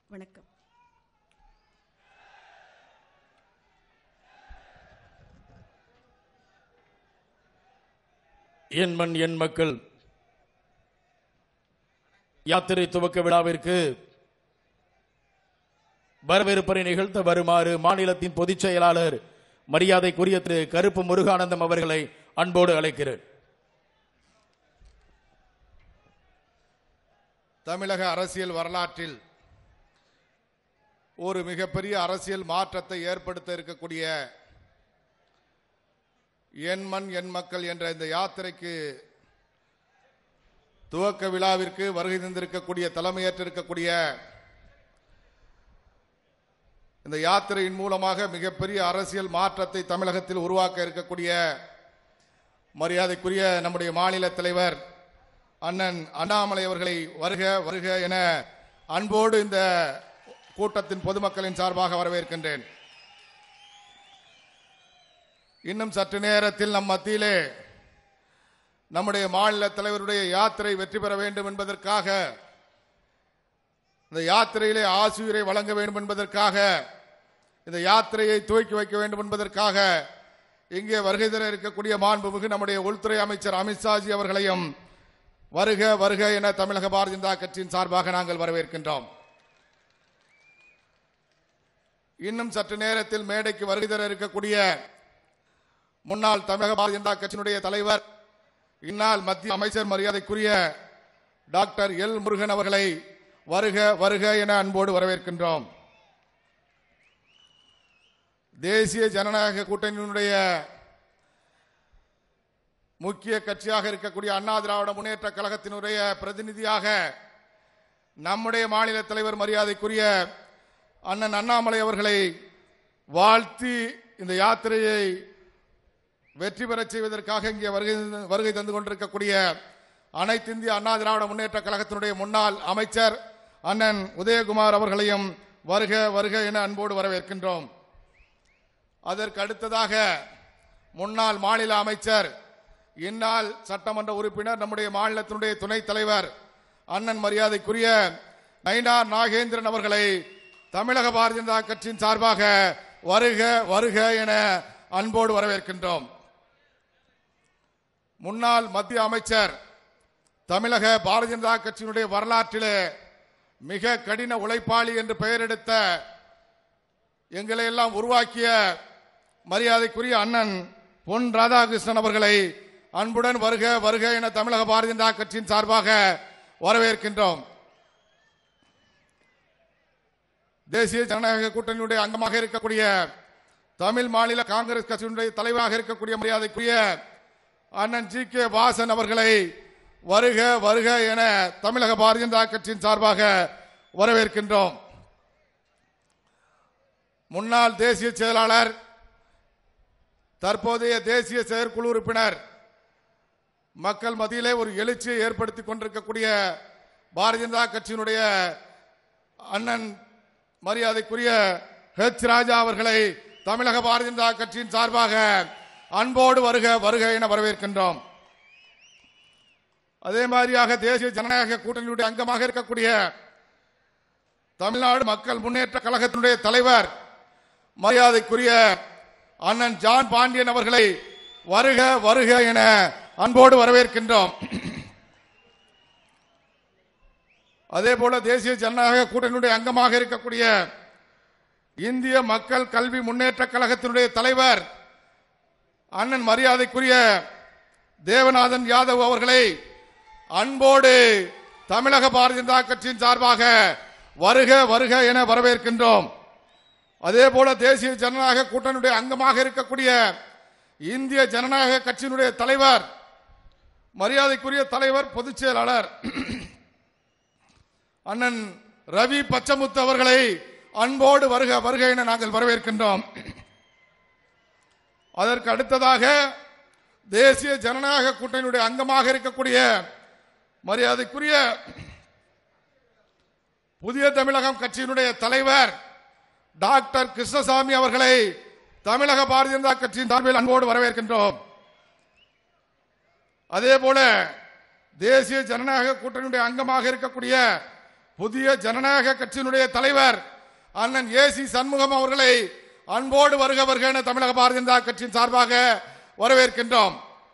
வணக்கம் என் மண் என் மக்கள் யாத்திரை துவக்க விழாவிற்கு வரவேற்பரை நிகழ்த்த வருமாறு மாநிலத்தின் பொதுச் செயலாளர் மரியாதைக்குரிய திரு கருப்பு முருகானந்தம் அவர்களை அன்போடு அழைக்கிறேன் தமிழக அரசியல் வரலாற்றில் ஒரு மிகப்பெரிய அரசியல் மாற்றத்தை ஏற்படுத்த இருக்கக்கூடிய என் மண் என் மக்கள் என்ற இந்த யாத்திரைக்கு துவக்க விழாவிற்கு வருகை தந்திருக்கக்கூடிய தலைமையேற்றிருக்கக்கூடிய இந்த யாத்திரையின் மூலமாக மிகப்பெரிய அரசியல் மாற்றத்தை தமிழகத்தில் உருவாக்க இருக்கக்கூடிய மரியாதைக்குரிய நம்முடைய மாநில தலைவர் அண்ணன் அண்ணாமலை அவர்களை வருக வருக என அன்போடு இந்த கூட்டத்தின் பொதுமக்களின் சார்பாக வரவேற்கின்றேன் இன்னும் சற்று நேரத்தில் நம் மத்தியிலே நம்முடைய மாநில தலைவருடைய யாத்திரை வெற்றி பெற வேண்டும் என்பதற்காக இந்த யாத்திரையிலே ஆசிரியரை வழங்க வேண்டும் என்பதற்காக இந்த யாத்திரையை துவக்கி வைக்க வேண்டும் என்பதற்காக இங்கே வருகை தர இருக்கக்கூடிய மாண்புமிகு நம்முடைய உள்துறை அமைச்சர் அமித்ஷாஜி அவர்களையும் வருக வருக என தமிழக பாரதிய ஜனதா கட்சியின் சார்பாக நாங்கள் வரவேற்கின்றோம் இன்னும் சற்று நேரத்தில் மேடைக்கு வருகை தர இருக்கக்கூடிய முன்னாள் தமிழக பாரதிய ஜனதா கட்சியினுடைய தலைவர் இந்நாள் மத்திய அமைச்சர் மரியாதைக்குரிய டாக்டர் எல் முருகன் அவர்களை வருக வருக என அன்போடு வரவேற்கின்றோம் தேசிய ஜனநாயக கூட்டணியினுடைய முக்கிய கட்சியாக இருக்கக்கூடிய அண்ணா திராவிட முன்னேற்ற கழகத்தினுடைய பிரதிநிதியாக நம்முடைய மாநில தலைவர் மரியாதைக்குரிய அண்ணன் அண்ணாமலை அவர்களை வாழ்த்தி இந்த யாத்திரையை வெற்றி பெறச் செய்வதற்காக இங்கே வருகை வருகை தந்து கொண்டிருக்கக்கூடிய அனைத்து இந்திய அண்ணா திராவிட முன்னேற்ற கழகத்தினுடைய முன்னாள் அமைச்சர் அண்ணன் உதயகுமார் அவர்களையும் வருக வருக என அன்போடு வரவேற்கின்றோம் அதற்கு அடுத்ததாக முன்னாள் மாநில அமைச்சர் இந்நாள் சட்டமன்ற உறுப்பினர் நம்முடைய மாநிலத்தினுடைய துணைத் தலைவர் அண்ணன் மரியாதைக்குரிய நயினார் நாகேந்திரன் அவர்களை தமிழக பாரதிய ஜனதா கட்சியின் சார்பாக வருக வருக என அன்போடு வரவேற்கின்றோம் முன்னாள் மத்திய அமைச்சர் தமிழக பாரதிய ஜனதா கட்சியினுடைய வரலாற்றிலே மிக கடின உழைப்பாளி என்று பெயரெடுத்த எங்களை எல்லாம் உருவாக்கிய மரியாதைக்குரிய அண்ணன் பொன் ராதாகிருஷ்ணன் அவர்களை அன்புடன் வருக வருக என தமிழக பாரதிய ஜனதா கட்சியின் சார்பாக வரவேற்கின்றோம் தேசிய ஜனநாயக கூட்டணியுடைய அங்கமாக இருக்கக்கூடிய தமிழ் மாநில காங்கிரஸ் கட்சியினுடைய தலைவராக இருக்கக்கூடிய மரியாதைக்குரிய அண்ணன் ஜி கே வாசன் அவர்களை வருக வருக என தமிழக பாரதிய ஜனதா கட்சியின் சார்பாக வரவேற்கின்றோம் முன்னாள் தேசிய செயலாளர் தற்போதைய தேசிய செயற்குழு உறுப்பினர் மக்கள் மத்தியிலே ஒரு எழுச்சியை ஏற்படுத்தி கொண்டிருக்கக்கூடிய பாரதிய ஜனதா கட்சியினுடைய அண்ணன் மரியாதைக்குரிய ஹெச் ராஜா அவர்களை தமிழக பாரதிய ஜனதா கட்சியின் சார்பாக அன்போடு வருக வருக என வரவேற்கின்றோம் அதே மாதிரியாக தேசிய ஜனநாயக கூட்டணியுடைய அங்கமாக இருக்கக்கூடிய தமிழ்நாடு மக்கள் முன்னேற்ற கழகத்தினுடைய தலைவர் மரியாதைக்குரிய அண்ணன் ஜான் பாண்டியன் அவர்களை வருக வருக என அன்போடு வரவேற்கின்றோம் அதே போல தேசிய ஜனநாயக கூட்டணியுடைய அங்கமாக இருக்கக்கூடிய இந்திய மக்கள் கல்வி முன்னேற்ற கழகத்தினுடைய தலைவர் அண்ணன் மரியாதைக்குரிய தேவநாதன் யாதவ் அவர்களை அன்போடு தமிழக பாரதிய ஜனதா கட்சியின் சார்பாக வருக வருக என வரவேற்கின்றோம் அதே போல தேசிய ஜனநாயக கூட்டணியுடைய அங்கமாக இருக்கக்கூடிய இந்திய ஜனநாயக கட்சியினுடைய தலைவர் மரியாதைக்குரிய தலைவர் பொதுச் செயலாளர் அண்ணன் ரவி பச்சமுத்து அவர்களை அன்போடு வருக வருக என நாங்கள் வரவேற்கின்றோம் அதற்கு அடுத்ததாக தேசிய ஜனநாயக கூட்டணியுடைய அங்கமாக இருக்கக்கூடிய மரியாதைக்குரிய புதிய தமிழகம் கட்சியினுடைய தலைவர் டாக்டர் கிருஷ்ணசாமி அவர்களை தமிழக பாரதிய ஜனதா கட்சியின் சார்பில் அன்போடு வரவேற்கின்றோம் அதே போல தேசிய ஜனநாயக கூட்டணியுடைய அங்கமாக இருக்கக்கூடிய புதிய ஜனநாயக கட்சியினுடைய தலைவர் அண்ணன் ஏசி சண்முகம் அவர்களை அன்போடு வருக வருக என தமிழக பாரதிய ஜனதா கட்சியின் சார்பாக வரவேற்கின்றோம்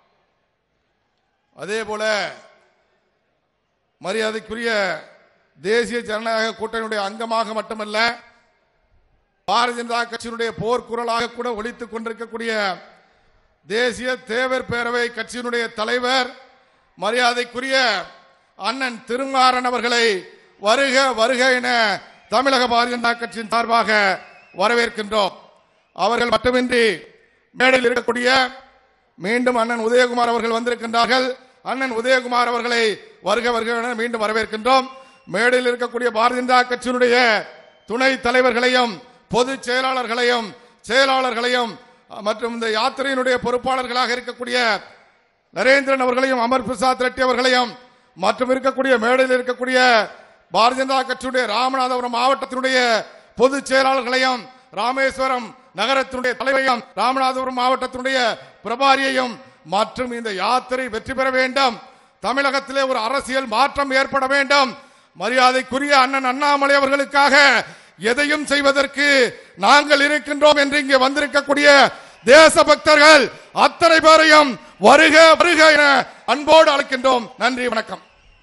அதே போல மரியாதைக்குரிய தேசிய ஜனநாயக கூட்டணியுடைய அங்கமாக மட்டுமல்ல பாரதிய ஜனதா கட்சியினுடைய போர்க்குரலாக கூட ஒழித்துக் கொண்டிருக்கக்கூடிய தேசிய தேவர் பேரவை கட்சியினுடைய தலைவர் மரியாதைக்குரிய அண்ணன் திருமாறன் அவர்களை வருக வருக என தமிழக பாரதிய ஜனதா கட்சியின் சார்பாக வரவேற்கின்றோம் அவர்கள் மட்டுமின்றி மேடையில் இருக்கக்கூடிய மீண்டும் அண்ணன் உதயகுமார் அவர்கள் வந்திருக்கின்றார்கள் அண்ணன் உதயகுமார் அவர்களை வருக வருக என மீண்டும் வரவேற்கின்றோம் மேடையில் இருக்கக்கூடிய பாரதிய ஜனதா கட்சியினுடைய துணை தலைவர்களையும் பொதுச் செயலாளர்களையும் செயலாளர்களையும் மற்றும் இந்த யாத்திரையினுடைய பொறுப்பாளர்களாக இருக்கக்கூடிய நரேந்திரன் அவர்களையும் அமர் பிரசாத் ரெட்டி அவர்களையும் மற்றும் இருக்கக்கூடிய மேடையில் இருக்கக்கூடிய பாரதிய ஜனதா கட்சியுடைய ராமநாதபுரம் மாவட்டத்தினுடைய பொதுச் செயலாளர்களையும் ராமேஸ்வரம் நகரத்தினுடைய தலைவரையும் ராமநாதபுரம் மாவட்டத்தினுடைய பிரபாரியையும் மற்றும் இந்த யாத்திரை வெற்றி பெற வேண்டும் தமிழகத்திலே ஒரு அரசியல் மாற்றம் ஏற்பட வேண்டும் மரியாதைக்குரிய அண்ணன் அண்ணாமலை அவர்களுக்காக எதையும் செய்வதற்கு நாங்கள் இருக்கின்றோம் என்று இங்கே வந்திருக்கக்கூடிய தேசபக்தர்கள் அத்தனை பேரையும் வருக வருக என அன்போடு அழைக்கின்றோம் நன்றி வணக்கம்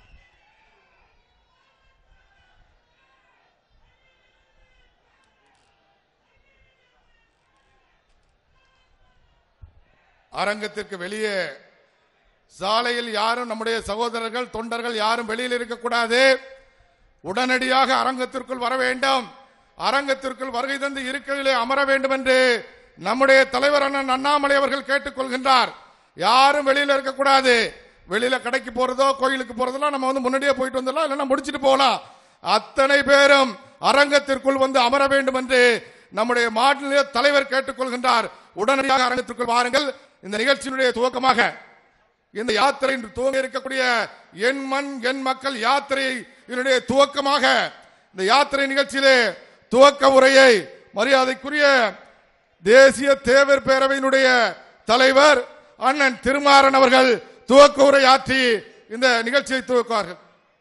அரங்கத்திற்கு வெளியே சாலையில் யாரும் நம்முடைய சகோதரர்கள் தொண்டர்கள் யாரும் வெளியில் இருக்கக்கூடாது உடனடியாக அரங்கத்திற்குள் வர வேண்டும் அரங்கத்திற்குள் வருகை தந்து இருக்கையிலே அமர வேண்டும் என்று நம்முடைய தலைவர் அண்ணன் அண்ணாமலை அவர்கள் கேட்டுக்கொள்கின்றார் யாரும் வெளியில இருக்கக்கூடாது வெளியில கடைக்கு போறதோ கோயிலுக்கு போறதெல்லாம் நம்ம வந்து முன்னாடியே போயிட்டு வந்துடலாம் இல்லைன்னா முடிச்சிட்டு போகலாம் அத்தனை பேரும் அரங்கத்திற்குள் வந்து அமர வேண்டும் என்று நம்முடைய மாநில தலைவர் கேட்டுக்கொள்கின்றார் உடனடியாக அரங்கத்திற்குள் வாருங்கள் இந்த நிகழ்ச்சியினுடைய துவக்கமாக இந்த யாத்திரை இன்று துவங்க இருக்கக்கூடிய என் மண் என் மக்கள் யாத்திரை இதனுடைய துவக்கமாக இந்த யாத்திரை நிகழ்ச்சியிலே துவக்க உரையை மரியாதைக்குரிய தேசிய தேவர் பேரவையினுடைய தலைவர் அண்ணன் திருமாறன் அவர்கள் துவக்க உரை ஆற்றி இந்த நிகழ்ச்சியை துவக்குவார்கள்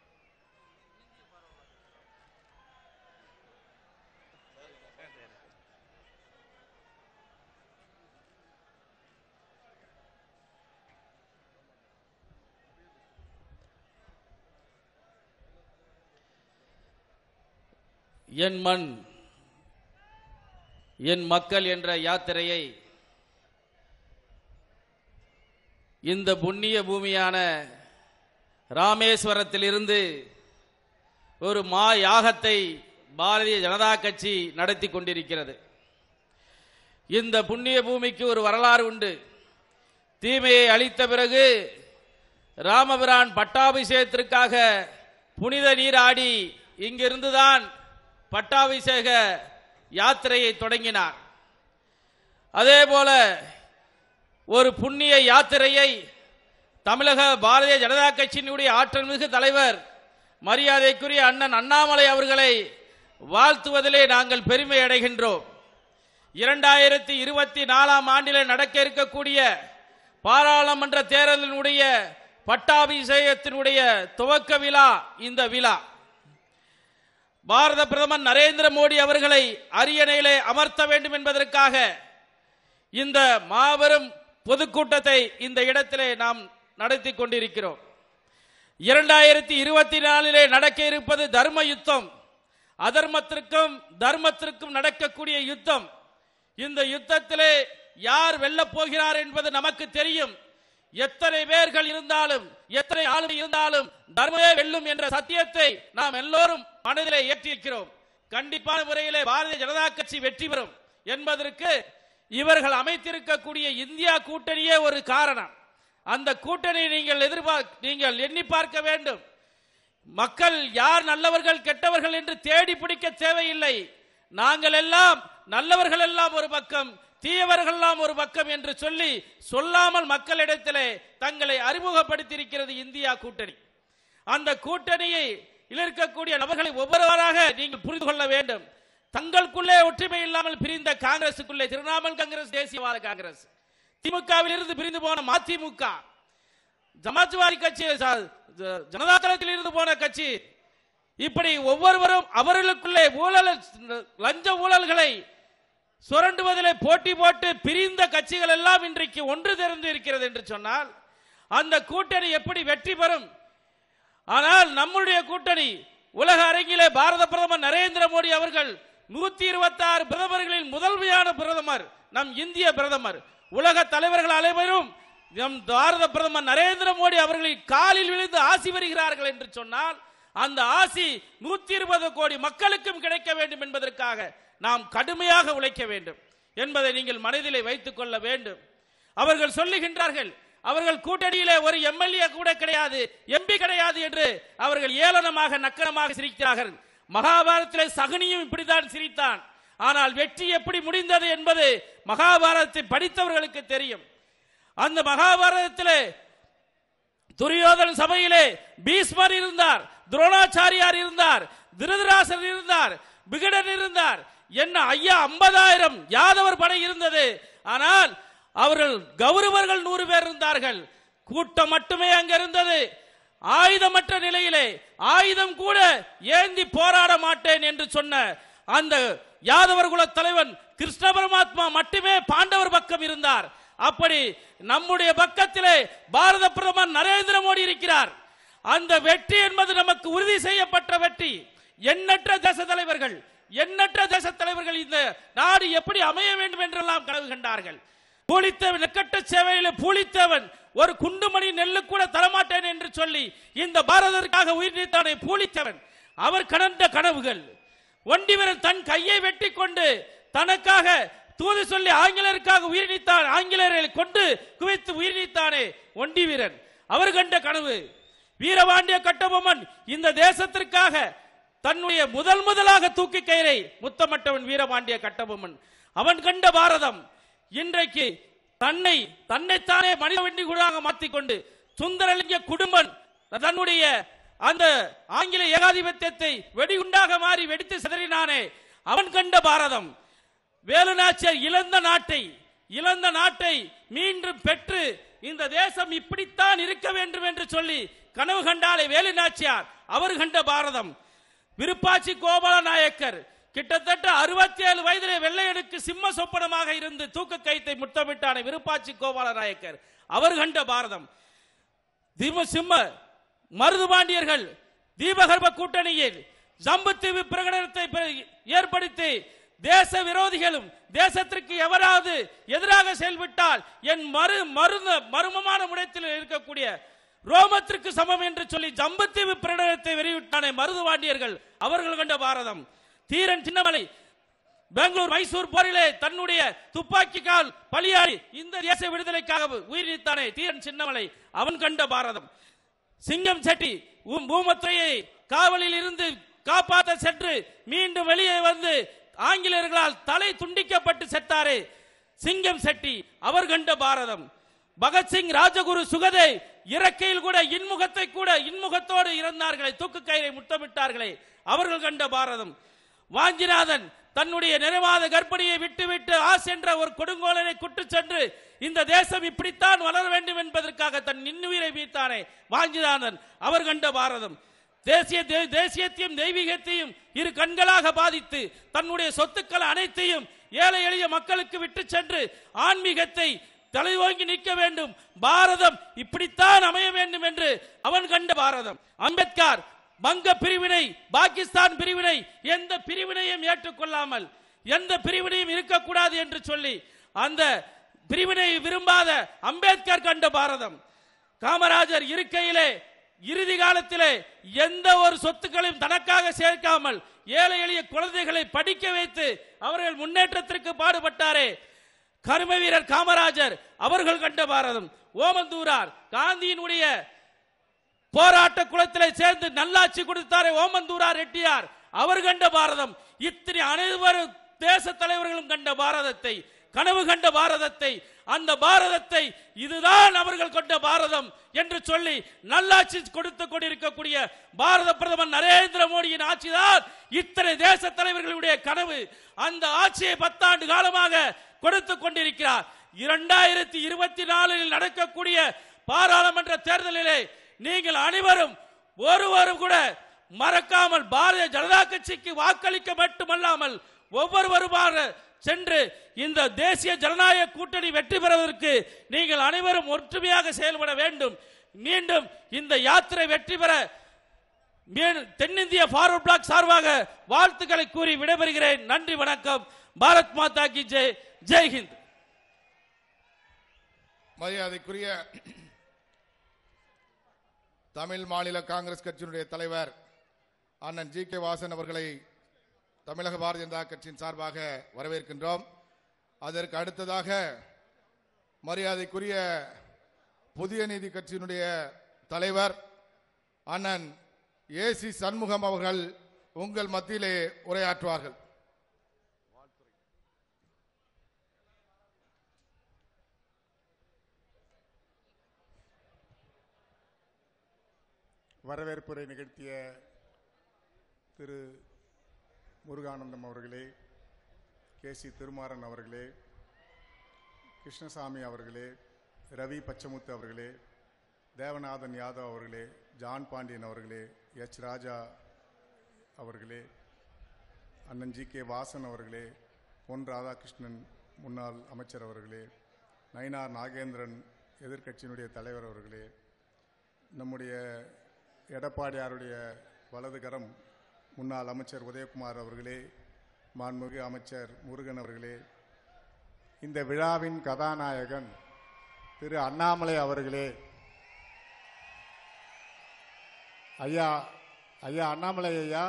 என் மண் என் மக்கள் என்ற யாத்திரையை இந்த புண்ணிய பூமியான ராமேஸ்வரத்திலிருந்து ஒரு மா யாகத்தை பாரதிய ஜனதா கட்சி நடத்தி கொண்டிருக்கிறது இந்த புண்ணிய பூமிக்கு ஒரு வரலாறு உண்டு தீமையை அழித்த பிறகு ராமபிரான் பட்டாபிஷேகத்திற்காக புனித நீராடி இங்கிருந்துதான் பட்டாபிஷேக யாத்திரையை தொடங்கினார் அதே போல ஒரு புண்ணிய யாத்திரையை தமிழக பாரதிய ஜனதா கட்சியினுடைய ஆற்றல் மிகு தலைவர் மரியாதைக்குரிய அண்ணன் அண்ணாமலை அவர்களை வாழ்த்துவதிலே நாங்கள் பெருமை அடைகின்றோம் இரண்டாயிரத்தி இருபத்தி நாலாம் ஆண்டில் நடக்க இருக்கக்கூடிய பாராளுமன்ற தேர்தலினுடைய பட்டாபிஷேகத்தினுடைய துவக்க விழா இந்த விழா பாரத பிரதமர் நரேந்திர மோடி அவர்களை அரியணையிலே அமர்த்த வேண்டும் என்பதற்காக இந்த மாபெரும் பொதுக்கூட்டத்தை இந்த இடத்திலே நாம் நடத்தி கொண்டிருக்கிறோம் இரண்டாயிரத்தி இருபத்தி நாலிலே நடக்க இருப்பது தர்ம யுத்தம் அதர்மத்திற்கும் தர்மத்திற்கும் நடக்கக்கூடிய யுத்தம் இந்த யுத்தத்திலே யார் வெல்லப் போகிறார் என்பது நமக்கு தெரியும் எத்தனை பேர்கள் இருந்தாலும் எத்தனை ஆளுமை இருந்தாலும் தர்மமே வெல்லும் என்ற சத்தியத்தை நாம் எல்லோரும் மனதிலே ஏற்றிருக்கிறோம் கண்டிப்பான முறையிலே பாரதிய ஜனதா கட்சி வெற்றி பெறும் என்பதற்கு இவர்கள் அமைத்திருக்கக்கூடிய இந்தியா கூட்டணியே ஒரு காரணம் அந்த கூட்டணி நீங்கள் எதிர்பார்க்க நீங்கள் எண்ணி பார்க்க வேண்டும் மக்கள் யார் நல்லவர்கள் கெட்டவர்கள் என்று தேடி பிடிக்க தேவையில்லை நாங்கள் எல்லாம் நல்லவர்கள் எல்லாம் ஒரு பக்கம் தீயவர்கள் எல்லாம் ஒரு பக்கம் என்று சொல்லி சொல்லாமல் மக்களிடத்திலே தங்களை அறிமுகப்படுத்தியிருக்கிறது இந்தியா கூட்டணி அந்த கூட்டணியை இருக்கக்கூடிய நபர்களை ஒவ்வொருவராக நீங்கள் புரிந்து கொள்ள வேண்டும் தங்களுக்குள்ளே ஒற்றுமை இல்லாமல் பிரிந்த காங்கிரசுக்குள்ளே திரிணாமுல் காங்கிரஸ் தேசியவாத காங்கிரஸ் திமுகவில் இருந்து பிரிந்து போன மதிமுக சமாஜ்வாதி கட்சி ச- ஜ- ஜனதா தளத்தில் இருந்து போன கட்சி இப்படி ஒவ்வொருவரும் அவர்களுக்குள்ளே ஊழல் லஞ்ச ஊழல்களை சுரண்டுவதிலே போட்டி போட்டு பிரிந்த கட்சிகள் எல்லாம் இன்றைக்கு ஒன்று திறந்து இருக்கிறது என்று சொன்னால் அந்த கூட்டணி எப்படி வெற்றி பெறும் ஆனால் நம்முடைய கூட்டணி உலக அரங்கிலே பாரத பிரதமர் நரேந்திர மோடி அவர்கள் நூத்தி இருபத்தி ஆறு பிரதமர்களின் முதன்மையான பிரதமர் நம் இந்திய பிரதமர் உலக தலைவர்கள் அனைவரும் நம் பாரத பிரதமர் நரேந்திர மோடி அவர்களின் காலில் விழுந்து ஆசி வருகிறார்கள் என்று சொன்னால் அந்த ஆசி நூத்தி இருபது கோடி மக்களுக்கும் கிடைக்க வேண்டும் என்பதற்காக நாம் கடுமையாக உழைக்க வேண்டும் என்பதை நீங்கள் மனதிலே வைத்துக் கொள்ள வேண்டும் அவர்கள் சொல்லுகின்றார்கள் அவர்கள் கூட்டணியிலே ஒரு எம்எல்ஏ கூட கிடையாது எம்பி கிடையாது என்று அவர்கள் ஏளனமாக நக்கனமாக சிரிக்கிறார்கள் மகாபாரதத்திலே சகுனியும் இப்படித்தான் சிரித்தான் ஆனால் வெற்றி எப்படி முடிந்தது என்பது மகாபாரதத்தை படித்தவர்களுக்கு தெரியும் அந்த மகாபாரதத்திலே துரியோதன சபையிலே பீஸ்மர் இருந்தார் துரோணாச்சாரியார் இருந்தார் திருதராசர் இருந்தார் விகடன் இருந்தார் என்ன ஐயா ஐம்பதாயிரம் யாதவர் படை இருந்தது ஆனால் அவர்கள் கௌரவர்கள் நூறு பேர் இருந்தார்கள் கூட்டம் மட்டுமே அங்க இருந்தது ஆயுதமற்ற நிலையிலே ஆயுதம் கூட ஏந்தி போராட மாட்டேன் என்று சொன்ன அந்த யாதவர் குல தலைவன் கிருஷ்ண பரமாத்மா மட்டுமே பாண்டவர் பக்கம் இருந்தார் அப்படி நம்முடைய பக்கத்திலே பாரத பிரதமர் நரேந்திர மோடி இருக்கிறார் அந்த வெற்றி என்பது நமக்கு உறுதி செய்யப்பட்ட வெற்றி எண்ணற்ற தேச தலைவர்கள் எண்ணற்ற தேச தலைவர்கள் இந்த நாடு எப்படி அமைய வேண்டும் என்றெல்லாம் கனவு கண்டார்கள் பூலித்தேவன் நெக்கட்ட சேவையில் பூலித்தேவன் ஒரு குண்டுமணி நெல்லு கூட தரமாட்டேன் என்று சொல்லி இந்த பாரதத்திற்காக உயிர் நீத்தானே பூலித்தேவன் அவர் கணந்த கனவுகள் ஒண்டிவரன் தன் கையை வெட்டி கொண்டு தனக்காக தூது சொல்லி ஆங்கிலேயருக்காக உயிர் நீத்தான் ஆங்கிலேயர்களை கொண்டு குவித்து உயிர் நீத்தானே ஒண்டி வீரன் அவர் கண்ட கனவு வீரபாண்டிய கட்டபொம்மன் இந்த தேசத்திற்காக தன்னுடைய முதல் முதலாக தூக்கி கயிறை முத்தமிட்டவன் வீரபாண்டிய கட்டபொம்மன் அவன் கண்ட பாரதம் இன்றைக்கு தன்னை தன்னைத்தானே மனித வெண்டி குடாக மாற்றிக்கொண்டு சுந்தரலிங்க குடும்பன் தன்னுடைய அந்த ஆங்கில ஏகாதிபத்தியத்தை வெடிகுண்டாக மாறி வெடித்து சிதறினானே அவன் கண்ட பாரதம் வேலுநாச்சியார் இழந்த நாட்டை இழந்த நாட்டை மீண்டும் பெற்று இந்த தேசம் இப்படித்தான் இருக்க வேண்டும் என்று சொல்லி கனவு கண்டாலே வேலுநாச்சியார் அவர் கண்ட பாரதம் விருப்பாச்சி கோபால நாயக்கர் கிட்டத்தட்ட அறுபத்தி ஏழு வயதிலே வெள்ளையனுக்கு சிம்ம சொப்பனமாக இருந்து தூக்க கைத்தை முத்தமிட்டான விருப்பாச்சி கோபால நாயக்கர் அவர் கண்ட பாரதம் தீப சிம்ம மருதுபாண்டியர்கள் தீபகர்ப கூட்டணியில் ஜம்புத்தீவு பிரகடனத்தை பெ- ஏற்படுத்தி தேச விரோதிகளும் தேசத்திற்கு எவராவது எதிராக செயல்பட்டால் என் மறு மருந்த மர்மமான முடத்தில் இருக்கக்கூடிய ரோமத்திற்கு சமம் என்று சொல்லி ஜம்புத்தீவு பிரகடனத்தை வெளியிட்டானே மருதுபாண்டியர்கள் அவர்கள் கண்ட பாரதம் தீரன் சின்னமலை பெங்களூர் மைசூர் போரிலே தன்னுடைய துப்பாக்கி கால் பலியாடி இந்த தேச விடுதலைக்காக உயிர் நீத்தானே தீரன் சின்னமலை அவன் கண்ட பாரதம் சிங்கம் செட்டி உம் பூமத்துறையை காவலில் இருந்து காப்பாற்ற சென்று மீண்டும் வெளியே வந்து ஆங்கிலேயர்களால் தலை துண்டிக்கப்பட்டு செத்தாரே சிங்கம் செட்டி அவர் கண்ட பாரதம் பகத்சிங் ராஜகுரு சுகதே இறக்கையில் கூட இன்முகத்தை கூட இன்முகத்தோடு இறந்தார்களே தூக்கு கயிறை முத்தமிட்டார்களே அவர்கள் கண்ட பாரதம் வாஞ்சிநாதன் தன்னுடைய நிறைவாத கர்ப்பிணியை விட்டுவிட்டு ஆஸ் என்ற ஒரு கொடுங்கோலனை குட்டு சென்று இந்த தேசம் இப்படித்தான் வளர வேண்டும் என்பதற்காக தன் இன்னுயிரை மீத்தானே வாஞ்சிநாதன் அவர் கண்ட பாரதம் தேசிய தே- தேசியத்தையும் தெய்வீகத்தையும் இரு கண்களாக பாதித்து தன்னுடைய சொத்துக்கள் அனைத்தையும் ஏழை எளிய மக்களுக்கு விட்டு சென்று ஆன்மீகத்தை தலைவோங்கி நிற்க வேண்டும் பாரதம் இப்படித்தான் அமைய வேண்டும் என்று அவன் கண்ட பாரதம் அம்பேத்கர் வங்க பிரிவினை பாகிஸ்தான் பிரிவினை எந்த பிரிவினையும் ஏற்றுக்கொள்ளாமல் எந்த பிரிவினையும் இருக்கக்கூடாது என்று சொல்லி அந்த பிரிவினை விரும்பாத அம்பேத்கர் கண்ட பாரதம் காமராஜர் இருக்கையிலே இறுதி காலத்திலே எந்த ஒரு சொத்துக்களையும் தனக்காக சேர்க்காமல் ஏழை எளிய குழந்தைகளை படிக்க வைத்து அவர்கள் முன்னேற்றத்திற்கு பாடுபட்டாரே கரும வீரர் காமராஜர் அவர்கள் கண்ட பாரதம் ஓமந்தூரார் காந்தியினுடைய போராட்ட குளத்திலே சேர்ந்து நல்லாட்சி கொடுத்தாரே ஓமந்தூரார் ரெட்டியார் அவர் கண்ட பாரதம் இத்தனை அனைவரும் தேச தலைவர்களும் கண்ட பாரதத்தை கனவு கண்ட பாரதத்தை அந்த பாரதத்தை இதுதான் அவர்கள் கொண்ட பாரதம் என்று சொல்லி நல்லாட்சி கொடுத்து கொண்டிருக்கக்கூடிய பாரத பிரதமர் நரேந்திர மோடியின் ஆட்சிதான் இத்தனை தேச தலைவர்களுடைய கனவு அந்த ஆட்சியை பத்தாண்டு காலமாக கொடுத்து கொண்டிருக்கிறார் இரண்டாயிரத்தி இருபத்தி நாலில் நடக்கக்கூடிய பாராளுமன்ற தேர்தலிலே நீங்கள் அனைவரும் ஒருவரும் கூட மறக்காமல் பாரதிய ஜனதா கட்சிக்கு வாக்களிக்க மட்டுமல்லாமல் ஒவ்வொருவருமாக சென்று இந்த தேசிய ஜனநாயக கூட்டணி வெற்றி பெறுவதற்கு நீங்கள் அனைவரும் ஒற்றுமையாக செயல்பட வேண்டும் மீண்டும் இந்த யாத்திரை வெற்றி பெற மீ- தென்னிந்திய ஃபார்வர்ட் பிளாக் சார்பாக வாழ்த்துக்களை கூறி விடைபெறுகிறேன் நன்றி வணக்கம் பாரத் மாதா கி ஜெய் ஜெய் ஹிந்த் மரியாதைக்குரிய தமிழ் மாநில காங்கிரஸ் கட்சியினுடைய தலைவர் அண்ணன் ஜி கே வாசன் அவர்களை தமிழக பாரதிய ஜனதா கட்சியின் சார்பாக வரவேற்கின்றோம் அதற்கு அடுத்ததாக மரியாதைக்குரிய புதிய நீதி கட்சியினுடைய தலைவர் அண்ணன் ஏசி சண்முகம் அவர்கள் உங்கள் மத்தியிலே உரையாற்றுவார்கள் வரவேற்புரை நிகழ்த்திய திரு முருகானந்தம் அவர்களே கே சி திருமாறன் அவர்களே கிருஷ்ணசாமி அவர்களே ரவி பச்சமுத்து அவர்களே தேவநாதன் யாதவ் அவர்களே ஜான் பாண்டியன் அவர்களே எச் ராஜா அவர்களே அண்ணன் ஜி கே வாசன் அவர்களே பொன் ராதாகிருஷ்ணன் முன்னாள் அமைச்சர் அவர்களே நயினார் நாகேந்திரன் எதிர்க்கட்சியினுடைய தலைவர் அவர்களே நம்முடைய எடப்பாடியாருடைய வலதுகரம் முன்னாள் அமைச்சர் உதயகுமார் அவர்களே மாண்புமிகு அமைச்சர் முருகன் அவர்களே இந்த விழாவின் கதாநாயகன் திரு அண்ணாமலை அவர்களே ஐயா ஐயா அண்ணாமலை ஐயா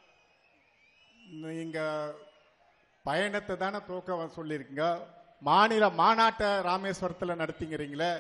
நீங்க பயணத்தை தானே துவக்க சொல்லியிருக்கீங்க மாநில மாநாட்டை ராமேஸ்வரத்தில் நடத்திங்கிறீங்களே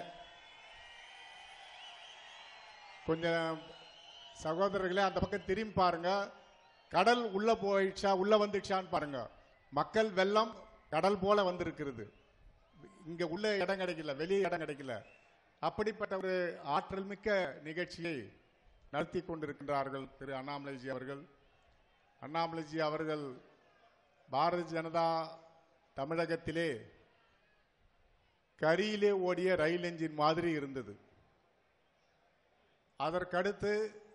கொஞ்சம் சகோதரர்களே அந்த பக்கம் திரும்பி பாருங்க கடல் உள்ள போயிடுச்சா உள்ள வந்துடுச்சான்னு பாருங்க மக்கள் வெள்ளம் கடல் போல வந்திருக்கிறது இங்க உள்ள இடம் கிடைக்கல வெளியே இடம் கிடைக்கல அப்படிப்பட்ட ஒரு ஆற்றல் மிக்க நிகழ்ச்சியை நடத்தி கொண்டிருக்கின்றார்கள் திரு அண்ணாமலைஜி அவர்கள் அண்ணாமலைஜி அவர்கள் பாரதிய ஜனதா தமிழகத்திலே கரியிலே ஓடிய ரயில் என்ஜின் மாதிரி இருந்தது அதற்கடுத்து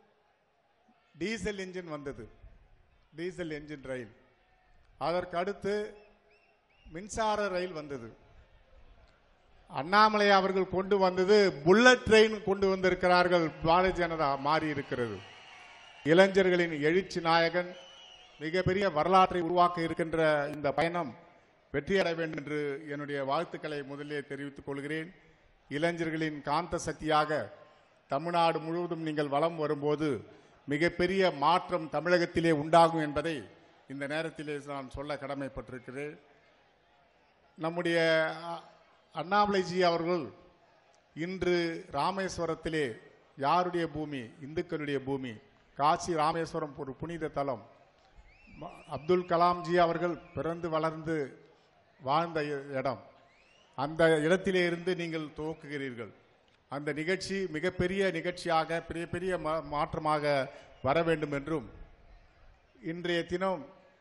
டீசல் என்ஜின் வந்தது டீசல் என்ஜின் ரயில் அதற்கடுத்து மின்சார ரயில் வந்தது அண்ணாமலை அவர்கள் கொண்டு வந்தது புல்லட் ட்ரெயின் கொண்டு வந்திருக்கிறார்கள் பாரதிய ஜனதா மாறி இருக்கிறது இளைஞர்களின் எழுச்சி நாயகன் மிகப்பெரிய வரலாற்றை உருவாக்க இருக்கின்ற இந்த பயணம் வெற்றியடைய வேண்டும் என்று என்னுடைய வாழ்த்துக்களை முதலிலே தெரிவித்துக் கொள்கிறேன் இளைஞர்களின் காந்த சக்தியாக தமிழ்நாடு முழுவதும் நீங்கள் வலம் வரும்போது மிகப்பெரிய மாற்றம் தமிழகத்திலே உண்டாகும் என்பதை இந்த நேரத்திலே நான் சொல்ல கடமைப்பட்டிருக்கிறேன் நம்முடைய அ- அண்ணாமலைஜி அவர்கள் இன்று ராமேஸ்வரத்திலே யாருடைய பூமி இந்துக்களுடைய பூமி காசி ராமேஸ்வரம் ஒரு புனித தலம் ம- அப்துல் கலாம்ஜி அவர்கள் பிறந்து வளர்ந்து வாழ்ந்த இ- இடம் அந்த இடத்திலே இருந்து நீங்கள் துவக்குகிறீர்கள் அந்த நிகழ்ச்சி மிகப்பெரிய நிகழ்ச்சியாக பெரிய பெரிய மா- மாற்றமாக வர வேண்டும் என்றும் இன்றைய தினம்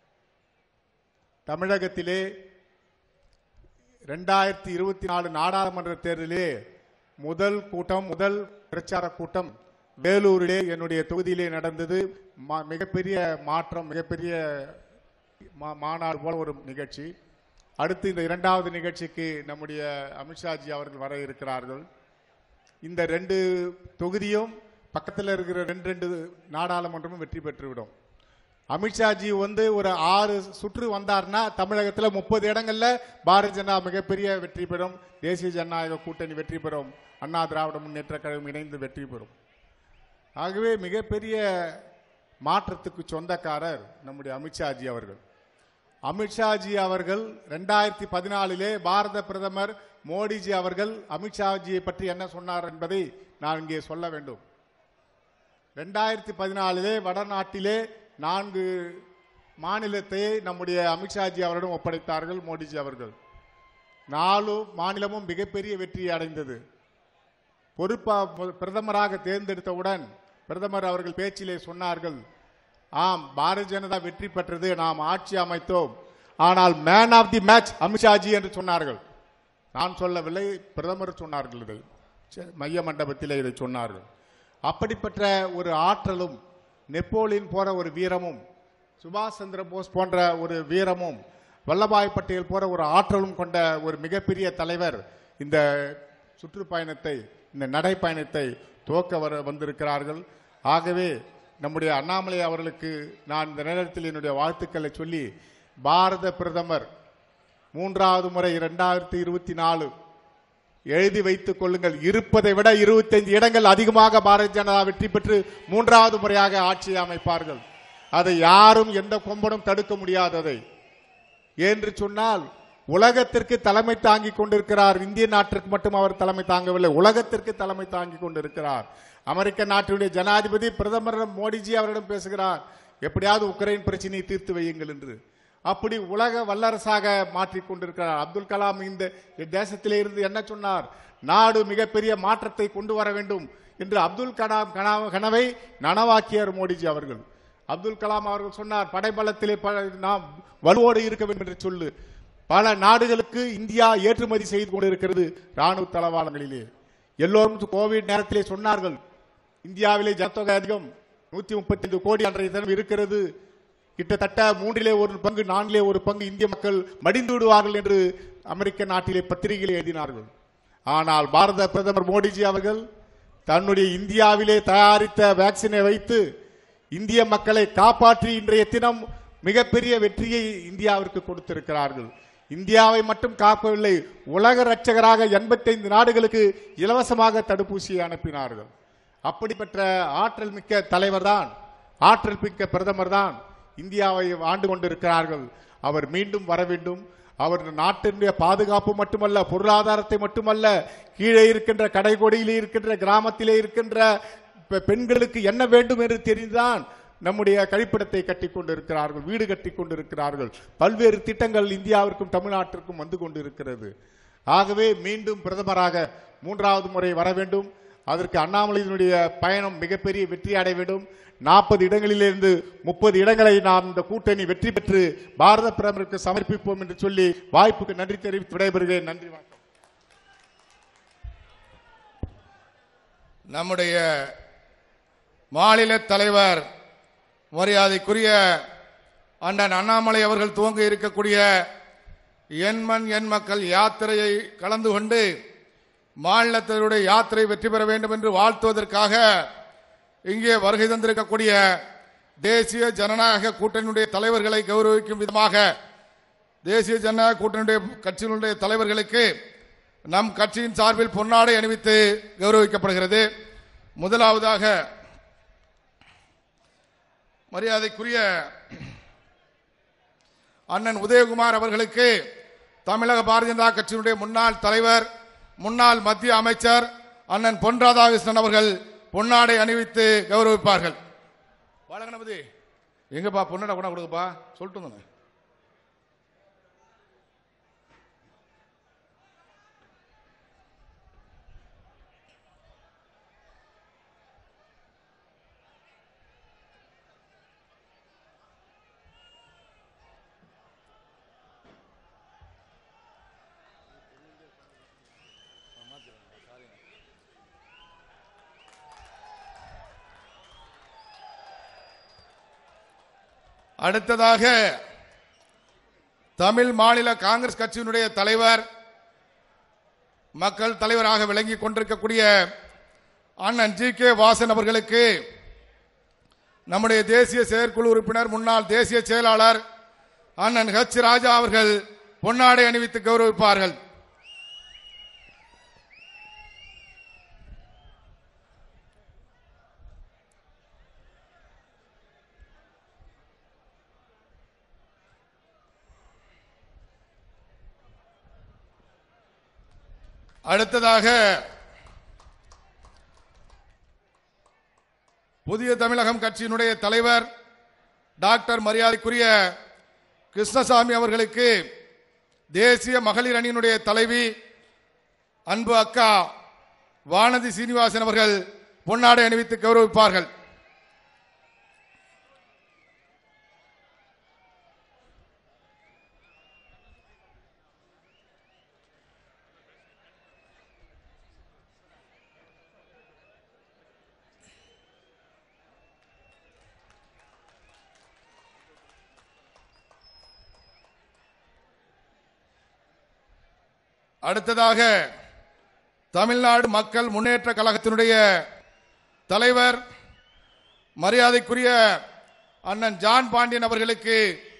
தமிழகத்திலே ரெண்டாயிரத்தி இருபத்தி நாலு நாடாளுமன்ற தேர்தலிலே முதல் கூட்டம் முதல் பிரச்சார கூட்டம் வேலூரிலே என்னுடைய தொகுதியிலே நடந்தது மா- மிகப்பெரிய மாற்றம் மிகப்பெரிய மா- மாநாடு போல ஒரு நிகழ்ச்சி அடுத்து இந்த இரண்டாவது நிகழ்ச்சிக்கு நம்முடைய அமித்ஷாஜி அவர்கள் வர இருக்கிறார்கள் இந்த ரெண்டு தொகுதியும் பக்கத்தில் இருக்கிற ரெண்டு ரெண்டு நாடாளுமன்றமும் வெற்றி பெற்றுவிடும் அமித்ஷாஜி வந்து ஒரு ஆறு சுற்று வந்தார்னா தமிழகத்துல முப்பது இடங்கள்ல பாரதிய ஜனதா மிகப்பெரிய வெற்றி பெறும் தேசிய ஜனநாயக கூட்டணி வெற்றி பெறும் அண்ணா திராவிட முன்னேற்ற கழகம் இணைந்து வெற்றி பெறும் ஆகவே மிகப்பெரிய மாற்றத்துக்கு சொந்தக்காரர் நம்முடைய அமித்ஷாஜி அவர்கள் அமித்ஷாஜி அவர்கள் ரெண்டாயிரத்தி பதினாலிலே பாரத பிரதமர் மோடிஜி அவர்கள் அமித்ஷாஜியை பற்றி என்ன சொன்னார் என்பதை நான் இங்கே சொல்ல வேண்டும் ரெண்டாயிரத்தி பதினாலிலே வடநாட்டிலே நான்கு மாநிலத்தை நம்முடைய அமித்ஷாஜி அவரிடம் ஒப்படைத்தார்கள் மோடிஜி அவர்கள் நாலு மாநிலமும் மிகப்பெரிய வெற்றியை அடைந்தது பொறுப்பா பிரதமராக தேர்ந்தெடுத்தவுடன் பிரதமர் அவர்கள் பேச்சிலே சொன்னார்கள் ஆம் பாரதிய ஜனதா வெற்றி பெற்றது நாம் ஆட்சி அமைத்தோம் ஆனால் மேன் ஆஃப் தி மேட்ச் அமித்ஷாஜி என்று சொன்னார்கள் நான் சொல்லவில்லை பிரதமர் சொன்னார்கள் இதை சே- மைய மண்டபத்திலே இதை சொன்னார்கள் அப்படிப்பட்ட ஒரு ஆற்றலும் நெப்போலியன் போற ஒரு வீரமும் சுபாஷ் சந்திர போஸ் போன்ற ஒரு வீரமும் வல்லபாய் பட்டேல் போற ஒரு ஆற்றலும் கொண்ட ஒரு மிகப்பெரிய தலைவர் இந்த சுற்றுப்பயணத்தை இந்த நடைப்பயணத்தை துவக்க வர வந்திருக்கிறார்கள் ஆகவே நம்முடைய அண்ணாமலை அவர்களுக்கு நான் இந்த நேரத்தில் என்னுடைய வாழ்த்துக்களை சொல்லி பாரத பிரதமர் மூன்றாவது முறை இரண்டாயிரத்தி இருபத்தி நாலு எழுதி வைத்துக் கொள்ளுங்கள் இருப்பதை விட இருபத்தைந்து இடங்கள் அதிகமாக பாரதிய ஜனதா வெற்றி பெற்று மூன்றாவது முறையாக ஆட்சியை அமைப்பார்கள் அதை யாரும் எந்த கொம்பனும் தடுக்க முடியாததை என்று சொன்னால் உலகத்திற்கு தலைமை தாங்கி கொண்டிருக்கிறார் இந்திய நாட்டிற்கு மட்டும் அவர் தலைமை தாங்கவில்லை உலகத்திற்கு தலைமை தாங்கி கொண்டிருக்கிறார் அமெரிக்க நாட்டினுடைய ஜனாதிபதி பிரதமர் மோடிஜி அவரிடம் பேசுகிறார் எப்படியாவது உக்ரைன் பிரச்சனையை தீர்த்து வையுங்கள் என்று அப்படி உலக வல்லரசாக மாற்றிக் கொண்டிருக்கிறார் அப்துல் கலாம் இந்த தேசத்திலே இருந்து என்ன சொன்னார் நாடு மிகப்பெரிய மாற்றத்தை கொண்டு வர வேண்டும் என்று அப்துல் கலாம் கனா- கனவை நனவாக்கியார் மோடிஜி அவர்கள் அப்துல் கலாம் அவர்கள் சொன்னார் படைபலத்திலே ப- நாம் வலுவோடு இருக்க வேண்டும் என்று சொல்லு பல நாடுகளுக்கு இந்தியா ஏற்றுமதி செய்து கொண்டிருக்கிறது ராணுவ தளவாடங்களிலே எல்லோரும் கோவிட் நேரத்திலே சொன்னார்கள் இந்தியாவிலே ஜனத்தொகை அதிகம் நூத்தி முப்பத்தி ஐந்து கோடி அன்றைய தினம் இருக்கிறது கிட்டத்தட்ட மூன்றிலே ஒரு பங்கு நான்கிலே ஒரு பங்கு இந்திய மக்கள் மடிந்து விடுவார்கள் என்று அமெரிக்க நாட்டிலே பத்திரிகையில் எழுதினார்கள் ஆனால் பாரத பிரதமர் மோடிஜி அவர்கள் தன்னுடைய இந்தியாவிலே தயாரித்த வேக்சினை வைத்து இந்திய மக்களை காப்பாற்றி இன்றைய தினம் மிகப்பெரிய வெற்றியை இந்தியாவிற்கு கொடுத்திருக்கிறார்கள் இந்தியாவை மட்டும் காக்கவில்லை உலக ரட்சகராக எண்பத்தைந்து நாடுகளுக்கு இலவசமாக தடுப்பூசியை அனுப்பினார்கள் அப்படிப்பட்ட ஆற்றல் மிக்க தலைவர் தான் ஆற்றல் மிக்க பிரதமர் தான் இந்தியாவை ஆண்டு கொண்டிருக்கிறார்கள் அவர் மீண்டும் வர வேண்டும் அவர் நாட்டினுடைய பாதுகாப்பு மட்டுமல்ல பொருளாதாரத்தை மட்டுமல்ல கீழே இருக்கின்ற கடைகோடியிலே இருக்கின்ற கிராமத்திலே இருக்கின்ற பெ- பெண்களுக்கு என்ன வேண்டும் என்று தெரிந்துதான் நம்முடைய கழிப்பிடத்தை கட்டி கொண்டிருக்கிறார்கள் வீடு கட்டி கொண்டிருக்கிறார்கள் பல்வேறு திட்டங்கள் இந்தியாவிற்கும் தமிழ்நாட்டிற்கும் வந்து கொண்டிருக்கிறது ஆகவே மீண்டும் பிரதமராக மூன்றாவது முறை வர வேண்டும் அதற்கு அண்ணாமலையினுடைய பயணம் மிகப்பெரிய வெற்றி அடைய வேண்டும் நாற்பது இடங்களிலிருந்து முப்பது இடங்களை நாம் இந்த கூட்டணி வெற்றி பெற்று பாரத பிரதமருக்கு சமர்ப்பிப்போம் என்று சொல்லி வாய்ப்புக்கு நன்றி தெரிவித்து விடைபெறுகிறேன் நன்றி வணக்கம் நம்முடைய மாநில தலைவர் மரியாதைக்குரிய அண்ணன் அண்ணாமலை அவர்கள் துவங்க இருக்கக்கூடிய எண்மண் எண் மக்கள் யாத்திரையை கலந்து கொண்டு மாநிலத்தினுடைய யாத்திரை வெற்றி பெற வேண்டும் என்று வாழ்த்துவதற்காக இங்கே வருகை தந்திருக்கக்கூடிய தேசிய ஜனநாயக கூட்டணியுடைய தலைவர்களை கௌரவிக்கும் விதமாக தேசிய ஜனநாயக கூட்டணியுடைய கட்சியினுடைய தலைவர்களுக்கு நம் கட்சியின் சார்பில் பொன்னாடை அணிவித்து கௌரவிக்கப்படுகிறது முதலாவதாக மரியாதைக்குரிய அண்ணன் உதயகுமார் அவர்களுக்கு தமிழக பாரதிய ஜனதா கட்சியினுடைய முன்னாள் தலைவர் முன்னாள் மத்திய அமைச்சர் அண்ணன் பொன் ராதாகிருஷ்ணன் அவர்கள் பொன்னாடை அணிவித்து கௌரவிப்பார்கள் பாலகணபதி எங்கப்பா பொன்னாடை கொண்டா கொடுக்கப்பா சொல்லிட்டு வந்தேன் அடுத்ததாக தமிழ் மாநில காங்கிரஸ் கட்சியினுடைய தலைவர் மக்கள் தலைவராக விளங்கிக் கொண்டிருக்கக்கூடிய அண்ணன் ஜி கே வாசன் அவர்களுக்கு நம்முடைய தேசிய செயற்குழு உறுப்பினர் முன்னாள் தேசிய செயலாளர் அண்ணன் ஹெச் ராஜா அவர்கள் பொன்னாடை அணிவித்து கௌரவிப்பார்கள் அடுத்ததாக புதிய தமிழகம் கட்சியினுடைய தலைவர் டாக்டர் மரியாதைக்குரிய கிருஷ்ணசாமி அவர்களுக்கு தேசிய மகளிர் அணியினுடைய தலைவி அன்பு அக்கா வானதி சீனிவாசன் அவர்கள் பொன்னாடை அணிவித்து கௌரவிப்பார்கள் அடுத்ததாக தமிழ்நாடு மக்கள் முன்னேற்ற கழகத்தினுடைய தலைவர் மரியாதைக்குரிய அண்ணன் ஜான் பாண்டியன் அவர்களுக்கு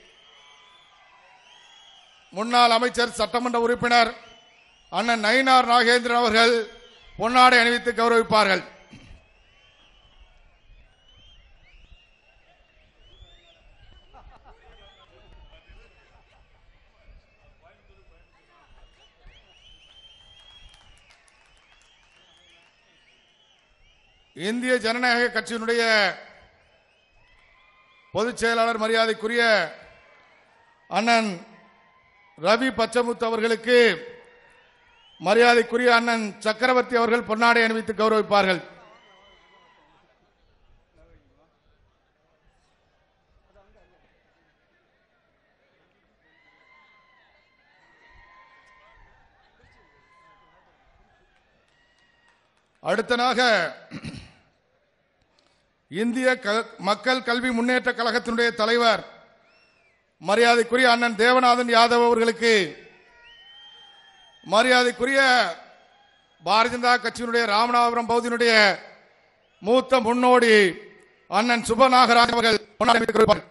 முன்னாள் அமைச்சர் சட்டமன்ற உறுப்பினர் அண்ணன் நயினார் நாகேந்திரன் அவர்கள் பொன்னாடை அணிவித்து கௌரவிப்பார்கள் இந்திய ஜனநாயக கட்சியினுடைய பொதுச் செயலாளர் மரியாதைக்குரிய அண்ணன் ரவி பச்சமுத்து அவர்களுக்கு மரியாதைக்குரிய அண்ணன் சக்கரவர்த்தி அவர்கள் பொன்னாடை அணிவித்து கௌரவிப்பார்கள் அடுத்ததாக இந்திய க- மக்கள் கல்வி முன்னேற்ற கழகத்தினுடைய தலைவர் மரியாதைக்குரிய அண்ணன் தேவநாதன் யாதவ் அவர்களுக்கு மரியாதைக்குரிய பாரதிய ஜனதா கட்சியினுடைய ராமநாதபுரம் பகுதியினுடைய மூத்த முன்னோடி அண்ணன் சுபநாகராஜ் அவர்கள் பொன்னாடை அணிவித்து கௌரவிப்பார்கள்.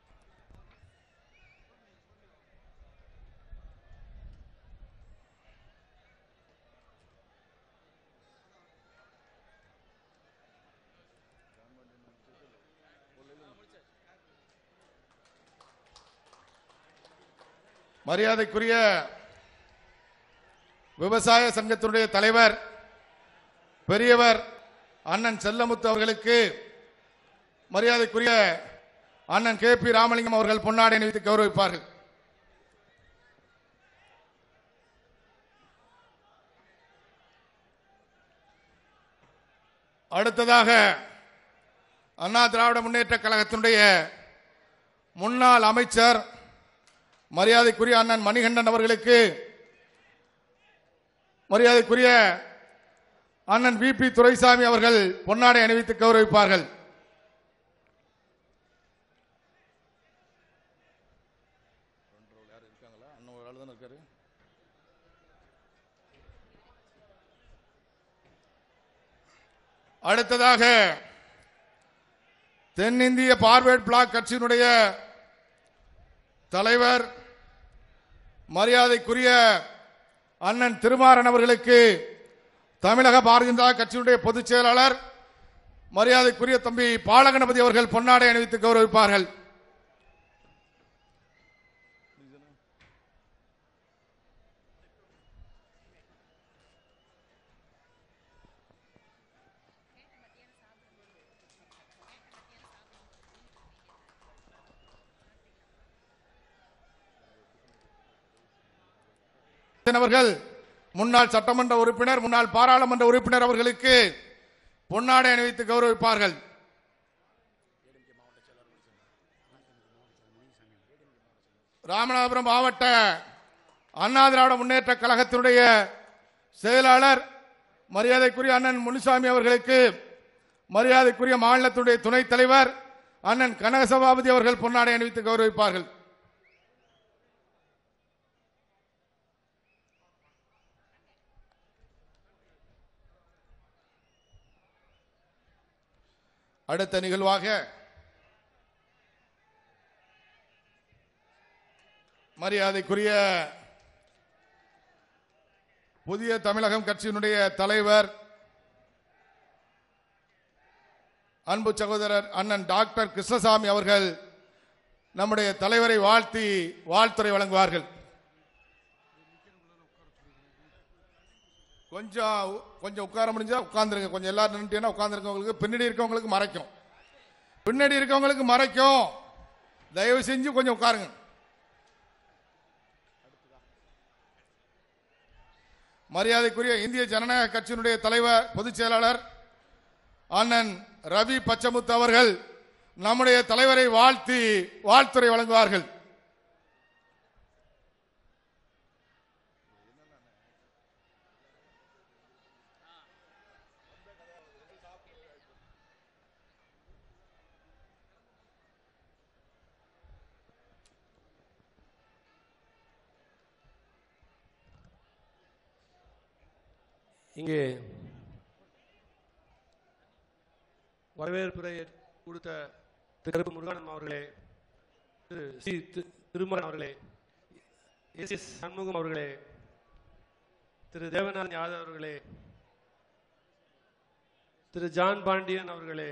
மரியாதைக்குரிய விவசாய சங்கத்தினுடைய தலைவர் பெரியவர் அண்ணன் செல்லமுத்து அவர்களுக்கு மரியாதைக்குரிய அண்ணன் கே பி ராமலிங்கம் அவர்கள் பொன்னாடை அணிவித்து கௌரவிப்பார்கள் அடுத்ததாக அண்ணா திராவிட முன்னேற்ற கழகத்தினுடைய முன்னாள் அமைச்சர் மரியாதைக்குரிய அண்ணன் மணிகண்டன் அவர்களுக்கு மரியாதைக்குரிய அண்ணன் வி பி துரைசாமி அவர்கள் பொன்னாடை அணிவித்து கௌரவிப்பார்கள் அடுத்ததாக தென்னிந்திய பார்வேர்ட் பிளாக் கட்சியினுடைய தலைவர் மரியாதைக்குரிய அண்ணன் திருமாறன் அவர்களுக்கு தமிழக பாரதிய ஜனதா கட்சியினுடைய பொதுச் செயலாளர் மரியாதைக்குரிய தம்பி பாலகணபதி அவர்கள் பொன்னாடை அணிவித்து கௌரவிப்பார்கள் அவர்கள் முன்னாள் சட்டமன்ற உறுப்பினர் முன்னாள் பாராளுமன்ற உறுப்பினர் அவர்களுக்கு பொன்னாடை அணிவித்து கௌரவிப்பார்கள் ராமநாதபுரம் மாவட்ட அண்ணா திராவிட முன்னேற்ற கழகத்தினுடைய செயலாளர் மரியாதைக்குரிய அண்ணன் முனுசாமி அவர்களுக்கு மரியாதைக்குரிய மாநிலத்துடைய துணைத் தலைவர் அண்ணன் கனகசபாபதி அவர்கள் பொன்னாடை அணிவித்து கௌரவிப்பார்கள் அடுத்த நிகழ்வாக மரியாதைக்குரிய புதிய தமிழகம் கட்சியினுடைய தலைவர் அன்பு சகோதரர் அண்ணன் டாக்டர் கிருஷ்ணசாமி அவர்கள் நம்முடைய தலைவரை வாழ்த்தி வாழ்த்துரை வழங்குவார்கள் கொஞ்சம் கொஞ்சம் உட்கார முடிஞ்சா உட்கார்ந்துருங்க கொஞ்சம் எல்லாரும் நின்றுட்டீங்கன்னா உட்கார்ந்துருக்கவங்களுக்கு பின்னாடி இருக்கவங்களுக்கு மறைக்கும் பின்னாடி இருக்கவங்களுக்கு மறைக்கும் தயவு செஞ்சு கொஞ்சம் உட்காருங்க மரியாதைக்குரிய இந்திய ஜனநாயக கட்சியினுடைய தலைவர் பொதுச் செயலாளர் அண்ணன் ரவி பச்சமுத்து அவர்கள் நம்முடைய தலைவரை வாழ்த்தி வாழ்த்துரை வழங்குவார்கள் இங்கே வரவேற்புரை கொடுத்த திரு கருப்பு முருகானந்தம் அவர்களே திரு சி தி- திருமகன் அவர்களே எஸ் எஸ் சண்முகம் அவர்களே திரு தேவநாதன் யாதவ் அவர்களே திரு ஜான் பாண்டியன் அவர்களே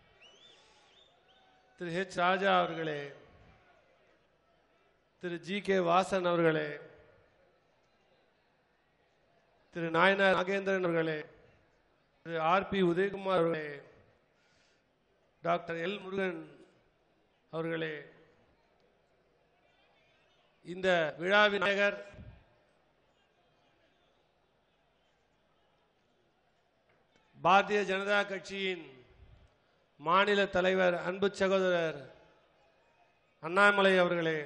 திரு ஹெச் ராஜா அவர்களே திரு ஜி கே வாசன் அவர்களே திரு நாயனார் நாகேந்திரன் அவர்களே திரு ஆர் பி உதயகுமார் அவர்களே டாக்டர் எல் முருகன் அவர்களே இந்த விழாவின் நாயகர் பாரதிய ஜனதா கட்சியின் மாநில தலைவர் அன்பு சகோதரர் அண்ணாமலை அவர்களே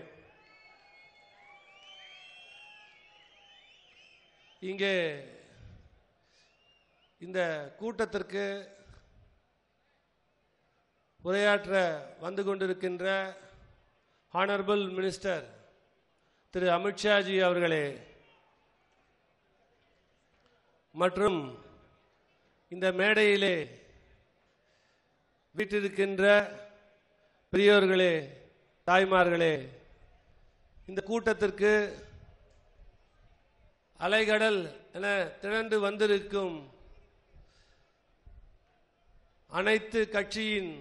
இங்கே இந்த கூட்டத்திற்கு உரையாற்ற வந்து கொண்டிருக்கின்ற ஹானரபிள் மினிஸ்டர் திரு அமித்ஷாஜி அவர்களே மற்றும் இந்த மேடையிலே வீட்டிருக்கின்ற பெரியோர்களே தாய்மார்களே இந்த கூட்டத்திற்கு அலைகடல் என திரண்டு வந்திருக்கும் அனைத்து கட்சியின்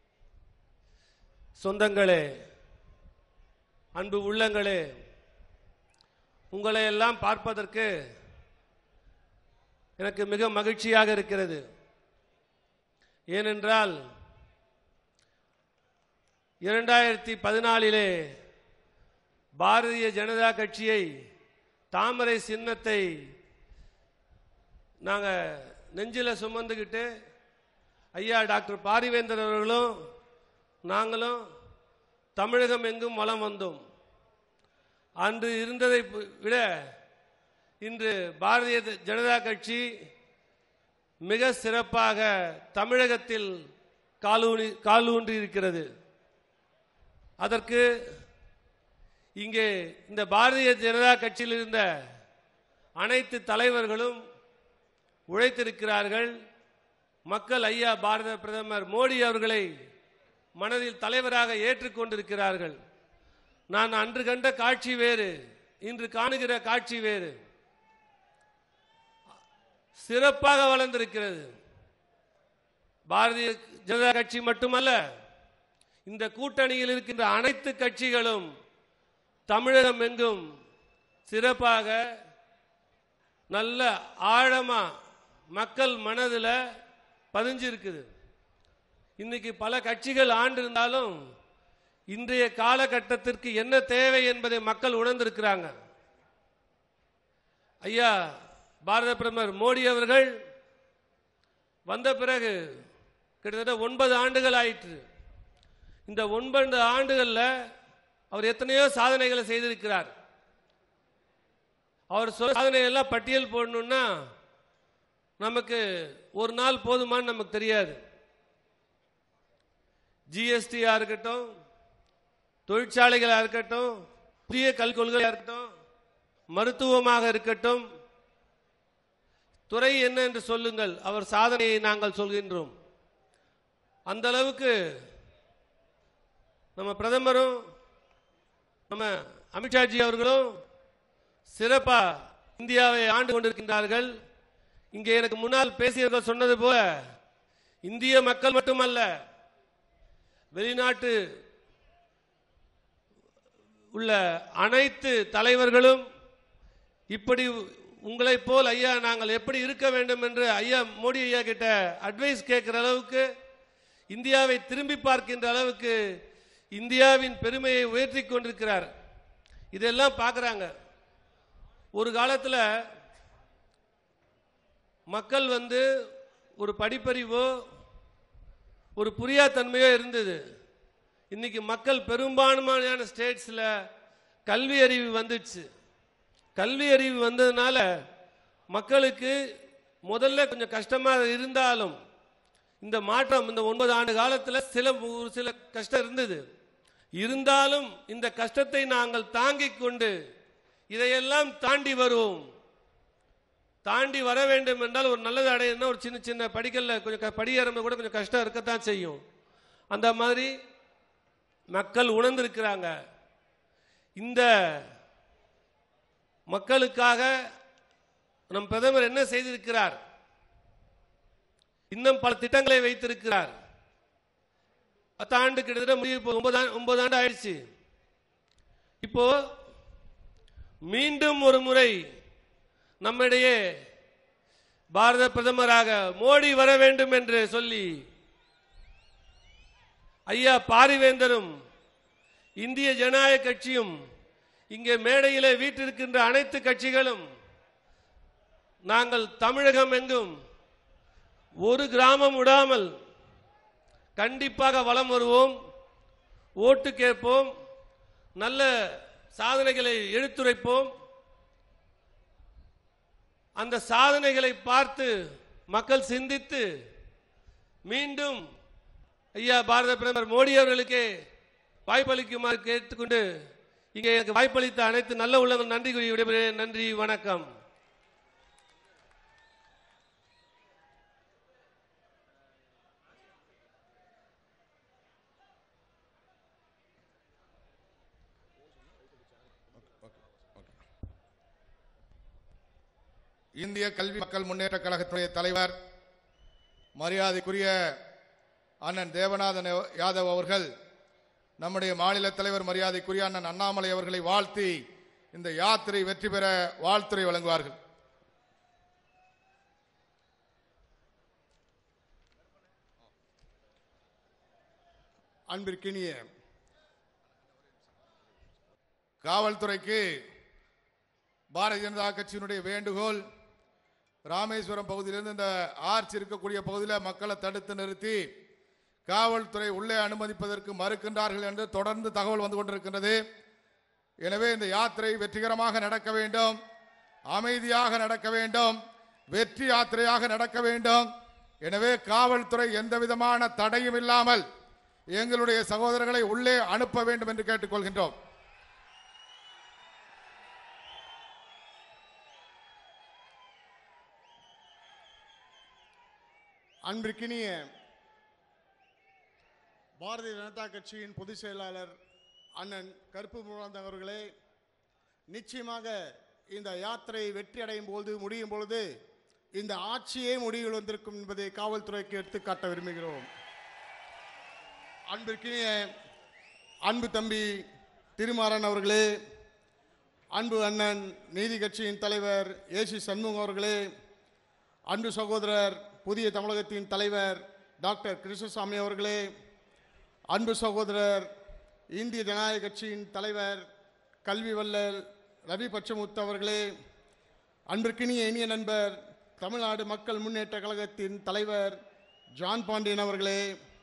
சொந்தங்களே அன்பு உள்ளங்களே உங்களை எல்லாம் பார்ப்பதற்கு எனக்கு மிக மகிழ்ச்சியாக இருக்கிறது ஏனென்றால் இரண்டாயிரத்தி பதினாலிலே பாரதிய ஜனதா கட்சியை தாமரை சின்னத்தை நாங்கள் நெஞ்சில் சுமந்துக்கிட்டு ஐயா டாக்டர் பாரிவேந்தர் அவர்களும் நாங்களும் தமிழகம் எங்கும் வலம் வந்தோம் அன்று இருந்ததை பு- விட இன்று பாரதிய ஜனதா கட்சி மிக சிறப்பாக தமிழகத்தில் காலூனி காலூன்றி இருக்கிறது அதற்கு இங்கே இந்த பாரதிய ஜனதா கட்சியில் இருந்த அனைத்து தலைவர்களும் உழைத்திருக்கிறார்கள் மக்கள் ஐயா பாரத பிரதமர் மோடி அவர்களை மனதில் தலைவராக ஏற்றுக்கொண்டிருக்கிறார்கள் நான் அன்று கண்ட காட்சி வேறு இன்று காணுகிற காட்சி வேறு சிறப்பாக வளர்ந்திருக்கிறது பாரதிய ஜனதா கட்சி மட்டுமல்ல இந்த கூட்டணியில் இருக்கின்ற அனைத்து கட்சிகளும் தமிழகம் எங்கும் சிறப்பாக நல்ல ஆழமா மக்கள் மனதில் பதிஞ்சிருக்குது இன்னைக்கு பல கட்சிகள் ஆண்டு இருந்தாலும் இன்றைய காலகட்டத்திற்கு என்ன தேவை என்பதை மக்கள் உணர்ந்திருக்கிறாங்க ஐயா பாரத பிரதமர் மோடி அவர்கள் வந்த பிறகு கிட்டத்தட்ட ஒன்பது ஆண்டுகள் ஆயிற்று இந்த ஒன்பது ஆண்டுகளில் அவர் எத்தனையோ சாதனைகளை செய்திருக்கிறார் அவர் சொல்ல சாதனை எல்லாம் பட்டியல் போடணும்னா நமக்கு ஒரு நாள் போதுமான்னு நமக்கு தெரியாது ஜிஎஸ்டியா இருக்கட்டும் தொழிற்சாலைகளா இருக்கட்டும் புதிய கல்விக் கொள்கையா இருக்கட்டும் மருத்துவமாக இருக்கட்டும் துறை என்ன என்று சொல்லுங்கள் அவர் சாதனையை நாங்கள் சொல்கின்றோம் அந்த அளவுக்கு நம்ம பிரதமரும் நம்ம அமித்ஷாஜி அவர்களும் சிறப்பா இந்தியாவை ஆண்டு கொண்டிருக்கின்றார்கள் இங்கே எனக்கு முன்னால் பேசியவர்கள் சொன்னது போல இந்திய மக்கள் மட்டுமல்ல வெளிநாட்டு உள்ள அனைத்து தலைவர்களும் இப்படி உங்களைப் போல் ஐயா நாங்கள் எப்படி இருக்க வேண்டும் என்று ஐயா மோடி ஐயா கிட்ட அட்வைஸ் கேட்கிற அளவுக்கு இந்தியாவை திரும்பி பார்க்கின்ற அளவுக்கு இந்தியாவின் பெருமையை உயர்த்தி கொண்டிருக்கிறார் இதெல்லாம் பார்க்குறாங்க ஒரு காலத்தில் மக்கள் வந்து ஒரு படிப்பறிவோ ஒரு புரியாத்தன்மையோ இருந்தது இன்னைக்கு மக்கள் பெரும்பான்மையான ஸ்டேட்ஸில் கல்வி அறிவு வந்துடுச்சு கல்வி அறிவு வந்ததுனால மக்களுக்கு முதல்ல கொஞ்சம் கஷ்டமாக இருந்தாலும் இந்த மாற்றம் இந்த ஒன்பது ஆண்டு காலத்தில் சில ஒரு சில கஷ்டம் இருந்தது இருந்தாலும் இந்த கஷ்டத்தை நாங்கள் தாங்கிக் கொண்டு இதையெல்லாம் தாண்டி வருவோம் தாண்டி வர வேண்டும் என்றால் ஒரு நல்லது அடையணும்னா ஒரு சின்ன சின்ன படிக்கல்ல கொஞ்சம் க- படியேறும்போது கூட கொஞ்சம் கஷ்டம் இருக்கத்தான் செய்யும் அந்த மாதிரி மக்கள் உணர்ந்திருக்கிறாங்க இந்த மக்களுக்காக நம் பிரதமர் என்ன செய்திருக்கிறார் இன்னும் பல திட்டங்களை வைத்திருக்கிறார் பத்தாண்டு கிட்டத்தட்ட முடிவு இப்போ ஒன்பது ஆண்டு ஒன்பது ஆண்டு ஆயிடுச்சு இப்போ மீண்டும் ஒரு முறை நம்மிடையே பாரத பிரதமராக மோடி வர வேண்டும் என்று சொல்லி ஐயா பாரிவேந்தரும் இந்திய ஜனநாயக கட்சியும் இங்கே மேடையிலே வீற்றிருக்கின்ற அனைத்து கட்சிகளும் நாங்கள் தமிழகம் எங்கும் ஒரு கிராமம் விடாமல் கண்டிப்பாக வலம் வருவோம் ஓட்டு கேட்போம் நல்ல சாதனைகளை எடுத்துரைப்போம் அந்த சாதனைகளை பார்த்து மக்கள் சிந்தித்து மீண்டும் ஐயா பாரத பிரதமர் மோடி அவர்களுக்கு வாய்ப்பளிக்குமாறு கேட்டுக்கொண்டு இங்கே எனக்கு வாய்ப்பளித்த அனைத்து நல்ல உள்ளங்கள் நன்றி கூறி விடைபெறுகிறேன் நன்றி வணக்கம் இந்திய கல்வி மக்கள் முன்னேற்ற கழகத்துடைய தலைவர் மரியாதைக்குரிய அண்ணன் தேவநாதன் யாதவ் அவர்கள் நம்முடைய மாநில தலைவர் மரியாதைக்குரிய அண்ணன் அண்ணாமலை அவர்களை வாழ்த்தி இந்த யாத்திரை வெற்றி பெற வாழ்த்துரை வழங்குவார்கள் அன்பிற்கினிய காவல்துறைக்கு பாரதிய ஜனதா கட்சியினுடைய வேண்டுகோள் ராமேஸ்வரம் பகுதியிலிருந்து இந்த ஆர்ச் இருக்கக்கூடிய பகுதியில் மக்களை தடுத்து நிறுத்தி காவல்துறை உள்ளே அனுமதிப்பதற்கு மறுக்கின்றார்கள் என்று தொடர்ந்து தகவல் வந்து கொண்டிருக்கின்றது எனவே இந்த யாத்திரை வெற்றிகரமாக நடக்க வேண்டும் அமைதியாக நடக்க வேண்டும் வெற்றி யாத்திரையாக நடக்க வேண்டும் எனவே காவல்துறை எந்த விதமான தடையும் இல்லாமல் எங்களுடைய சகோதரர்களை உள்ளே அனுப்ப வேண்டும் என்று கேட்டுக்கொள்கின்றோம் அன்பிற்கினிய பாரதிய ஜனதா கட்சியின் பொதுச் செயலாளர் அண்ணன் கருப்பு முருகானந்தம் அவர்களே நிச்சயமாக இந்த யாத்திரை வெற்றி அடையும் போது முடியும் பொழுது இந்த ஆட்சியே முடிவில் வந்திருக்கும் என்பதை காவல்துறைக்கு எடுத்துக்காட்ட விரும்புகிறோம் அன்பிற்கினிய அன்பு தம்பி திருமாறன் அவர்களே அன்பு அண்ணன் நீதி கட்சியின் தலைவர் ஏசி சண்முகம் அவர்களே அன்பு சகோதரர் புதிய தமிழகத்தின் தலைவர் டாக்டர் கிருஷ்ணசாமி அவர்களே அன்பு சகோதரர் இந்திய ஜனநாயக கட்சியின் தலைவர் கல்வி வல்லல் ரவி பச்சமுத்து அவர்களே அன்பிற்கினிய இனிய நண்பர் தமிழ்நாடு மக்கள் முன்னேற்ற கழகத்தின் தலைவர் ஜான் பாண்டியன் அவர்களே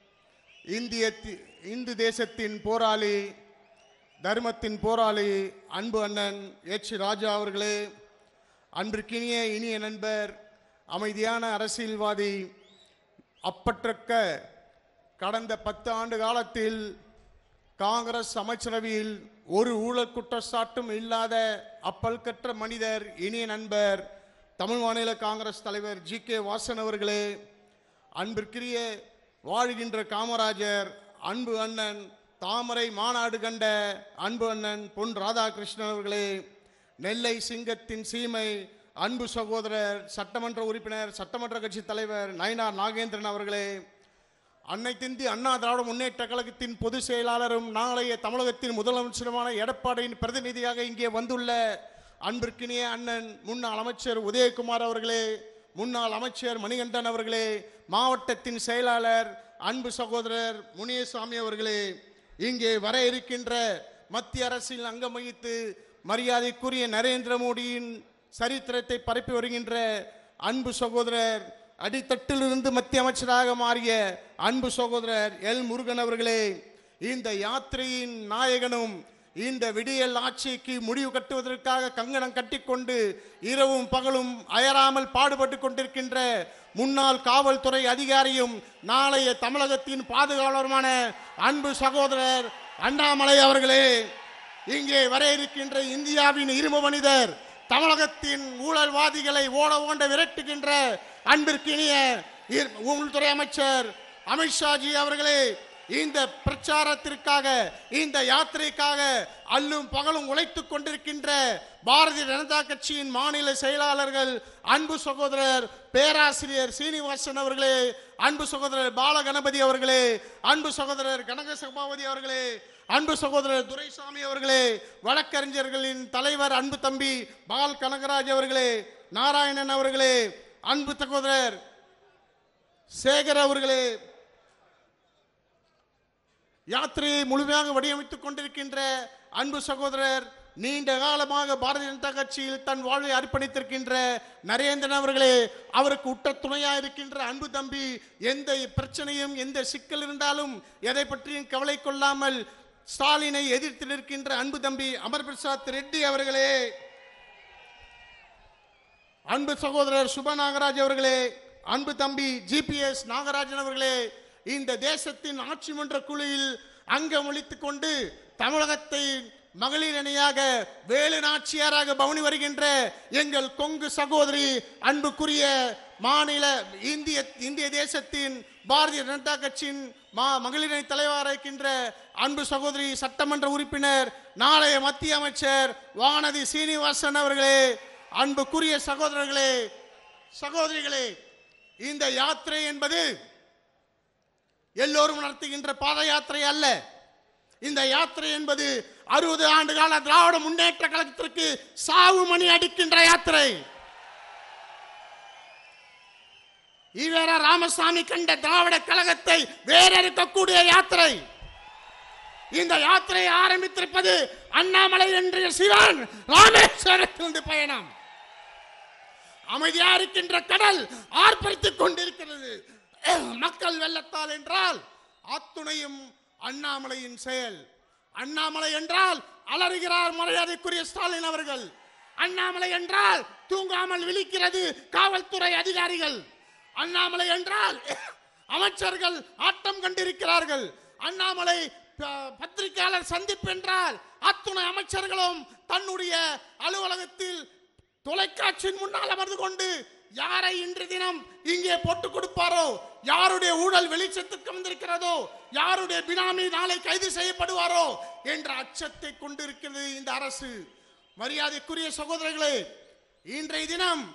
இந்திய தி- இந்து தேசத்தின் போராளி தர்மத்தின் போராளி அன்பு அண்ணன் எச் ராஜா அவர்களே அன்பிற்கினிய இனிய நண்பர் அமைதியான அரசியல்வாதி அப்பற்றக்க கடந்த பத்து ஆண்டு காலத்தில் காங்கிரஸ் அமைச்சரவையில் ஒரு ஊழல் குற்றச்சாட்டும் இல்லாத அப்பல்கற்ற மனிதர் இனிய நண்பர் தமிழ் மாநில காங்கிரஸ் தலைவர் ஜி கே வாசன் அவர்களே அன்பிற்குரிய வாழ்கின்ற காமராஜர் அன்பு அண்ணன் தாமரை மாநாடு கண்ட அன்பு அண்ணன் பொன் ராதாகிருஷ்ணன் அவர்களே நெல்லை சிங்கத்தின் சீமை அன்பு சகோதரர் சட்டமன்ற உறுப்பினர் சட்டமன்ற கட்சி தலைவர் நயினார் நாகேந்திரன் அவர்களே அன்னைத்திந்தி அண்ணா திராவிட முன்னேற்ற கழகத்தின் பொதுச் செயலாளரும் நாளைய தமிழகத்தின் முதலமைச்சருமான எடப்பாடியின் பிரதிநிதியாக இங்கே வந்துள்ள அன்பிற்கினிய அண்ணன் முன்னாள் அமைச்சர் உதயகுமார் அவர்களே முன்னாள் அமைச்சர் மணிகண்டன் அவர்களே மாவட்டத்தின் செயலாளர் அன்பு சகோதரர் முனியசாமி அவர்களே இங்கே வர இருக்கின்ற மத்திய அரசில் அங்கம் வகித்து மரியாதைக்குரிய நரேந்திர மோடியின் சரித்திரத்தை பரப்பி வருகின்ற அன்பு சகோதரர் அடித்தட்டிலிருந்து மத்திய அமைச்சராக மாறிய அன்பு சகோதரர் எல் முருகன் அவர்களே இந்த யாத்திரையின் நாயகனும் இந்த விடியல் ஆட்சிக்கு முடிவு கட்டுவதற்காக கங்கணம் கட்டிக்கொண்டு இரவும் பகலும் அயராமல் பாடுபட்டு கொண்டிருக்கின்ற முன்னாள் காவல்துறை அதிகாரியும் நாளைய தமிழகத்தின் பாதுகாவலருமான அன்பு சகோதரர் அண்ணாமலை அவர்களே இங்கே வர இருக்கின்ற இந்தியாவின் இரும்பு மனிதர் தமிழகத்தின் ஊழல்வாதிகளை ஓட ஓண்ட விரட்டுகின்ற அன்பிற்கினிய இ- உள்துறை அமைச்சர் அமித்ஷாஜி அவர்களே இந்த பிரச்சாரத்திற்காக இந்த யாத்திரைக்காக அல்லும் பகலும் உழைத்துக் கொண்டிருக்கின்ற பாரதிய ஜனதா கட்சியின் மாநில செயலாளர்கள் அன்பு சகோதரர் பேராசிரியர் சீனிவாசன் அவர்களே அன்பு சகோதரர் பாலகணபதி அவர்களே அன்பு சகோதரர் கனக சபாபதி அவர்களே அன்பு சகோதரர் துரைசாமி அவர்களே வழக்கறிஞர்களின் தலைவர் அன்பு தம்பி பால் கனகராஜ் அவர்களே நாராயணன் அவர்களே அன்பு சகோதரர் சேகர் அவர்களே யாத்திரையை முழுமையாக வடிவமைத்துக் கொண்டிருக்கின்ற அன்பு சகோதரர் நீண்ட காலமாக பாரதிய ஜனதா கட்சியில் தன் வாழ்வை அர்ப்பணித்திருக்கின்ற நரேந்திரன் அவர்களே அவருக்கு உற்ற துணையா இருக்கின்ற அன்பு தம்பி எந்த பிரச்சனையும் எந்த சிக்கல் இருந்தாலும் எதை பற்றியும் கவலை கொள்ளாமல் ஸ்டாலினை எதிர்த்து நிற்கின்ற அன்பு தம்பி அமர் பிரசாத் ரெட்டி அவர்களே அன்பு சகோதரர் சுப நாகராஜ் அவர்களே அன்பு தம்பி ஜிபிஎஸ் நாகராஜன் அவர்களே இந்த தேசத்தின் ஆட்சி மன்ற குழுவில் அங்கம் ஒழித்துக் கொண்டு தமிழகத்தை மகளிர் அணியாக வேலு நாச்சியாராக பவனி வருகின்ற எங்கள் கொங்கு சகோதரி அன்புக்குரிய மாநில இந்திய இந்திய தேசத்தின் பாரதிய ஜனதா கட்சியின் மா மகளிர் அணி தலைவராக இருக்கின்ற அன்பு சகோதரி சட்டமன்ற உறுப்பினர் நாளைய மத்திய அமைச்சர் வானதி சீனிவாசன் அவர்களே அன்புக்குரிய சகோதரர்களே சகோதரிகளே இந்த யாத்திரை என்பது எல்லோரும் நடத்துகின்ற பாத யாத்திரை அல்ல இந்த யாத்திரை என்பது அறுபது ஆண்டு கால திராவிட முன்னேற்ற கழகத்திற்கு சாவு மணி அடிக்கின்ற யாத்திரை ஈவேர ராமசாமி கண்ட திராவிட கழகத்தை வேறறுக்கக்கூடிய யாத்திரை இந்த யாத்திரையை ஆரம்பித்திருப்பது அண்ணாமலை என்ற சிவன் ராமேஸ்வரத்திலிருந்து பயணம் அமைதியா இருக்கின்ற கடல் ஆர்ப்பரித்துக் கொண்டிருக்கிறது மக்கள் வெள்ளத்தால் என்றால் அத்துணையும் அண்ணாமலையின் செயல் அண்ணாமலை என்றால் அலறுகிறார் மரியாதைக்குரிய ஸ்டாலின் அவர்கள் அண்ணாமலை என்றால் தூங்காமல் விழிக்கிறது காவல்துறை அதிகாரிகள் அண்ணாமலை என்றால் அமைச்சர்கள் ஆட்டம் கண்டிருக்கிறார்கள் அண்ணாமலை ப- பத்திரிகையாளர் சந்திப்பு என்றால் அத்துணை அமைச்சர்களும் தன்னுடைய அலுவலகத்தில் தொலைக்காட்சியின் முன்னால் அமர்ந்து கொண்டு யாரை இன்று தினம் இங்கே போட்டுக் கொடுப்பாரோ யாருடைய ஊழல் வெளிச்சத்துக்கு வந்திருக்கிறதோ யாருடைய பினாமி நாளை கைது செய்யப்படுவாரோ என்ற அச்சத்தை கொண்டிருக்கிறது இந்த அரசு மரியாதைக்குரிய சகோதரர்களே இன்றைய தினம்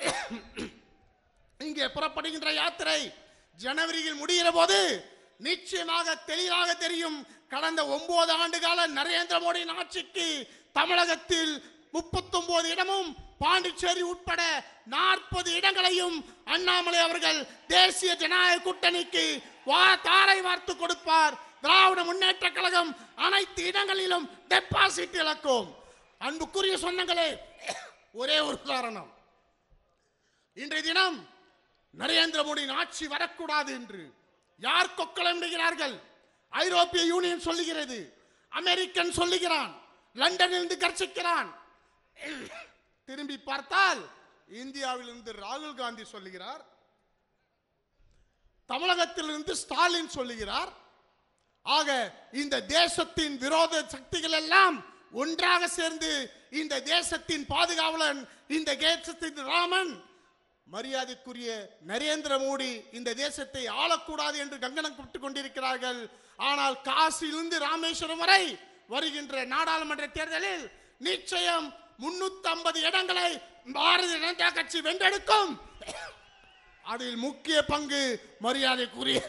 இங்கே புறப்படுகின்ற யாத்திரை ஜனவரியில் முடிகிற போது நிச்சயமாக தெளிவாக தெரியும் கடந்த ஒன்பது ஆண்டு கால நரேந்திர மோடியின் ஆட்சிக்கு தமிழகத்தில் முப்பத்தொன்பது இடமும் பாண்டிச்சேரி உட்பட நாற்பது இடங்களையும் அண்ணாமலை அவர்கள் தேசிய ஜனநாயக கூட்டணிக்கு வா தாரை வார்த்து கொடுப்பார் திராவிட முன்னேற்ற கழகம் அனைத்து இடங்களிலும் டெபாசிட் இழக்கும் அன்புக்குரிய சொந்தங்களே ஒரே ஒரு காரணம் இன்றைய தினம் நரேந்திர மோடியின் ஆட்சி வரக்கூடாது என்று யார் கொக்கலமிடுகிறார்கள் ஐரோப்பிய யூனியன் சொல்லுகிறது அமெரிக்கன் சொல்லுகிறான் லண்டனிலிருந்து கர்ச்சிக்கிறான் திரும்பி பார்த்தால் இந்தியாவிலிருந்து ராகுல் காந்தி சொல்லுகிறார் தமிழகத்திலிருந்து ஸ்டாலின் சொல்லுகிறார் ஆக இந்த தேசத்தின் விரோத சக்திகள் எல்லாம் ஒன்றாக சேர்ந்து இந்த தேசத்தின் பாதுகாவலன் இந்த தேசத்தின் ராமன் மரியாதைக்குரிய நரேந்திர மோடி இந்த தேசத்தை ஆளக்கூடாது என்று கங்கணம் விட்டுக் கொண்டிருக்கிறார்கள் ஆனால் காசியிலிருந்து ராமேஸ்வரம் வரை வருகின்ற நாடாளுமன்ற தேர்தலில் நிச்சயம் முன்னூத்தி ஐம்பது இடங்களை பாரதிய ஜனதா கட்சி வென்றெடுக்கும் அதில் முக்கிய பங்கு மரியாதைக்குரிய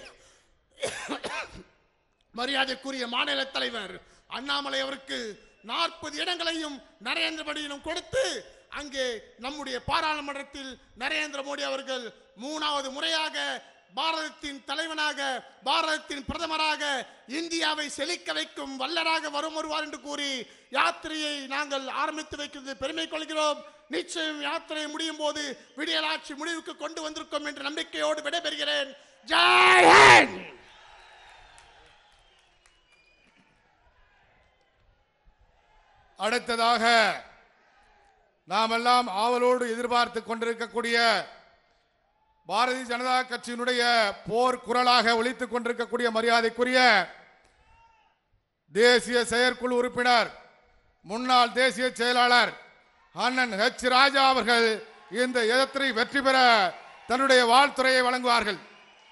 மரியாதைக்குரிய மாநில தலைவர் அண்ணாமலை அவருக்கு நாற்பது இடங்களையும் நரேந்திர மோடியிடம் கொடுத்து அங்கே நம்முடைய பாராளுமன்றத்தில் நரேந்திர மோடி அவர்கள் மூணாவது முறையாக பாரதத்தின் தலைவனாக பாரதத்தின் பிரதமராக இந்தியாவை செழிக்க வைக்கும் வல்லராக வரும் வருவார் என்று கூறி யாத்திரையை நாங்கள் ஆரம்பித்து வைக்கிறது பெருமை கொள்கிறோம் நிச்சயம் யாத்திரை முடியும் போது விடியலாட்சி முடிவுக்கு கொண்டு வந்திருக்கோம் என்ற நம்பிக்கையோடு விடைபெறுகிறேன் ஜெய் ஹிந்த் அடுத்ததாக நாமெல்லாம் ஆவலோடு எதிர்பார்த்து கொண்டிருக்கக்கூடிய பாரதிய ஜனதா கட்சியினுடைய போர் குரலாக ஒலித்துக் கொண்டிருக்கக்கூடிய மரியாதைக்குரிய தேசிய செயற்குழு உறுப்பினர் முன்னாள் தேசிய செயலாளர் அண்ணன் ஹெச் ராஜா அவர்கள் இந்த யாத்திரை வெற்றி பெற தன்னுடைய வாழ்த்துறையை வழங்குவார்கள்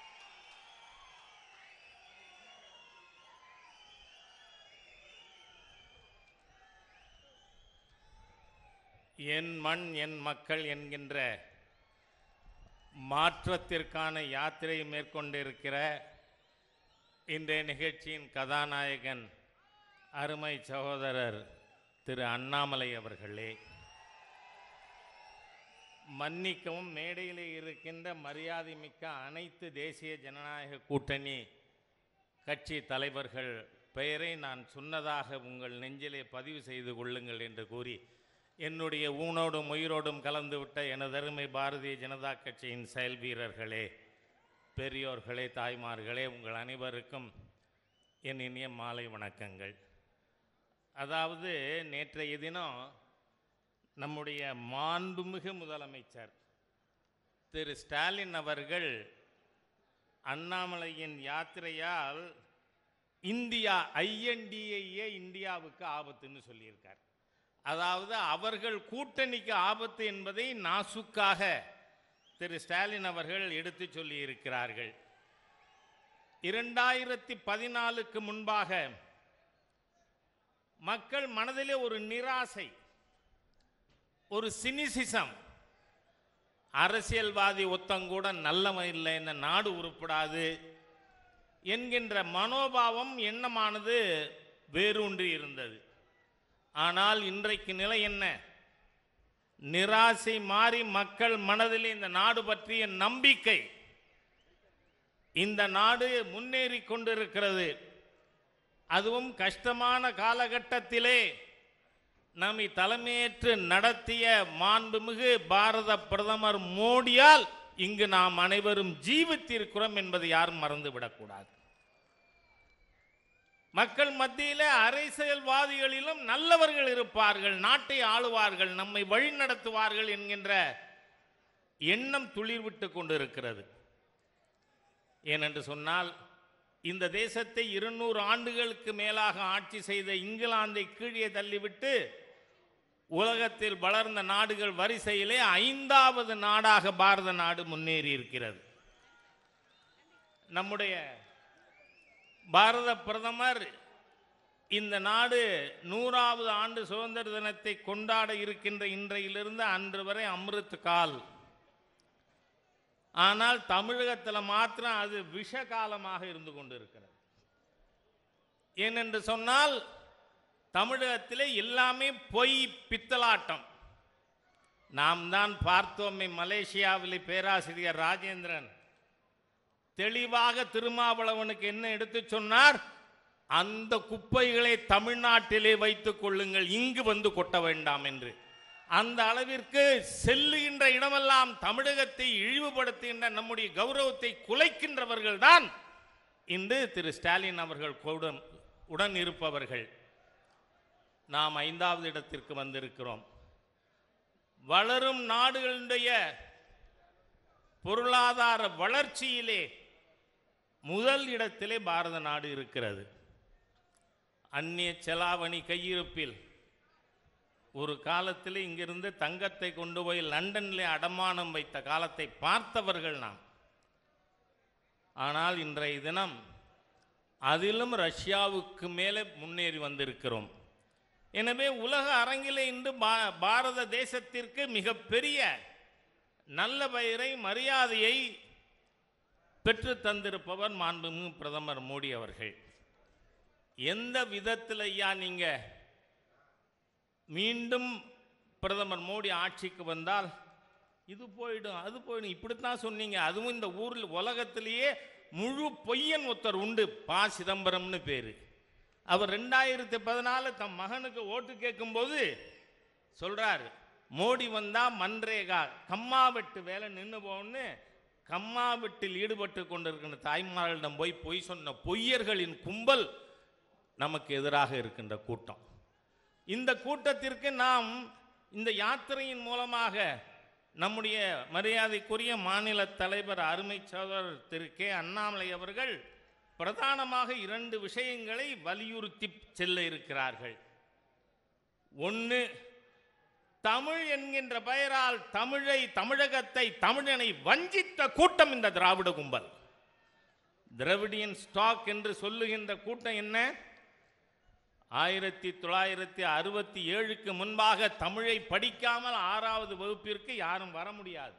என் மண் என் மக்கள் என்கின்ற மாற்றத்திற்கான யாத்திரை மேற்கொண்டிருக்கிற இன்றைய நிகழ்ச்சியின் கதாநாயகன் அருமை சகோதரர் திரு அண்ணாமலை அவர்களே மன்னிக்கவும் மேடையிலே இருக்கின்ற மரியாதை மிக்க அனைத்து தேசிய ஜனநாயக கூட்டணி கட்சி தலைவர்கள் பெயரை நான் சொன்னதாக உங்கள் நெஞ்சிலே பதிவு செய்து கொள்ளுங்கள் என்று கூறி என்னுடைய ஊனோடும் உயிரோடும் கலந்துவிட்ட எனதருமை பாரதிய ஜனதா கட்சியின் செயல் வீரர்களே பெரியோர்களே தாய்மார்களே உங்கள் அனைவருக்கும் என் இனிய மாலை வணக்கங்கள் அதாவது நேற்றைய தினம் நம்முடைய மாண்புமிகு முதலமைச்சர் திரு ஸ்டாலின் அவர்கள் அண்ணாமலையின் யாத்திரையால் இந்தியா ஐஎன்டிஏயே இந்தியாவுக்கு ஆபத்துன்னு சொல்லியிருக்கார் அதாவது அவர்கள் கூட்டணிக்கு ஆபத்து என்பதை நாசுக்காக திரு ஸ்டாலின் அவர்கள் எடுத்து சொல்லியிருக்கிறார்கள் இரண்டாயிரத்தி பதினாலுக்கு முன்பாக மக்கள் மனதிலே ஒரு நிராசை ஒரு சினிசிசம் அரசியல்வாதி ஒத்தங்கூட நல்லவன் இல்லை இந்த நாடு உருப்படாது என்கின்ற மனோபாவம் எண்ணமானது வேரூன்றி இருந்தது ஆனால் இன்றைக்கு நிலை என்ன நிராசை மாறி மக்கள் மனதில் இந்த நாடு பற்றிய நம்பிக்கை இந்த நாடு முன்னேறி கொண்டிருக்கிறது அதுவும் கஷ்டமான காலகட்டத்திலே நம்மை தலைமையேற்று நடத்திய மாண்புமிகு பாரத பிரதமர் மோடியால் இங்கு நாம் அனைவரும் ஜீவித்திருக்கிறோம் என்பதை யாரும் மறந்துவிடக்கூடாது மக்கள் மத்தியிலே அரசியல்வாதிகளிலும் நல்லவர்கள் இருப்பார்கள் நாட்டை ஆளுவார்கள் நம்மை வழிநடத்துவார்கள் என்கின்ற எண்ணம் துளிர்விட்டு கொண்டிருக்கிறது ஏனென்று சொன்னால் இந்த தேசத்தை இருநூறு ஆண்டுகளுக்கு மேலாக ஆட்சி செய்த இங்கிலாந்தை கீழே தள்ளிவிட்டு உலகத்தில் வளர்ந்த நாடுகள் வரிசையிலே ஐந்தாவது நாடாக பாரத நாடு முன்னேறி இருக்கிறது நம்முடைய பாரத பிரதமர் இந்த நாடு நூறாவது ஆண்டு சுதந்திர தினத்தை கொண்டாட இருக்கின்ற இன்றையிலிருந்து அன்று வரை அமிர்த் கால் ஆனால் தமிழகத்தில் மாத்திரம் அது விஷ காலமாக இருந்து கொண்டிருக்கிறது ஏனென்று சொன்னால் தமிழகத்திலே எல்லாமே பொய் பித்தலாட்டம் நாம் தான் பார்த்தோமே மலேசியாவில் பேராசிரியர் ராஜேந்திரன் தெளிவாக திருமாவளவனுக்கு என்ன எடுத்து சொன்னார் அந்த குப்பைகளை தமிழ்நாட்டிலே வைத்துக் கொள்ளுங்கள் இங்கு வந்து கொட்ட வேண்டாம் என்று அந்த அளவிற்கு செல்லுகின்ற இடமெல்லாம் தமிழகத்தை இழிவுபடுத்துகின்ற நம்முடைய கௌரவத்தை குலைக்கின்றவர்கள் தான் இன்று திரு ஸ்டாலின் அவர்கள் கூட உடன் இருப்பவர்கள் நாம் ஐந்தாவது இடத்திற்கு வந்திருக்கிறோம் வளரும் நாடுகளுடைய பொருளாதார வளர்ச்சியிலே முதல் இடத்திலே பாரத நாடு இருக்கிறது அந்நிய செலாவணி கையிருப்பில் ஒரு காலத்தில் இங்கிருந்து தங்கத்தை கொண்டு போய் லண்டனிலே அடமானம் வைத்த காலத்தை பார்த்தவர்கள் நாம் ஆனால் இன்றைய தினம் அதிலும் ரஷ்யாவுக்கு மேலே முன்னேறி வந்திருக்கிறோம் எனவே உலக அரங்கிலே இன்று பா- பாரத தேசத்திற்கு மிகப்பெரிய நல்ல பெயரை மரியாதையை பெற்று தந்திருப்பவர் மாண்புமிகு பிரதமர் மோடி அவர்கள் எந்த விதத்தில் ஐயா நீங்க மீண்டும் பிரதமர் மோடி ஆட்சிக்கு வந்தால் இது போயிடும் அது போயிடும் இப்படித்தான் சொன்னீங்க அதுவும் இந்த ஊரில் உலகத்திலேயே முழு பொய்யன் ஒருத்தர் உண்டு பா சிதம்பரம்னு பேரு அவர் ரெண்டாயிரத்தி பதினாலு தம் மகனுக்கு ஓட்டு கேட்கும்போது சொல்றாரு மோடி வந்தா மன்ரேகா கம்மா வெட்டு வேலை நின்று போன்னு கம்மா வெட்டில் ஈடுபட்டு கொண்டிருக்கின்ற தாய்மார்களிடம் போய் பொய் சொன்ன பொய்யர்களின் கும்பல் நமக்கு எதிராக இருக்கின்ற கூட்டம் இந்த கூட்டத்திற்கு நாம் இந்த யாத்திரையின் மூலமாக நம்முடைய மரியாதைக்குரிய மாநில தலைவர் அருமை சகோதரர் திரு கே அண்ணாமலை அவர்கள் பிரதானமாக இரண்டு விஷயங்களை வலியுறுத்தி செல்ல இருக்கிறார்கள் ஒன்று தமிழ் என்கின்ற பெயரால் தமிழை தமிழகத்தை தமிழனை வஞ்சித்த கூட்டம் இந்த திராவிட கும்பல் திராவிடியன் ஸ்டாக் என்று சொல்லுகின்ற கூட்டம் என்ன ஆயிரத்தி தொள்ளாயிரத்தி அறுபத்தி ஏழுக்கு முன்பாக தமிழை படிக்காமல் ஆறாவது வகுப்பிற்கு யாரும் வர முடியாது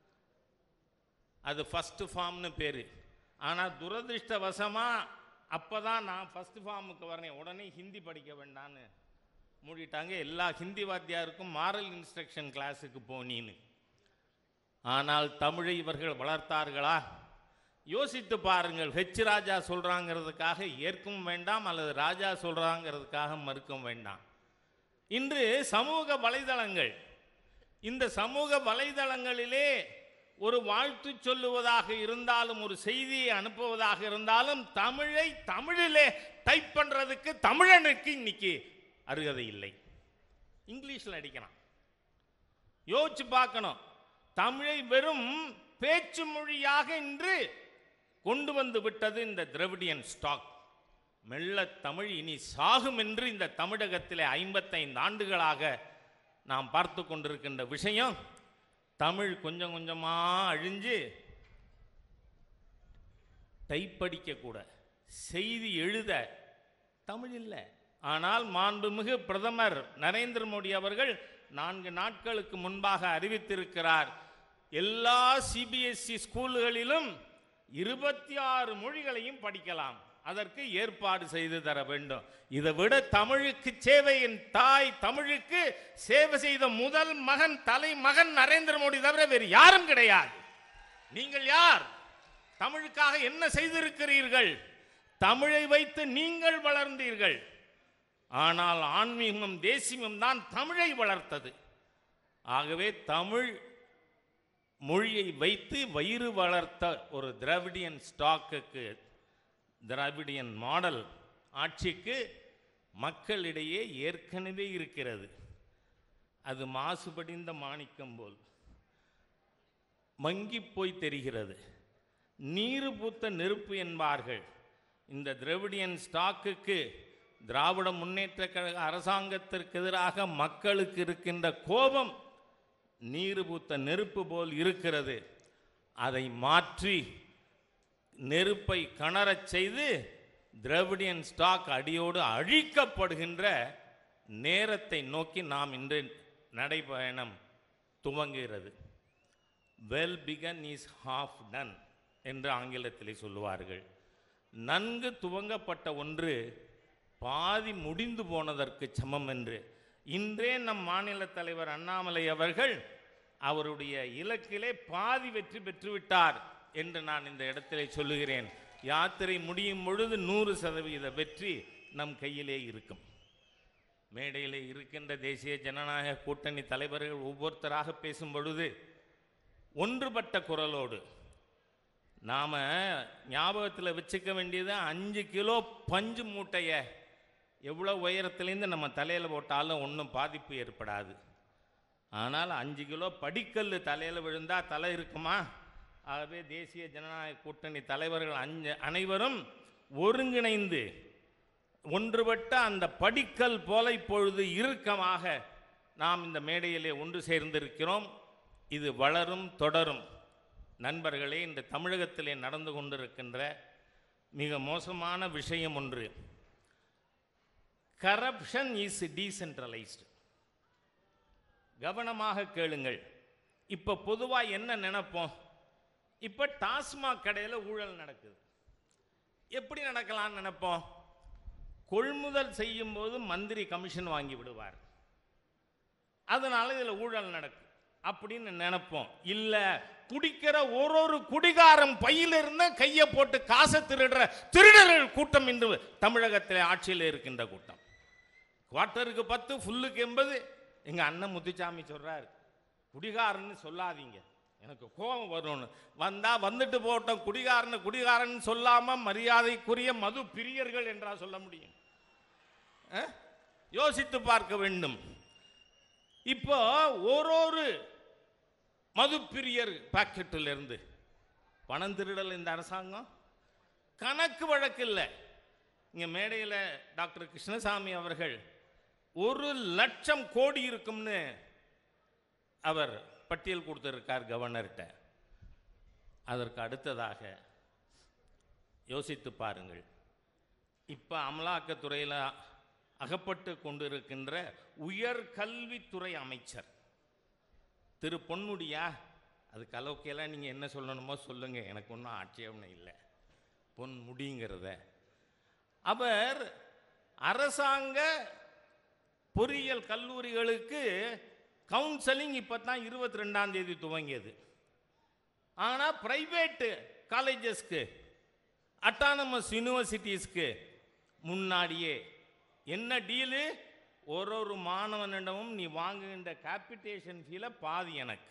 அது ஃபர்ஸ்ட் ஃபார்ம்னு பேரு ஆனால் துரதிருஷ்டவசமா அப்பதான் நான் ஃபர்ஸ்ட் ஃபார்முக்கு வரேன் உடனே ஹிந்தி படிக்க வேண்டான்னு மூடிட்டாங்க எல்லா ஹிந்தி வாத்தியாருக்கும் மாரல் இன்ஸ்ட்ரக்ஷன் கிளாஸுக்கு போனீன்னு ஆனால் தமிழை இவர்கள் வளர்த்தார்களா யோசித்து பாருங்கள் ஹெச் ராஜா சொல்றாங்கிறதுக்காக ஏற்கவும் வேண்டாம் அல்லது ராஜா சொல்றாங்கிறதுக்காக மறுக்கவும் வேண்டாம் இன்று சமூக வலைதளங்கள் இந்த சமூக வலைதளங்களிலே ஒரு வாழ்த்து சொல்லுவதாக இருந்தாலும் ஒரு செய்தியை அனுப்புவதாக இருந்தாலும் தமிழை தமிழிலே டைப் பண்றதுக்கு தமிழனுக்கு இன்னைக்கு அருகதை இல்லை இங்கிலீஷ்ல அடிக்கிறான் யோசிச்சு பார்க்கணும் தமிழை வெறும் பேச்சு மொழியாக இன்று கொண்டு வந்து விட்டது இந்த திராவிடியன் ஸ்டாக் மெல்ல தமிழ் இனி சாகும் என்று இந்த தமிழகத்திலே ஐம்பத்தைந்து ஆண்டுகளாக நாம் பார்த்து கொண்டிருக்கின்ற விஷயம் தமிழ் கொஞ்சம் கொஞ்சமா அழிஞ்சு டைப் படிக்க கூட செய்தி எழுத தமிழ் இல்லை ஆனால் மாண்புமிகு பிரதமர் நரேந்திர மோடி அவர்கள் நான்கு நாட்களுக்கு முன்பாக அறிவித்திருக்கிறார் எல்லா சிபிஎஸ்இ ஸ்கூல்களிலும் இருபத்தி ஆறு மொழிகளையும் படிக்கலாம் அதற்கு ஏற்பாடு செய்து தர வேண்டும் இதை விட தமிழுக்கு சேவையின் தாய் தமிழுக்கு சேவை செய்த முதல் மகன் தலைமகன் நரேந்திர மோடி தவிர வேறு யாரும் கிடையாது நீங்கள் யார் தமிழுக்காக என்ன செய்திருக்கிறீர்கள் தமிழை வைத்து நீங்கள் வளர்ந்தீர்கள் ஆனால் ஆன்மீகம் தேசியம் தான் தமிழை வளர்த்தது ஆகவே தமிழ் மொழியை வைத்து வயிறு வளர்த்த ஒரு திராவிடியன் ஸ்டாக்குக்கு திராவிடியன் மாடல் ஆட்சிக்கு மக்களிடையே ஏற்கனவே இருக்கிறது அது மாசுபடிந்த மாணிக்கம் போல் மங்கி போய் தெரிகிறது நீரு பூத்த நெருப்பு என்பார்கள் இந்த திராவிடியன் ஸ்டாக்குக்கு திராவிட முன்னேற்ற கழக அரசாங்கத்திற்கு எதிராக மக்களுக்கு இருக்கின்ற கோபம் நீரு பூத்த நெருப்பு போல் இருக்கிறது அதை மாற்றி நெருப்பை கணரச் செய்து திராவிடியன் ஸ்டாக் அடியோடு அழிக்கப்படுகின்ற நேரத்தை நோக்கி நாம் இன்று நடைபயணம் துவங்குகிறது well begun is half done என்று ஆங்கிலத்திலே சொல்லுவார்கள் நன்கு துவங்கப்பட்ட ஒன்று பாதி முடிந்து போனதற்கு சமம் என்று இன்றே நம் மாநில தலைவர் அண்ணாமலை அவர்கள் அவருடைய இலக்கிலே பாதி வெற்றி பெற்றுவிட்டார் என்று நான் இந்த இடத்திலே சொல்லுகிறேன் யாத்திரை முடியும் பொழுது நூறு சதவீத வெற்றி நம் கையிலே இருக்கும் மேடையிலே இருக்கின்ற தேசிய ஜனநாயக கூட்டணி தலைவர்கள் ஒவ்வொருத்தராக பேசும் பொழுது ஒன்றுபட்ட குரலோடு நாம ஞாபகத்தில் வச்சுக்க வேண்டியது அஞ்சு கிலோ பஞ்சு மூட்டைய எவ்வளோ உயரத்துலேருந்து நம்ம தலையில் போட்டாலும் ஒன்றும் பாதிப்பு ஏற்படாது ஆனால் அஞ்சு கிலோ படிக்கல் தலையில் விழுந்தா தலை இருக்குமா ஆகவே தேசிய ஜனநாயக கூட்டணி தலைவர்கள் அஞ்சு அனைவரும் ஒருங்கிணைந்து ஒன்றுபட்ட அந்த படிக்கல் போல இப்பொழுது இறுக்கமாக நாம் இந்த மேடையிலே ஒன்று சேர்ந்திருக்கிறோம் இது வளரும் தொடரும் நண்பர்களே இந்த தமிழகத்திலே நடந்து கொண்டிருக்கின்ற மிக மோசமான விஷயம் ஒன்று கரப்ஷன் இஸ் டீசென்ட்ரலைஸ்டு கவனமாக கேளுங்கள் இப்போ பொதுவாக என்ன நினைப்போம் இப்போ டாஸ்மாக் கடையில் ஊழல் நடக்குது எப்படி நடக்கலாம்னு நினைப்போம் கொள்முதல் செய்யும் போது மந்திரி கமிஷன் வாங்கி விடுவார் அதனால இதில் ஊழல் நடக்கும் அப்படின்னு நினைப்போம் இல்ல குடிக்கிற ஒரு ஒரு குடிகாரம் பையிலிருந்து கையை போட்டு காசை திருடுற திருடர்கள் கூட்டம் இன்று தமிழகத்தில் ஆட்சியில் இருக்கின்ற கூட்டம் குவார்ட்டருக்கு பத்து ஃபுல்லுக்கு எண்பது எங்க அண்ணன் முத்துச்சாமி சொல்றாரு குடிகாரன்னு சொல்லாதீங்க எனக்கு கோபம் வரும்னு வந்தா வந்துட்டு போட்டோம் குடிகாரன்னு குடிகாரன் சொல்லாம மரியாதைக்குரிய மது பிரியர்கள் என்றா சொல்ல முடியும் அஹ்? யோசித்து பார்க்க வேண்டும் இப்போ ஒரு ஒரு மது பிரியர் பாக்கெட்டில் இருந்து பணம் திருடல் இந்த அரசாங்கம் கணக்கு வழக்கு இல்லை இங்க மேடையில் டாக்டர் கிருஷ்ணசாமி அவர்கள் ஒரு லட்சம் கோடி இருக்கும்னு அவர் பட்டியல் கொடுத்திருக்கார் கவர்னர்கிட்ட அதற்கு அடுத்ததாக யோசித்து பாருங்கள் இப்போ அமலாக்கத்துறையில் அகப்பட்டு கொண்டிருக்கின்ற உயர்கல்வித்துறை அமைச்சர் திரு பொன்முடியா அதுக்கு அளவுக்கெல்லாம் நீங்கள் என்ன சொல்லணுமோ சொல்லுங்கள் எனக்கு ஒன்றும் ஆட்சேபனை இல்லை பொன்முடிங்கிறத அவர் அரசாங்க பொறியியல் கல்லூரிகளுக்கு கவுன்சலிங் இப்போ தான் இருபத்தி ரெண்டாம் தேதி துவங்கியது ஆனால் பிரைவேட்டு காலேஜஸ்க்கு அட்டானமஸ் யூனிவர்சிட்டிஸ்க்கு முன்னாடியே என்ன டீலு ஒரு ஒரு மாணவனிடமும் நீ வாங்குகின்ற கேபிட்டேஷன் ஃபீல பாதி எனக்கு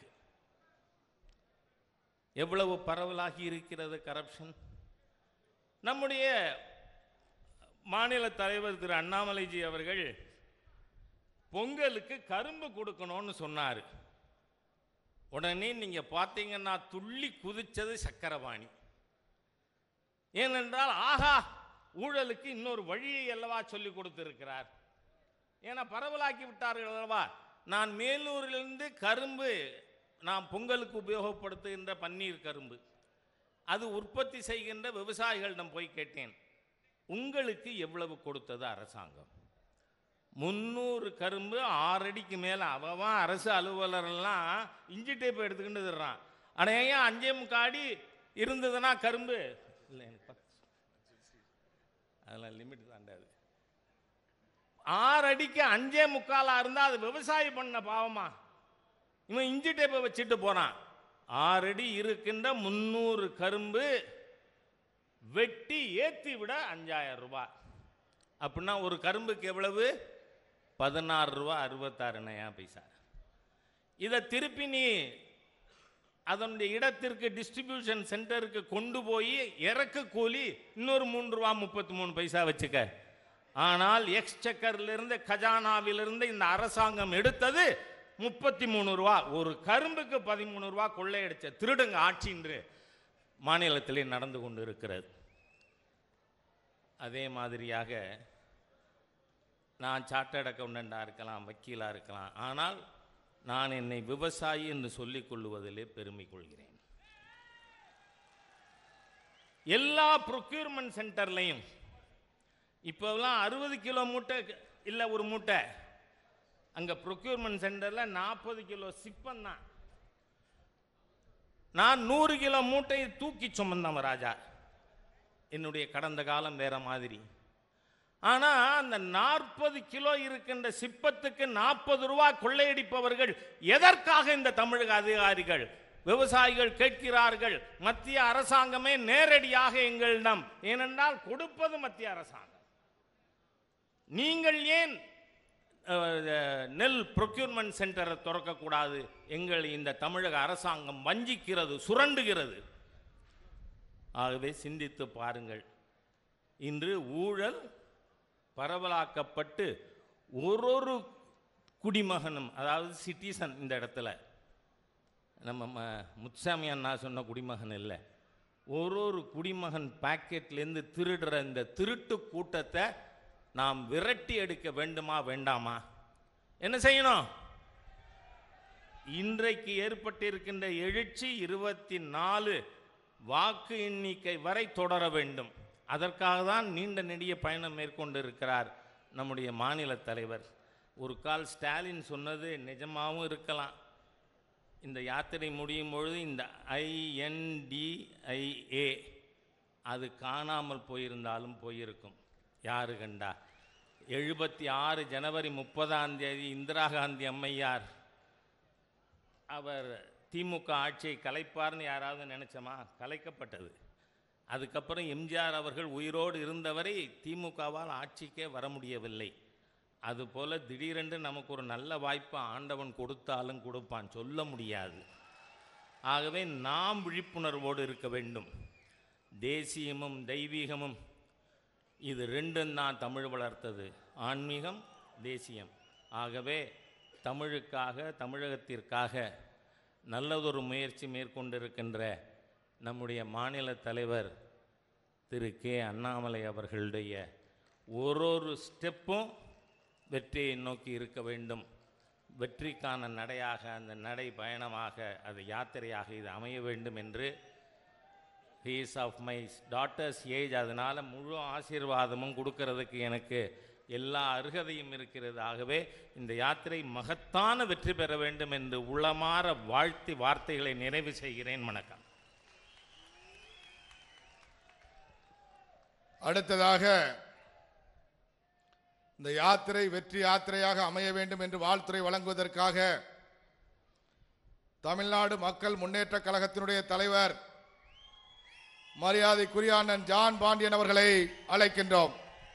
எவ்வளவு பரவலாகி இருக்கிறது கரப்ஷன் நம்முடைய மாநில தலைவர் திரு அண்ணாமலைஜி அவர்கள் பொங்கலுக்கு கரும்பு கொடுக்கணும்னு சொன்னார் உடனே நீங்க பார்த்தீங்கன்னா துள்ளி குதிச்சது சக்கரபாணி ஏனென்றால் ஆஹா ஊழலுக்கு இன்னொரு வழியை அல்லவா சொல்லி கொடுத்திருக்கிறார் ஏன்னா பரவலாக்கி விட்டார்கள் அல்லவா நான் மேலூரிலிருந்து கரும்பு நான் பொங்கலுக்கு உபயோகப்படுத்துகின்ற பன்னீர் கரும்பு அது உற்பத்தி செய்கின்ற விவசாயிகளிடம் போய் கேட்டேன் உங்களுக்கு எவ்வளவு கொடுத்தது அரசாங்கம் முந்நூறு கரும்பு ஆறு அடிக்கு மேலே அவன் அரசு அலுவலரெல்லாம் இஞ்சி டேப் எடுத்துக்கிட்டு தர்றான் ஆனால் ஏன் அஞ்சே முக்காடி இருந்ததுன்னா கரும்பு இல்லை எனக்கு பத்து. அதெல்லாம் லிமிட் தாண்டாது ஆறு அடிக்கு அஞ்சே முக்காலா இருந்தால் அது விவசாயி பண்ண பாவமா இவன் இஞ்சி டேப்பை வச்சுட்டு போறான் ஆறு அடி இருக்கின்ற முந்நூறு கரும்பு வெட்டி ஏத்தி விட அஞ்சாயிரம் ரூபாய் அப்படின்னா ஒரு கரும்புக்கு எவ்வளவு பதினாறு ரூபா அறுபத்தாறு நயா பைசா இதை திருப்பி நீ அதனுடைய இடத்திற்கு டிஸ்ட்ரிபியூஷன் சென்டருக்கு கொண்டு போய் இறக்கு கூலி இன்னொரு மூன்று ரூபா முப்பத்தி மூணு பைசா வச்சுக்க ஆனால் எக்ஸ்சக்கரிலிருந்து கஜானாவிலிருந்து இந்த அரசாங்கம் எடுத்தது முப்பத்தி மூணு ரூபா ஒரு கரும்புக்கு பதிமூணு ரூபா கொள்ளையடிச்ச திருடுங்க ஆட்சி என்று மாநிலத்திலே நடந்து கொண்டு இருக்கிறது அதே மாதிரியாக நான் சார்ட்டர்ட் அக்கௌண்டண்டாக இருக்கலாம் வக்கீலாக இருக்கலாம் ஆனால் நான் என்னை விவசாயி என்று சொல்லிக் கொள்வதிலே பெருமை கொள்கிறேன் எல்லா ப்ரொக்யூர்மெண்ட் சென்டர்லையும் இப்போலாம் அறுபது கிலோ மூட்டை இல்லை ஒரு மூட்டை அங்கே ப்ரொக்யூர்மெண்ட் சென்டரில் நாற்பது கிலோ சிப்பம் தான் நான் நூறு கிலோ மூட்டையை தூக்கி சுமந்தவன் ராஜா என்னுடைய கடந்த காலம் வேற மாதிரி ஆனா அந்த நாற்பது கிலோ இருக்கின்ற சிப்பத்துக்கு நாற்பது ரூபாய் கொள்ளையடிப்பவர்கள் எதற்காக இந்த தமிழக அதிகாரிகள் விவசாயிகள் கேட்கிறார்கள் மத்திய அரசாங்கமே நேரடியாக எங்களிடம் ஏனென்றால் கொடுப்பது மத்திய அரசாங்கம் நீங்கள் ஏன் அஹ், நெல் ப்ரொக்யூர்மெண்ட் சென்டரை திறக்கக்கூடாது எங்களை இந்த தமிழக அரசாங்கம் வஞ்சிக்கிறது சுரண்டுகிறது ஆகவே சிந்தித்து பாருங்கள் இன்று ஊழல் பரவலாக்கப்பட்டு ஒரு ஒரு குடிமகனும் அதாவது சிட்டிசன் இந்த இடத்துல நம்ம ம- முத்துசாமி அண்ணா சொன்ன குடிமகன் இல்லை ஒரு ஒரு குடிமகன் பாக்கெட்லேருந்து திருடுற இந்த திருட்டு கூட்டத்தை நாம் விரட்டி எடுக்க வேண்டுமா வேண்டாமா என்ன செய்யணும் இன்றைக்கு ஏற்பட்டிருக்கின்ற எழுச்சி இருபத்தி நாலு வாக்கு எண்ணிக்கை வரை தொடர வேண்டும் அதற்காக தான் நீண்ட நெடிய பயணம் மேற்கொண்டிருக்கிறார் நம்முடைய மாநில தலைவர் ஒரு கால் ஸ்டாலின் சொன்னது நிஜமாகவும் இருக்கலாம் இந்த யாத்திரை முடியும் பொழுது இந்த ஐஎன்டிஐஏ அது காணாமல் போயிருந்தாலும் போயிருக்கும் யாரு கண்டா எழுபத்தி ஆறு ஜனவரி முப்பதாம் தேதி இந்திரா காந்தி அம்மையார் அவர் திமுக ஆட்சியை கலைப்பார்னு யாராவது நினைச்சோமா கலைக்கப்பட்டது அதுக்கப்புறம் எம்ஜிஆர் அவர்கள் உயிரோடு இருந்தவரை திமுகவால் ஆட்சிக்கே வர முடியவில்லை அதுபோல திடீரென்று நமக்கு ஒரு நல்ல வாய்ப்பை ஆண்டவன் கொடுத்தாலும் கொடுப்பான் சொல்ல முடியாது ஆகவே நாம் விழிப்புணர்வோடு இருக்க வேண்டும் தேசியமும் தெய்வீகமும் இது ரெண்டும் தான் தமிழ் வளர்த்தது ஆன்மீகம் தேசியம் ஆகவே தமிழுக்காக தமிழகத்திற்காக நல்லதொரு முயற்சி மேற்கொண்டிருக்கின்ற நம்முடைய மாநில தலைவர் திரு கே அண்ணாமலை அவர்களுடைய ஒரு ஒரு ஸ்டெப்பும் வெற்றியை நோக்கி இருக்க வேண்டும் வெற்றிக்கான நடையாக அந்த நடை பயணமாக அது யாத்திரையாக இது அமைய வேண்டும் என்று he's of my daughter's age அதனால் முழு ஆசீர்வாதமும் கொடுக்கறதுக்கு எனக்கு எல்லா அருகதையும் இருக்கிறது ஆகவே இந்த யாத்திரை மகத்தான வெற்றி பெற வேண்டும் என்று உளமாற வாழ்த்தி வார்த்தைகளை நிறைவு செய்கிறேன் வணக்கம் அடுத்ததாக இந்த யாத்திரை வெற்றி யாத்திரையாக அமைய வேண்டும் என்று வாழ்த்துறை வழங்குவதற்காக தமிழ்நாடு மக்கள் முன்னேற்ற கழகத்தினுடைய தலைவர் மரியாதைக்குரிய அண்ணன் ஜான் பாண்டியன் அவர்களை அழைக்கின்றோம்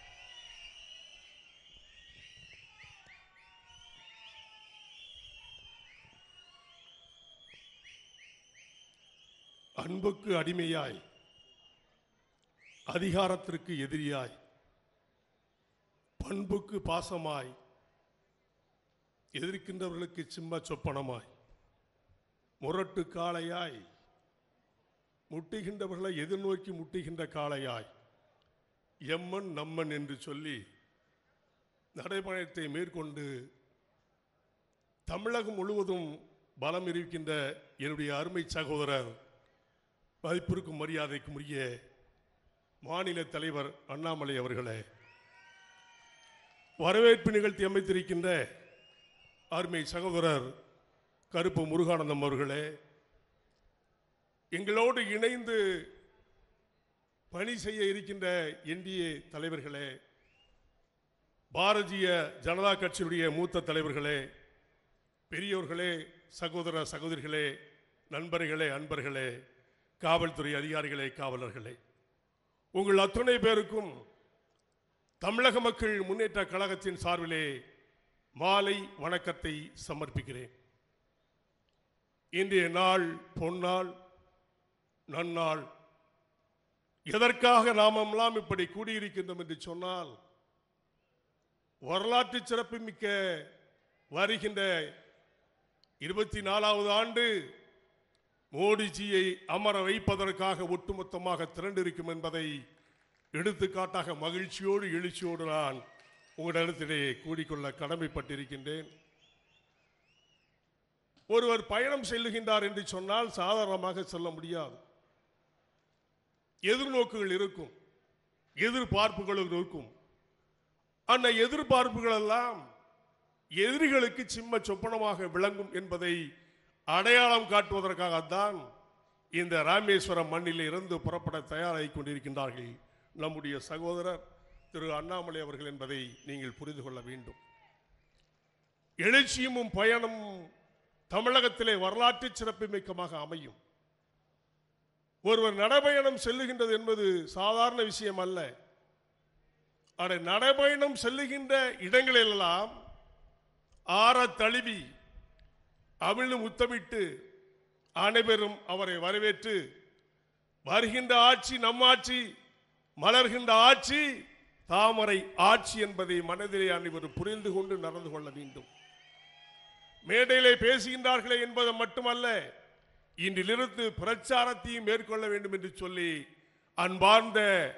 அன்புக்கு அடிமையாய் அதிகாரத்திற்கு எதிரியாய் பண்புக்கு பாசமாய் எதிர்க்கின்றவர்களுக்கு சிம்ம சொப்பனமாய் முரட்டு காளையாய் முட்டுகின்றவர்களை எதிர்நோக்கி முட்டுகின்ற காளையாய் எம்மன் நம்மன் என்று சொல்லி நடைபயணத்தை மேற்கொண்டு தமிழகம் முழுவதும் பலம் இருக்கின்ற என்னுடைய அருமை சகோதரர் மதிப்பிற்கும் மரியாதைக்கும் உரிய மாநில தலைவர் அண்ணாமலை அவர்களே வரவேற்பு நிகழ்த்தி அமைத்திருக்கின்ற அருமை சகோதரர் கருப்பு முருகானந்தம் அவர்களே எங்களோடு இணைந்து பணி செய்ய இருக்கின்ற என்டிஏ தலைவர்களே பாரதிய ஜனதா கட்சியினுடைய மூத்த தலைவர்களே பெரியோர்களே சகோதர சகோதரிகளே நண்பர்களே அன்பர்களே காவல்துறை அதிகாரிகளே காவலர்களே உங்கள் அத்துணை பேருக்கும் தமிழக மக்கள் முன்னேற்ற கழகத்தின் சார்பிலே மாலை வணக்கத்தை சமர்ப்பிக்கிறேன் இன்றைய நாள் பொன்னாள் நன்னாள் எதற்காக நாமெல்லாம் இப்படி கூடியிருக்கின்றோம் என்று சொன்னால் வரலாற்று சிறப்புமிக்க வருகின்ற இருபத்தி நாலாவது ஆண்டு மோடிஜியை அமர வைப்பதற்காக ஒட்டுமொத்தமாக திரண்டிருக்கும் என்பதை எடுத்துக்காட்டாக மகிழ்ச்சியோடு எழுச்சியோடு நான் உங்களிடத்திலே கூடிக்கொள்ள கடமைப்பட்டிருக்கின்றேன் ஒருவர் பயணம் செல்லுகின்றார் என்று சொன்னால் சாதாரணமாக செல்ல முடியாது எதிர்நோக்குகள் இருக்கும் எதிர்பார்ப்புகளும் இருக்கும் அந்த எதிர்பார்ப்புகள் எல்லாம் எதிரிகளுக்கு சிம்ம சொப்பனமாக விளங்கும் என்பதை அடையாளம் காட்டுவதற்காகத்தான் இந்த ராமேஸ்வரம் மண்ணில் இருந்து புறப்பட தயாராகி கொண்டிருக்கின்றார்கள் நம்முடைய சகோதரர் திரு அண்ணாமலை அவர்கள் என்பதை நீங்கள் புரிந்து கொள்ள வேண்டும் எழுச்சியும் பயணமும் தமிழகத்திலே வரலாற்று சிறப்புமிக்கமாக அமையும் ஒருவர் நடைபயணம் செல்லுகின்றது என்பது சாதாரண விஷயம் அல்ல அட நடைபயணம் செல்லுகின்ற இடங்களெல்லாம் ஆற தழுவி அமிழ்ந்து முத்தமிட்டு அனைவரும் அவரை வரவேற்று வருகின்ற ஆட்சி நம் ஆட்சி மலர்கின்ற ஆட்சி தாமரை ஆட்சி என்பதை மனதிலே அனைவரும் புரிந்து கொண்டு நடந்து கொள்ள வேண்டும் மேடையிலே பேசுகின்றார்களே என்பது மட்டுமல்ல இன்றிலிருந்து பிரச்சாரத்தையும் மேற்கொள்ள வேண்டும் என்று சொல்லி அன்பார்ந்த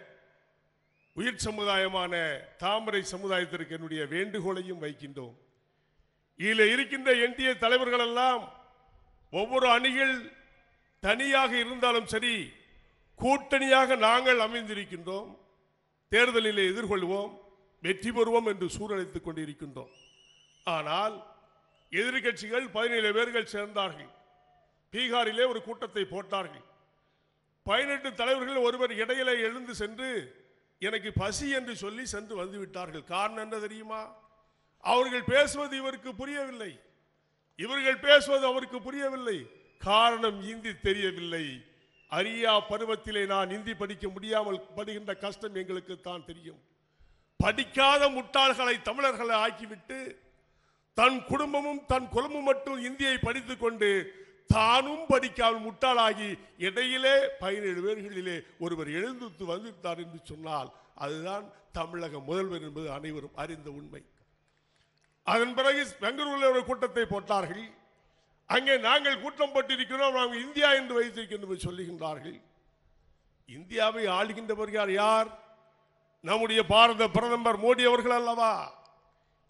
உயிர் சமுதாயமான தாமரை சமுதாயத்திற்கு என்னுடைய வேண்டுகோளையும் வைக்கின்றோம் இதில் இருக்கின்ற என்டிஏ தலைவர்கள் எல்லாம் ஒவ்வொரு அணிகள் தனியாக இருந்தாலும் சரி கூட்டணியாக நாங்கள் அமைந்திருக்கின்றோம் தேர்தலில் எதிர்கொள்வோம் வெற்றி பெறுவோம் என்று சூழலித்துக் கொண்டிருக்கின்றோம் ஆனால் எதிர்க்கட்சிகள் பதினேழு பேர்கள் சேர்ந்தார்கள் பீகாரிலே ஒரு கூட்டத்தை போட்டார்கள் பதினெட்டு தலைவர்கள் ஒருவர் இடையிலே எழுந்து சென்று எனக்கு பசி என்று சொல்லி சென்று வந்து விட்டார்கள் காரணம் என்ன தெரியுமா அவர்கள் பேசுவது இவருக்கு புரியவில்லை இவர்கள் பேசுவது அவருக்கு புரியவில்லை காரணம் இந்தி தெரியவில்லை அரியா பருவத்திலே நான் இந்தி படிக்க முடியாமல் படுகின்ற கஷ்டம் எங்களுக்கு தான் தெரியும் படிக்காத முட்டாள்களை தமிழர்களை ஆக்கிவிட்டு தன் குடும்பமும் தன் குடும்பம் மட்டும் இந்தியை படித்துக் கொண்டு தானும் படிக்காமல் முட்டாளாகி இடையிலே பதினேழு பேர்களிலே ஒருவர் எழுந்து வந்துவிட்டார் என்று சொன்னால் அதுதான் தமிழக முதல்வர் என்பது அனைவரும் அறிந்த உண்மை அதன் பிறகு பெங்களூரில் ஒரு கூட்டத்தை போட்டார்கள் அங்கே நாங்கள் கூட்டம் போட்டிருக்கிறோம் நாங்கள் இந்தியா என்று வைத்திருக்கின்றோம் சொல்லுகின்றார்கள் இந்தியாவை ஆளுகின்றவர் யார் யார் நம்முடைய பாரத பிரதமர் மோடி அவர்கள் அல்லவா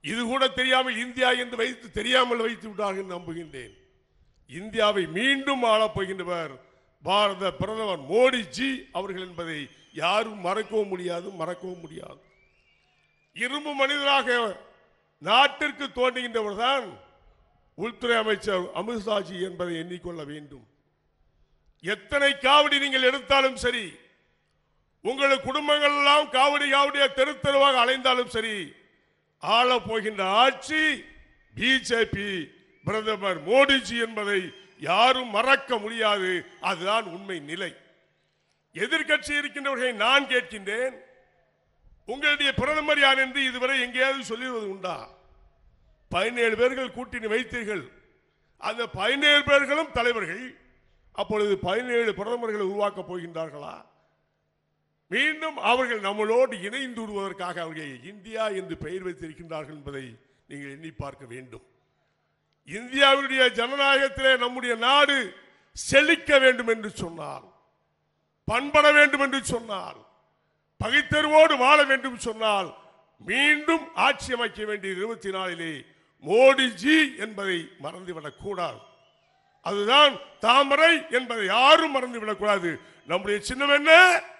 இது கூட தெரியாமல் இந்தியா என்று வைத்து தெரியாமல் வைத்து விட்டார்கள் என்று நம்புகின்றேன் இந்தியாவை மீண்டும் ஆளப் போகின்றவர் பாரத பிரதமர் மோடிஜி அவர்கள் என்பதை யாரும் மறக்கவும் முடியாது மறக்கவும் முடியாது இரும்பு மனிதராக நாட்டிற்கு தோன்றுகின்றவர் தான் உள்துறை அமைச்சர் அமித்ஷாஜி என்பதை எண்ணிக்கொள்ள வேண்டும் எத்தனை காவடி நீங்கள் எடுத்தாலும் சரி உங்கள் குடும்பங்கள் எல்லாம் காவடி காவடியா தெரு தெருவாக அலைந்தாலும் சரி ஆளப் போகின்ற ஆட்சி பிஜேபி பிரதமர் மோடிஜி என்பதை யாரும் மறக்க முடியாது அதுதான் உண்மை நிலை எதிர்க்கட்சி இருக்கின்றவர்களை நான் கேட்கின்றேன் உங்களுடைய பிரதமர் யார் என்று இதுவரை எங்கேயாவது சொல்லிடுவது உண்டா பதினேழு பேர்கள் கூட்டணி வைத்தீர்கள் அந்த பதினேழு பேர்களும் தலைவர்கள் அப்பொழுது பதினேழு பிரதமர்களை உருவாக்கப் போகின்றார்களா மீண்டும் அவர்கள் நம்மளோடு இணைந்து விடுவதற்காக அவர்கள் இந்தியா என்று பெயர் வைத்திருக்கின்றார்கள் என்பதை நீங்கள் எண்ணி பார்க்க வேண்டும் இந்தியாவுடைய ஜனநாயகத்திலே நம்முடைய நாடு செழிக்க வேண்டும் என்று சொன்னார் பண்பட வேண்டும் என்று சொன்னார் பகைத்தறிவோடு வாழ வேண்டும் சொன்னால் மீண்டும் ஆட்சி அமைக்க வேண்டிய இருபத்தி நாலிலே மோடிஜி என்பதை மறந்துவிடக் கூடாது அதுதான் தாமரை என்பதை யாரும் மறந்துவிடக் கூடாது நம்முடைய சின்னம் என்ன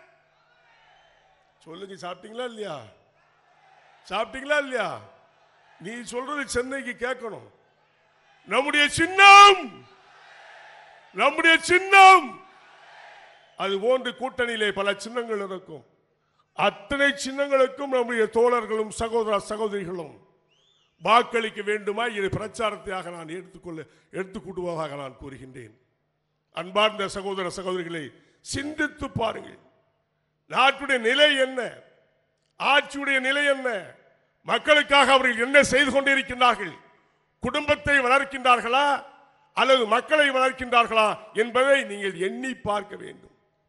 சொல்லுங்க சாப்பிட்டீங்களா இல்லையா சாப்பிட்டீங்களா இல்லையா நீ சொல்றது சென்னைக்கு கேட்கணும் நம்முடைய சின்னம் நம்முடைய சின்னம் அது போன்று கூட்டணியிலே பல சின்னங்கள் இருக்கும் அத்தனை சின்னங்களுக்கும் நம்முடைய தோழர்களும் சகோதர சகோதரிகளும் வாக்களிக்க வேண்டுமா இது பிரச்சாரத்தையாக நான் எடுத்துக்கொள்ள எடுத்துக்கூட்டுவதாக நான் கூறுகின்றேன் அன்பார்ந்த சகோதர சகோதரிகளை சிந்தித்து பாருங்கள் நாட்டுடைய நிலை என்ன ஆட்சியுடைய நிலை என்ன மக்களுக்காக அவர்கள் என்ன செய்து கொண்டிருக்கின்றார்கள் குடும்பத்தை வளர்க்கின்றார்களா அல்லது மக்களை வளர்க்கின்றார்களா என்பதை நீங்கள் எண்ணி பார்க்க வேண்டும்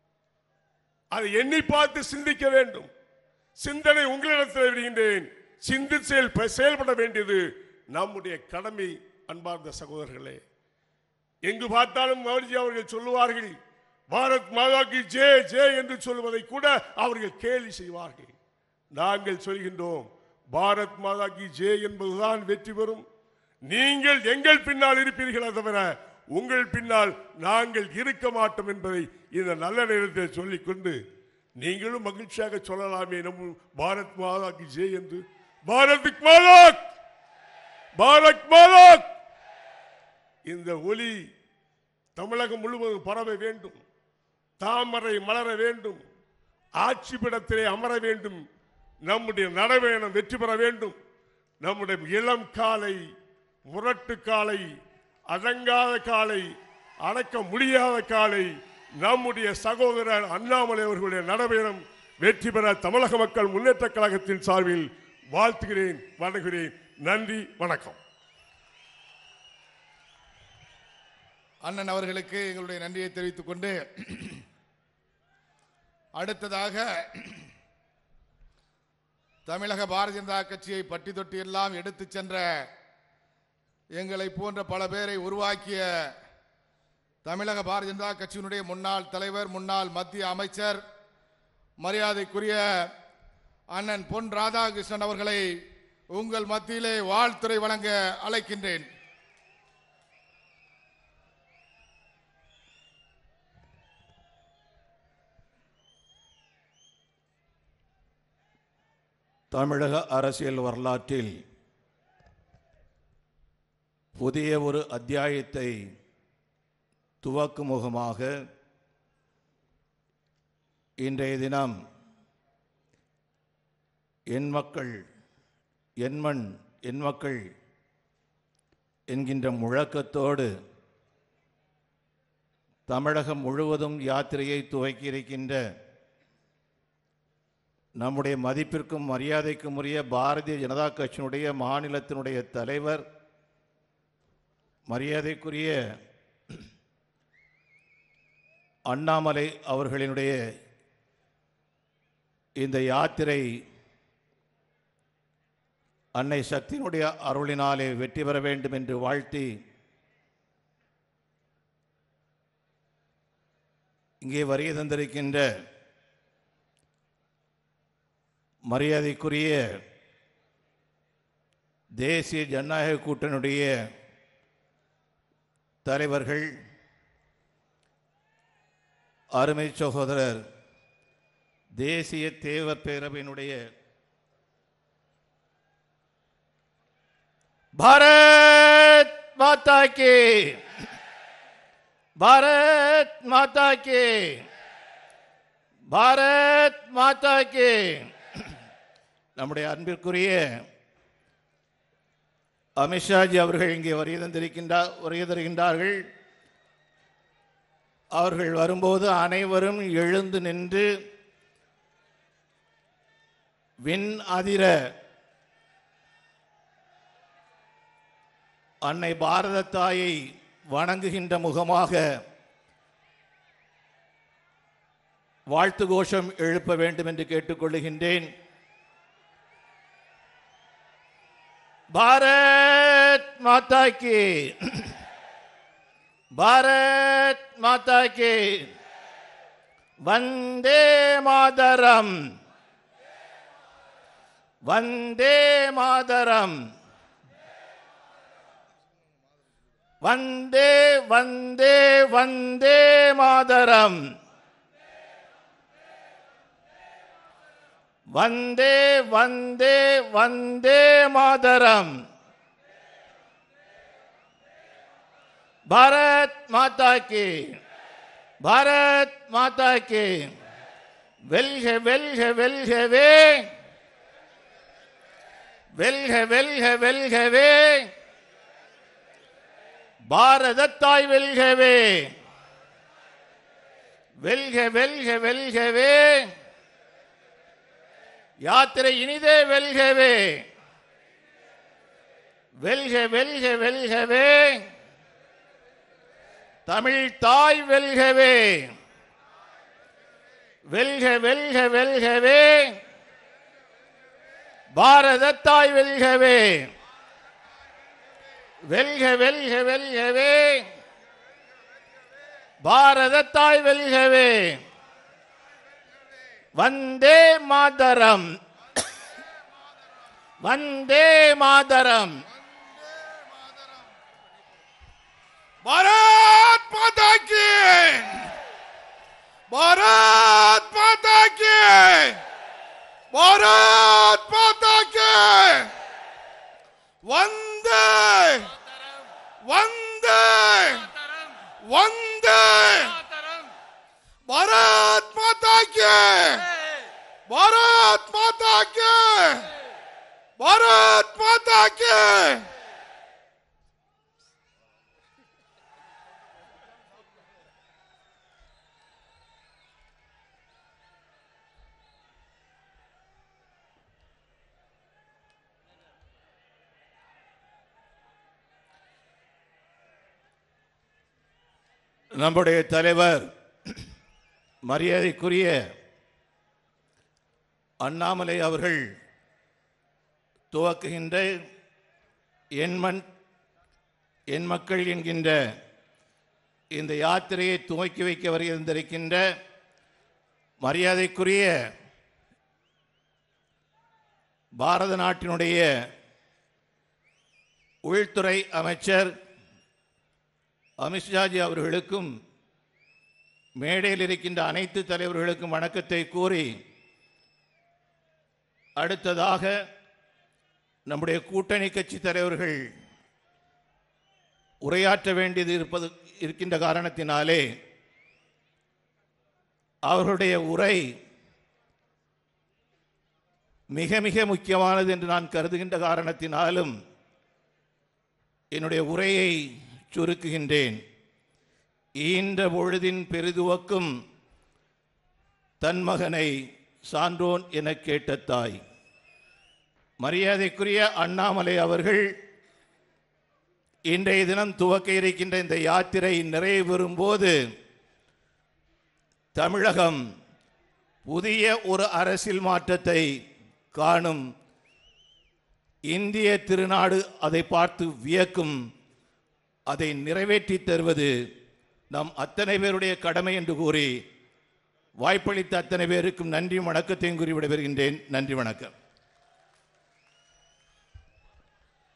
அதை எண்ணி பார்த்து சிந்திக்க வேண்டும் சிந்தனை உங்களிடத்தில் விடுகின்றேன் சிந்தி செயல் செயல்பட வேண்டியது நம்முடைய கடமை அன்பார்ந்த சகோதரர்களே எங்கு பார்த்தாலும் மோடிஜி அவர்கள் சொல்லுவார்கள் பாரத் மாதாக்கு ஜே ஜே என்று சொல்வதை கூட அவர்கள் கேலி செய்வார்கள் நாங்கள் சொல்கின்றோம் பாரத் மாதாக்கு ஜே என்பதுதான் வெற்றி பெறும் நீங்கள் எங்கள் பின்னால் இருப்பீர்களே தவிர உங்கள் பின்னால் நாங்கள் இருக்க மாட்டோம் என்பதை இந்த நல்ல நேரத்தில் சொல்லிக்கொண்டு நீங்களும் மகிழ்ச்சியாக சொல்லலாமே நம் பாரத் மாதாக்கு ஜே என்று பாரத் மாதாக் பாரத் மாதாக் இந்த ஒலி தமிழகம் முழுவதும் பரவ வேண்டும் தாமரை மலர வேண்டும் ஆட்சி பீடத்திலே அமர வேண்டும் நம்முடைய நடைபயணம் வெற்றி பெற வேண்டும் நம்முடைய இளம் காலை முரட்டு காலை அடங்காத காலை அடக்க முடியாத காலை நம்முடைய சகோதரர் அண்ணாமலை அவர்களுடைய நடைபயணம் வெற்றி பெற தமிழக மக்கள் முன்னேற்ற கழகத்தின் சார்பில் வாழ்த்துகிறேன் வணங்குகிறேன் நன்றி வணக்கம் அண்ணன் அவர்களுக்கு எங்களுடைய நன்றியை தெரிவித்துக் கொண்டு அடுத்ததாக தமிழக பாரதிய ஜனதா கட்சியை பட்டி தொட்டி எல்லாம் எடுத்துச் சென்ற எங்களை போன்ற பல பேரை உருவாக்கிய தமிழக பாரதிய ஜனதா கட்சியினுடைய முன்னாள் தலைவர் முன்னாள் மத்திய அமைச்சர் மரியாதைக்குரிய அண்ணன் பொன் ராதாகிருஷ்ணன் அவர்களை உங்கள் மத்தியிலே வாழ்த்துறை வழங்க அழைக்கின்றேன் தமிழக அரசியல் வரலாற்றில் புதிய ஒரு அத்தியாயத்தை துவக்கும் முகமாக இன்றைய தினம் என் மக்கள் என் மண் என் மக்கள் என்கின்ற முழக்கத்தோடு தமிழகம் முழுவதும் யாத்திரையை துவக்கியிருக்கின்ற நம்முடைய மதிப்பிற்கும் மரியாதைக்கும் உரிய பாரதிய ஜனதா கட்சியினுடைய மாநிலத்தினுடைய தலைவர் மரியாதைக்குரிய அண்ணாமலை அவர்களினுடைய இந்த யாத்திரை அன்னை சக்தியினுடைய அருளினாலே வெற்றி பெற வேண்டும் என்று வாழ்த்தி இங்கே வருகை தந்திருக்கின்ற மரியாதைக்குரிய தேசிய ஜனநாயக கூட்டணியுடைய தலைவர்கள் அருமை சகோதரர் தேசிய தேவர் பேரவையினுடைய பாரத் மாதா கி பாரத் மாதா கி பாரத் மாதா கி நம்முடைய அன்பிற்குரிய அமித்ஷாஜி அவர்கள் இங்கே வருகை தந்திருக்கின்றார் வருகை தருகின்றார்கள் அவர்கள் வரும்போது அனைவரும் எழுந்து நின்று விண் அதிர அன்னை பாரத தாயை வணங்குகின்ற முகமாக வாழ்த்து கோஷம் எழுப்ப வேண்டும் என்று கேட்டுக்கொள்ளுகின்றேன் பாரத் மாதா கி பாரத் மாதா கி வந்தே மாதரம் வந்தே மாதரம் வந்தே வந்தே வந்தே மாதரம் வந்தே வந்தே வந்தே மாதரம் பாரத் மாதா கி பாரத் மாதா கி வெல்க வெல்க வெல்கவே வெல்க வெல்க வெல்கவே பாரதத்தாய் வெல்கவே வெல்க வெல்க வெல்கவே யாத்திரை இனிதே வெல்கவே வெல்க வெல்க வெல்கவே தமிழ் தாய் வெல்கவே வெல்க வெல்க வெல்கவே பாரத தாய் வெல்கவே வெல்க வெல்க வெல்கவே பாரத தாய் வெல்கவே வந்தே மாதரம் வந்தே மாதரம் भारत माता की भारत माता की भारत माता की वंदे वंदे वंदे भारत माता की भारत माता की भारत माता की நம்முடைய தலைவர் மரியாதைக்குரிய அண்ணாமலை அவர்கள் துவக்குகின்ற என் மண் என் மக்கள் என்கின்ற இந்த யாத்திரையை துவக்கி வைக்க வருகின்றிருக்கின்ற மரியாதைக்குரிய பாரத நாட்டினுடைய உள்துறை அமைச்சர் அமித்ஷாஜி அவர்களுக்கும் மேடையில் இருக்கின்ற அனைத்து தலைவர்களுக்கும் வணக்கத்தை கூறி அடுத்ததாக நம்முடைய கூட்டணி கட்சி தலைவர்கள் உரையாற்ற வேண்டியது இருப்பது இருக்கின்ற காரணத்தினாலே அவர்களுடைய உரை மிக மிக முக்கியமானது என்று நான் கருதுகின்ற காரணத்தினாலும் என்னுடைய உரையை சுருக்குகின்றேன் ஈன்ற பொழுதின் பெரிதுவக்கும் தன் மகனை சான்றோன் என கேட்ட தாய் மரியாதைக்குரிய அண்ணாமலை அவர்கள் இன்றைய தினம் துவக்க இருக்கின்ற இந்த யாத்திரை நிறைவு பெறும்போது தமிழகம் புதிய ஒரு அரசியல் மாற்றத்தை காணும் இந்திய திருநாடு அதை பார்த்து வியக்கும் அதை நிறைவேற்றி தருவது நம் அத்தனை பேருடைய கடமை என்று கூறி வாய்ப்பளித்த அத்தனை பேருக்கும் நன்றி வணக்கத்தையும் கூறி விடைபெறுகின்றேன் நன்றி வணக்கம்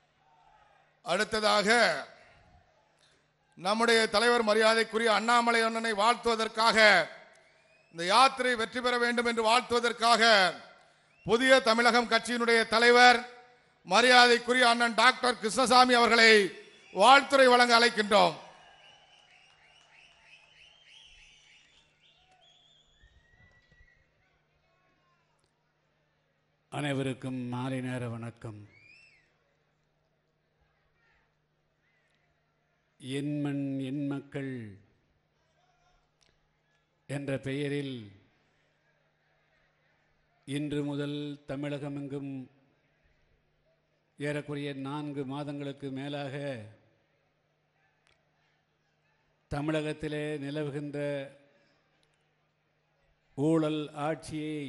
அடுத்ததாக நம்முடைய தலைவர் மரியாதைக்குரிய அண்ணாமலை அண்ணனை வாழ்த்துவதற்காக இந்த யாத்திரை வெற்றி பெற வேண்டும் என்று வாழ்த்துவதற்காக புதிய தமிழகம் கட்சியினுடைய தலைவர் மரியாதைக்குரிய அண்ணன் டாக்டர் கிருஷ்ணசாமி அவர்களை வாழ்த்துரை வழங்க அழைக்கின்றோம் அனைவருக்கும் மாலை நேர வணக்கம் என் மண் என் மக்கள் என்ற பெயரில் இன்று முதல் தமிழகமெங்கும் ஏறக்குறைய நான்கு மாதங்களுக்கு மேலாக தமிழகத்திலே நிலவுகின்ற ஊழல் ஆட்சியை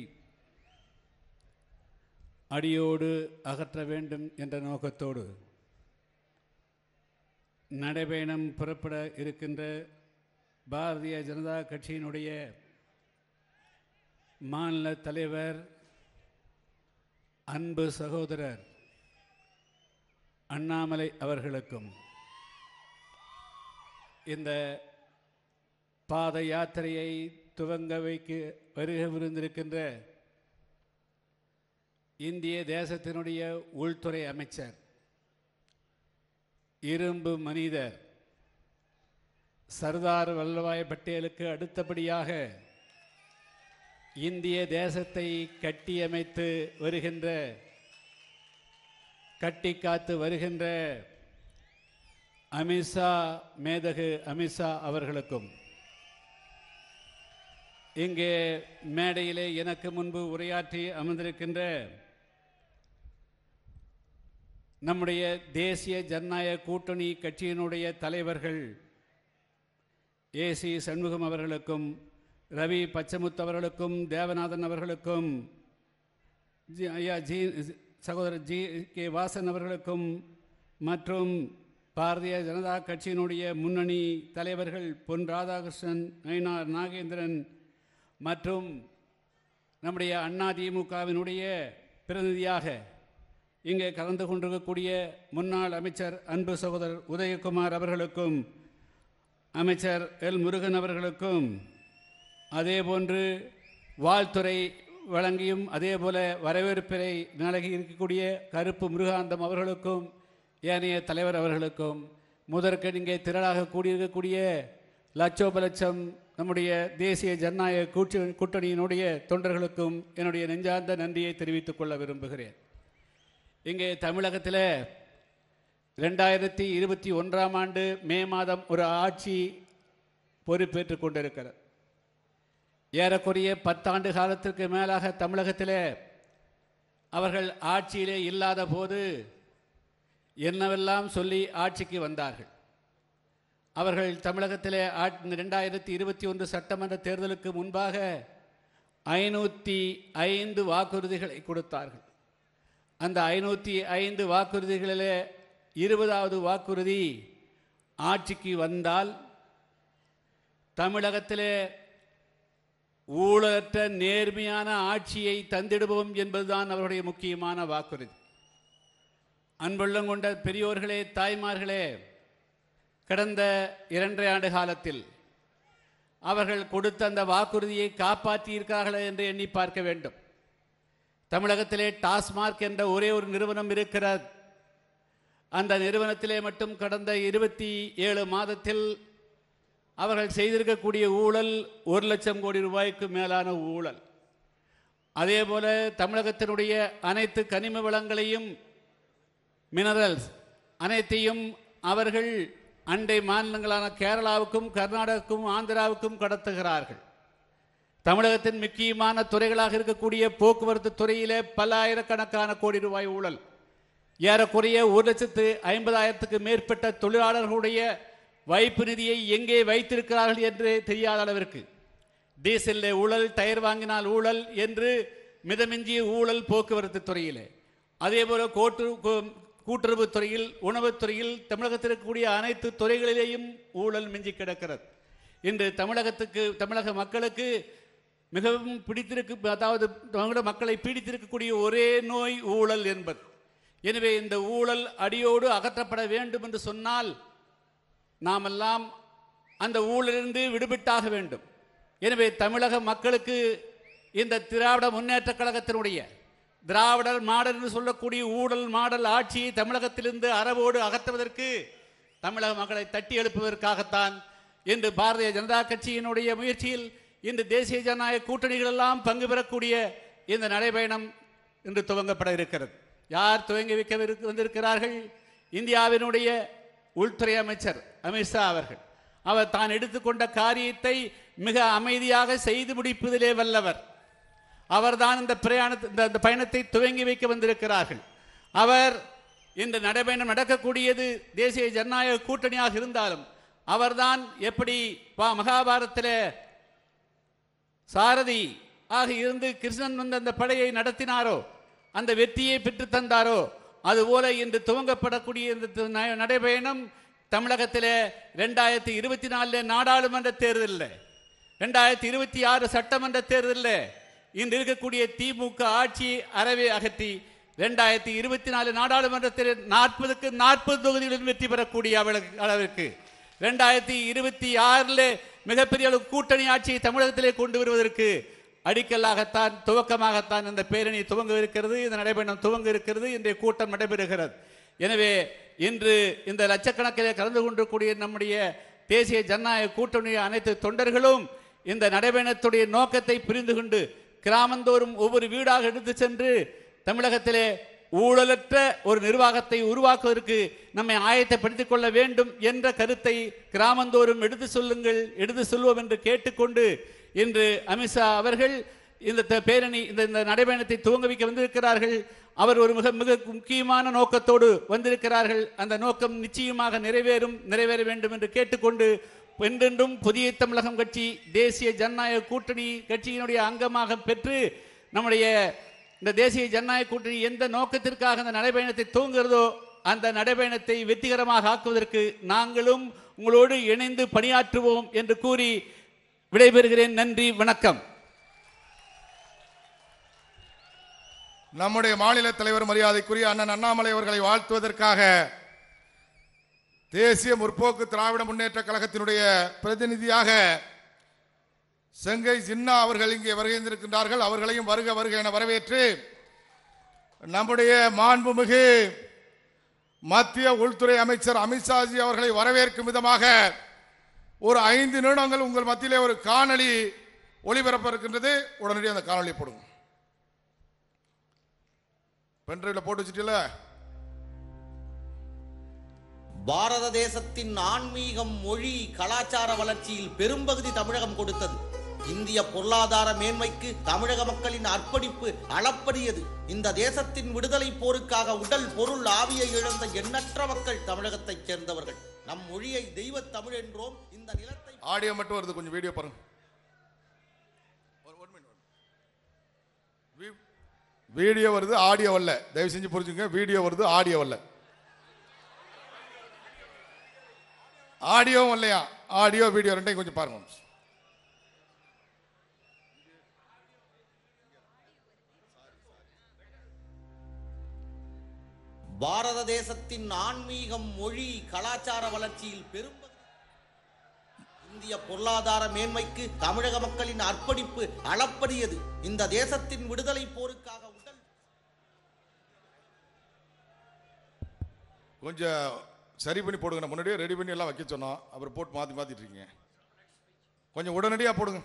அடியோடு அகற்ற வேண்டும் என்ற நோக்கத்தோடு நடைபயணம் புறப்பட இருக்கின்ற பாரதிய ஜனதா கட்சியினுடைய மாநில தலைவர் அன்பு சகோதரர் அண்ணாமலை அவர்களுக்கும் இந்த பாத யாத்திரையை துவங்க வைக்க வருகவிருந்திருக்கின்ற இந்திய தேசத்தினுடைய உள்துறை அமைச்சர் இரும்பு மனிதர் சர்தார் வல்லபாய் பட்டேலுக்கு அடுத்தபடியாக இந்திய தேசத்தை கட்டியமைத்து வருகின்ற கட்டி காத்து வருகின்ற அமித்ஷா மேதகு அமித்ஷா அவர்களுக்கும் இங்கே மேடையிலே எனக்கு முன்பு உரையாற்றி அமர்ந்திருக்கின்ற நம்முடைய தேசிய ஜனநாயக கூட்டணி கட்சியினுடைய தலைவர்கள் ஏசி சண்முகம் அவர்களுக்கும் ரவி பச்சமுத்து அவர்களுக்கும் தேவநாதன் அவர்களுக்கும் ஜி ஐயா ஜி சகோதரர் ஜி கே வாசன் அவர்களுக்கும் மற்றும் பாரதிய ஜனதா கட்சியினுடைய முன்னணி தலைவர்கள் பொன் ராதாகிருஷ்ணன் நயினார் நாகேந்திரன் மற்றும் நம்முடைய அண்ணா திமுகவினுடைய பிரதிநிதியாக இங்கே கலந்து கொண்டிருக்கக்கூடிய முன்னாள் அமைச்சர் அன்பு சகோதரர் உதயகுமார் அவர்களுக்கும் அமைச்சர் எல் முருகன் அவர்களுக்கும் அதேபோன்று வாழ்த்துறை வழங்கியும் அதேபோல வரவேற்பினை நல்கி இருக்கக்கூடிய கருப்பு முருகாந்தம் அவர்களுக்கும் ஏனைய தலைவர் அவர்களுக்கும் முதற்கண் இங்கே திரளாக கூடியிருக்கக்கூடிய லட்சோப லட்சம் நம்முடைய தேசிய ஜனநாயக கூட்டு கூட்டணியினுடைய தொண்டர்களுக்கும் என்னுடைய நெஞ்சார்ந்த நன்றியை தெரிவித்துக் கொள்ள விரும்புகிறேன் இங்கே தமிழகத்தில் ரெண்டாயிரத்தி இருபத்தி ஒன்றாம் ஆண்டு மே மாதம் ஒரு ஆட்சி பொறுப்பேற்றுக் கொண்டிருக்கிறது ஏறக்குறைய பத்தாண்டு காலத்திற்கு மேலாக தமிழகத்தில் அவர்கள் ஆட்சியிலே இல்லாத போது என்னவெல்லாம் சொல்லி ஆட்சிக்கு வந்தார்கள் அவர்கள் தமிழகத்திலே ரெண்டாயிரத்தி இருபத்தி ஒன்று சட்டமன்ற தேர்தலுக்கு முன்பாக ஐநூற்றி ஐந்து வாக்குறுதிகளை கொடுத்தார்கள் அந்த ஐநூற்றி ஐந்து வாக்குறுதிகளிலே இருபதாவது வாக்குறுதி ஆட்சிக்கு வந்தால் தமிழகத்திலே ஊழலற்ற நேர்மையான ஆட்சியை தந்திடுவோம் என்பதுதான் அவருடைய முக்கியமான வாக்குறுதி அன்புள்ளம் கொண்ட பெரியோர்களே தாய்மார்களே கடந்த இரண்டரை ஆண்டு காலத்தில் அவர்கள் கொடுத்த அந்த வாக்குறுதியை காப்பாற்றியிருக்கிறார்களே என்று எண்ணி பார்க்க வேண்டும் தமிழகத்திலே டாஸ்மார்க் என்ற ஒரே ஒரு நிறுவனம் இருக்கிறது அந்த நிறுவனத்திலே மட்டும் கடந்த இருபத்தி ஏழு மாதத்தில் அவர்கள் செய்திருக்கக்கூடிய ஊழல் ஒரு லட்சம் கோடி ரூபாய்க்கு மேலான ஊழல் அதே போல தமிழகத்தினுடைய அனைத்து கனிம வளங்களையும் மினரல்ஸ் அனைத்தையும் அவர்கள் அண்டை மாநிலங்களான கேரளாவுக்கும் கர்நாடகாவுக்கும் ஆந்திராவுக்கும் கடத்துகிறார்கள் தமிழகத்தின் முக்கியமான துறைகளாக இருக்கக்கூடிய போக்குவரத்து துறையிலே பல ஆயிரக்கணக்கான கோடி ரூபாய் ஊழல் ஏறக்குறைய ஒரு லட்சத்து ஐம்பதாயிரத்துக்கு மேற்பட்ட தொழிலாளர்களுடைய வைப்பு நிதியை எங்கே வைத்திருக்கிறார்கள் என்று தெரியாத அளவிற்கு டீசலில் ஊழல் டயர் வாங்கினால் ஊழல் என்று மிதமிஞ்சிய ஊழல் போக்குவரத்து துறையிலே அதே போல கோட்டு கூட்டுறவு துறையில் உணவுத் துறையில் தமிழகத்தில் இருக்கக்கூடிய அனைத்து துறைகளிலேயும் ஊழல் மிஞ்சி கிடக்கிறது இன்று தமிழகத்துக்கு தமிழக மக்களுக்கு மிகவும் பிடித்திருக்கு அதாவது தமிழக மக்களை பீடித்திருக்கக்கூடிய ஒரே நோய் ஊழல் என்பது எனவே இந்த ஊழல் அடியோடு அகற்றப்பட வேண்டும் என்று சொன்னால் நாமெல்லாம் அந்த ஊழலிருந்து விடுபட்டாக வேண்டும் எனவே தமிழக மக்களுக்கு இந்த திராவிட முன்னேற்றக் கழகத்தினுடைய திராவிடர் மாடல் என்று சொல்லக்கூடிய ஊழல் மாடல் ஆட்சியை தமிழகத்திலிருந்து அறவோடு அகற்றுவதற்கு தமிழக மக்களை தட்டி எழுப்புவதற்காகத்தான் இன்று பாரதிய ஜனதா கட்சியினுடைய முயற்சியில் இன்று தேசிய ஜனநாயக கூட்டணிகள் எல்லாம் பங்கு பெறக்கூடிய இந்த நடைபயணம் இன்று துவங்கப்பட இருக்கிறது யார் துவங்கி வைக்க விரு- வந்திருக்கிறார்கள் இந்தியாவினுடைய உள்துறை அமைச்சர் அமித்ஷா அவர்கள் அவர் தான் எடுத்துக்கொண்ட காரியத்தை மிக அமைதியாக செய்து முடிப்பதிலே வல்லவர் அவர்தான் இந்த பிரயாணத்தை இந்த இந்த பயணத்தை துவங்கி வைக்க வந்திருக்கிறார்கள் அவர் இந்த நடைபயணம் நடக்கக்கூடியது தேசிய ஜனநாயக கூட்டணியாக இருந்தாலும் அவர்தான் எப்படி பா- மகாபாரதத்திலே சாரதி ஆக இருந்து கிருஷ்ணன் வந்து அந்த படையை நடத்தினாரோ அந்த வெற்றியை பெற்று தந்தாரோ அதுபோல இன்று துவங்கப்படக்கூடிய இந்த து- ந- நடைபயணம் தமிழகத்திலே ரெண்டாயிரத்தி இருபத்தி நாலில் நாடாளுமன்ற தேர்தலில் ரெண்டாயிரத்தி இருபத்தி ஆறு சட்டமன்ற தேர்தலில் இன்று இருக்கக்கூடிய திமுக ஆட்சியை அறவே அகற்றி ரெண்டாயிரத்தி இருபத்தி நாலு நாடாளுமன்றத்தில் நாற்பதுக்கு நாற்பது தொகுதிகளில் வெற்றி பெறக்கூடிய அவளுக்கு- அளவிற்கு ரெண்டாயிரத்தி இருபத்தி ஆறில் மிகப்பெரிய அளவு கூட்டணி ஆட்சியை தமிழகத்திலே கொண்டு வருவதற்கு அடிக்கல்லாகத்தான் துவக்கமாகத்தான் இந்த பேரணி துவங்க இருக்கிறது இந்த நடைபயணம் துவங்க இருக்கிறது இன்றைய கூட்டம் நடைபெறுகிறது எனவே இன்று இந்த லட்சக்கணக்கிலே கலந்து கொண்டிருக்கூடிய நம்முடைய தேசிய ஜனநாயக கூட்டணி அனைத்து தொண்டர்களும் இந்த நடைபயணத்துடைய நோக்கத்தை புரிந்து கொண்டு கிராமந்தோறும் ஒவ்வொரு வீடாக எடுத்து சென்று தமிழகத்திலே ஊழலற்ற ஒரு நிர்வாகத்தை உருவாக்குவதற்கு நம்மை ஆயத்தப்படுத்திக் கொள்ள வேண்டும் என்ற கருத்தை கிராமந்தோறும் எடுத்து சொல்லுங்கள் எடுத்து சொல்வோம் என்று கேட்டுக்கொண்டு இன்று அமித்ஷா அவர்கள் இந்த த- பேரணி இந்த இந்த நடைபயணத்தை துவங்க வைக்க வந்திருக்கிறார்கள் அவர் ஒரு மிக மிக முக்கியமான நோக்கத்தோடு வந்திருக்கிறார்கள் அந்த நோக்கம் நிச்சயமாக நிறைவேறும் நிறைவேற வேண்டும் என்று கேட்டுக்கொண்டு என்றென்றும் புதிய தமிழகம் கட்சி தேசிய ஜனநாயக கூட்டணி கட்சியினுடைய அங்கமாக பெற்று நம்முடைய இந்த தேசிய ஜனநாயக கூட்டணி எந்த நோக்கத்திற்காக அந்த நடைபயணத்தை துவங்குகிறதோ அந்த நடைபயணத்தை வெற்றிகரமாக ஆக்குவதற்கு நாங்களும் உங்களோடு இணைந்து பணியாற்றுவோம் என்று கூறி விடைபெறுகிறேன் நன்றி வணக்கம் நம்முடைய மாநில தலைவர் மரியாதைக்குரிய அண்ணன் அண்ணாமலை அவர்களை வாழ்த்துவதற்காக தேசிய முற்போக்கு திராவிட முன்னேற்ற கழகத்தினுடைய பிரதிநிதியாக செங்கை ஜின்னா அவர்கள் இங்கே வருகின்றிருக்கின்றார்கள் அவர்களையும் வருக வருக என வரவேற்று நம்முடைய மாண்புமிகு மத்திய உள்துறை அமைச்சர் அமித்ஷாஜி அவர்களை வரவேற்கும் விதமாக ஒரு ஐந்து நிமிடங்கள் உங்கள் மத்தியிலே ஒரு காணொளி ஒளிபரப்ப இருக்கின்றது உடனடியாக அந்த காணொளி போடுங்க பென்ட்ரைவில் போட்டு வச்சுட்டீல பாரத தேசத்தின் ஆன்மீகம் மொழி கலாச்சார வளர்ச்சியில் பெரும்பகுதி தமிழகம் கொடுத்தது இந்திய பொருளாதார மேன்மைக்கு தமிழக மக்களின் அர்ப்பணிப்பு அளப்பரியது இந்த தேசத்தின் விடுதலை போருக்காக உடல் பொருள் ஆவியை இழந்த எண்ணற்ற மக்கள் தமிழகத்தைச் சேர்ந்தவர்கள் நம் மொழியை தெய்வ தமிழ் என்றோம் இந்த நிலத்தை ஆடியோ மட்டும் வருது கொஞ்சம் வீடியோ பாருங்க ஒரு- ஒரு minute, ஒரு minute. வீ- வீடியோ வருது ஆடியோ வரல தயவு செஞ்சு புரிஞ்சுங்க வீடியோ வருது ஆடியோ வரல ஆடியோவும் இல்லையா ஆடியோ வீடியோ ரெண்டையும் கொஞ்சம் பாருங்க பாரத தேசத்தின் ஆன்மீகம் மொழி கலாச்சார வளர்ச்சியில் பெரும்பகுதி இந்திய பொருளாதார மேன்மைக்கு தமிழக மக்களின் அர்ப்பணிப்பு அளப்பரியது இந்த தேசத்தின் விடுதலை போருக்காக உடல் கொஞ்சம் சரி பண்ணி போடுங்க நான் முன்னாடியே ரெடி பண்ணி எல்லாம் வைக்க சொன்னோம் அப்புறம் போட்டு மாற்றி மாற்றிட்டு இருக்கீங்க கொஞ்சம் உடனடியாக போடுங்க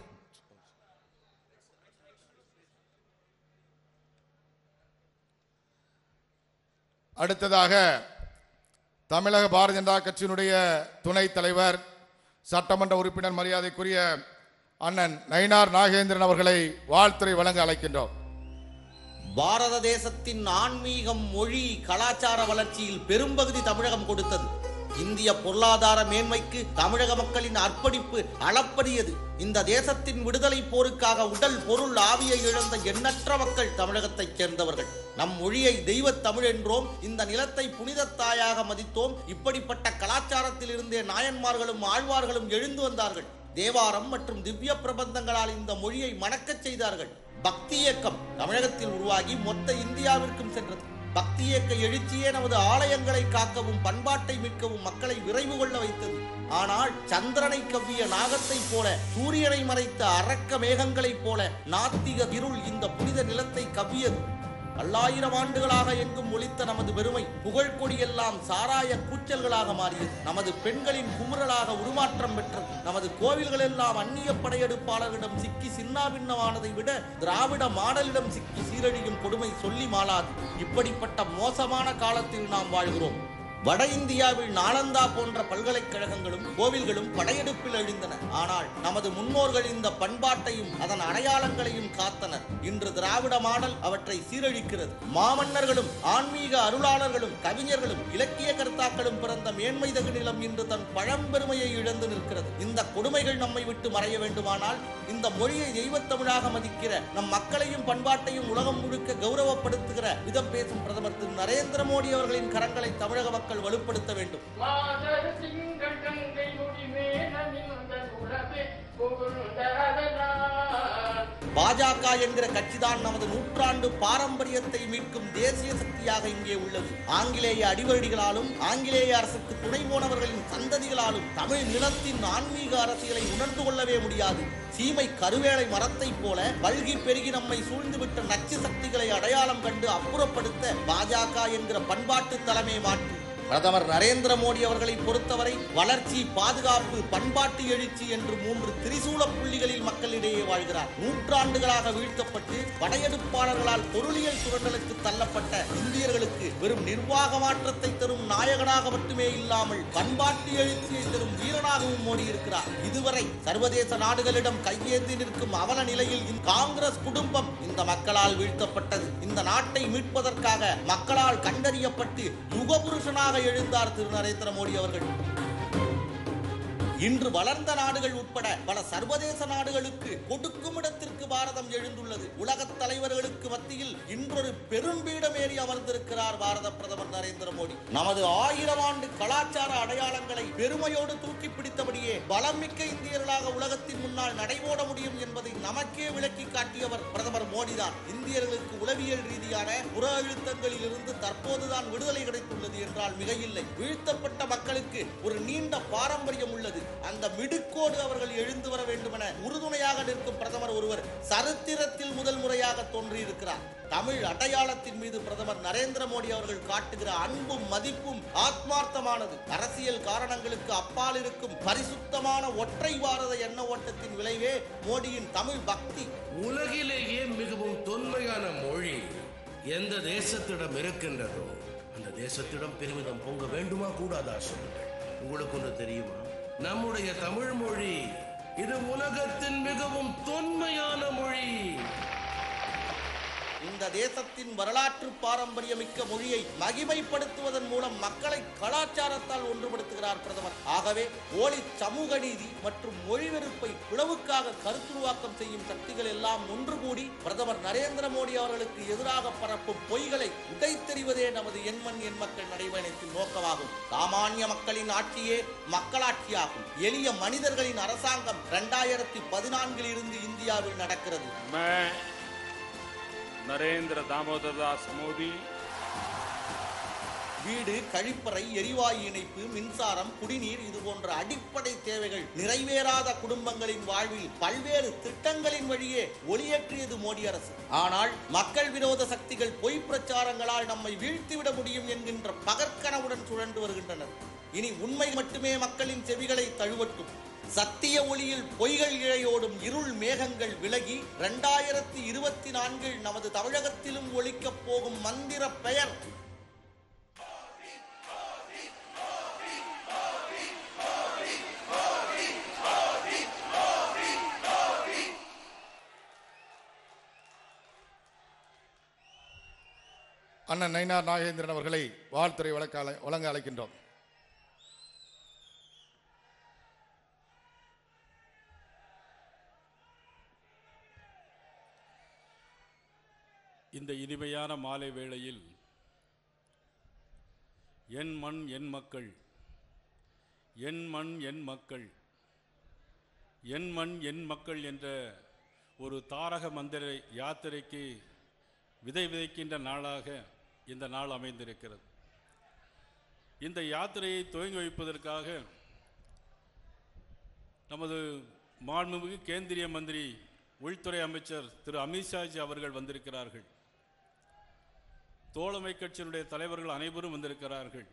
அடுத்ததாக தமிழக பாரதிய ஜனதா கட்சியினுடைய துணைத் தலைவர் சட்டமன்ற உறுப்பினர் மரியாதைக்குரிய அண்ணன் நயினார் நாகேந்திரன் அவர்களை வாழ்த்துறை வழங்க அழைக்கின்றோம் பாரத தேசத்தின் ஆன்மீகம் மொழி கலாச்சார வளர்ச்சியில் பெரும்பகுதி தமிழகம் கொடுத்தது இந்திய பொருளாதார மேன்மைக்கு தமிழக மக்களின் அர்ப்பணிப்பு அளப்பரியது இந்த தேசத்தின் விடுதலை போருக்காக உடல் பொருள் ஆவியை இழந்த எண்ணற்ற மக்கள் தமிழகத்தைச் சேர்ந்தவர்கள் நம் மொழியை தெய்வ தமிழ் என்றோம் இந்த நிலத்தை புனித தாயாக மதித்தோம் இப்படிப்பட்ட கலாச்சாரத்தில் இருந்தே நாயன்மார்களும் ஆழ்வார்களும் எழுந்து வந்தார்கள் தேவாரம் மற்றும் திவ்ய பிரபந்தங்களால் இந்த மொழியை மணக்கச் செய்தார்கள் பக்தி இயக்கம் தமிழகத்தில் உருவாகி மொத்த இந்தியாவிற்கும் சென்றது பக்தி இயக்க எழுச்சியே நமது ஆலயங்களை காக்கவும் பண்பாட்டை மீட்கவும் மக்களை விரைவு கொள்ள வைத்தது ஆனால் சந்திரனை கவ்விய நாகத்தைப் போல சூரியனை மறைத்த அரக்க மேகங்களைப் போல நாத்திக இருள் இந்த புனித நிலத்தை கவ்வியது பல்லாயிரம் ஆண்டுகளாக எங்கும் ஒலித்த நமது பெருமை புகழ் கொடியெல்லாம் சாராய கூச்சல்களாக மாறியது நமது பெண்களின் குமுறலாக உருமாற்றம் பெற்றது நமது கோவில்கள் எல்லாம் அந்நிய படையெடுப்பாளர்களிடம் சிக்கி சின்னாபின்னமானதை விட திராவிட மாடலிடம் சிக்கி சீரழியும் கொடுமை சொல்லி மாளாது இப்படிப்பட்ட மோசமான காலத்தில் நாம் வாழ்கிறோம் வட இந்தியாவில் நாலந்தா போன்ற பல்கலைக்கழகங்களும் கோவில்களும் படையெடுப்பில் அழிந்தன ஆனால் நமது முன்னோர்கள் இந்த பண்பாட்டையும் அதன் அடையாளங்களையும் காத்தனர் இன்று திராவிட மாடல் அவற்றை சீரழிக்கிறது மாமன்னர்களும் ஆன்மீக அருளாளர்களும் கவிஞர்களும் இலக்கிய கர்த்தாக்களும் பிறந்த மேன்மை தகு நிலம் இன்று தன் பழம்பெருமையை இழந்து நிற்கிறது இந்த கொடுமைகள் நம்மை விட்டு மறைய வேண்டுமானால் இந்த மொழியை தெய்வத்தமிழாக மதிக்கிற நம் மக்களையும் பண்பாட்டையும் உலகம் முழுக்க கௌரவப்படுத்துகிற விதம் பேசும் பிரதமர் திரு நரேந்திர மோடி அவர்களின் கரங்களை தமிழக மக்கள் வலுப்படுத்த வேண்டும் மாதர் திங்கள் கங்கை முடிமேல நின்ற உறவே புகுந்ததனால் பாஜக என்கிற கட்சிதான் நமது நூற்றாண்டு பாரம்பரியத்தை மீட்கும் தேசிய சக்தியாக இங்கே உள்ளது ஆங்கிலேய அடிவடிகளாலும் ஆங்கிலேய அரசுக்கு துணை போனவர்களின் சந்ததிகளாலும் தமிழ் நிலத்தின் ஆன்மீக அரசியலை உணர்ந்து கொள்ளவே முடியாது சீமை கருவேலை மரத்தைப் போல பல்கி பெருகி நம்மை சூழ்ந்துவிட்ட நச்சு சக்திகளை அடையாளம் கண்டு அப்புறப்படுத்த பாஜக என்கிற பண்பாட்டு தலைமை மாற்று பிரதமர் நரேந்திர மோடி அவர்களை பொறுத்தவரை வளர்ச்சி பாதுகாப்பு பண்பாட்டு எழுச்சி என்று மூன்று திரிசூல புள்ளிகளில் மக்களிடையே வாழ்கிறார் நூற்றாண்டுகளாக வீழ்த்தப்பட்டு படையெடுப்பாளர்களால் பொருளியல் சுரண்டலுக்கு தள்ளப்பட்ட இந்தியர்களுக்கு வெறும் நிர்வாக மாற்றத்தை தரும் நாயகனாக மட்டுமே இல்லாமல் பண்பாட்டு எழுச்சியை தரும் வீரனாகவும் மோடி இருக்கிறார் இதுவரை சர்வதேச நாடுகளிடம் கையேந்தி நிற்கும் அவல நிலையில் இந்த காங்கிரஸ் குடும்பம் இந்த மக்களால் வீழ்த்தப்பட்டது இந்த நாட்டை மீட்பதற்காக மக்களால் கண்டறியப்பட்டு யுகபுருஷனாக எழுந்தார் திரு நரேந்திர மோடி அவர்கள் இன்று வளர்ந்த நாடுகள் உட்பட பல சர்வதேச நாடுகளுக்கு கொடுக்கும் இடத்திற்கு பாரதம் எழுந்துள்ளது உலகத் தலைவர்களுக்கு மத்தியில் இன்றொரு பெரும்பீடம் ஏறி அமர்ந்திருக்கிறார் பாரத பிரதமர் நரேந்திர மோடி நமது ஆயிரம் ஆண்டு கலாச்சார அடையாளங்களை பெருமையோடு தூக்கி பிடித்தபடியே பலம் மிக்க இந்தியர்களாக உலகத்தின் முன்னால் நடைபோட முடியும் என்பதை நமக்கே விளக்கி காட்டியவர் பிரதமர் மோடிதான் இந்தியர்களுக்கு உளவியல் ரீதியான புற அழுத்தங்களில் இருந்து தற்போதுதான் விடுதலை கிடைத்துள்ளது என்றால் மிகையில்லை வீழ்த்தப்பட்ட மக்களுக்கு ஒரு நீண்ட பாரம்பரியம் உள்ளது அந்த மிடுக்கோடு அவர்கள் எழுந்து வர வேண்டுமென உறுதுணையாக நிற்கும் பிரதமர் ஒருவர் சரித்திரத்தில் முதல் முறையாக தோன்றியிருக்கிறார் தமிழ் அடையாளத்தின் மீது பிரதமர் நரேந்திர மோடி அவர்கள் காட்டுகிற அன்பும் மதிப்பும் ஆத்மார்த்தமானது அரசியல் காரணங்களுக்கு அப்பால் இருக்கும் பரிசுத்தமான ஒற்றை பாரத எண்ண ஓட்டத்தின் விளைவே மோடியின் தமிழ் பக்தி உலகிலேயே மிகவும் தொன்மையான மொழி எந்த தேசத்திடம் இருக்கின்றதோ அந்த தேசத்திடம் பெருமிதம் பொங்க வேண்டுமா கூடாதா சொல்லுங்கள் உங்களுக்கு ஒன்று தெரியுமா நம்முடைய தமிழ் மொழி இது உலகத்தின் மிகவும் தொன்மையான மொழி இந்த தேசத்தின் வரலாற்று பாரம்பரியமிக்க மொழியை மகிமைப்படுத்துவதன் மூலம் மக்களை கலாச்சாரத்தால் ஒன்றுபடுத்துகிறார் பிரதமர் ஆகவே போலி சமூக நீதி மற்றும் மொழி வெறுப்பை பிளவுக்காக கருத்துருவாக்கம் செய்யும் சக்திகள் எல்லாம் ஒன்று கூடி பிரதமர் நரேந்திர மோடி அவர்களுக்கு எதிராக பரப்பும் பொய்களை உடைத்தெறிவதே நமது எண்மண் எண் மக்கள் நடைபயணத்தின் நோக்கமாகும் சாமானிய மக்களின் ஆட்சியே மக்களாட்சியாகும் எளிய மனிதர்களின் அரசாங்கம் இரண்டாயிரத்தி பதினான்கில் இருந்து இந்தியாவில் நடக்கிறது मैं नरेंद्र दामोदर दास मोदी வீடு கழிப்பறை எரிவாயு இணைப்பு மின்சாரம் குடிநீர் இது போன்ற அடிப்படை தேவைகள் நிறைவேறாத குடும்பங்களின் வாழ்வில் பல்வேறு திட்டங்களின் வழியே ஒளியேற்றியது மோடி அரசு ஆனால் மக்கள் விரோத சக்திகள் பொய் பிரச்சாரங்களால் நம்மை வீழ்த்திவிட முடியும் என்கின்ற பகற்கனவுடன் சுழன்று வருகின்றனர் இனி உண்மை மட்டுமே மக்களின் செவிகளை தழுவட்டும் சத்திய ஒளியில் பொய்கள் இழையோடும் இருள் மேகங்கள் விலகி இரண்டாயிரத்தி இருபத்தி நான்கில் நமது தமிழகத்திலும் ஒலிக்கப் போகும் மந்திர பெயர் அண்ணன் நயினார் நாகேந்திரன் அவர்களை வாழ்த்துறை வழக்க அழை- வழங்க அழைக்கின்றோம் இந்த இனிமையான மாலை வேளையில் என் மண் என் மக்கள் என் மண் என் மக்கள் என் மண் என் மக்கள் என்ற ஒரு தாரக மந்திர யாத்திரைக்கு விதை விதைக்கின்ற நாளாக இந்த நாள் அமைந்திருக்கிறது இந்த யாத்திரையை துவங்கி வைப்பதற்காக நமது மாண்புமிகு கேந்திரிய மந்திரி உள்துறை அமைச்சர் திரு அமித்ஷாஜி அவர்கள் வந்திருக்கிறார்கள் தோழமை கட்சியினுடைய தலைவர்கள் அனைவரும் வந்திருக்கிறார்கள்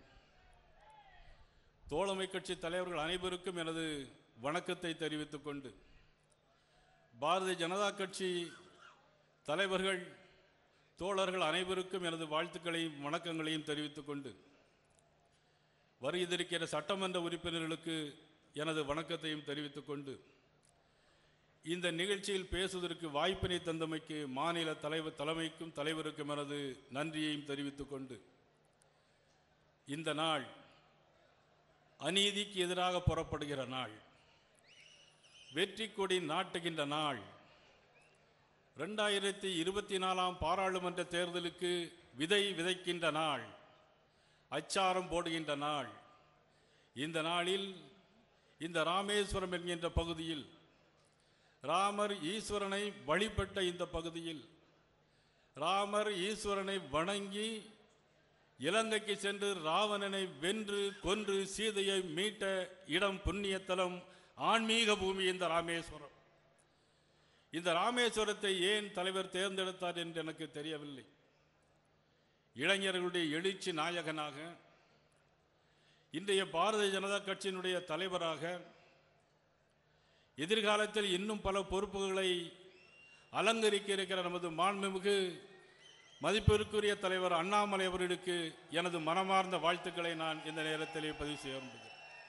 தோழமை கட்சி தலைவர்கள் அனைவருக்கும் எனது வணக்கத்தை தெரிவித்துக் கொண்டு பாரதிய ஜனதா கட்சி தலைவர்கள் தோழர்கள் அனைவருக்கும் எனது வாழ்த்துக்களையும் வணக்கங்களையும் தெரிவித்துக் கொண்டு வருகிறதிருக்கிற சட்டமன்ற உறுப்பினர்களுக்கு எனது வணக்கத்தையும் தெரிவித்துக் கொண்டு இந்த நிகழ்ச்சியில் பேசுவதற்கு வாய்ப்பினை தந்தமைக்கு மாநில தலைவர் தலைமைக்கும் தலைவருக்கும் எனது நன்றியையும் தெரிவித்துக் கொண்டு இந்த நாள் அநீதிக்கு எதிராக புறப்படுகிற நாள் வெற்றி கொடி நாட்டுகின்ற நாள் ரெண்டாயிரத்தி இருபத்தி நாலாம் பாராளுமன்ற தேர்தலுக்கு விதை விதைக்கின்ற நாள் அச்சாரம் போடுகின்ற நாள் இந்த நாளில் இந்த ராமேஸ்வரம் என்கின்ற பகுதியில் ராமர் ஈஸ்வரனை வழிபட்ட இந்த பகுதியில் ராமர் ஈஸ்வரனை வணங்கி இலங்கைக்கு சென்று ராவணனை வென்று கொன்று சீதையை மீட்ட இடம் புண்ணியத்தலம் ஆன்மீக பூமி இந்த ராமேஸ்வரம் இந்த ராமேஸ்வரத்தை ஏன் தலைவர் தேர்ந்தெடுத்தார் என்று எனக்கு தெரியவில்லை இளைஞர்களுடைய எழுச்சி நாயகனாக இன்றைய பாரதிய ஜனதா கட்சியினுடைய தலைவராக எதிர்காலத்தில் இன்னும் பல பொறுப்புகளை அலங்கரிக்க இருக்கிற நமது மாண்புமிகு மதிப்பிற்குரிய தலைவர் அண்ணாமலை அவர்களுக்கு எனது மனமார்ந்த வாழ்த்துக்களை நான் இந்த நேரத்திலே பதிவு செய்ய விரும்புகிறேன்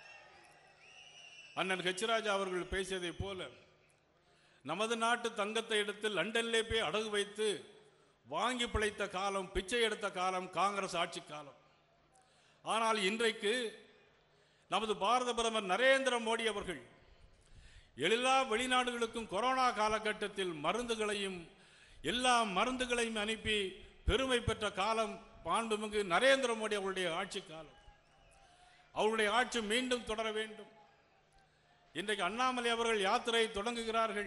அண்ணன் ஹெச்ராஜா அவர்கள் பேசியதைப் போல நமது நாட்டு தங்கத்தை எடுத்து லண்டனிலே போய் அடகு வைத்து வாங்கி பிழைத்த காலம் பிச்சை எடுத்த காலம் காங்கிரஸ் ஆட்சி காலம் ஆனால் இன்றைக்கு நமது பாரத பிரதமர் நரேந்திர மோடி அவர்கள் எல்லா வெளிநாடுகளுக்கும் கொரோனா காலகட்டத்தில் மருந்துகளையும் எல்லா மருந்துகளையும் அனுப்பி பெருமை பெற்ற காலம் மாண்புமிகு நரேந்திர மோடி அவருடைய ஆட்சி காலம் அவருடைய ஆட்சி மீண்டும் தொடர வேண்டும் இன்றைக்கு அண்ணாமலை அவர்கள் யாத்திரை தொடங்குகிறார்கள்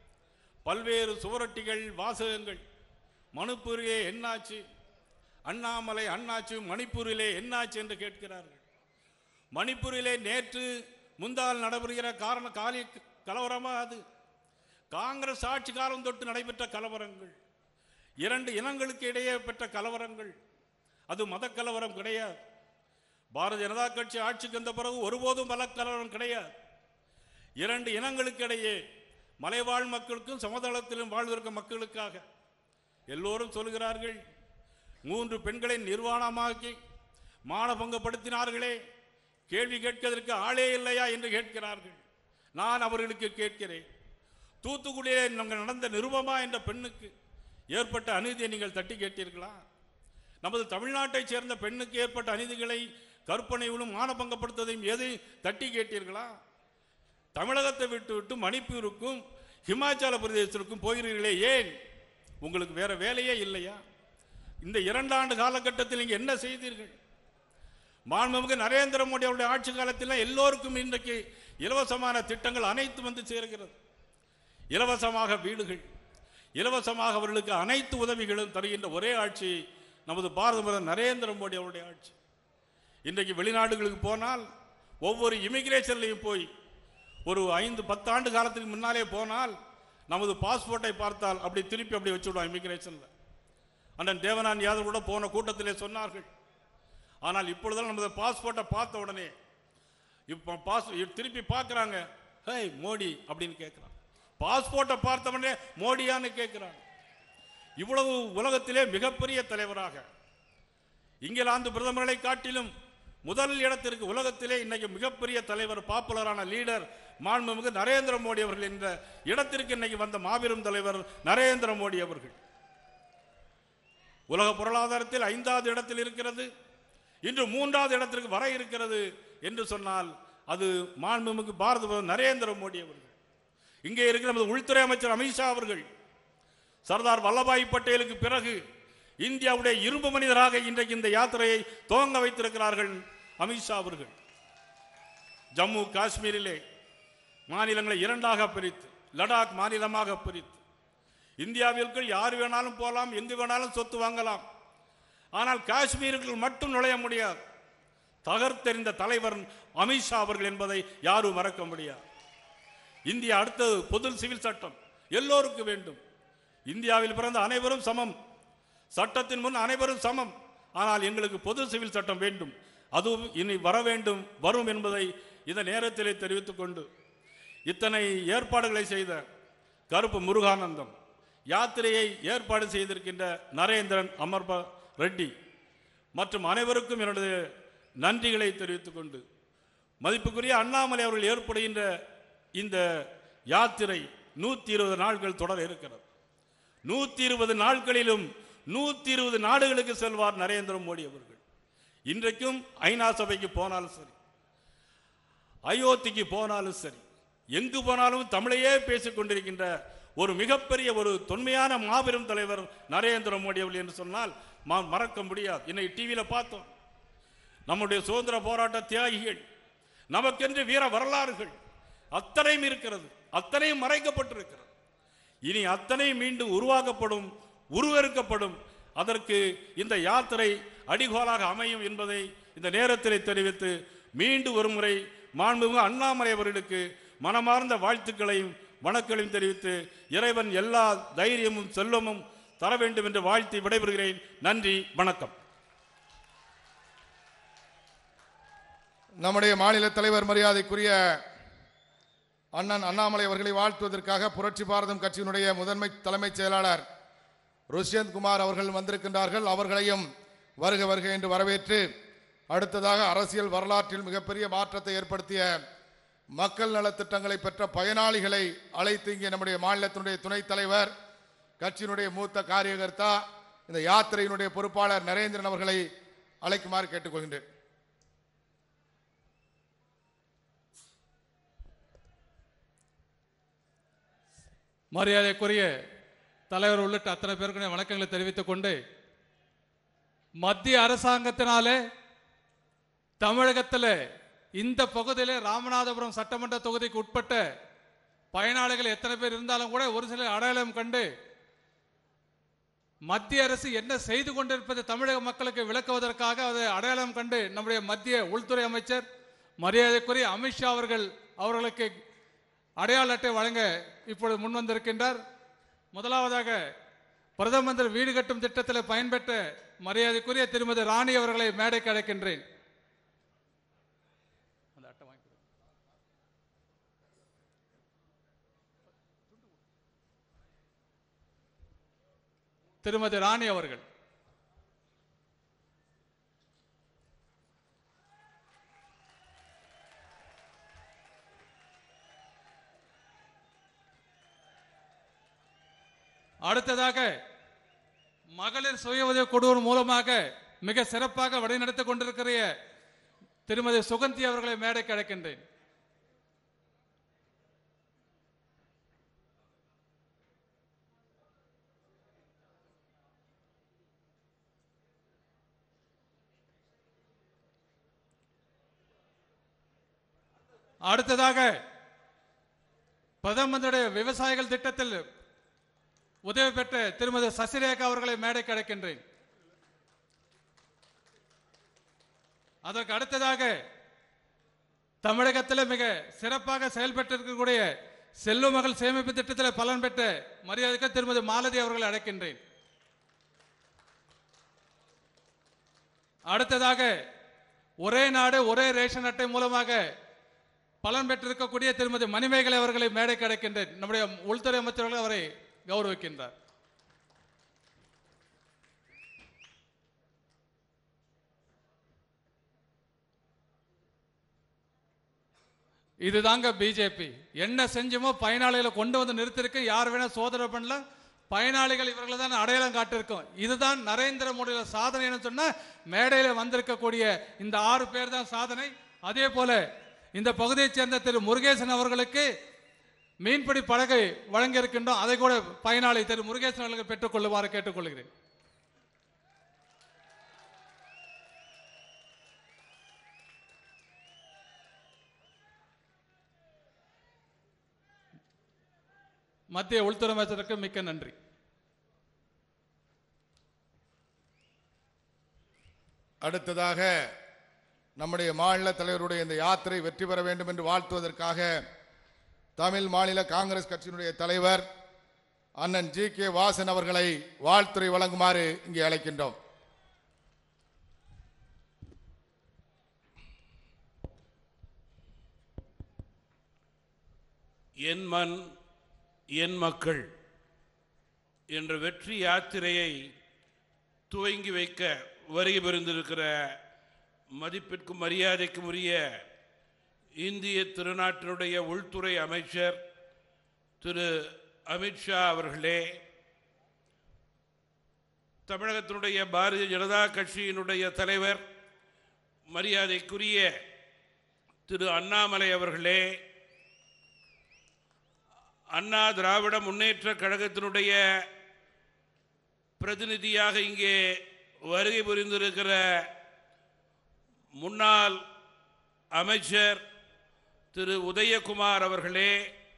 பல்வேறு சுவரொட்டிகள் வாசகங்கள் மணிப்பூரிலே என்னாச்சு அண்ணாமலை அண்ணாச்சு மணிப்பூரிலே என்னாச்சு என்று கேட்கிறார்கள் மணிப்பூரிலே நேற்று முந்தால் நடைபெறுகிற காரண காலி கலவரமா அது காங்கிரஸ் ஆட்சி காலம் தொட்டு நடைபெற்ற கலவரங்கள் இரண்டு இனங்களுக்கு இடையே பெற்ற கலவரங்கள் அது மத கலவரம் கிடையாது பாரதிய ஜனதா கட்சி ஆட்சிக்கு வந்த பிறகு ஒருபோதும் மத கலவரம் கிடையாது இரண்டு இனங்களுக்கு இடையே மலைவாழ் மக்களுக்கும் சமதளத்திலும் வாழ்வதற்கும் மக்களுக்காக எல்லோரும் சொல்கிறார்கள் மூன்று பெண்களை நிர்வாணமாக்கி மானபங்கப்படுத்தினார்களே கேள்வி கேட்பதற்கு ஆளே இல்லையா என்று கேட்கிறார்கள் நான் அவர்களுக்கு கேட்கிறேன் தூத்துக்குடியிலே நாங்கள் நடந்த நிருபமா என்ற பெண்ணுக்கு ஏற்பட்ட அநீதியை நீங்கள் தட்டி கேட்டீர்களா நமது தமிழ்நாட்டைச் சேர்ந்த பெண்ணுக்கு ஏற்பட்ட அநீதிகளை கற்பனையிலும் மானபங்கப்படுத்துவதையும் எதை தட்டி கேட்டீர்களா தமிழகத்தை விட்டு விட்டு மணிப்பூருக்கும் ஹிமாச்சல பிரதேசத்திற்கும் போகிறீர்களே ஏன் உங்களுக்கு வேற வேலையே இல்லையா இந்த இரண்டாண்டு காலகட்டத்தில் நீங்க என்ன செய்தீர்கள் மாண்புமிகு நரேந்திர மோடி அவருடைய ஆட்சி காலத்தில் எல்லோருக்கும் இன்றைக்கு இலவசமான திட்டங்கள் அனைத்து வந்து சேர்கிறது இலவசமாக வீடுகள் இலவசமாக அவர்களுக்கு அனைத்து உதவிகளும் தருகின்ற ஒரே ஆட்சி நமது பாரத பிரதமர் நரேந்திர மோடி அவருடைய ஆட்சி இன்றைக்கு வெளிநாடுகளுக்கு போனால் ஒவ்வொரு இமிகிரேஷன்லையும் போய் ஒரு ஐந்து பத்தாண்டு காலத்துக்கு முன்னாலே போனால் நமது பாஸ்போர்ட்டை பார்த்தால் அப்படி திருப்பி அப்படி வச்சுவிடுவோம் இமிகிரேஷனில் அண்ணன் தேவநான் யாதவ் கூட போன கூட்டத்திலே சொன்னார்கள் ஆனால் இப்பொழுதெல்லாம் நமது பாஸ்போர்ட்டை பார்த்த உடனே இப்போ பாஸ் திருப்பி பார்க்குறாங்க ஹே மோடி அப்படின்னு கேட்குறான் பாஸ்போர்ட்டை பார்த்தவனே மோடியான்னு கேட்குறாங்க இவ்வளவு உலகத்திலே மிகப்பெரிய தலைவராக இங்கிலாந்து பிரதமர்களை காட்டிலும் முதல் இடத்திற்கு உலகத்திலே இன்னைக்கு மிகப்பெரிய தலைவர் பாப்புலரான லீடர் மாண்புமிகு நரேந்திர மோடி அவர்கள் என்ற இடத்திற்கு இன்னைக்கு வந்த மாபெரும் தலைவர் நரேந்திர மோடி அவர்கள் உலக பொருளாதாரத்தில் ஐந்தாவது இடத்தில் இருக்கிறது இன்று மூன்றாவது இடத்திற்கு வர இருக்கிறது என்று சொன்னால் அது மாண்புமிகு பாரத பிரதமர் நரேந்திர மோடி அவர்கள் இங்கே இருக்கிற நமது உள்துறை அமைச்சர் அமித்ஷா அவர்கள் சர்தார் வல்லபாய் பட்டேலுக்கு பிறகு இந்தியாவுடைய இரும்பு மனிதராக இன்றைக்கு இந்த யாத்திரையை துவங்க வைத்திருக்கிறார்கள் அமித்ஷா அவர்கள் ஜம்மு காஷ்மீரிலே மாநிலங்களை இரண்டாக பிரித்து லடாக் மாநிலமாக பிரித்து இந்தியாவிற்குள் யார் வேணாலும் போகலாம் எங்கு வேணாலும் சொத்து வாங்கலாம் ஆனால் காஷ்மீருக்குள் மட்டும் நுழைய முடியாது தகர்த்தெறிந்த தலைவர் அமித்ஷா அவர்கள் என்பதை யாரும் மறக்க முடியாது இந்தியா அடுத்தது பொது சிவில் சட்டம் எல்லோருக்கும் வேண்டும் இந்தியாவில் பிறந்த அனைவரும் சமம் சட்டத்தின் முன் அனைவரும் சமம் ஆனால் எங்களுக்கு பொது சிவில் சட்டம் வேண்டும் அதுவும் இனி வர வேண்டும் வரும் என்பதை இந்த நேரத்திலே தெரிவித்துக் கொண்டு இத்தனை ஏற்பாடுகளை செய்த கருப்பு முருகானந்தம் யாத்திரையை ஏற்பாடு செய்திருக்கின்ற நரேந்திரன் அமர்ப ரெட்டி மற்றும் அனைவருக்கும் என்னுடைய நன்றிகளை தெரிவித்துக் கொண்டு மதிப்புக்குரிய அண்ணாமலை அவர்கள் ஏற்படுகின்ற இந்த யாத்திரை நூற்றி இருபது நாட்கள் தொடர இருக்கிறது நூற்றி இருபது நாட்களிலும் நூற்றி இருபது நாடுகளுக்கு செல்வார் நரேந்திர மோடி அவர்கள் இன்றைக்கும் ஐநா சபைக்கு போனாலும் சரி அயோத்திக்கு போனாலும் சரி எங்கு போனாலும் தமிழையே பேசிக் கொண்டிருக்கின்ற ஒரு மிகப்பெரிய ஒரு தொன்மையான மாபெரும் தலைவர் நரேந்திர மோடி அவர்கள் என்று சொன்னால் மா- மறக்க முடியாது இன்னைக்கு டிவியில பார்த்தோம் நம்முடைய சுதந்திர போராட்ட தியாகிகள் நமக்கென்று வீர வரலாறுகள் அத்தனையும் இருக்கிறது அத்தனையும் மறைக்கப்பட்டிருக்கிறது இனி அத்தனை மீண்டும் உருவாக்கப்படும் உருவெடுக்கப்படும் அதற்கு இந்த யாத்திரை அடிகோலாக அமையும் என்பதை இந்த நேரத்தில் தெரிவித்து மீண்டும் ஒருமுறை மாண்புமிகு அண்ணாமலை அவர்களுக்கு மனமார்ந்த வாழ்த்துக்களையும் வணக்கங்களையும் தெரிவித்து இறைவன் எல்லா தைரியமும் செல்வமும் தர வேண்டும் என்று வாழ்த்தி விடைபெறுகிறேன் நன்றி வணக்கம் நம்முடைய மாநில தலைவர் மரியாதைக்குரிய அண்ணன் அண்ணாமலை அவர்களை வாழ்த்துவதற்காக புரட்சி பாரதம் கட்சியினுடைய முதன்மை தலைமைச் செயலாளர் ருஷ்யந்த் குமார் அவர்கள் வந்திருக்கின்றார்கள் அவர்களையும் வருக வருக என்று வரவேற்று அடுத்ததாக அரசியல் வரலாற்றில் மிகப்பெரிய மாற்றத்தை ஏற்படுத்திய மக்கள் நலத்திட்டங்களை பெற்ற பயனாளிகளை அழைத்து இங்கே நம்முடைய மாநிலத்தினுடைய துணைத் தலைவர் கட்சியினுடைய மூத்த காரியகர்த்தா இந்த யாத்திரையினுடைய பொறுப்பாளர் நரேந்திரன் அவர்களை அழைக்குமாறு கேட்டுக்கொள்கின்றேன் மரியாதைக்குரிய தலைவர் உள்ளிட்ட அத்தனை பேருக்கு என் வணக்கங்களை தெரிவித்துக் கொண்டு மத்திய அரசாங்கத்தினாலே தமிழகத்தில் இந்த பகுதியிலே ராமநாதபுரம் சட்டமன்ற தொகுதிக்கு உட்பட்ட பயனாளிகள் எத்தனை பேர் இருந்தாலும் கூட ஒரு சிலர் அடையாளம் கண்டு மத்திய அரசு என்ன செய்து கொண்டிருப்பதை தமிழக மக்களுக்கு விளக்குவதற்காக அதை அடையாளம் கண்டு நம்முடைய மத்திய உள்துறை அமைச்சர் மரியாதைக்குரிய அமித்ஷா அவர்கள் அவர்களுக்கு அடையாள அட்டை வழங்க இப்பொழுது முன் வந்திருக்கின்றார் முதலாவதாக பிரதம மந்திரி வீடு கட்டும் திட்டத்தில் பயன்பெற்ற மரியாதைக்குரிய திருமதி ராணி அவர்களை மேடைக்கு அழைக்கின்றேன் அந்த அட்டை வாங்கி கொடுங்க. திருமதி ராணி அவர்கள் அடுத்ததாக மகளிர் சுய உதவி குழுவின் மூலமாக மிக சிறப்பாக வழிநடத்திக் கொண்டிருக்கிற திருமதி சுகந்தி அவர்களை மேடைக்கு அழைக்கின்றேன் அடுத்ததாக பிரதமருடைய விவசாயிகள் திட்டத்தில் உதவி பெற்ற திருமதி சசிரேகா அவர்களை மேடைக்கு அழைக்கின்றேன் அதற்கு அடுத்ததாக தமிழகத்தில் மிக சிறப்பாக செயல்பட்டிருக்கக்கூடிய செல்வ மகள் சேமிப்பு திட்டத்தில் பலன் பெற்ற மரியாதைக்கு திருமதி மாலதி அவர்களை அழைக்கின்றேன் அடுத்ததாக ஒரே நாடு ஒரே ரேஷன் அட்டை மூலமாக பலன் பெற்றிருக்கக்கூடிய திருமதி மணிமேகலை அவர்களை மேடைக்கு அழைக்கின்றேன் நம்முடைய உள்துறை அமைச்சர்கள் அவரை கௌரவிக்கின்றார் இதுதாங்க பிஜேபி என்ன செஞ்சுமோ பயனாளிகளை கொண்டு வந்து நிறுத்திருக்கு யார் வேணா சோதனை பண்ணலாம் பயனாளிகள் இவர்களை தான் அடையாளம் காட்டிருக்கோம் இதுதான் நரேந்திர மோடியோட சாதனைன்னு சொன்னா மேடையில் வந்திருக்கக்கூடிய இந்த ஆறு பேர் தான் சாதனை அதே போல இந்த பகுதியைச் சேர்ந்த திரு முருகேசன் அவர்களுக்கு மீன்பிடி படகை வழங்கி இருக்கின்றோம் அதை கூட பயனாளி திரு முருகேசன் அவர்களுக்கு பெற்றுக்கொள்ளுமாறு கேட்டுக்கொள்கிறேன் மத்திய உள்துறை அமைச்சருக்கு மிக்க நன்றி அடுத்ததாக நம்முடைய மாநில தலைவருடைய இந்த யாத்திரை வெற்றி பெற வேண்டும் என்று வாழ்த்துவதற்காக தமிழ் மாநில காங்கிரஸ் கட்சியினுடைய தலைவர் அண்ணன் ஜி கே வாசன் அவர்களை வாழ்த்துரை வழங்குமாறு இங்கே அழைக்கின்றோம் என் மண் என் மக்கள் என்ற வெற்றி யாத்திரையை துவங்கி வைக்க வருகை புரிந்திருக்கிற மதிப்பிற்கும் மரியாதைக்கும் உரிய இந்திய திருநாட்டினுடைய உள்துறை அமைச்சர் திரு அமித்ஷா அவர்களே தமிழகத்தினுடைய பாரதிய ஜனதா கட்சியினுடைய தலைவர் மரியாதைக்குரிய திரு அண்ணாமலை அவர்களே அண்ணா திராவிட முன்னேற்ற கழகத்தினுடைய பிரதிநிதியாக இங்கே வருகை புரிந்திருக்கிற முன்னாள் அமைச்சர் திரு உதயகுமார் அவர்களே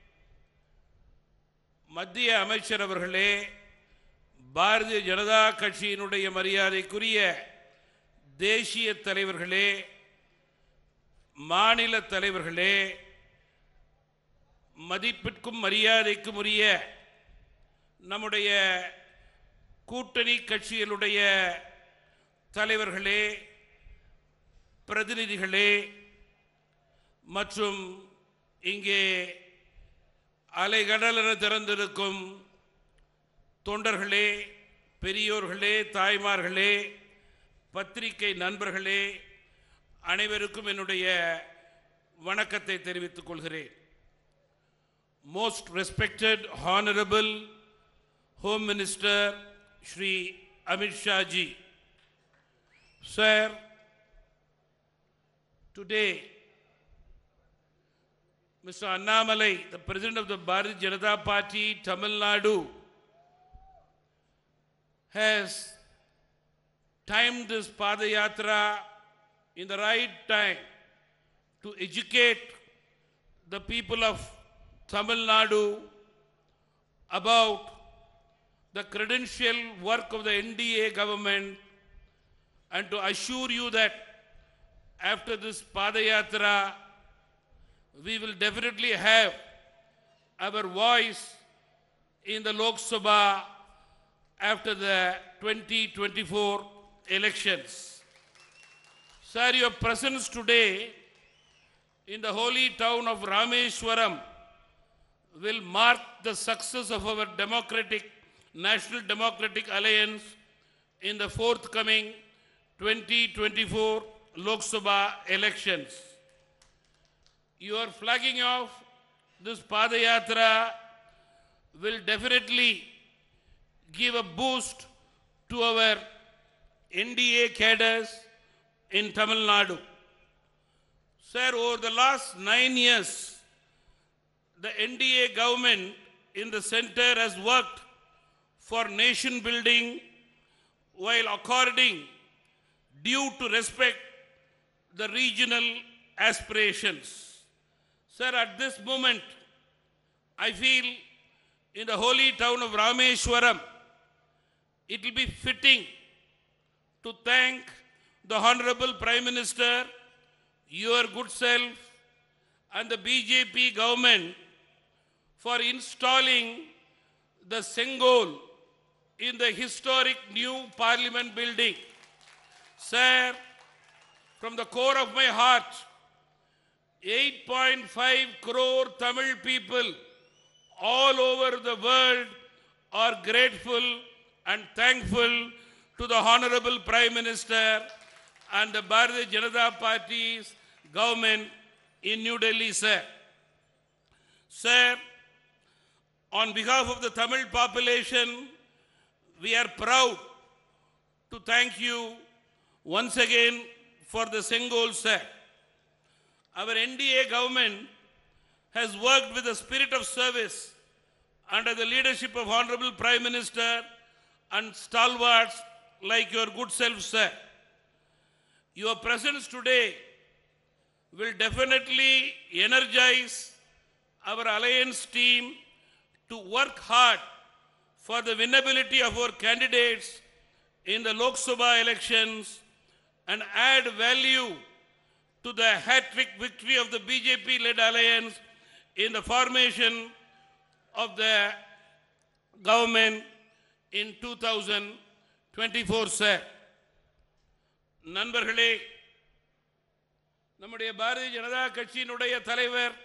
மத்திய அமைச்சர் அவர்களே பாரதிய ஜனதா கட்சியினுடைய மரியாதைக்குரிய தேசிய தலைவர்களே மாநில தலைவர்களே மதிப்பிற்கும் மரியாதைக்கும் உரிய நம்முடைய கூட்டணி கட்சிகளுடைய தலைவர்களே பிரதிநிதிகளே மற்றும் இங்கே அலைகடல் என திறந்திருக்கும் தொண்டர்களே பெரியோர்களே தாய்மார்களே பத்திரிகை நண்பர்களே அனைவருக்கும் என்னுடைய வணக்கத்தை தெரிவித்துக் கொள்கிறேன் most respected honorable home minister shri amit shah ji sir today mr annamalai the president of the bharatiya janata party tamil nadu has timed this padayatra in the right time to educate the people of Tamil Nadu about the credential work of the NDA government and to assure you that after this Padayatra, we will definitely have our voice in the Lok Sabha after the 2024 elections. Sir, your presence today in the holy town of Rameshwaram will mark the success of our democratic, National Democratic Alliance in the forthcoming 2024 Lok Sabha elections. Your flagging of this Padayatra will definitely give a boost to our NDA cadres in Tamil Nadu. Sir, over the last nine years, the NDA government in the center has worked for nation building while according due to respect the regional aspirations. Sir, at this moment, I feel in the holy town of Rameshwaram, it will be fitting to thank the Honorable Prime Minister, your good self, and the BJP government for installing the Sengol in the historic new parliament building. Sir, from the core of my heart, 8.5 crore Tamil people all over the world are grateful and thankful to the Honorable Prime Minister and the Bharatiya Janata Party's government in New Delhi, sir. Sir, on behalf of the Tamil population, we are proud to thank you once again for the Sengol, sir. Our NDA government has worked with a spirit of service under the leadership of Honorable Prime Minister and stalwarts like your good self, sir. Your presence today will definitely energize our alliance team to work hard for the winnability of our candidates in the Lok Sabha elections and add value to the hat trick victory of the BJP led alliance in the formation of the government in 2024, sir. நண்பர்களே நம்முடைய பாரதிய ஜனதா கட்சியினுடைய தலைவர்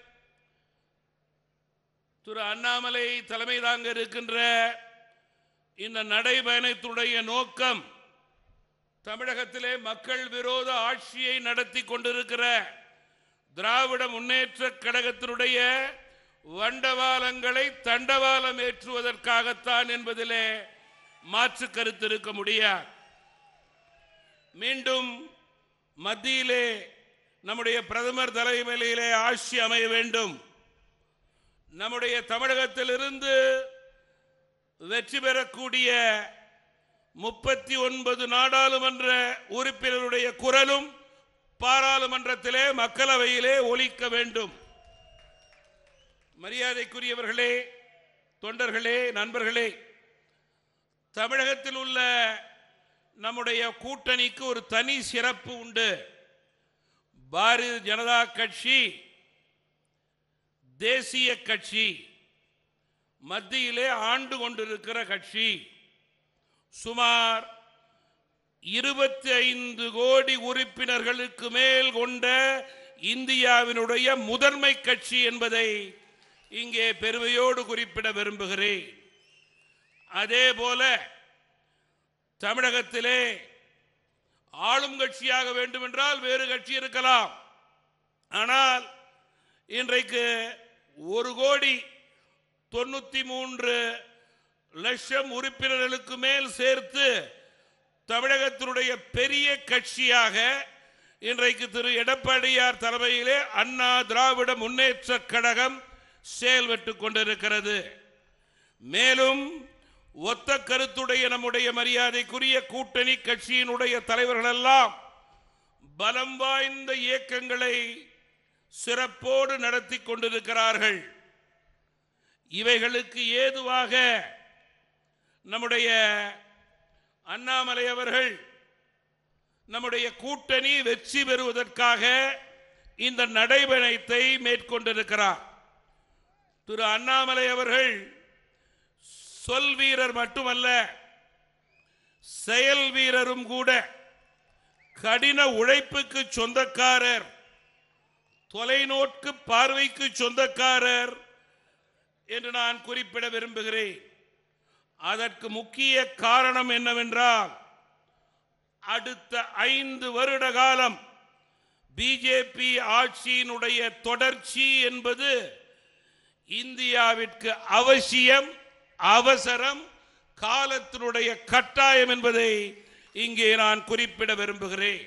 திரு அண்ணாமலை தலைமை தாங்க இருக்கின்ற இந்த நடைபயணத்துடைய நோக்கம் தமிழகத்திலே மக்கள் விரோத ஆட்சியை நடத்தி கொண்டிருக்கிற திராவிட முன்னேற்ற கழகத்தினுடைய வண்டவாளங்களை தண்டவாளம் ஏற்றுவதற்காகத்தான் என்பதிலே மாற்று கருத்து இருக்க முடியாது மீண்டும் மத்தியிலே நம்முடைய பிரதமர் தலைமையிலே ஆட்சி அமைய வேண்டும் நம்முடைய தமிழகத்திலிருந்து வெற்றி பெறக்கூடிய முப்பத்தி ஒன்பது நாடாளுமன்ற உறுப்பினருடைய குரலும் பாராளுமன்றத்திலே மக்களவையிலே ஒலிக்க வேண்டும் மரியாதைக்குரியவர்களே தொண்டர்களே நண்பர்களே தமிழகத்தில் உள்ள நம்முடைய கூட்டணிக்கு ஒரு தனி சிறப்பு உண்டு பாரதிய ஜனதா கட்சி தேசிய கட்சி மத்தியிலே ஆண்டு கொண்டிருக்கிற கட்சி சுமார் இருபத்தி ஐந்து கோடி உறுப்பினர்களுக்கு மேல் கொண்ட இந்தியாவினுடைய முதன்மை கட்சி என்பதை இங்கே பெருமையோடு குறிப்பிட விரும்புகிறேன் அதே போல தமிழகத்திலே ஆளும் கட்சியாக வேண்டும் என்றால் வேறு கட்சி இருக்கலாம் ஆனால் இன்றைக்கு ஒரு கோடி தொண்ணூத்தி மூன்று லட்சம் உறுப்பினர்களுக்கு மேல் சேர்த்து தமிழகத்தினுடைய பெரிய கட்சியாக இன்றைக்கு திரு எடப்பாடியார் தலைமையிலே அண்ணா திராவிட முன்னேற்ற கழகம் செயல்பட்டுக் கொண்டிருக்கிறது மேலும் ஒத்த கருத்துடைய நம்முடைய மரியாதைக்குரிய கூட்டணி கட்சியினுடைய தலைவர்கள் எல்லாம் பலம் வாய்ந்த இயக்கங்களை சிறப்போடு நடத்தி கொண்டிருக்கிறார்கள் இவைகளுக்கு ஏதுவாக நம்முடைய அண்ணாமலை அவர்கள் நம்முடைய கூட்டணி வெற்றி பெறுவதற்காக இந்த நடைபயணத்தை மேற்கொண்டிருக்கிறார் திரு அண்ணாமலை அவர்கள் சொல் வீரர் மட்டுமல்ல செயல் வீரரும் கூட கடின உழைப்புக்கு சொந்தக்காரர் தொலைநோக்கு பார்வைக்கு சொந்தக்காரர் என்று நான் குறிப்பிட விரும்புகிறேன் அதற்கு முக்கிய காரணம் என்னவென்றால் அடுத்த ஐந்து வருட காலம் பிஜேபி ஆட்சியினுடைய தொடர்ச்சி என்பது இந்தியாவிற்கு அவசியம் அவசரம் காலத்தினுடைய கட்டாயம் என்பதை இங்கே நான் குறிப்பிட விரும்புகிறேன்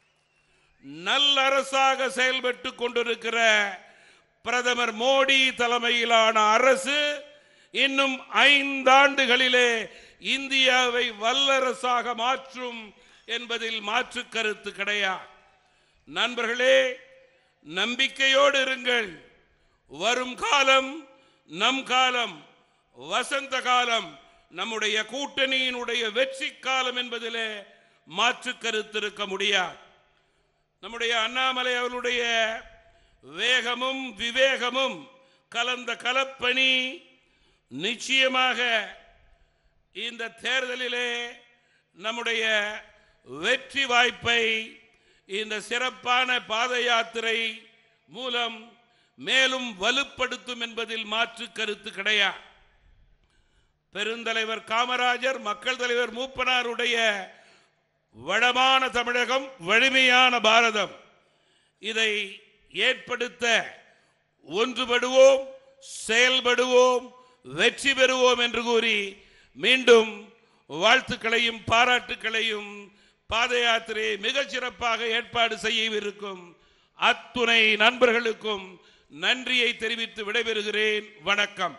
நல்லரசாக செயல்பட்டு கொண்டிருக்கிற பிரதமர் மோடி தலைமையிலான அரசு இன்னும் ஐந்தாண்டுகளிலே இந்தியாவை வல்லரசாக மாற்றும் என்பதில் மாற்று கருத்து கிடையாது நண்பர்களே நம்பிக்கையோடு இருங்கள் வரும் காலம் நம் காலம் வசந்த காலம் நம்முடைய கூட்டணியினுடைய வெற்றி காலம் என்பதிலே மாற்று கருத்து இருக்க முடியாது நம்முடைய அண்ணாமலை அவர்களுடைய வேகமும் விவேகமும் கலந்த கலப்பணி நிச்சயமாக இந்த தேர்தலிலே நம்முடைய வெற்றி வாய்ப்பை இந்த சிறப்பான பாத யாத்திரை மூலம் மேலும் வலுப்படுத்தும் என்பதில் மாற்று கருத்து கிடையாது பெருந்தலைவர் காமராஜர் மக்கள் தலைவர் மூப்பனாருடைய வளமான தமிழகம் வலிமையான பாரதம் இதை ஏற்படுத்த ஒன்றுபடுவோம் செயல்படுவோம் வெற்றி பெறுவோம் என்று கூறி மீண்டும் வாழ்த்துக்களையும் பாராட்டுக்களையும் பாத யாத்திரையை மிகச் சிறப்பாக ஏற்பாடு செய்யவிருக்கும் அத்துணை நண்பர்களுக்கும் நன்றியை தெரிவித்து விடைபெறுகிறேன் வணக்கம்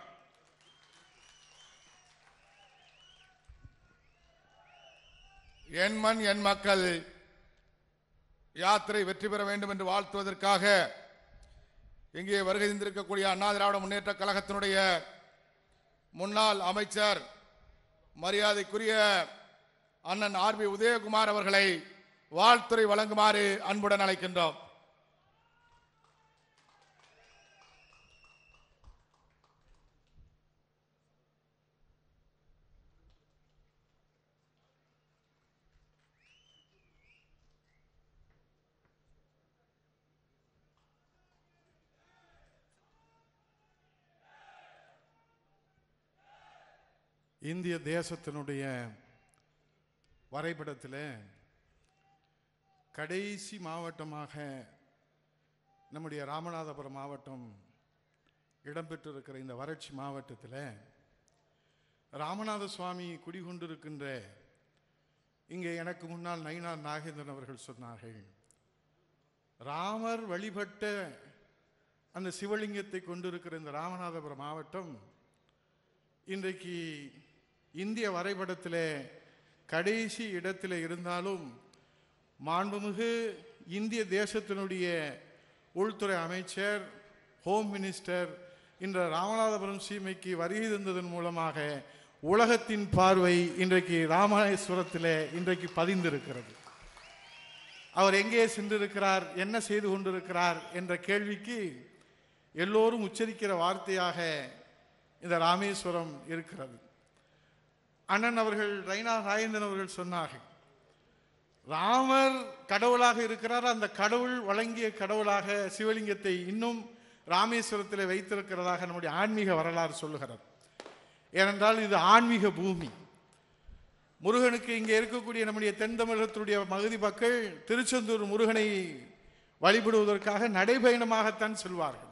என் மண் என் மக்கள் யாத்திரை வெற்றி பெற வேண்டும் என்று வாழ்த்துவதற்காக இங்கே வருகை தந்திருக்கக்கூடிய அண்ணா திராவிட முன்னேற்ற கழகத்தினுடைய முன்னாள் அமைச்சர் மரியாதைக்குரிய அண்ணன் ஆர் பி உதயகுமார் அவர்களை வாழ்த்துறை வழங்குமாறு அன்புடன் அழைக்கின்றோம் இந்திய தேசத்தினுடைய வரைபடத்தில் கடைசி மாவட்டமாக நம்முடைய ராமநாதபுரம் மாவட்டம் இடம்பெற்றிருக்கிற இந்த வறட்சி மாவட்டத்தில் ராமநாத சுவாமி குடிகொண்டிருக்கின்ற இங்கே எனக்கு முன்னால் நயினார் நாகேந்திரன் அவர்கள் சொன்னார்கள் ராமர் வழிபட்ட அந்த சிவலிங்கத்தை கொண்டிருக்கிற இந்த ராமநாதபுரம் மாவட்டம் இன்றைக்கு இந்திய வரைபடத்தில் கடைசி இடத்தில் இருந்தாலும் மாண்புமிகு இந்திய தேசத்தினுடைய உள்துறை அமைச்சர் ஹோம் மினிஸ்டர் இன்ற ராமநாதபுரம் சீமைக்கு வருகை தந்ததன் மூலமாக உலகத்தின் பார்வை இன்றைக்கு ராமேஸ்வரத்தில் இன்றைக்கு பதிந்திருக்கிறது அவர் எங்கே சென்றிருக்கிறார் என்ன செய்து கொண்டிருக்கிறார் என்ற கேள்விக்கு எல்லோரும் உச்சரிக்கிற வார்த்தையாக இந்த ராமேஸ்வரம் இருக்கிறது அண்ணன் அவர்கள் ரைனா ராயேந்திரன் அவர்கள் சொன்னார்கள் ராமர் கடவுளாக இருக்கிறார் அந்த கடவுள் வழங்கிய கடவுளாக சிவலிங்கத்தை இன்னும் ராமேஸ்வரத்தில் வைத்திருக்கிறதாக நம்முடைய ஆன்மீக வரலாறு சொல்லுகிறது ஏனென்றால் இது ஆன்மீக பூமி முருகனுக்கு இங்கே இருக்கக்கூடிய நம்முடைய தென் தமிழகத்துடைய மகுதி மக்கள் திருச்செந்தூர் முருகனை வழிபடுவதற்காக நடைபயணமாகத்தான் செல்வார்கள்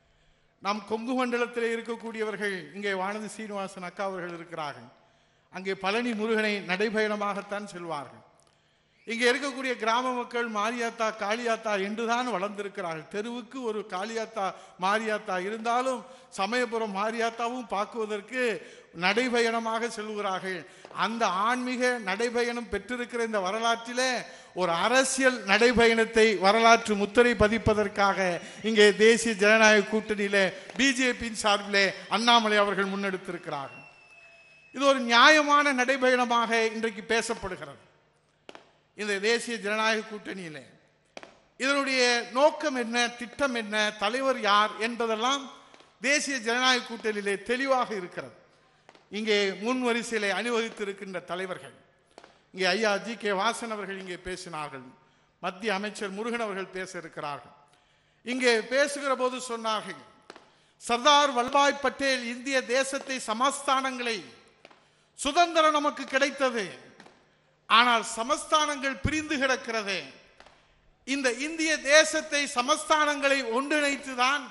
நம் கொங்கு மண்டலத்தில் இருக்கக்கூடியவர்கள் இங்கே வானதி சீனிவாசன் அக்கா அவர்கள் இருக்கிறார்கள் அங்கே பழனி முருகனை நடைபயணமாகத்தான் செல்வார்கள் இங்கே இருக்கக்கூடிய கிராம மக்கள் மாரியாத்தா காளியாத்தா என்றுதான் வளர்ந்திருக்கிறார்கள் தெருவுக்கு ஒரு காளியாத்தா மாரியாத்தா இருந்தாலும் சமயபுரம் மாரியாத்தாவும் பார்க்குவதற்கு நடைபயணமாக செல்கிறார்கள் அந்த ஆன்மீக நடைபயணம் பெற்றிருக்கிற இந்த வரலாற்றிலே ஒரு அரசியல் நடைபயணத்தை வரலாற்று முத்திரை பதிப்பதற்காக இங்கே தேசிய ஜனநாயக கூட்டணியிலே பிஜேபியின் சார்பிலே அண்ணாமலை அவர்கள் முன்னெடுத்திருக்கிறார்கள் இது ஒரு நியாயமான நடைபயணமாக இன்றைக்கு பேசப்படுகிறது இந்த தேசிய ஜனநாயக கூட்டணியிலே இதனுடைய நோக்கம் என்ன திட்டம் என்ன தலைவர் யார் என்பதெல்லாம் தேசிய ஜனநாயக கூட்டணியிலே தெளிவாக இருக்கிறது இங்கே முன் வரிசையிலே அணிவகுத்திருக்கின்ற தலைவர்கள் இங்கே ஐயா ஜி கே வாசன் அவர்கள் இங்கே பேசினார்கள் மத்திய அமைச்சர் முருகன் அவர்கள் பேச இருக்கிறார்கள் இங்கே பேசுகிற போது சொன்னார்கள் சர்தார் வல்லபாய் பட்டேல் இந்திய தேசத்தை சமஸ்தானங்களை சுதந்திரம் நமக்கு கிடைத்தது ஆனால் சமஸ்தானங்கள் பிரிந்து கிடக்கிறது இந்த இந்திய தேசத்தை சமஸ்தானங்களை ஒன்றிணைத்துதான்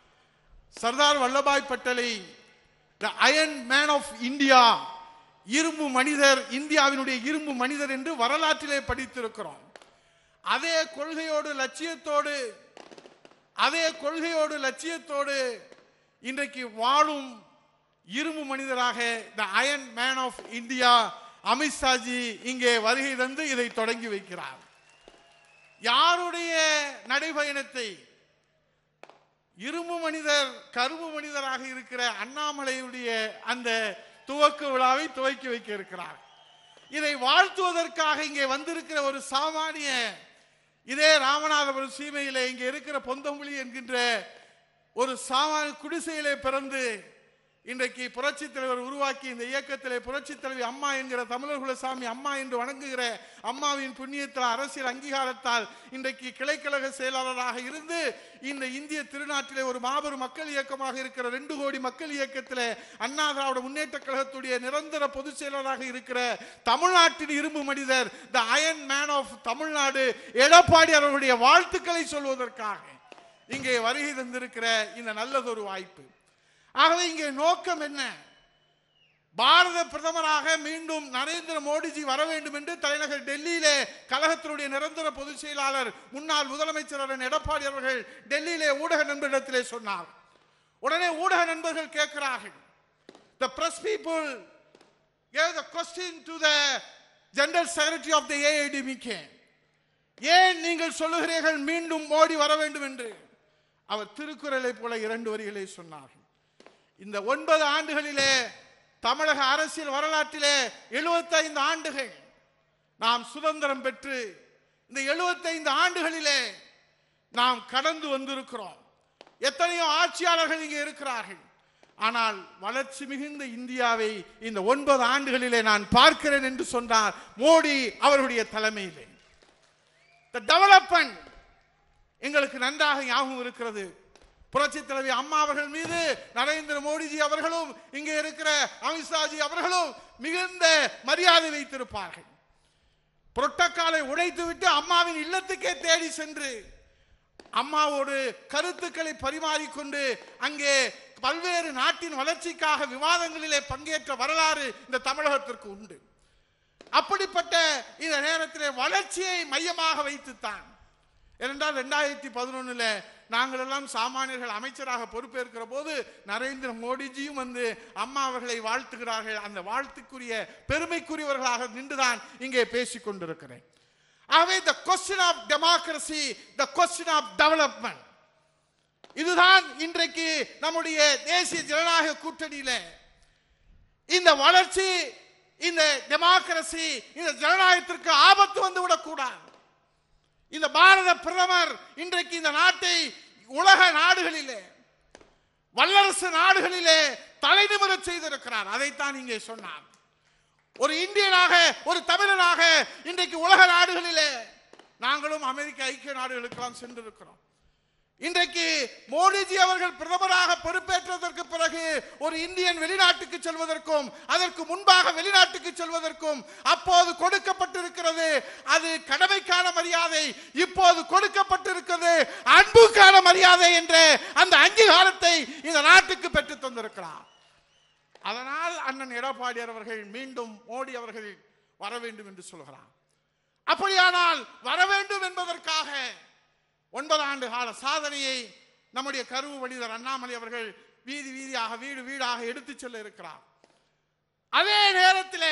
சர்தார் வல்லபாய் பட்டேலை the iron man of India இரும்பு மனிதர் இந்தியாவினுடைய இரும்பு மனிதர் என்று வரலாற்றிலே படித்திருக்கிறோம் அதே கொள்கையோடு லட்சியத்தோடு அதே கொள்கையோடு லட்சியத்தோடு இன்றைக்கு வாழும் இரும்பு மனிதராக the iron man of India அமித்ஷாஜி இங்கே வருகை தந்து இதை தொடங்கி வைக்கிறார் யாருடைய நடைபயணத்தை இரும்பு மனிதர் கரும்பு மனிதராக இருக்கிற அண்ணாமலையுடைய அந்த துவக்க விழாவை துவக்கி வைக்க இருக்கிறார் இதை வாழ்த்துவதற்காக இங்கே வந்திருக்கிற ஒரு சாமானிய இதே ராமநாதபுரம் சீமையிலே இங்கே இருக்கிற பொந்தமொழி என்கின்ற ஒரு சாமானிய குடிசையிலே பிறந்து இன்றைக்கு புரட்சி தலைவர் உருவாக்கி இந்த இயக்கத்திலே புரட்சி தலைவி அம்மா என்கிற தமிழர் குலசாமி அம்மா என்று வணங்குகிற அம்மாவின் புண்ணியத்தில் அரசியல் அங்கீகாரத்தால் இன்றைக்கு கிளைக்கழக செயலாளராக இருந்து இந்த இந்திய திருநாட்டிலே ஒரு மாபெரும் மக்கள் இயக்கமாக இருக்கிற ரெண்டு கோடி மக்கள் இயக்கத்திலே அண்ணா திராவிட முன்னேற்ற கழகத்துடைய நிரந்தர பொதுச் செயலராக இருக்கிற தமிழ்நாட்டின் இரும்பு மனிதர் the iron man of Tamil Nadu Edappadi அவர்களுடைய வாழ்த்துக்களை சொல்வதற்காக இங்கே வருகை தந்திருக்கிற இந்த நல்லதொரு வாய்ப்பு ஆகவே இங்கே நோக்கம் என்ன பாரத பிரதமராக மீண்டும் நரேந்திர மோடிஜி வர வேண்டும் என்று தலைநகர் டெல்லியிலே கழகத்தினுடைய நிரந்தர பொதுச் செயலாளர் முன்னாள் முதலமைச்சர் அண்ணன் எடப்பாடி அவர்கள் டெல்லியிலே ஊடக நண்பரிடத்திலே சொன்னார் உடனே ஊடக நண்பர்கள் கேட்கிறார்கள் the press people gave the question to the general secretary of the AIDMK ஏன் நீங்கள் சொல்லுகிறீர்கள் மீண்டும் மோடி வர வேண்டும் என்று அவர் திருக்குறளை போல இரண்டு வரிகளை சொன்னார் இந்த ஒன்பது ஆண்டுகளிலே தமிழக அரசியல் வரலாற்றிலே 75 ஆண்டுகள் நாம் சுதந்திரம் பெற்று இந்த 75 ஆண்டுகளிலே நாம் கடந்து வந்திருக்கிறோம் எத்தனையோ ஆட்சியாளர்கள் இங்கே இருக்கிறார்கள் ஆனால் வளர்ச்சி மிகுந்த இந்தியாவை இந்த ஒன்பது ஆண்டுகளிலே நான் பார்க்கிறேன் என்று சொன்னார் மோடி அவருடைய தலைமையிலே the development எங்களுக்கு நன்றாக ஞாபகம் இருக்கிறது புரட்சி தலைவி அம்மா அவர்கள் மீது நரேந்திர மோடிஜி அவர்களும் இங்கே இருக்கிற அமித்ஷாஜி அவர்களும் மிகுந்த மரியாதை வைத்திருப்பார்கள் புரோட்டோக்காலை உடைத்துவிட்டு அம்மாவின் இல்லத்துக்கே தேடி சென்று அம்மாவோடு கருத்துக்களை பரிமாறிக்கொண்டு அங்கே பல்வேறு நாட்டின் வளர்ச்சிக்காக விவாதங்களிலே பங்கேற்ற வரலாறு இந்த தமிழகத்திற்கு உண்டு அப்படிப்பட்ட இந்த நேரத்திலே வளர்ச்சியை மையமாக வைத்துத்தான் ஏனென்றால் ரெண்டாயிரத்தி பதினொன்னுல நாங்கள் எல்லாம் சாமானியர்கள் அமைச்சராக பொறுப்பேற்கிற போது நரேந்திர மோடிஜியும் வந்து அம்மா அவர்களை வாழ்த்துகிறார்கள் அந்த வாழ்த்துக்குரிய பெருமைக்குரியவர்களாக நின்றுதான் இங்கே பேசிக் கொண்டிருக்கிறேன் ஆகவே the question of democracy the question of development இதுதான் இன்றைக்கு நம்முடைய தேசிய ஜனநாயக கூட்டணியில இந்த வளர்ச்சி இந்த டெமோக்ரஸி இந்த ஜனநாயகத்திற்கு ஆபத்து வந்து விடக்கூடாது இந்த பாரத பிரதமர் இன்றைக்கு இந்த நாட்டை உலக நாடுகளிலே வல்லரசு நாடுகளிலே தலைநிமிரச் செய்திருக்கிறார் அதைத்தான் இங்கே சொன்னார் ஒரு இந்தியனாக ஒரு தமிழனாக இன்றைக்கு உலக நாடுகளிலே நாங்களும் அமெரிக்க ஐக்கிய நாடுகளுக்கெல்லாம் சென்றிருக்கிறோம் இன்றைக்கு மோடிஜி அவர்கள் பிரதமராக பொறுப்பேற்றதற்கு பிறகு ஒரு இந்தியன் வெளிநாட்டுக்கு செல்வதற்கும் அதற்கு முன்பாக வெளிநாட்டுக்கு செல்வதற்கும் அப்போது கொடுக்கப்பட்டிருக்கிறது அது கடமைக்கான மரியாதை இப்போது கொடுக்கப்பட்டிருக்கிறது அன்புக்கான மரியாதை என்ற அந்த அங்கீகாரத்தை இந்த நாட்டுக்கு பெற்று தந்திருக்கிறார் அதனால் அண்ணன் எடப்பாடியார் அவர்கள் மீண்டும் மோடி அவர்கள் வர வேண்டும் என்று சொல்கிறார் அப்படியானால் வர வேண்டும் என்பதற்காக ஒன்பது ஆண்டு கால சாதனையை நம்முடைய கருவு மனிதர் அண்ணாமலை அவர்கள் வீதி வீதியாக வீடு வீடாக எடுத்துச் செல்ல இருக்கிறார் அதே நேரத்தில்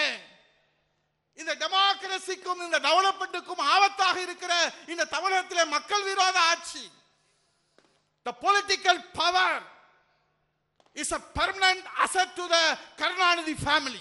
இந்த டெமோக்ரஸிக்கும் இந்த டெவலப்மெண்ட்டுக்கும் ஆபத்தாக இருக்கிற இந்த தமிழகத்திலே மக்கள் விரோத ஆட்சி the political power is a permanent asset to the Karunanidhi family.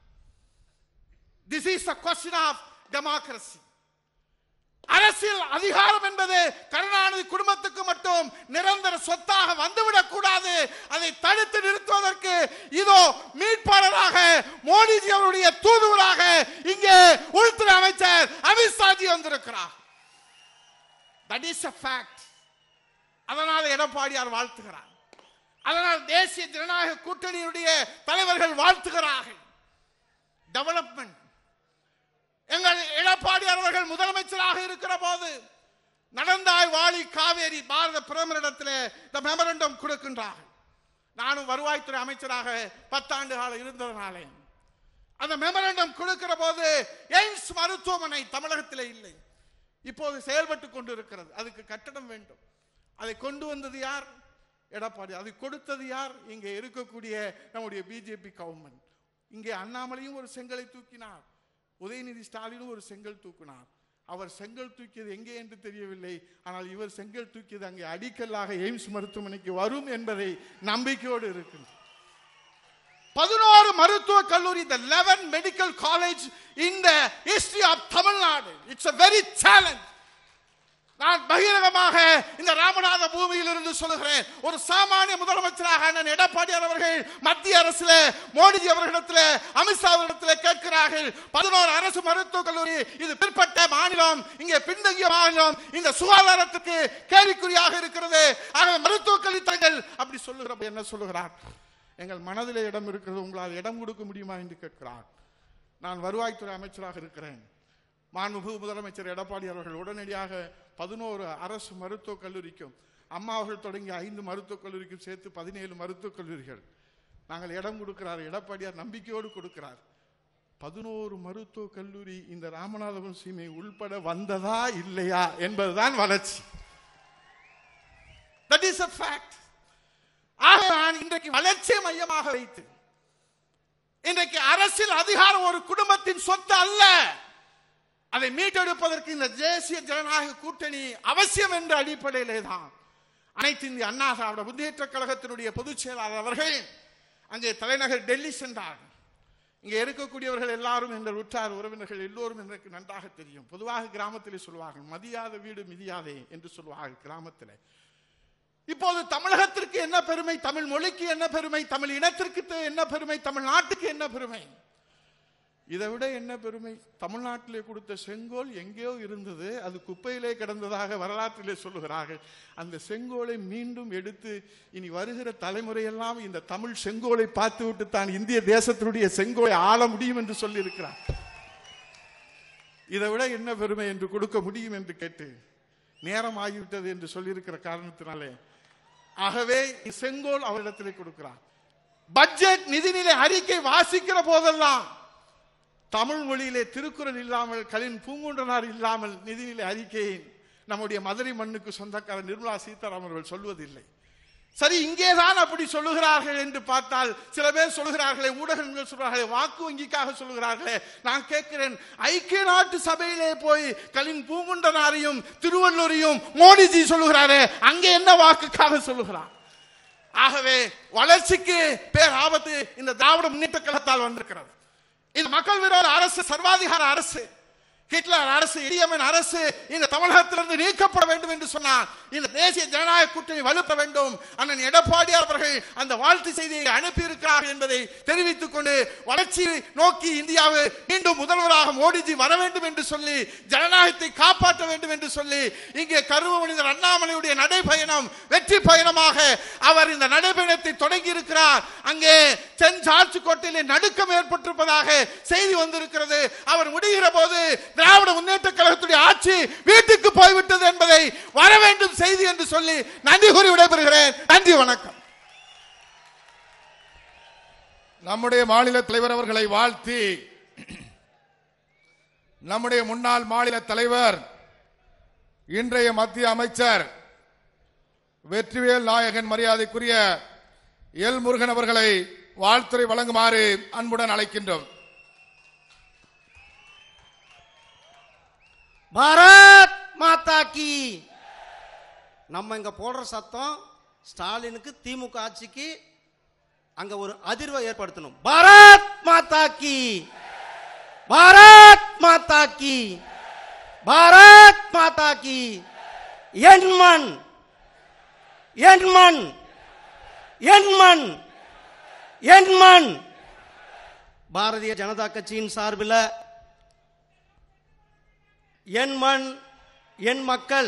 This is a question of democracy. அரசியல் அதிகாரம் என்பது கருணாநிதி குடும்பத்துக்கு மட்டும் நிரந்தர சொத்தாக வந்துவிடக் கூடாது அதை தடுத்து நிறுத்துவதற்கு இதோ மீட்பாளராக மோடிஜி அவருடைய தூதுவராக இங்கே உள்துறை அமைச்சர் அமித்ஷாஜி வந்திருக்கிறார் தட் இஸ் a fact அதனால் எடப்பாடியார் வாழ்த்துகிறார் அதனால் தேசிய ஜனநாயக கூட்டணியுடைய தலைவர்கள் வாழ்த்துகிறார்கள் டெவலப்மெண்ட் எங்கள் எடப்பாடியார் அவர்கள் முதலமைச்சராக இருக்கிற போது நடந்தாய் வாழி காவேரி பாரத பிரதமரிடத்தில் இந்த மெமரண்டம் கொடுக்கின்றார்கள் நானும் வருவாய்த்துறை அமைச்சராக பத்தாண்டு காலம் இருந்ததனாலே அந்த மெமரண்டம் கொடுக்கிற போது எய்ம்ஸ் மருத்துவமனை தமிழகத்தில் இல்லை இப்போது செயல்பட்டு கொண்டு இருக்கிறது அதுக்கு கட்டடம் வேண்டும் அதை கொண்டு வந்தது யார் எடப்பாடி அதை கொடுத்தது யார் இங்கே இருக்கக்கூடிய நம்முடைய பிஜேபி கவர்மெண்ட் இங்கே அண்ணாமலையும் ஒரு செங்கலை தூக்கினார் உதயநிதி ஸ்டாலினும் ஒரு செங்கல் தூக்கினார் அவர் செங்கல் தூக்கியது எங்கே என்று தெரியவில்லை ஆனால் இவர் செங்கல் தூக்கியது அங்கே அடிக்கல்லாக எய்ம்ஸ் மருத்துவமனைக்கு வரும் என்பதை நம்பிக்கையோடு இருக்கின்றது பதினோரு மருத்துவ கல்லூரி the eleven medical college in the history of Tamil Nadu it's a very challenge நான் பகிரங்கமாக இந்த ராமநாத பூமியில் இருந்து சொல்லுகிறேன் ஒரு சாமானிய முதலமைச்சராக அண்ணன் எடப்பாடியார் அவர்கள் மத்திய அரசுல மோடிஜி அவர்களிடத்தில் அமித்ஷா அவர்களிடத்தில் கேட்கிறார்கள் பதினோரு அரசு மருத்துவக் கல்லூரி இது பிற்பட்ட மாநிலம் இங்கே பின்தங்கிய மாநிலம் இந்த சுகாதாரத்துக்கு கேள்விக்குறியாக இருக்கிறது ஆகவே மருத்துவக் கல்வி தங்கள் அப்படி சொல்லுகிறப்ப என்ன சொல்லுகிறார் எங்கள் மனதிலே இடம் இருக்கிறது உங்களால் இடம் கொடுக்க முடியுமா என்று கேட்கிறார் நான் வருவாய்த்துறை அமைச்சராக இருக்கிறேன் மாண்புமிகு முதலமைச்சர் எடப்பாடி அவர்கள் உடனடியாக பதினோரு அரசு மருத்துவக் கல்லூரிக்கும் அம்மா அவர்கள் தொடங்கிய ஐந்து மருத்துவக் கல்லூரிக்கும் சேர்த்து பதினேழு மருத்துவக் கல்லூரிகள் நாங்கள் இடம் கொடுக்கிறார் எடப்பாடியார் நம்பிக்கையோடு கொடுக்கிறார் பதினோரு மருத்துவக் கல்லூரி இந்த ராமநாதபுரம் சீமை உள்பட வந்ததா இல்லையா என்பதுதான் வளர்ச்சி தட் இஸ் a fact ஆக நான் இன்றைக்கு வளர்ச்சியை மையமாக வைத்து இன்றைக்கு அரசியல் அதிகாரம் ஒரு குடும்பத்தின் சொத்து அல்ல அதை மீட்டெடுப்பதற்கு இந்த தேசிய ஜனநாயக கூட்டணி அவசியம் என்ற அடிப்படையிலே தான் அனைத்து இந்திய அண்ணா திராவிட முன்னேற்ற கழகத்தினுடைய பொதுச் செயலாளர் அவர்கள் அங்கே தலைநகர் டெல்லி சென்றார் இங்கே இருக்கக்கூடியவர்கள் எல்லாரும் எங்கள் உற்றார் உறவினர்கள் எல்லோரும் எனக்கு நன்றாக தெரியும் பொதுவாக கிராமத்திலே சொல்வார்கள் மதியாத வீடு மிதியாதே என்று சொல்வார்கள் கிராமத்திலே இப்போது தமிழகத்திற்கு என்ன பெருமை தமிழ் மொழிக்கு என்ன பெருமை தமிழ் இனத்திற்கு த- என்ன பெருமை தமிழ் நாட்டுக்கு என்ன பெருமை இதை விட என்ன பெருமை தமிழ்நாட்டிலே கொடுத்த செங்கோல் எங்கேயோ இருந்தது அது குப்பையிலே கிடந்ததாக வரலாற்றிலே சொல்லுகிறார்கள் அந்த செங்கோலை மீண்டும் எடுத்து இனி வருகிற தலைமுறையெல்லாம் இந்த தமிழ் செங்கோலை பார்த்துவிட்டு தான் இந்திய தேசத்தினுடைய செங்கோலை ஆள முடியும் என்று சொல்லியிருக்கிறார் இதை விட என்ன பெருமை என்று கொடுக்க முடியும் என்று கேட்டு நேரம் ஆகிவிட்டது என்று சொல்லியிருக்கிற காரணத்தினாலே ஆகவே செங்கோல் அவரிடத்திலே கொடுக்கிறார் பட்ஜெட் நிதிநிலை அறிக்கை வாசிக்கிற போதெல்லாம் தமிழ் மொழியிலே திருக்குறள் இல்லாமல் கலின் பூங்குன்றனார் இல்லாமல் நிதிநிலை அறிக்கையை நம்முடைய மதுரை மண்ணுக்கு சொந்தக்காரர் நிர்மலா சீதாராமன் அவர்கள் சொல்வதில்லை சரி இங்கேதான் அப்படி சொல்லுகிறார்கள் என்று பார்த்தால் சில பேர் சொல்லுகிறார்களே ஊடகங்கள் சொல்றார்களே வாக்கு வங்கிக்காக சொல்லுகிறார்களே நான் கேட்கிறேன் ஐக்கிய நாட்டு சபையிலே போய் கலின் பூங்குண்டனாரையும் திருவள்ளூரையும் மோடிஜி சொல்லுகிறாரே அங்கே என்ன வாக்குக்காக சொல்லுகிறார் ஆகவே வளர்ச்சிக்கு பேர் ஆபத்து இந்த திராவிட முன்னேற்ற கழகத்தால் வந்திருக்கிறது இந்த மக்கள் விரோத அரசு சர்வாதிகார அரசு ஹிட்லர் அரசு இடியமன் அரசு இந்த தமிழகத்திலிருந்து நீக்கப்பட வேண்டும் என்று சொன்னார் இந்த தேசிய ஜனநாயக கூட்டணி வலுப்ப வேண்டும் அண்ணன் எடப்பாடியார் அவர்கள் அந்த வாழ்த்து செய்தியை அனுப்பியிருக்கிறார்கள் என்பதை தெரிவித்துக் கொண்டு வளர்ச்சி நோக்கி இந்தியாவை மீண்டும் முதல்வராக மோடிஜி வர வேண்டும் என்று சொல்லி ஜனநாயகத்தை காப்பாற்ற வேண்டும் என்று சொல்லி இங்கே கருவ மனிதர் அண்ணாமலையுடைய நடைபயணம் வெற்றி பயணமாக அவர் இந்த நடைபயணத்தை தொடங்கி இருக்கிறார் அங்கே சென் ஜார்ஜ் கோட்டையிலே நடுக்கம் ஏற்பட்டிருப்பதாக செய்தி வந்திருக்கிறது அவர் முடிகிற போது திராவிட முன்னேற்ற கழகத்துடைய ஆட்சி வீட்டுக்கு போய்விட்டது என்பதை வர வேண்டும் செய்தி என்று சொல்லி நன்றி கூறி விடைபெறுகிறேன் நன்றி வணக்கம் நம்முடைய மாநில தலைவர் அவர்களை வாழ்த்தி நம்முடைய முன்னாள் மாநில தலைவர் இன்றைய மத்திய அமைச்சர் வெற்றிவேல் நாயகன் மரியாதைக்குரிய எல் முருகன் அவர்களை வாழ்த்துறை வழங்குமாறு அன்புடன் அழைக்கின்றோம் பாரத் மாதா கி நம்ம இங்க போடுற சத்தம் ஸ்டாலினுக்கு திமுக ஆட்சிக்கு அங்க ஒரு அதிர்வை ஏற்படுத்தணும் பாரத் மாதா கி பாரத் மாதா கி பாரத் மாதா கி என் மண் என் மண் என் மண் என் மண் பாரதிய ஜனதா கட்சியின் சார்பில் என் மண் என் மக்கள்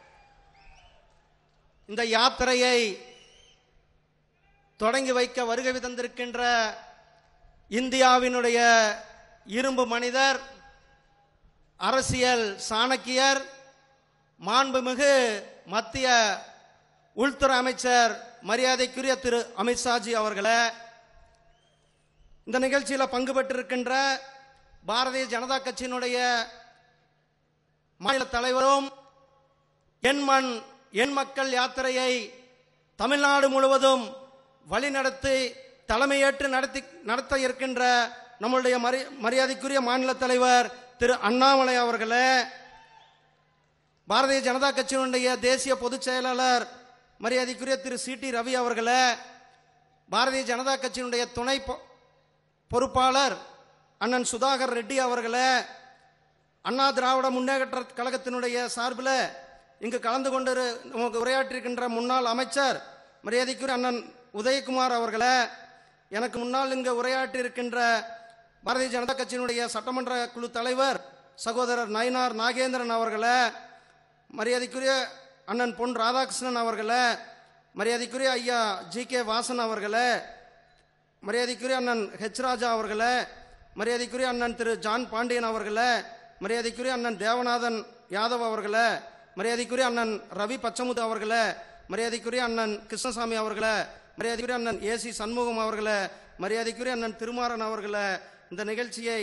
இந்த யாத்திரையை தொடங்கி வைக்க வருகை தந்திருக்கின்ற இந்தியாவினுடைய இரும்பு மனிதர் அரசியல் சாணக்கியர் மாண்புமிகு மத்திய உள்துறை அமைச்சர் மரியாதைக்குரிய திரு அமித்ஷாஜி அவர்களே இந்த நிகழ்ச்சியில் பங்கு பெற்றிருக்கின்ற பாரதிய ஜனதா கட்சியினுடைய மாநில தலைவரும் என் மண் என் மக்கள் யாத்திரையை தமிழ்நாடு முழுவதும் வழிநடத்தி தலைமையேற்று நடத்தி நடத்த இருக்கின்ற நம்மளுடைய மரி மரியாதைக்குரிய மாநில தலைவர் திரு அண்ணாமலை அவர்களே பாரதிய ஜனதா கட்சியினுடைய தேசிய பொதுச் செயலாளர் மரியாதைக்குரிய திரு சி டி ரவி அவர்களே பாரதிய ஜனதா கட்சியினுடைய துணை பொ- பொறுப்பாளர் அண்ணன் சுதாகர் ரெட்டி அவர்களே அண்ணா திராவிட முன்னேற்ற கழகத்தினுடைய சார்பில் இங்கு கலந்து கொண்டு நமக்கு உரையாற்றிருக்கின்ற முன்னாள் அமைச்சர் மரியாதைக்குரிய அண்ணன் உதயகுமார் அவர்களே எனக்கு முன்னால் இங்கு உரையாற்றியிருக்கின்ற பாரதிய ஜனதா கட்சியினுடைய சட்டமன்ற குழு தலைவர் சகோதரர் நயினார் நாகேந்திரன் அவர்களே மரியாதைக்குரிய அண்ணன் பொன் ராதாகிருஷ்ணன் அவர்களே மரியாதைக்குரிய ஐயா ஜி கே வாசன் அவர்களே மரியாதைக்குரிய அண்ணன் ஹெச் ராஜா அவர்களே மரியாதைக்குரிய அண்ணன் திரு ஜான் பாண்டியன் அவர்களே மரியாதைக்குரிய அண்ணன் தேவநாதன் யாதவ் அவர்களே மரியாதைக்குரிய அண்ணன் ரவி பச்சமுத்து அவர்களே மரியாதைக்குரிய அண்ணன் கிருஷ்ணசாமி அவர்களே மரியாதைக்குரிய அண்ணன் ஏசி சண்முகம் அவர்களே மரியாதைக்குரிய அண்ணன் திருமாறன் அவர்களே இந்த நிகழ்ச்சியை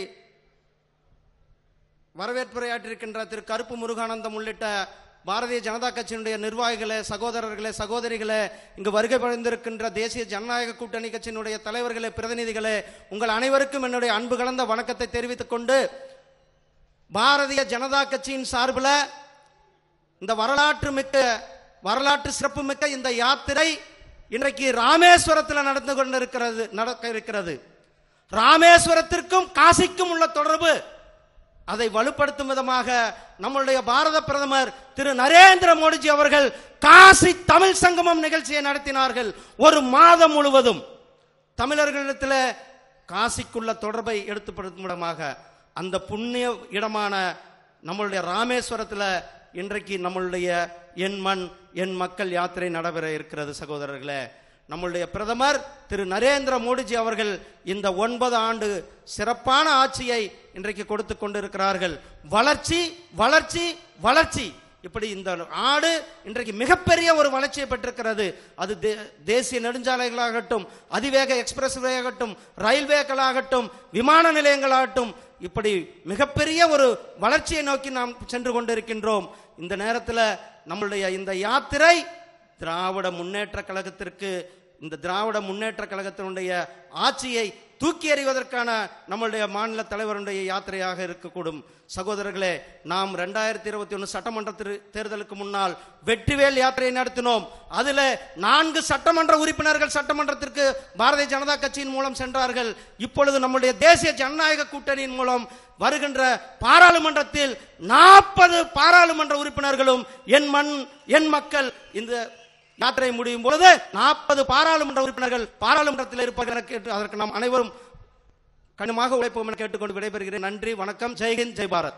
வரவேற்புரையாற்றிருக்கின்ற திரு கருப்பு முருகானந்தம் உள்ளிட்ட பாரதிய ஜனதா கட்சியினுடைய நிர்வாகிகளே சகோதரர்களே சகோதரிகளே இங்கு வருகை புரிந்திருக்கின்ற தேசிய ஜனநாயக கூட்டணி கட்சியினுடைய தலைவர்களே பிரதிநிதிகளே உங்கள் அனைவருக்கும் என்னுடைய அன்பு கலந்த வணக்கத்தை தெரிவித்துக் கொண்டு பாரதிய ஜனதா கட்சியின் சார்பில் இந்த வரலாற்று மிக்க வரலாற்று சிறப்பு மிக்க இந்த யாத்திரை இன்றைக்கு ராமேஸ்வரத்தில் நடந்து கொண்டிருக்கிறது நடக்க இருக்கிறது ராமேஸ்வரத்திற்கும் காசிக்கும் உள்ள தொடர்பு அதை வலுப்படுத்தும் விதமாக நம்மளுடைய பாரத பிரதமர் திரு நரேந்திர மோடிஜி அவர்கள் காசி தமிழ் சங்கமம் நிகழ்ச்சியை நடத்தினார்கள் ஒரு மாதம் முழுவதும் தமிழர்களிடத்தில் காசிக்குள்ள தொடர்பை எடுத்துப்படுத்தும் விதமாக அந்த புண்ணிய இடமான நம்மளுடைய ராமேஸ்வரத்தில் இன்றைக்கு நம்மளுடைய என் மண் என் மக்கள் யாத்திரை நடைபெற இருக்கிறது சகோதரர்களே நம்மளுடைய பிரதமர் திரு நரேந்திர மோடிஜி அவர்கள் இந்த ஒன்பது ஆண்டு சிறப்பான ஆட்சியை இன்றைக்கு கொடுத்து கொண்டிருக்கிறார்கள் வளர்ச்சி வளர்ச்சி வளர்ச்சி இப்படி இந்த நாடு இன்றைக்கு மிகப்பெரிய ஒரு வளர்ச்சியை பெற்றிருக்கிறது அது தே- தேசிய நெடுஞ்சாலைகளாகட்டும் அதிவேக எக்ஸ்பிரஸ் ஆகட்டும் ரயில்வேக்களாகட்டும் விமான நிலையங்களாகட்டும் இப்படி மிகப்பெரிய ஒரு வளர்ச்சியை நோக்கி நாம் சென்று கொண்டிருக்கின்றோம் இந்த நேரத்தில் நம்மளுடைய இந்த யாத்திரை திராவிட முன்னேற்ற கழகத்திற்கு இந்த திராவிட முன்னேற்ற கழகத்தினுடைய ஆட்சியை தூக்கி எறிவதற்கான நம்மளுடைய மாநில தலைவருடைய யாத்திரையாக இருக்கக்கூடும் சகோதரர்களே நாம் ரெண்டாயிரத்தி இருபத்தி ஒன்று சட்டமன்ற திரு- தேர்தலுக்கு முன்னால் வெற்றிவேல் யாத்திரையை நடத்தினோம் அதுல நான்கு சட்டமன்ற உறுப்பினர்கள் சட்டமன்றத்திற்கு பாரதிய ஜனதா கட்சியின் மூலம் சென்றார்கள் இப்பொழுது நம்முடைய தேசிய ஜனநாயக கூட்டணியின் மூலம் வருகின்ற பாராளுமன்றத்தில் நாற்பது பாராளுமன்ற உறுப்பினர்களும் என் மண் என் மக்கள் இந்த யாத்திரை முடியும் பொழுது நாற்பது பாராளுமன்ற உறுப்பினர்கள் பாராளுமன்றத்தில் இருப்பார்கள் என கேட்டு அதற்கு நாம் அனைவரும் கடினமாக உழைப்போம் என கேட்டுக்கொண்டு விடைபெறுகிறேன் நன்றி வணக்கம் ஜெய்ஹிந்த் ஜெய் பாரத்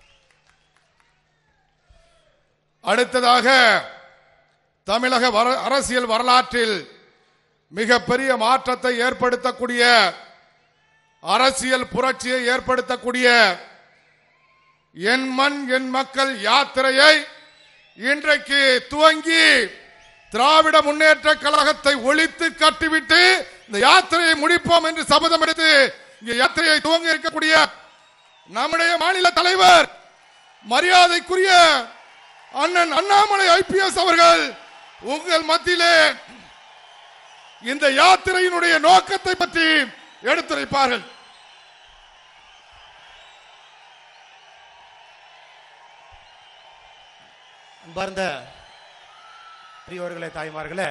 அடுத்ததாக தமிழக வர- அரசியல் வரலாற்றில் மிகப்பெரிய மாற்றத்தை ஏற்படுத்தக்கூடிய அரசியல் புரட்சியை ஏற்படுத்தக்கூடிய என் மண் என் மக்கள் யாத்திரையை இன்றைக்கு துவங்கி திராவிட முன்னேற்ற கழகத்தை ஒழித்து கட்டிவிட்டு இந்த யாத்திரையை முடிப்போம் என்று சபதம் எடுத்து இங்க யாத்திரையை துவங்க இருக்கக்கூடிய நம்முடைய மாநில தலைவர் மரியாதைக்குரிய அண்ணன் அண்ணாமலை ஐபிஎஸ் அவர்கள் உங்கள் மத்தியிலே இந்த யாத்திரையினுடைய நோக்கத்தை பற்றி எடுத்துரைப்பார்கள் அன்பார்ந்த பெரியோர்களே தாய்மார்களே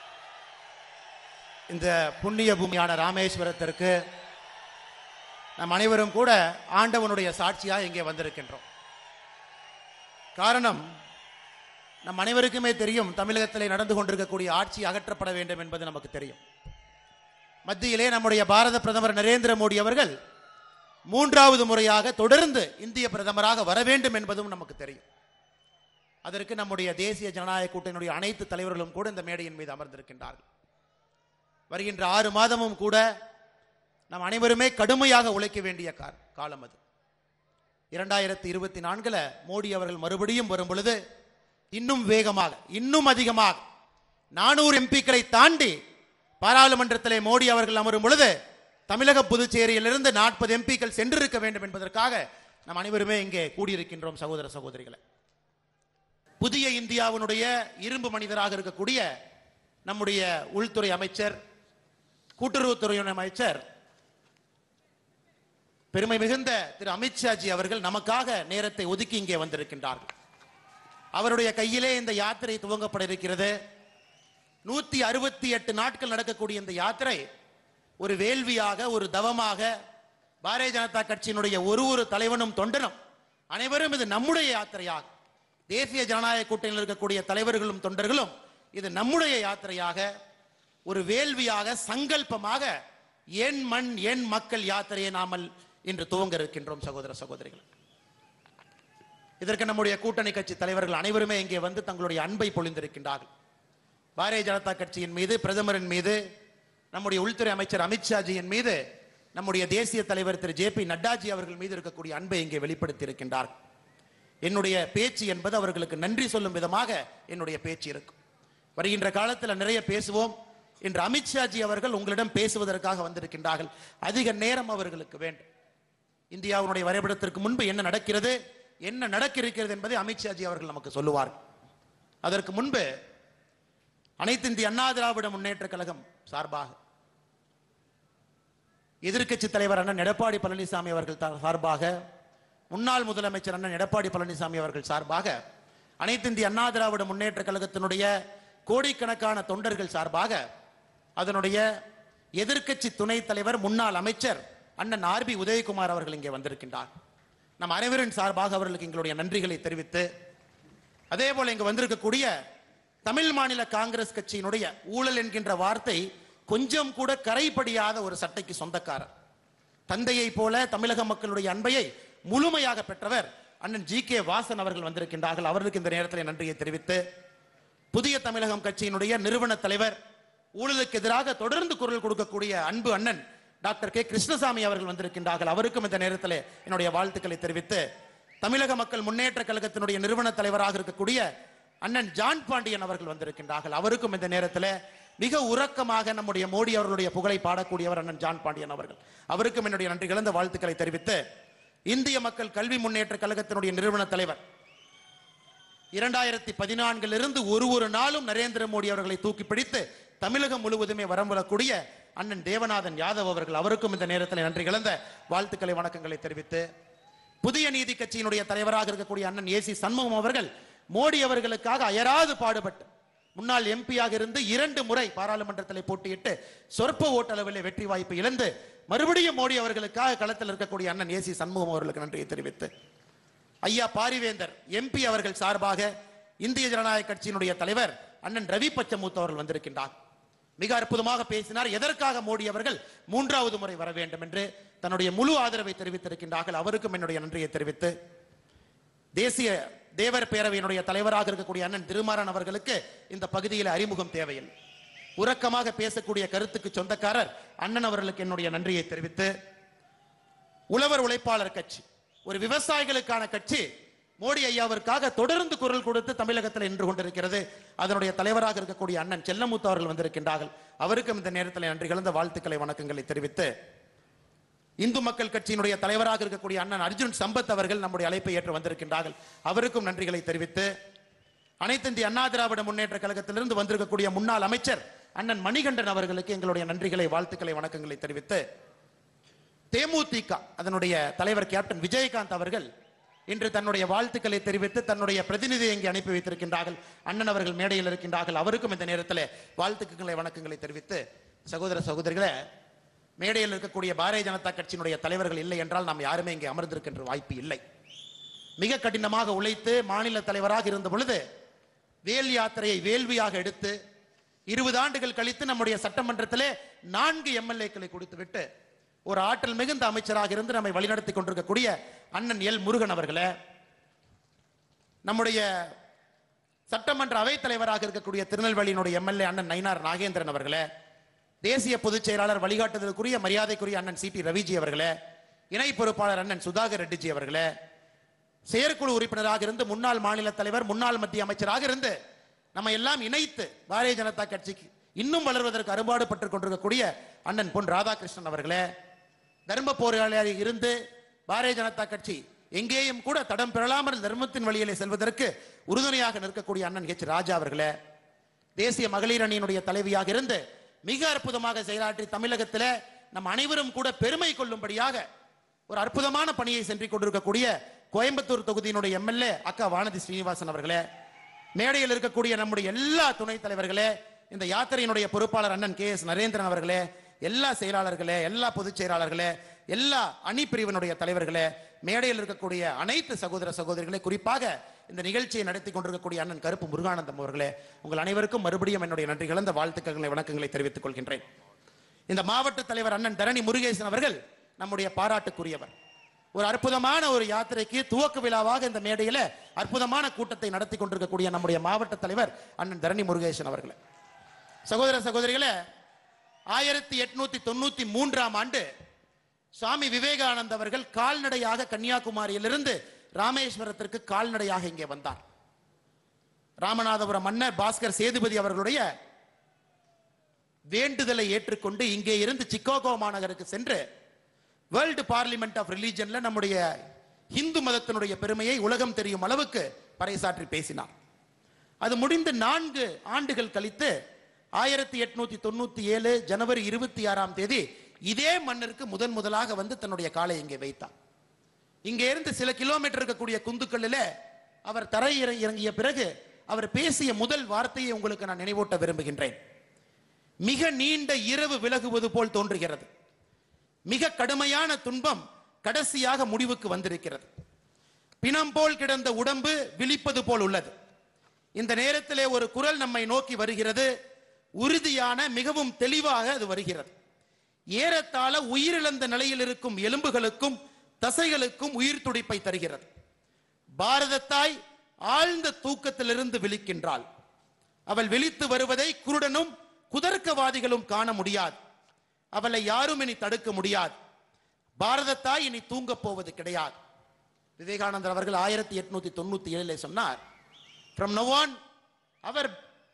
இந்த புண்ணிய பூமியான ராமேஸ்வரத்திற்கு நம் அனைவரும் கூட ஆண்டவனுடைய சாட்சியாக இங்கே வந்திருக்கின்றோம் காரணம் நம் அனைவருக்குமே தெரியும் தமிழகத்தில் நடந்து கொண்டிருக்கக்கூடிய ஆட்சி அகற்றப்பட வேண்டும் என்பது நமக்கு தெரியும் மத்தியிலே நம்முடைய பாரத பிரதமர் நரேந்திர மோடி அவர்கள் மூன்றாவது முறையாக தொடர்ந்து இந்திய பிரதமராக வர வேண்டும் என்பதும் நமக்கு தெரியும் அதற்கு நம்முடைய தேசிய ஜனநாயக கூட்டணியுடைய அனைத்து தலைவர்களும் கூட இந்த மேடையின் மீது அமர்ந்திருக்கின்றார்கள் வருகின்ற ஆறு மாதமும் கூட நாம் அனைவருமே கடுமையாக உழைக்க வேண்டிய கா- காலம் அது இரண்டாயிரத்தி இருபத்தி நான்குல மோடி அவர்கள் மறுபடியும் வரும் பொழுது இன்னும் வேகமாக இன்னும் அதிகமாக நானூறு எம்பிக்களை தாண்டி பாராளுமன்றத்திலே மோடி அவர்கள் அமரும் பொழுது தமிழக புதுச்சேரியிலிருந்து நாற்பது எம்பிக்கள் சென்றிருக்க வேண்டும் என்பதற்காக நாம் அனைவருமே இங்கே கூடியிருக்கின்றோம் சகோதர சகோதரிகளை புதிய இந்தியாவினுடைய இரும்பு மனிதராக இருக்கக்கூடிய நம்முடைய உள்துறை அமைச்சர் கூட்டுறவுத்துறை அமைச்சர் பெருமை மிகுந்த திரு அமித்ஷாஜி அவர்கள் நமக்காக நேரத்தை ஒதுக்கி இங்கே வந்திருக்கின்றார்கள் அவருடைய கையிலே இந்த யாத்திரை துவங்கப்பட இருக்கிறது நூத்தி அறுபத்தி எட்டு நாட்கள் நடக்கக்கூடிய இந்த யாத்திரை ஒரு வேள்வியாக ஒரு தவமாக பாரதிய ஜனதா கட்சியினுடைய ஒரு ஒரு தலைவனும் தொண்டனும் அனைவரும் இது நம்முடைய யாத்திரையாக தேசிய ஜனநாயக கூட்டணியில் இருக்கக்கூடிய தலைவர்களும் தொண்டர்களும் இது நம்முடைய யாத்திரையாக ஒரு வேள்வியாக சங்கல்பமாக என் மண் என் மக்கள் யாத்திரையை நாமல் இன்று துவங்க இருக்கின்றோம் சகோதர சகோதரிகள் இதற்கு நம்முடைய கூட்டணி கட்சி தலைவர்கள் அனைவருமே இங்கே வந்து தங்களுடைய அன்பை பொழிந்திருக்கின்றார்கள் பாரதிய ஜனதா கட்சியின் மீது பிரதமரின் மீது நம்முடைய உள்துறை அமைச்சர் அமித்ஷாஜியின் மீது நம்முடைய தேசிய தலைவர் திரு ஜே பி நட்டாஜி அவர்கள் மீது இருக்கக்கூடிய அன்பை இங்கே வெளிப்படுத்தி இருக்கின்றார்கள் என்னுடைய பேச்சு என்பது அவர்களுக்கு நன்றி சொல்லும் விதமாக என்னுடைய பேச்சு இருக்கும் வருகின்ற காலத்தில் நிறைய பேசுவோம் இன்று அமித்ஷாஜி அவர்கள் உங்களிடம் பேசுவதற்காக வந்திருக்கின்றார்கள் அதிக நேரம் அவர்களுக்கு வேண்டும் இந்தியாவுடைய வரைபடத்திற்கு முன்பு என்ன நடக்கிறது என்ன நடக்க இருக்கிறது என்பதை அமித்ஷாஜி அவர்கள் நமக்கு சொல்லுவார்கள் அதற்கு முன்பு அனைத்து இந்திய அண்ணா திராவிட முன்னேற்ற கழகம் சார்பாக எதிர்க்கட்சி தலைவர் அண்ணன் எடப்பாடி பழனிசாமி அவர்கள் தா- சார்பாக முன்னாள் முதலமைச்சர் அண்ணன் எடப்பாடி பழனிசாமி அவர்கள் சார்பாக அனைத்து இந்திய அண்ணா திராவிட முன்னேற்ற கழகத்தினுடைய கோடிக்கணக்கான தொண்டர்கள் சார்பாக அதனுடைய எதிர்க்கட்சி துணைத் தலைவர் முன்னாள் அமைச்சர் அண்ணன் ஆர்பி உதயகுமார் அவர்கள் இங்கே வந்திருக்கின்றார் நம் அனைவரின் சார்பாக அவர்களுக்கு எங்களுடைய நன்றிகளை தெரிவித்து அதே போல இங்கு வந்திருக்கக்கூடிய தமிழ் மாநில காங்கிரஸ் கட்சியினுடைய ஊழல் என்கின்ற வார்த்தை கொஞ்சம் கூட கரைபடியாத ஒரு சட்டைக்கு சொந்தக்காரர் தந்தையை போல தமிழக மக்களுடைய அன்பையை முழுமையாக பெற்றவர் அண்ணன் ஜி கே வாசன் அவர்கள் வந்திருக்கின்றார்கள் அவர்களுக்கு இந்த நேரத்தில் நன்றியை தெரிவித்து புதிய தமிழகம் கட்சியினுடைய நிறுவன தலைவர் ஊழலுக்கு எதிராக தொடர்ந்து குரல் கொடுக்கக்கூடிய அன்பு அண்ணன் டாக்டர் கே கிருஷ்ணசாமி அவர்கள் வந்திருக்கின்றார்கள் அவருக்கும் இந்த நேரத்தில் என்னுடைய வாழ்த்துக்களை தெரிவித்து தமிழக மக்கள் முன்னேற்ற கழகத்தினுடைய நிறுவன தலைவராக இருக்கக்கூடிய அண்ணன் ஜான் பாண்டியன் அவர்கள் வந்திருக்கின்றார்கள் அவருக்கும் இந்த நேரத்தில் மிக உறக்கமாக நம்முடைய மோடி அவர்களுடைய புகழை பாடக்கூடியவர் அண்ணன் ஜான் பாண்டியன் அவர்கள் அவருக்கும் என்னுடைய நன்றி கலந்த வாழ்த்துக்களை தெரிவித்து இந்திய மக்கள் கல்வி முன்னேற்ற கழகத்தினுடைய நிறுவன தலைவர் இரண்டாயிரத்தி பதினான்கிலிருந்து ஒரு ஒரு நாளும் நரேந்திர மோடி அவர்களை தூக்கி பிடித்து தமிழகம் முழுவதுமே வரம் வரக்கூடிய அண்ணன் தேவநாதன் யாதவ் அவர்கள் அவருக்கும் இந்த நேரத்தில் நன்றி கலந்த வாழ்த்துக்களை வணக்கங்களை தெரிவித்து புதிய நீதி கட்சியினுடைய தலைவராக இருக்கக்கூடிய அண்ணன் ஏசி சண்முகம் அவர்கள் மோடி அவர்களுக்காக அயராது பாடுபட்டு முன்னாள் எம்பியாக இருந்து இரண்டு முறை பாராளுமன்றத்தில் போட்டியிட்டு சொற்ப ஓட்டளவில் வெற்றி வாய்ப்பு இழந்து மறுபடியும் மோடி அவர்களுக்காக களத்தில் இருக்கக்கூடிய அண்ணன் ஏசி சண்முகம் அவர்களுக்கு நன்றியை தெரிவித்து ஐயா பாரிவேந்தர் எம்பி அவர்கள் சார்பாக இந்திய ஜனநாயக கட்சியினுடைய தலைவர் அண்ணன் ரவி பச்சமூத் அவர்கள் வந்திருக்கின்றார் மிக அற்புதமாக பேசினார் எதற்காக மோடி அவர்கள் மூன்றாவது முறை வர வேண்டும் என்று தன்னுடைய முழு ஆதரவை தெரிவித்திருக்கின்றார்கள் அவருக்கும் என்னுடைய நன்றியை தெரிவித்து தேசிய தேவர் பேரவையினுடைய தலைவராக இருக்கக்கூடிய அண்ணன் திருமாறன் அவர்களுக்கு இந்த பகுதியில் அறிமுகம் தேவையில்லை உறக்கமாக பேசக்கூடிய கருத்துக்கு சொந்தக்காரர் அண்ணன் அவர்களுக்கு என்னுடைய நன்றியை தெரிவித்து உழவர் உழைப்பாளர் கட்சி ஒரு விவசாயிகளுக்கான கட்சி மோடி ஐயாவிற்காக தொடர்ந்து குரல் கொடுத்து தமிழகத்தில் நின்று கொண்டிருக்கிறது அதனுடைய தலைவராக இருக்கக்கூடிய அண்ணன் செல்லமுத்து அவர்கள் வந்திருக்கின்றார்கள் அவருக்கும் இந்த நேரத்தில் நன்றி கலந்த வாழ்த்துக்களை வணக்கங்களை தெரிவித்து இந்து மக்கள் கட்சியினுடைய தலைவராக இருக்கக்கூடிய அண்ணன் அர்ஜுன் சம்பத் அவர்கள் நம்முடைய அழைப்பை ஏற்று வந்திருக்கின்றார்கள் அவருக்கும் நன்றிகளை தெரிவித்து அனைத்து இந்திய அண்ணா திராவிட முன்னேற்ற கழகத்திலிருந்து வந்திருக்கக்கூடிய முன்னாள் அமைச்சர் அண்ணன் மணிகண்டன் அவர்களுக்கு எங்களுடைய நன்றிகளை வாழ்த்துக்களை வணக்கங்களை தெரிவித்து தேமுதிக அதனுடைய தலைவர் கேப்டன் விஜயகாந்த் அவர்கள் இன்று தன்னுடைய வாழ்த்துக்களை தெரிவித்து தன்னுடைய பிரதிநிதியை இங்கே அனுப்பி வைத்திருக்கின்றார்கள் அண்ணன் அவர்கள் மேடையில் இருக்கின்றார்கள் அவருக்கும் இந்த நேரத்தில் வாழ்த்துக்களை வணக்கங்களை தெரிவித்து சகோதர சகோதரிகளே மேடையில் இருக்கக்கூடிய பாரதிய ஜனதா கட்சியினுடைய தலைவர்கள் இல்லை என்றால் நாம் யாருமே இங்கே அமர்ந்திருக்கின்ற வாய்ப்பு இல்லை மிக கடினமாக உழைத்து மாநில தலைவராக இருந்த பொழுது வேல் யாத்திரையை வேள்வியாக எடுத்து இருபது ஆண்டுகள் கழித்து நம்முடைய சட்டமன்றத்திலே நான்கு எம்எல்ஏக்களை கொடுத்துவிட்டு ஒரு ஆற்றல் மிகுந்த அமைச்சராக இருந்து நம்மை வழிநடத்தி கொண்டிருக்கக்கூடிய அண்ணன் எல் முருகன் அவர்களே நம்முடைய சட்டமன்ற அவைத் தலைவராக இருக்கக்கூடிய திருநெல்வேலியினுடைய எம்எல்ஏ அண்ணன் நயினார் நாகேந்திரன் அவர்களே தேசிய பொதுச் செயலாளர் வழிகாட்டுதலுக்குரிய மரியாதைக்குரிய அண்ணன் சி டி ரவிஜி அவர்களே இணை பொறுப்பாளர் அண்ணன் சுதாகர் ரெட்டிஜி அவர்களே செயற்குழு உறுப்பினராக இருந்து முன்னாள் மாநில தலைவர் முன்னாள் மத்திய அமைச்சராக இருந்து நம்ம எல்லாம் இணைத்து பாரதிய ஜனதா கட்சிக்கு இன்னும் வளர்வதற்கு அறுபாடுபட்டுக் கொண்டிருக்கக்கூடிய அண்ணன் பொன் ராதாகிருஷ்ணன் அவர்களே தர்ம போராளியாக இருந்து பாரதிய ஜனதா கட்சி எங்கேயும் கூட தடம் பெறலாமல் தர்மத்தின் வழியிலே செல்வதற்கு உறுதுணையாக நிற்கக்கூடிய அண்ணன் ஹெச் ராஜா அவர்களே தேசிய மகளிர் அணியினுடைய தலைவியாக இருந்து மிக அற்புதமாக செயலாற்றி தமிழகத்திலே நம் அனைவரும் கூட பெருமை கொள்ளும்படியாக ஒரு அற்புதமான பணியை சென்று கொண்டிருக்கக்கூடிய கோயம்புத்தூர் தொகுதியினுடைய எம்எல்ஏ அக்கா வானதி ஸ்ரீனிவாசன் அவர்களே மேடையில் இருக்கக்கூடிய நம்முடைய எல்லா துணைத் தலைவர்களே இந்த யாத்திரையினுடைய பொறுப்பாளர் அண்ணன் கே எஸ் நரேந்திரன் அவர்களே எல்லா செயலாளர்களே எல்லா பொதுச் செயலாளர்களே எல்லா அணி பிரிவினுடைய தலைவர்களே மேடையில் இருக்கக்கூடிய அனைத்து சகோதர சகோதரிகளே குறிப்பாக இந்த நிகழ்ச்சியை நடத்தி கொண்டிருக்கக்கூடிய அண்ணன் கருப்பு முருகானந்தம் அவர்களே உங்கள் அனைவருக்கும் மறுபடியும் என்னுடைய நன்றி கலந்த வாழ்த்துக்களை வணக்கங்களை தெரிவித்துக் கொள்கின்றேன் இந்த மாவட்ட தலைவர் அண்ணன் தரணி முருகேசன் அவர்கள் நம்முடைய பாராட்டுக்குரியவர் ஒரு அற்புதமான ஒரு யாத்திரைக்கு துவக்க விழாவாக இந்த மேடையில அற்புதமான கூட்டத்தை நடத்தி கொண்டிருக்கக்கூடிய நம்முடைய மாவட்ட தலைவர் அண்ணன் தரணி முருகேசன் அவர்களே சகோதர சகோதரிகளே ஆயிரத்தி எட்நூத்தி தொண்ணூத்தி மூன்றாம் ஆண்டு சுவாமி விவேகானந்த் அவர்கள் கால்நடையாக கன்னியாகுமரியிலிருந்து ராமேஸ்வரத்திற்கு கால்நடையாக இங்கே வந்தார் ராமநாதபுரம் மன்னர் பாஸ்கர் சேதுபதி அவர்களுடைய வேண்டுதலை ஏற்றுக்கொண்டு இங்கே இருந்து சிக்காகோ மாநகருக்கு சென்று வேர்ல்டு பார்லிமெண்ட் ஆஃப் ரிலீஜன்ல நம்முடைய இந்து மதத்தினுடைய பெருமையை உலகம் தெரியும் அளவுக்கு பறைசாற்றி பேசினார் அது முடிந்து நான்கு ஆண்டுகள் கழித்து ஆயிரத்தி எட்நூத்தி தொண்ணூத்தி ஏழு ஜனவரி இருபத்தி ஆறாம் தேதி இதே மண்ணிற்கு முதன் முதலாக வந்து தன்னுடைய காலை இங்கே வைத்தார் இங்கே இருந்து சில கிலோமீட்டர் இருக்கக்கூடிய குந்துக்கல்லில் அவர் தரை இற- இறங்கிய பிறகு அவர் பேசிய முதல் வார்த்தையை உங்களுக்கு நான் நினைவூட்ட விரும்புகின்றேன் மிக நீண்ட இரவு விலகுவது போல் தோன்றுகிறது மிக கடுமையான துன்பம் கடைசியாக முடிவுக்கு வந்திருக்கிறது பிணம் போல் கிடந்த உடம்பு விழிப்பது போல் உள்ளது இந்த நேரத்திலே ஒரு குரல் நம்மை நோக்கி வருகிறது உறுதியான மிகவும் தெளிவாக அது வருகிறது ஏறத்தாழ உயிரிழந்த நிலையில் இருக்கும் எலும்புகளுக்கும் தசைகளுக்கும் உயிர் துடிப்பை தருகிறது பாரத தாய் ஆழ்ந்த தூக்கத்திலிருந்து விழிக்கின்றாள் அவள் விழித்து வருவதை குருடனும் குதர்க்கவாதிகளும் காண முடியாது அவளை யாரும் இனி தடுக்க முடியாது பாரத தாய் இனி தூங்கப் போவது கிடையாது விவேகானந்தர் அவர்கள் ஆயிரத்தி எட்நூத்தி தொண்ணூத்தி ஏழுல சொன்னார் ஃப்ரம் நோவான் அவர்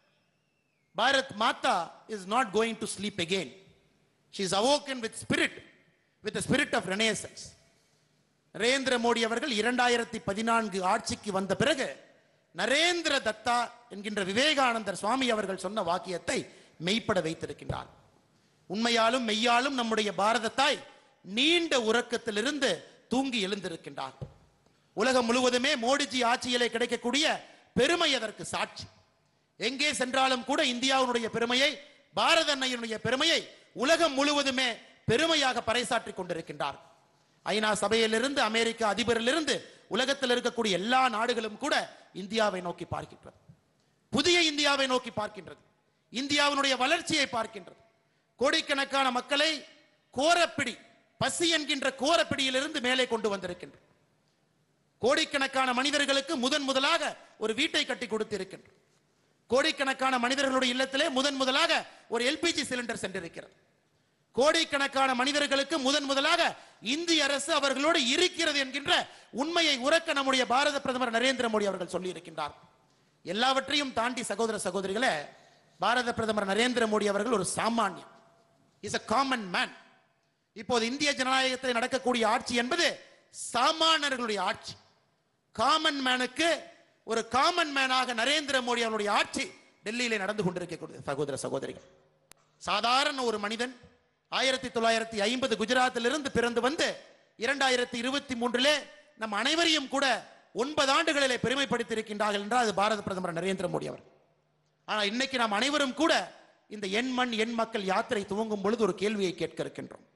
Bharat Mata is not going to sleep again she is awoken with spirit with spirit of renaissance Narendra Modi அவர்கள் இரண்டாயிரத்தி பதினான்கு ஆட்சிக்கு வந்த பிறகு நரேந்திர தத்தா என்கின்ற விவேகானந்தர் சுவாமி அவர்கள் சொன்ன வாக்கியத்தை மெய்ப்பட வைத்திருக்கின்றார் உண்மையாலும் மெய்யாலும் நம்முடைய பாரத தாய் நீண்ட உறக்கத்திலிருந்து தூங்கி எழுந்திருக்கின்றார் உலகம் முழுவதுமே மோடிஜி ஆட்சியிலே கிடைக்கக்கூடிய பெருமை அதற்கு சாட்சி எங்கே சென்றாலும் கூட இந்தியாவினுடைய பெருமையை பாரத அன்னையினுடைய பெருமையை உலகம் முழுவதுமே பெருமையாக பறைசாற்றிக் கொண்டிருக்கின்றார் ஐநா சபையிலிருந்து அமெரிக்க அதிபரிலிருந்து உலகத்தில் இருக்கக்கூடிய எல்லா நாடுகளும் கூட இந்தியாவை நோக்கி பார்க்கின்றது புதிய இந்தியாவை நோக்கி பார்க்கின்றது இந்தியாவினுடைய வளர்ச்சியை பார்க்கின்றது கோடிக்கணக்கான மக்களை கோரப்பிடி பசி என்கின்ற கோரப்பிடியிலிருந்து மேலே கொண்டு வந்திருக்கின்றது கோடிக்கணக்கான மனிதர்களுக்கு முதன் முதலாக ஒரு வீட்டை கட்டி கொடுத்திருக்கின்ற கோடிக்கணக்கான மனிதர்களுடைய இல்லத்திலே முதன் முதலாக ஒரு எல்பிஜி சிலிண்டர் சென்றிருக்கிறது கோடிக்கணக்கான மனிதர்களுக்கு முதன் முதலாக இந்திய அரசு அவர்களோடு இருக்கிறது என்கின்ற உண்மையை உறக்க நம்முடைய பாரத பிரதமர் நரேந்திர மோடி அவர்கள் சொல்லி இருக்கின்றார் எல்லாவற்றையும் தாண்டி சகோதர சகோதரிகளே பாரத பிரதமர் நரேந்திர மோடி அவர்கள் ஒரு சாமானியம் இஸ் a காமன் மேன் இப்போது இந்திய ஜனநாயகத்தில் நடக்கக்கூடிய ஆட்சி என்பது சாமானியர்களுடைய ஆட்சி காமன் மேனுக்கு ஒரு காமன் மேனாக நரேந்திர மோடி அவருடைய ஆட்சி டெல்லியிலே நடந்து கொண்டிருக்கக்கூடிய சகோதர சகோதரிகள் சாதாரண ஒரு மனிதன் ஆயிரத்தி தொள்ளாயிரத்தி ஐம்பது குஜராத்திலிருந்து பிறந்து வந்து இரண்டாயிரத்தி இருபத்தி மூன்றிலே நம் அனைவரையும் கூட ஒன்பது ஆண்டுகளிலே பெருமைப்படுத்தியிருக்கின்றார்கள் என்றால் அது பாரத பிரதமர் நரேந்திர மோடி அவர் ஆனால் இன்னைக்கு நாம் அனைவரும் கூட இந்த எண் மண் எண் மக்கள் யாத்திரை துவங்கும் பொழுது ஒரு கேள்வியை கேட்க இருக்கின்றோம்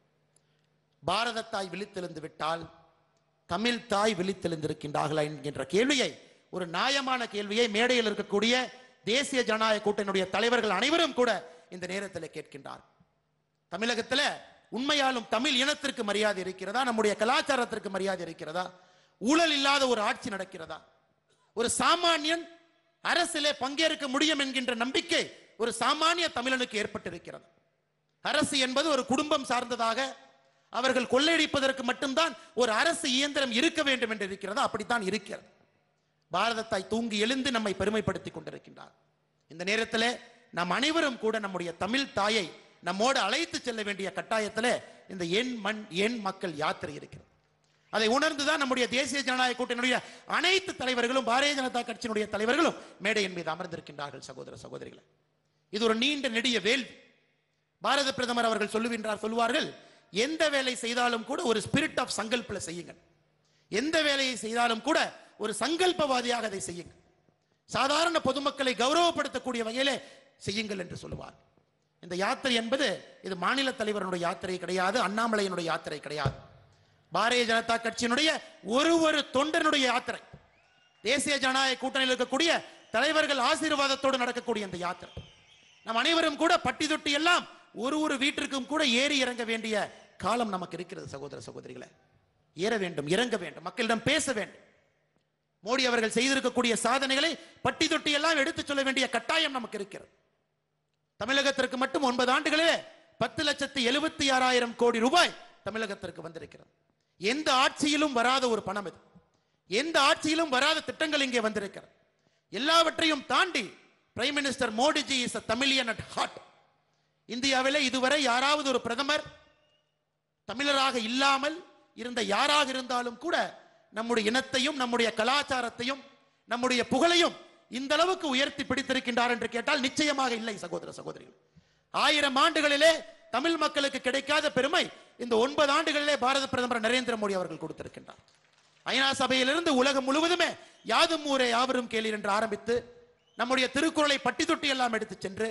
பாரத தாய் விழித்தெழுந்து விட்டால் தமிழ் தாய் விழித்தெழுந்திருக்கின்றார்களா என்கின்ற கேள்வியை ஒரு நியாயமான கேள்வியை மேடையில் இருக்கக்கூடிய தேசிய ஜனநாயக கூட்டணியுடைய தலைவர்கள் அனைவரும் கூட இந்த நேரத்தில் கேட்கின்றார் தமிழகத்துல உண்மையாலும் தமிழ் இனத்திற்கு மரியாதை இருக்கிறதா நம்முடைய கலாச்சாரத்திற்கு மரியாதை இருக்கிறதா ஊழல் இல்லாத ஒரு ஆட்சி நடக்கிறதா ஒரு சாமானியன் அரசிலே பங்கேற்க முடியும் என்கின்ற நம்பிக்கை ஒரு சாமானிய தமிழனுக்கு ஏற்பட்டிருக்கிறது அரசு என்பது ஒரு குடும்பம் சார்ந்ததாக அவர்கள் கொள்ளையடிப்பதற்கு மட்டும்தான் ஒரு அரசு இயந்திரம் இருக்க வேண்டும் என்று இருக்கிறதா அப்படித்தான் இருக்கிறது பாரதத்தாய் தூங்கி எழுந்து நம்மை பெருமைப்படுத்திக் கொண்டிருக்கின்றார் இந்த நேரத்தில் நாம் அனைவரும் கூட நம்முடைய தமிழ் தாயை நம்மோடு அழைத்து செல்ல வேண்டிய கட்டாயத்தில் இந்த எண் மண் எண் மக்கள் யாத்திரை இருக்கிறது அதை உணர்ந்துதான் நம்முடைய தேசிய ஜனநாயக கூட்டணியுடைய அனைத்து தலைவர்களும் பாரதிய ஜனதா கட்சியினுடைய தலைவர்களும் மேடையின் மீது அமர்ந்திருக்கின்றார்கள் சகோதர சகோதரிகளை இது ஒரு நீண்ட நெடிய வேள்வி பாரத பிரதமர் அவர்கள் சொல்லுகின்றார் சொல்லுவார்கள் எந்த வேலை செய்தாலும் கூட ஒரு ஸ்பிரிட் ஆஃப் சங்கல்பில் செய்யுங்கள் எந்த வேலையை செய்தாலும் கூட ஒரு சங்கல்பவாதியாக அதை செய்யுங்கள் சாதாரண பொதுமக்களை கௌரவப்படுத்தக்கூடிய வகையிலே செய்யுங்கள் என்று சொல்லுவார் இந்த யாத்திரை என்பது இது மாநில தலைவருடைய யாத்திரை கிடையாது அண்ணாமலையினுடைய யாத்திரை கிடையாது பாரதிய ஜனதா கட்சியினுடைய ஒரு ஒரு தொண்டனுடைய யாத்திரை தேசிய ஜனநாயக கூட்டணியில் இருக்கக்கூடிய தலைவர்கள் ஆசீர்வாதத்தோடு நடக்கக்கூடிய இந்த யாத்திரை நம் அனைவரும் கூட பட்டி தொட்டி எல்லாம் ஒரு ஒரு வீட்டிற்கும் கூட ஏறி இறங்க வேண்டிய காலம் நமக்கு இருக்கிறது சகோதர சகோதரிகளே ஏற வேண்டும் இறங்க வேண்டும் மக்களிடம் பேச வேண்டும் மோடி அவர்கள் செய்திருக்கக்கூடிய சாதனைகளை பட்டி தொட்டி எல்லாம் எடுத்துச் சொல்ல வேண்டிய கட்டாயம் நமக்கு இருக்கிறது தமிழகத்திற்கு மட்டும் ஒன்பது ஆண்டுகளே பத்து லட்சத்தி எழுபத்தி ஆறாயிரம் கோடி ரூபாய் தமிழகத்திற்கு வந்திருக்கிறது எந்த ஆட்சியிலும் வராத ஒரு பணம் இது எந்த ஆட்சியிலும் வராத திட்டங்கள் இங்கே வந்திருக்கிறது எல்லாவற்றையும் தாண்டி prime minister Modiji is a Tamilian at heart இந்தியாவிலே இதுவரை யாராவது ஒரு பிரதமர் தமிழராக இல்லாமல் இருந்த யாராக இருந்தாலும் கூட நம்முடைய இனத்தையும் நம்முடைய கலாச்சாரத்தையும் நம்முடைய புகழையும் இந்த அளவுக்கு உயர்த்தி பிடித்திருக்கின்றார் என்று கேட்டால் நிச்சயமாக இல்லை சகோதர சகோதரிகள் ஆயிரம் ஆண்டுகளிலே தமிழ் மக்களுக்கு கிடைக்காத பெருமை இந்த ஒன்பது ஆண்டுகளிலே பாரத பிரதமர் நரேந்திர மோடி அவர்கள் கொடுத்திருக்கின்றார் ஐநா சபையிலிருந்து உலகம் முழுவதுமே யாதும் ஊரே யாவரும் கேளீர் என்று ஆரம்பித்து நம்முடைய திருக்குறளை பட்டி தொட்டி எல்லாம் எடுத்து சென்று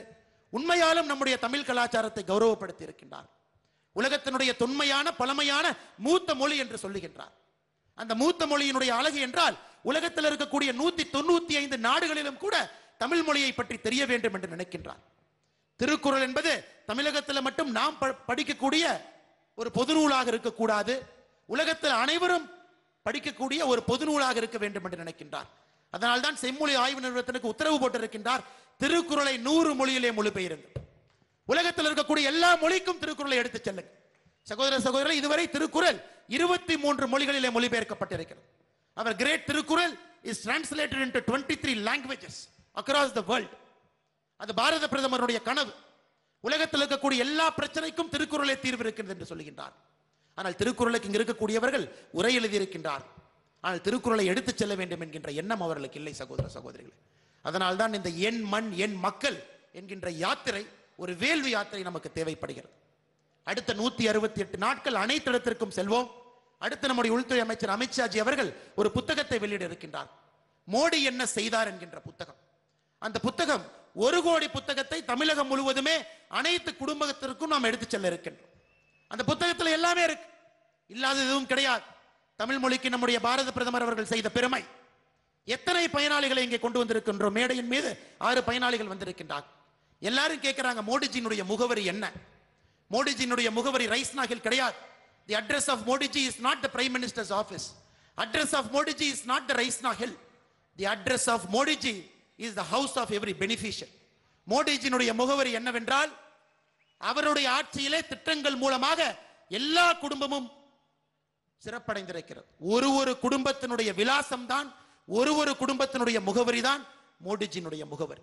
உண்மையாலும் நம்முடைய தமிழ் கலாச்சாரத்தை கௌரவப்படுத்தி இருக்கின்றார் உலகத்தினுடைய தொன்மையான பழமையான மூத்த மொழி என்று சொல்லுகின்றார் அந்த மூத்த மொழியினுடைய அழகு என்றால் உலகத்தில் இருக்கக்கூடிய நூத்தி தொண்ணூத்தி ஐந்து நாடுகளிலும் கூட தமிழ் மொழியை பற்றி தெரிய வேண்டும் என்று நினைக்கின்றார் திருக்குறள் என்பது தமிழகத்தில் மட்டும் நாம் ப- படிக்கக்கூடிய ஒரு பொது நூலாக இருக்கக்கூடாது உலகத்தில் அனைவரும் படிக்கக்கூடிய ஒரு பொது நூலாக இருக்க வேண்டும் என்று நினைக்கின்றார் அதனால்தான் செம்மொழி ஆய்வு நிறுவனத்திற்கு உத்தரவு போட்டிருக்கின்றார் திருக்குறளை நூறு மொழியிலே மொழிபெயருங்கள் உலகத்தில் இருக்கக்கூடிய எல்லா மொழிக்கும் திருக்குறளை எடுத்துச் செல்லுங்கள் சகோதர சகோதரர் இதுவரை திருக்குறள் இருபத்தி மூன்று மொழிகளிலே மொழிபெயர்க்கப்பட்டிருக்கிறது அவர் great Thirukkural is translated into twenty three languages across the world அது பாரத பிரதமருடைய கனவு உலகத்தில் இருக்கக்கூடிய எல்லா பிரச்சனைக்கும் திருக்குறளே தீர்வு இருக்கிறது என்று சொல்லுகின்றார் ஆனால் திருக்குறளுக்கு இங்கு இருக்கக்கூடியவர்கள் உரை எழுதியிருக்கின்றார் ஆனால் திருக்குறளை எடுத்துச் செல்ல வேண்டும் என்கின்ற எண்ணம் அவர்களுக்கு இல்லை சகோதர சகோதரிகளே அதனால்தான் இந்த என் மண் என் மக்கள் என்கின்ற யாத்திரை ஒரு வேள்வி யாத்திரை நமக்கு தேவைப்படுகிறது அடுத்த நூத்தி அறுபத்தி எட்டு நாட்கள் அனைத்து இடத்திற்கும் செல்வோம் அடுத்து நம்முடைய உள்துறை அமைச்சர் அமித்ஷாஜி அவர்கள் ஒரு புத்தகத்தை வெளியிட இருக்கின்றார் மோடி என்ன செய்தார் என்கின்ற புத்தகம் அந்த புத்தகம் ஒரு கோடி புத்தகத்தை தமிழகம் முழுவதுமே அனைத்து குடும்பத்திற்கும் நாம் எடுத்துச் செல்ல இருக்கின்றோம் அந்த புத்தகத்தில் எல்லாமே இருக்கு இல்லாத எதுவும் கிடையாது தமிழ் மொழிக்கு நம்முடைய பாரத பிரதமர் அவர்கள் செய்த பெருமை எத்தனை பயனாளிகளை இங்கே கொண்டு வந்திருக்கின்றோம் மேடையின் மீது ஆறு பயனாளிகள் வந்திருக்கின்றார் எல்லாரும் கேட்கிறாங்க மோடிஜியினுடைய முகவரி என்ன மோடிஜியினுடைய முகவரி ரைஸ் நாகில் கிடையாது the address of Modiji is not the prime minister's office address of Modiji is not the Raisina நாகில் the address of Modiji is the house of every beneficiary மோடிஜியினுடைய முகவரி என்னவென்றால் அவருடைய ஆட்சியிலே திட்டங்கள் மூலமாக எல்லா குடும்பமும் சிறப்படைந்திருக்கிறது ஒரு ஒரு குடும்பத்தினுடைய விலாசம் தான் ஒரு ஒரு குடும்பத்தினுடைய முகவரி தான் மோடிஜியினுடைய முகவரி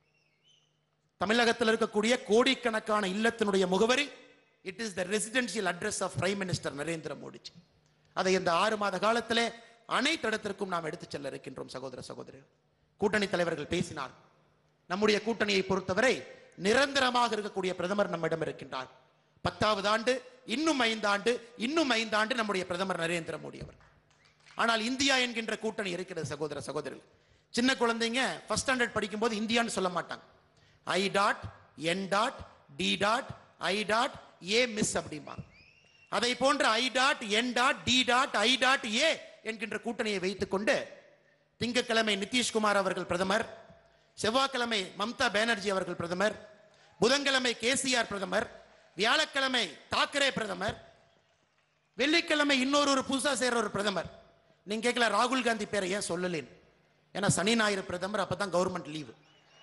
தமிழகத்தில் இருக்கக்கூடிய கோடிக்கணக்கான இல்லத்தினுடைய முகவரி it is the residential address of prime minister Narendra Modiji அதை இந்த ஆறு மாத காலத்திலே அனைத்து இடத்திற்கும் நாம் எடுத்துச் செல்ல இருக்கின்றோம் சகோதர சகோதரிகள் கூட்டணி தலைவர்கள் பேசினார் நம்முடைய கூட்டணியை பொறுத்தவரை நிரந்தரமாக இருக்கக்கூடிய பிரதமர் நம்மிடம் இருக்கின்றார் பத்தாவது ஆண்டு இன்னும் ஐந்தாண்டு இன்னும் ஐந்தாண்டு நம்முடைய பிரதமர் நரேந்திர மோடி அவர் ஆனால் இந்தியா என்கின்ற கூட்டணி இருக்கிறது சகோதர சகோதரிகள் சின்ன குழந்தைங்க ஃபர்ஸ்ட் ஸ்டாண்டர்ட் படிக்கும்போது இந்தியான்னு சொல்ல மாட்டாங்க I dot N dot D dot I dot A மிஸ் அப்படிம்பாங்க அதை போன்ற I dot N dot D dot I dot A என்கின்ற கூட்டணியை வைத்துக்கொண்டு திங்கட்கிழமை நிதிஷ்குமார் அவர்கள் பிரதமர் செவ்வாய்க்கிழமை மம்தா பானர்ஜி அவர்கள் பிரதமர் புதன்கிழமை கேசிஆர் பிரதமர் வியாழக்கிழமை தாக்கரே பிரதமர் வெள்ளிக்கிழமை இன்னொரு ஒரு புதுசா சேர்ற ஒரு பிரதமர் நீங்க கேட்கல ராகுல் காந்தி பேரை ஏன் சொல்லலேன்னு ஏன்னா சனி ஞாயிறு பிரதமர் அப்பதான் கவர்மெண்ட் லீவு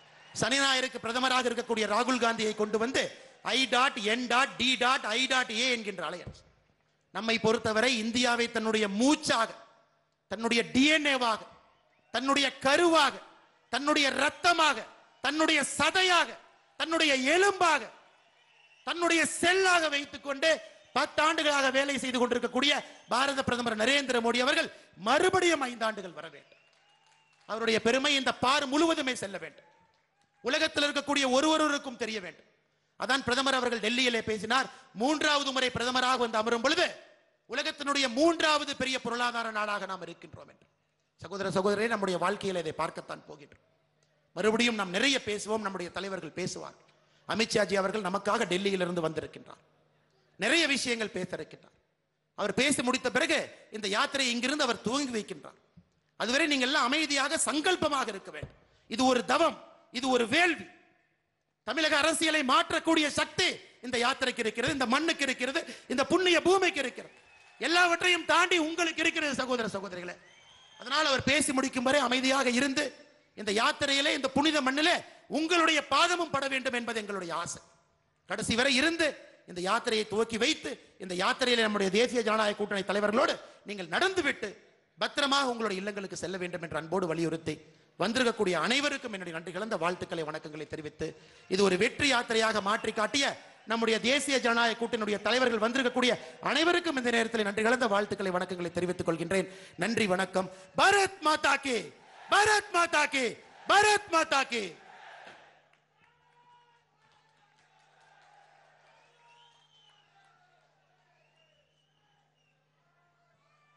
சனி ஞாயிறுக்கு பிரதமராக இருக்கக்கூடிய ராகுல் காந்தியை கொண்டு வந்து I dot N dot D dot I dot A என்கின்ற அலையன்ஸ் நம்மை பொறுத்தவரை இந்தியாவை தன்னுடைய மூச்சாக தன்னுடைய டிஎன்ஏவாக தன்னுடைய கருவாக தன்னுடைய ரத்தமாக தன்னுடைய சதையாக தன்னுடைய எலும்பாக தன்னுடைய செல்லாக வைத்துக்கொண்டு பத்தாண்டுகளாக வேலை செய்து கொண்டிருக்கக்கூடிய பாரத பிரதமர் நரேந்திர மோடி அவர்கள் மறுபடியும் ஐந்தாண்டுகள் வர வேண்டும் அவருடைய பெருமை இந்த பார் முழுவதுமே செல்ல வேண்டும் உலகத்தில் இருக்கக்கூடிய ஒருவருக்கும் தெரிய வேண்டும் அதான் பிரதமர் அவர்கள் டெல்லியிலே பேசினார் மூன்றாவது முறை பிரதமராக வந்து அமரும் பொழுது உலகத்தினுடைய மூன்றாவது பெரிய பொருளாதார நாடாக நாம் இருக்கின்றோம் என்று சகோதர சகோதரரே நம்முடைய வாழ்க்கையில் இதை பார்க்கத்தான் போகின்றோம் மறுபடியும் நாம் நிறைய பேசுவோம் நம்முடைய தலைவர்கள் பேசுவார் அமித்ஷாஜி அவர்கள் நமக்காக டெல்லியிலிருந்து வந்திருக்கின்றார் நிறைய விஷயங்கள் பேச இருக்கின்றார் அவர் பேசி முடித்த பிறகு இந்த யாத்திரை இங்கிருந்து அவர் துவங்கி வைக்கின்றார் அதுவரை நீங்கள் எல்லாம் அமைதியாக சங்கல்பமாக இருக்க வேண்டும் இது ஒரு தவம் இது ஒரு வேள்வி தமிழக அரசியலை மாற்றக்கூடிய சக்தி இந்த யாத்திரைக்கு இருக்கிறது இந்த மண்ணுக்கு இருக்கிறது இந்த புண்ணிய பூமிக்கு இருக்கிறது எல்லாவற்றையும் தாண்டி உங்களுக்கு இருக்கிறது சகோதர சகோதரிகளே அதனால் அவர் பேசி முடிக்கும் வரை அமைதியாக இருந்து இந்த யாத்திரையிலே இந்த புனித மண்ணிலே உங்களுடைய பாதமும் பட வேண்டும் என்பது எங்களுடைய ஆசை கடைசி வரை இருந்து இந்த யாத்திரையை துவக்கி வைத்து இந்த யாத்திரையிலே நம்முடைய தேசிய ஜனநாயக கூட்டணி தலைவர்களோடு நீங்கள் நடந்துவிட்டு பத்திரமாக உங்களுடைய இல்லங்களுக்கு செல்ல வேண்டும் என்ற அன்போடு வலியுறுத்தி வந்திருக்கக்கூடிய அனைவருக்கும் என்னுடைய நன்றி கலந்த வாழ்த்துக்களை வணக்கங்களை தெரிவித்து இது ஒரு வெற்றி யாத்திரையாக மாற்றி காட்டிய நம்முடைய தேசிய ஜனநாயக கூட்டணியுடைய தலைவர்கள் வந்திருக்கக்கூடிய அனைவருக்கும் இந்த நேரத்தில் நன்றி கலந்த வாழ்த்துக்களை வணக்கங்களை தெரிவித்துக் கொள்கின்றேன் நன்றி வணக்கம் பாரத் மாதா கே பாரத் மாதா கே பாரத் மாதா கே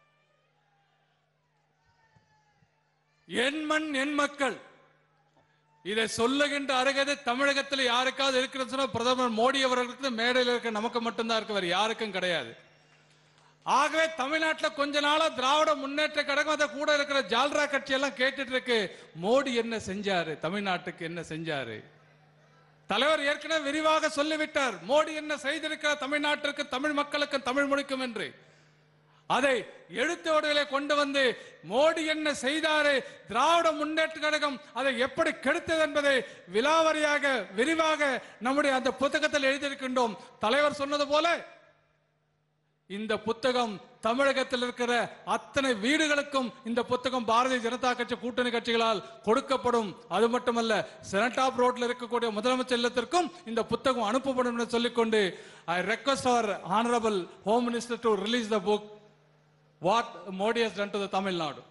என் மண் என் மக்கள் இதை சொல்லுகின்ற அருகதை தமிழகத்தில் யாருக்காவது இருக்கிறது சொன்னா பிரதமர் மோடி அவர்களுக்கு மேடையில் இருக்க நமக்கு மட்டும்தான் இருக்கு வேற யாருக்கும் கிடையாது ஆகவே தமிழ்நாட்டில் கொஞ்ச நாளா திராவிட முன்னேற்ற கழகம் அதை கூட இருக்கிற ஜால்ரா கட்சி எல்லாம் கேட்டுட்டு இருக்கு மோடி என்ன செஞ்சாரு தமிழ்நாட்டுக்கு என்ன செஞ்சாரு தலைவர் ஏற்கனவே விரிவாக சொல்லிவிட்டார் மோடி என்ன செய்திருக்கிறார் தமிழ்நாட்டிற்கு தமிழ் மக்களுக்கும் தமிழ் மொழிக்கும் என்று அதை எழுத்து வடிவிலே கொண்டு வந்து மோடி என்ன செய்தாரு திராவிட முன்னேற்ற கழகம் அதை எப்படி கெடுத்தது என்பதை விலாவரியாக விரிவாக நம்முடைய அந்த புத்தகத்தில் எழுதியிருக்கின்றோம் தலைவர் சொன்னது போல இந்த புத்தகம் தமிழகத்தில் இருக்கிற அத்தனை வீடுகளுக்கும் இந்த புத்தகம் பாரதிய ஜனதா கட்சி கூட்டணி கட்சிகளால் கொடுக்கப்படும் அது மட்டுமல்ல செனட்டாப் ரோட்ல இருக்கக்கூடிய முதலமைச்சர் இல்லத்திற்கும் இந்த புத்தகம் அனுப்பப்படும் என்று சொல்லிக்கொண்டு I request our honourable home minister to release the book what Modi has done to the Tamil Nadu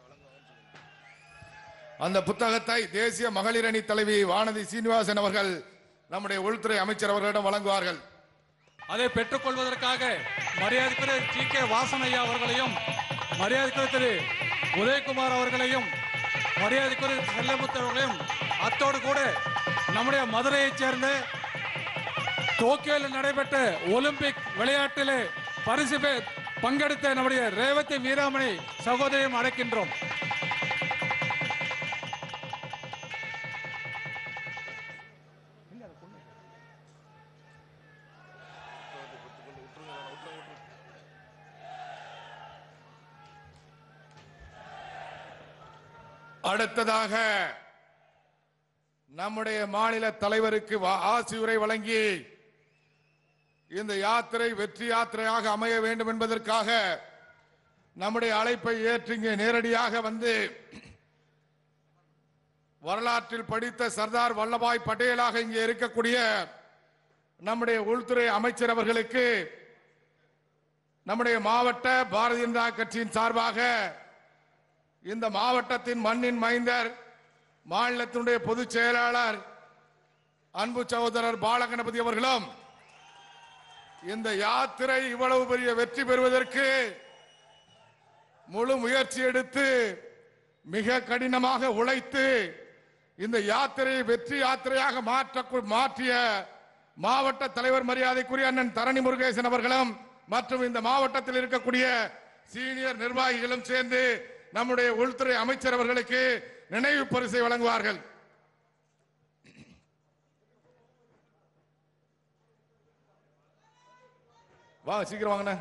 அந்த புத்தகத்தை தேசிய மகளிர் அணி தலைவி வானதி சீனிவாசன் அவர்கள் நம்முடைய உள்துறை அமைச்சர் அவர்களிடம் வழங்குவார்கள் அதை பெற்றுக்கொள்வதற்காக மரியாதைக்குரிய ஜி கே வாசனையா அவர்களையும் மரியாதைக்குரிய திரு உதயகுமார் அவர்களையும் மரியாதைக்குரிய செல்லமுத்து அவர்களையும் அத்தோடு கூட நம்முடைய மதுரையைச் சேர்ந்த டோக்கியோவில் நடைபெற்ற ஒலிம்பிக் விளையாட்டிலே பரிசு பெ- பங்கெடுத்த நம்முடைய ரேவதி வீராமணி சகோதரியும் அழைக்கின்றோம் அடுத்ததாக நம்முடைய மாநில தலைவருக்கு வா- ஆசியுரை வழங்கி இந்த யாத்திரை வெற்றி யாத்திரையாக அமைய வேண்டும் என்பதற்காக நம்முடைய அழைப்பை ஏற்று இங்கே நேரடியாக வந்து வரலாற்றில் படித்த சர்தார் வல்லபாய் பட்டேலாக இங்கே இருக்கக்கூடிய நம்முடைய உள்துறை அமைச்சர் அவர்களுக்கு நம்முடைய மாவட்ட பாரதிய ஜனதா கட்சியின் சார்பாக இந்த மாவட்டத்தின் மண்ணின் மைந்தர் மாநிலத்தினுடைய பொதுச் செயலாளர் அன்பு சகோதரர் பாலகணபதி அவர்களும் இந்த யாத்திரை இவ்வளவு பெரிய வெற்றி பெறுவதற்கு முழு முயற்சி எடுத்து மிக கடினமாக உழைத்து இந்த யாத்திரையை வெற்றி யாத்திரையாக மாற்ற மாற்றிய மாவட்ட தலைவர் மரியாதைக்குரிய அண்ணன் தரணி முருகேசன் அவர்களும் மற்றும் இந்த மாவட்டத்தில் இருக்கக்கூடிய சீனியர் நிர்வாகிகளும் சேர்ந்து நம்முடைய உள்துறை அமைச்சர் அவர்களுக்கு நினைவு பரிசை வழங்குவார்கள் வாங்க சீக்கிரம் வாங்கண்ணே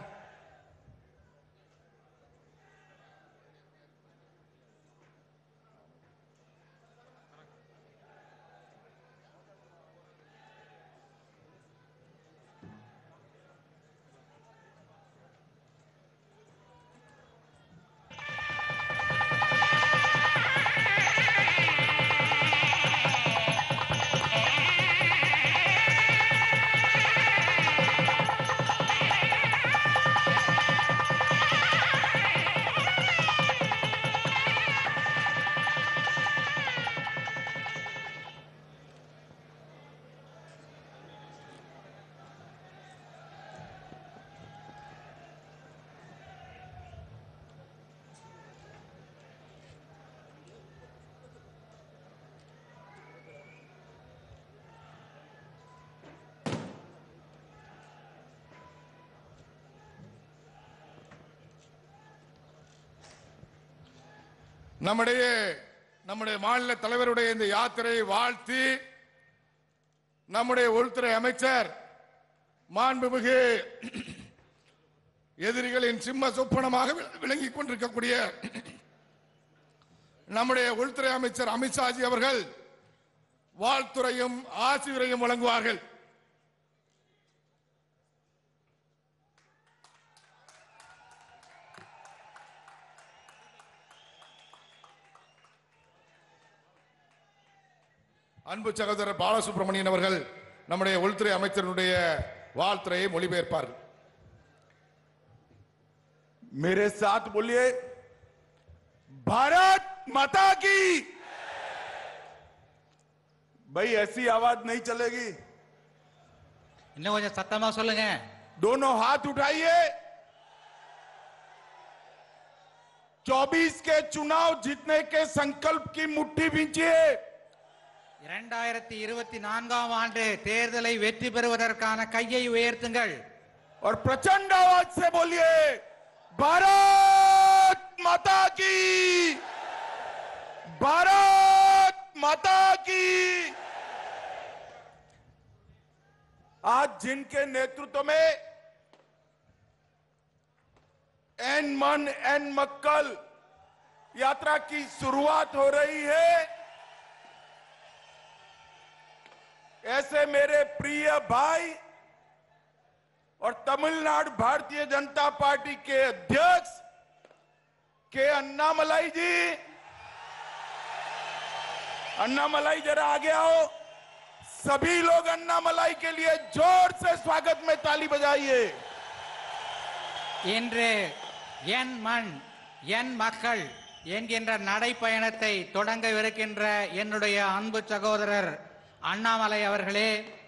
நம்முடைய நம்முடைய மாநில தலைவருடைய இந்த யாத்திரையை வாழ்த்தி நம்முடைய உள்துறை அமைச்சர் மாண்புமிகு எதிரிகளின் சிம்ம சொப்பனமாக வி- விளங்கிக் கொண்டிருக்கக்கூடிய நம்முடைய உள்துறை அமைச்சர் அமித்ஷாஜி அவர்கள் வாழ்த்துறையும் ஆசிரியரையும் வழங்குவார்கள் அன்பு சகோதரர் பாலசுப்ரமணியன் அவர்கள் நம்முடைய உள்துறை அமைச்சருடைய வாழ்த்துறையை மொழிபெயர்ப்பார்கள் मेरे साथ बोलिए भारत माता की भाई ऐसी आवाज नहीं चलेगी இன்னும் கொஞ்சம் சத்தமா சொல்லுங்க दोनों हाथ उठाइए 24 के चुनाव जीतने के संकल्प की मुट्ठी बींचिए இரண்டாயிரத்தி இருபத்தி நான்காம் ஆண்டு தேர்தலை வெற்றி பெறுவதற்கான கையை உயர்த்துங்கள் और प्रचंड आवाज से बोलिए भारत माता की भारत माता की आज जिनके नेतृत्व में एन मन एन मक्कल यात्रा की शुरुआत हो रही है ऐसे मेरे प्रिय भाई और तमिलनाडु भारतीय जनता पार्टी के अध्यक्ष के अन्नामलाई जी अन्नामलाई जरा आगे आओ सभी लोग अन्नामलाई के लिए जोर से स्वागत में ताली बजाइए இன்று என் மண் என் மக்கள் என்கின்ற நடைப்பயணத்தை தொடங்கவிருக்கின்ற என்னுடைய அன்பு சகோதரர் அண்ணாமலை அவர்களே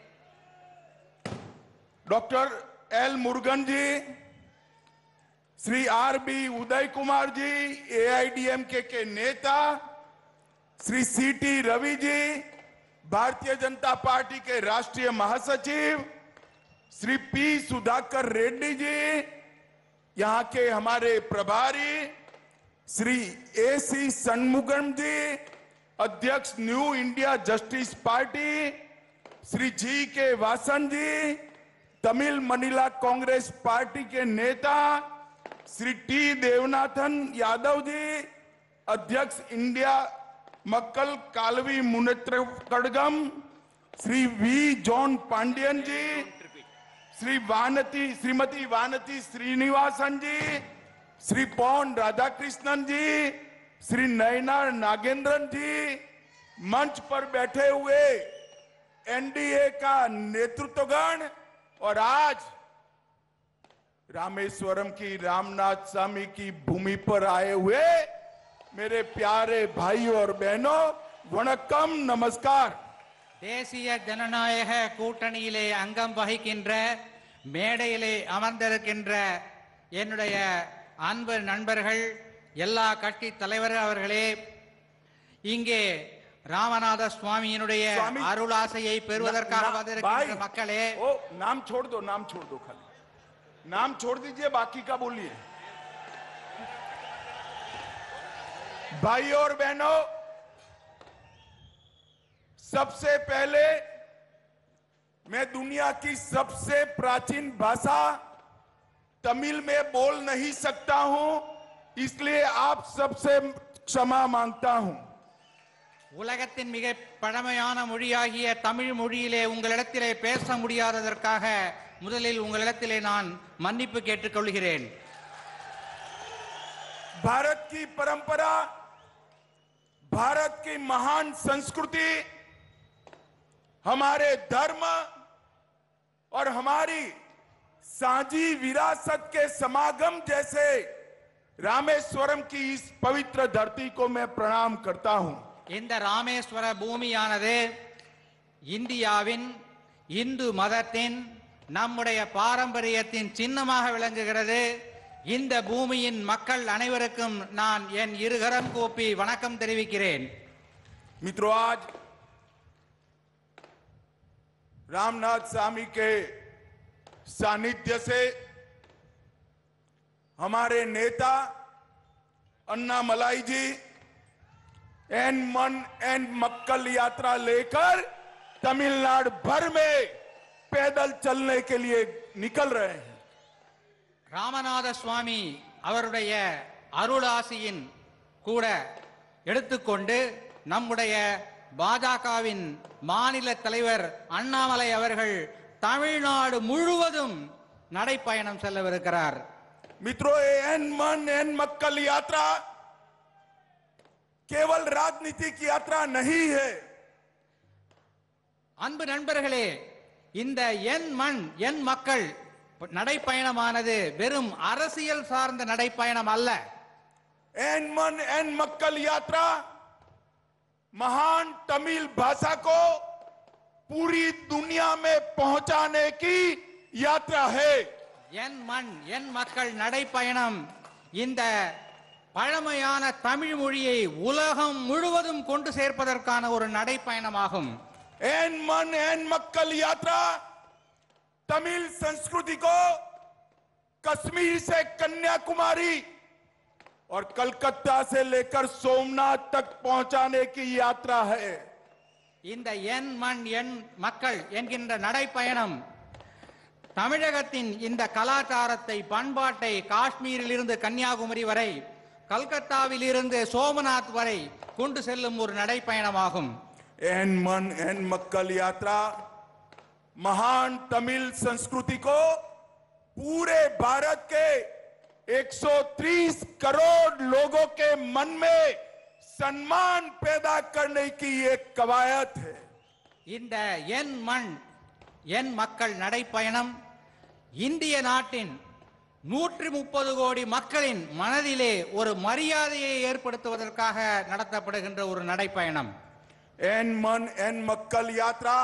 doctor L Murugan ji Shri R B Uday Kumar ji AIADMK के नेता Shri C T Ravi ji Bharatiya Janata party के राष्ट्रीय महासचिव श्री पी सुधाकर रेड्डी जी यहाँ के हमारे प्रभारी श्री ए सी सन्मुगम जी अध्यक्ष new India justice party Shri G K Vasan ji Tamil Manila Congress party के नेता श्री टी देवनाथन यादव जी अध्यक्ष India Makkal Kalvi Munnetra Kazhagam Shri V John Pandian ji Shri Vanathi Shrimati Vanathi Srinivasan ji Shri Pon Radhakrishnan जी श्री नयना नागेंद्रन जी मंच पर बैठे हुए एनडीए का नेतृत्वगण और आज रामेश्वरम की रामनाथ स्वामी की भूमि पर आए हुए मेरे प्यारे भाई और बहनों वणक्कम नमस्कार தேசிய ஜனநாயக கூட்டணியிலே அங்கம் வகிக்கின்ற மேடையிலே அமர்ந்திருக்கின்ற என்னுடைய அன்பு நண்பர்கள் எல்லா கட்சி தலைவர்கள் அவர்களே இங்கே ராமநாத சுவாமியினுடைய स्वामी- அருளாசையை பெறுவதற்காக ना- வந்திருக்கின்ற भाई, மக்களே ओ नाम छोड़ दो नाम छोड़ दो खाली नाम छोड़ दीजिए बाकी का बोलिए भाई और बहनों सबसे पहले मैं दुनिया की सबसे प्राचीन भाषा तमिल में बोल नहीं सकता हूं इसलिए आप सबसे क्षमा मांगता हूं உலகத்தின் மிக பழமையான மொழியாகிய தமிழ் மொழியிலே உங்களிடத்திலே பேச முடியாததற்காக முதலில் உங்களிடத்திலே நான் மன்னிப்பு கேட்டுக்கொள்கிறேன் भारत की परंपरा भारत की महान संस्कृति हमारे धर्म और हमारी साझी विरासत के समागम जैसे रामेश्वरम की इस पवित्र धरती को मैं प्रणाम करता हूं இந்த ராமேஸ்வர பூமியானது இந்தியாவின் இந்து மதத்தின் நம்முடைய பாரம்பரியத்தின் சின்னமாக விளங்குகிறது இந்த பூமியின் மக்கள் அனைவருக்கும் நான் என் இருகரம் கூப்பி வணக்கம் தெரிவிக்கிறேன் मित्रों आज रामनाथ स्वामी के सानिध्य से हमारे नेता अन्ना मलाई जी एन मन एन मक्कल यात्रा लेकर तमिलनाडु भर में पैदल चलने के लिए निकल रहे हैं ராமநாத சுவாமி அவருடைய அருளாசியின் கூட எடுத்துக்கொண்டு நம்முடைய பாஜகவின் மாநில தலைவர் அண்ணாமலை அவர்கள் தமிழ்நாடு முழுவதும் நடைப்பயணம் செல்லவிருக்கிறார் मित्रों ये एन मन एन मक्कल यात्रा केवल राजनीतिक यात्रा नहीं है அன்பு நண்பர்களே இந்த என் மண் என் மக்கள் நடைப்பயணமானது வெறும் அரசியல் சார்ந்த நடைப்பயணம் அல்ல एन मन एन मक्कल यात्रा महान तमिल भाषा को पूरी दुनिया में पहुंचाने की यात्रा है என் மண் என் மக்கள் நடைப்பயணம் இந்த பழமையான தமிழ் மொழியை உலகம் முழுவதும் கொண்டு சேர்ப்பதற்கான ஒரு நடைப்பயணமாகும் एन मन एन मक्कल यात्रा तमिल संस्कृति को कश्मीर से कन्याकुमारी और कलकत्ता से लेकर सोमनाथ तक पहुंचाने की यात्रा है இந்த என் மண் என் மக்கள் என்கின்ற நடைப்பயணம் தமிழகத்தின் இந்த கலாச்சாரத்தை பண்பாட்டை காஷ்மீரில் இருந்து கன்னியாகுமரி வரை கல்கத்தாவில் இருந்து சோமநாத் வரை கொண்டு செல்லும் ஒரு நடைப்பயணமாகும் एन मन एन मक्कल यात्रा महान तमिल संस्कृति को पूरे भारत के 130 करोड़ लोगों के मन में सम्मान पैदा करने की एक कवायद है இந்த என் மண் என் மக்கள் நடைப்பயணம் இந்திய நாட்டின் நூற்றி முப்பது கோடி மக்களின் மனதிலே ஒரு மரியாதையை ஏற்படுத்துவதற்காக நடத்தப்படுகின்ற ஒரு நடைப்பயணம் एन मन एन मक्कल यात्रा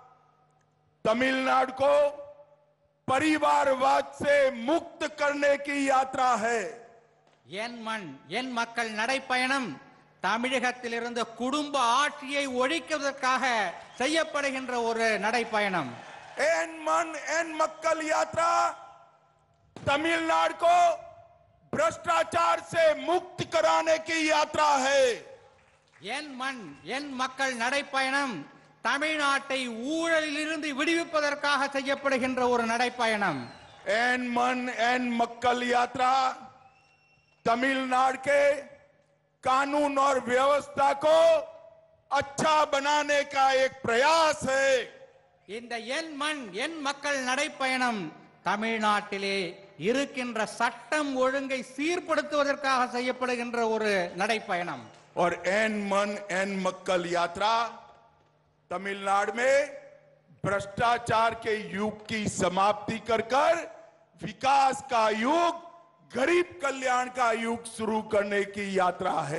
तमिलनाडु को परिवारवाद से मुक्त करने की यात्रा है என் மண் என் மக்கள் நடைப்பயணம் தமிழகத்திலிருந்து குடும்ப ஆட்சியை ஒழிக்குவதற்காக செய்யப்படுகின்ற ஒரு நடைப்பயணம் एन मन एन मक्कल यात्रा तमिलनाडु को भ्रष्टाचार से मुक्त कराने की यात्रा है என் மண் என் மக்கள் நடைப்பயணம் தமிழ்நாட்டை ஊழலிலிருந்து விடுவிப்பதற்காக செய்யப்படுகின்ற ஒரு நடைப்பயணம் एन मन एन मक्कल यात्रा तमिलनाडु के कानून और व्यवस्था को अच्छा बनाने का एक प्रयास है இந்த என் மண் என் மக்கள் நடைப்பயணம் தமிழ்நாட்டிலே இருக்கின்ற சட்டம் ஒழுங்கை சீர்படுத்துவதற்காக செய்யப்படுகின்ற ஒரு நடைப்பயணம் और एन मन एन मक्कल यात्रा तमिलनाडु में भ्रष्टाचार के युग की समाप्ति कर कर विकास का युग गरीब कल्याण का युग शुरू करने की यात्रा है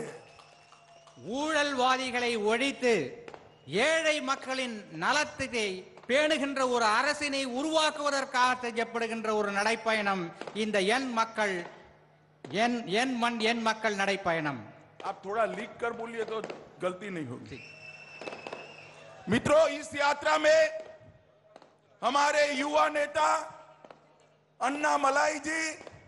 ஊழல்வாதிகளை ஒழித்து ஏழை மக்களின் நலத்தை பேணுகின்ற ஒரு அரசினை உருவாக்குவதற்காக செய்யப்படுகின்ற ஒரு நடைப்பயணம் இந்த என் மக்கள் என் என் மண் என் மக்கள் நடைப்பயணம் आप थोड़ा लिख कर बोलिए तो गलती नहीं होगी मित्रों इस यात्रा में हमारे युवा नेता अन्ना मलाई जी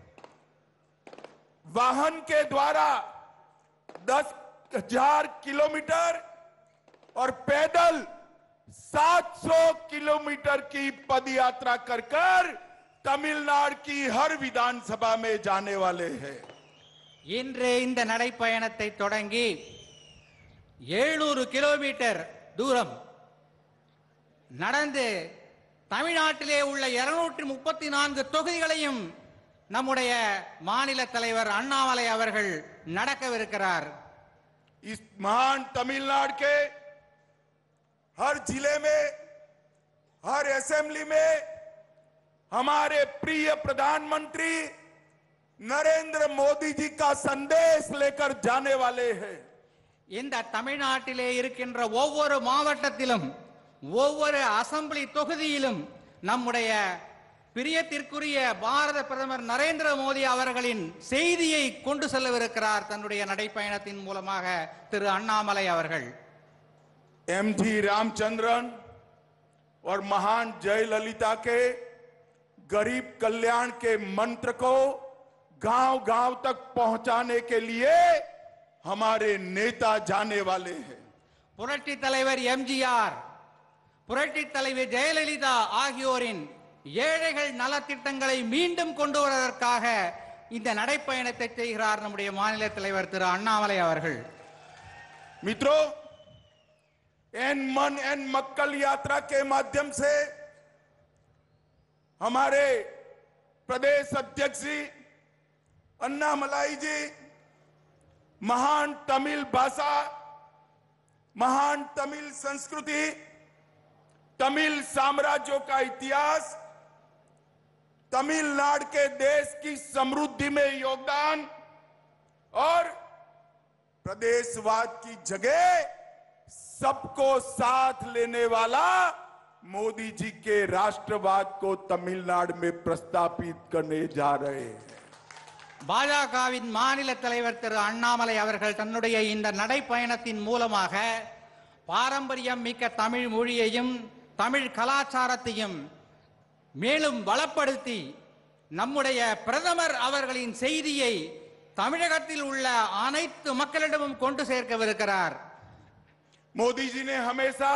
वाहन के द्वारा दस हजार किलोमीटर और पैदल 700 किलोमीटर की पद यात्रा कर कर तमिलनाडु की हर विधानसभा में जाने वाले हैं இன்று இந்த நடைப்பயணத்தை தொடங்கி எழுநூறு கிலோமீட்டர் தூரம் நடந்து தமிழ்நாட்டிலே உள்ள இருநூற்றி முப்பத்தி நான்கு தொகுதிகளையும் நம்முடைய மாநில தலைவர் அண்ணாமலை அவர்கள் நடக்கவிருக்கிறார் इस महान तमिलनाडु के हर जिले में हर असेंबली में हमारे प्रिय प्रधानमंत्री नरेंद्र मोदी जी का संदेश लेकर जाने वाले हैं இந்த தமிழ்நாட்டிலே இருக்கின்ற ஒவ்வொரு மாவட்டத்திலும் ஒவ்வொரு அசெம்பிளி தொகுதியிலும் நம்முடைய பிரியத்திற்குரிய பாரத பிரதமர் நரேந்திர மோடி அவர்களின் செய்தியை கொண்டு செல்லவிருக்கிறார் தன்னுடைய நடைப்பயணத்தின் மூலமாக திரு அண்ணாமலை அவர்கள் एम जी रामचंद्रन और महान जयललिता के गरीब कल्याण के मंत्र को गांव गांव तक पहुंचाने के लिए हमारे नेता जाने वाले हैं புரட்சி தலைவர் எம்ஜிஆர் புரட்சி தலைவர் ஜெயலலிதா ஆகியோரின் ஏழைகள் நலத்திட்டங்களை மீண்டும் கொண்டு வருவதற்காக இந்த நடைப்பயணத்தை செய்கிறார் நம்முடைய மாநில தலைவர் திரு அண்ணாமலை அவர்கள் मित्रों एन मन एन मक्कल यात्रा के माध्यम से हमारे प्रदेश अध्यक्ष जी अन्ना मलाई जी महान तमिल भाषा महान तमिल संस्कृति तमिल साम्राज्यों का इतिहास तमिलनाडु के देश की समृद्धि में योगदान और प्रदेशवाद की जगह सबको साथ लेने वाला मोदी जी के राष्ट्रवाद को तमिलनाडु में प्रस्तापित करने जा रहे हैं பாஜகவின் மாநில தலைவர் திரு அண்ணாமலை அவர்கள் தன்னுடைய இந்த நடைப்பயணத்தின் மூலமாக பாரம்பரியம் மிக்க தமிழ் மொழியையும் தமிழ் கலாச்சாரத்தையும் மேலும் வளப்படுத்தி நம்முடைய பிரதமர் அவர்களின் செய்தியை தமிழகத்தில் உள்ள அனைத்து மக்களிடமும் கொண்டு சேர்க்கவிருக்கிறார் मोदी जी ने हमेशा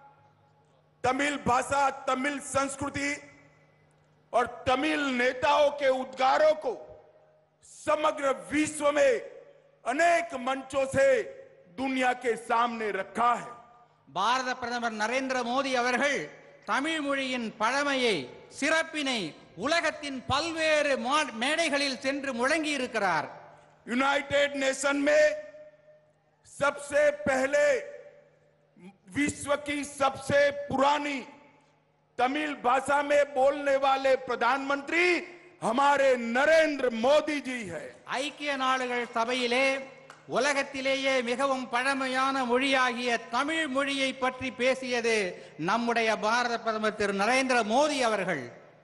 तमिल भाषा तमिल संस्कृति और तमिल नेताओं के उद्गारों को समग्र विश्व में अनेक मंचों से दुनिया के सामने रखा है பாரத பிரதமர் நரேந்திர மோடி அவர்கள் தமிழ் மொழியின் பழமையை சிறப்பினை உலகத்தின் பல்வேறு மா- மேடைகளில் சென்று முழங்கி இருக்கிறார் यूनाइटेड नेशन में सबसे पहले विश्व की सबसे पुरानी तमिल भाषा में बोलने वाले प्रधानमंत्री हमारे नरेंद्र मोदी जी है ஐக்கிய நாடுகள் சபையிலே உலகத்திலேயே மிகவும் பழமையான மொழியாகிய தமிழ் மொழியை பற்றி பேசியது நம்முடைய பாரத பிரதமர் திரு நரேந்திர மோடி அவர்கள்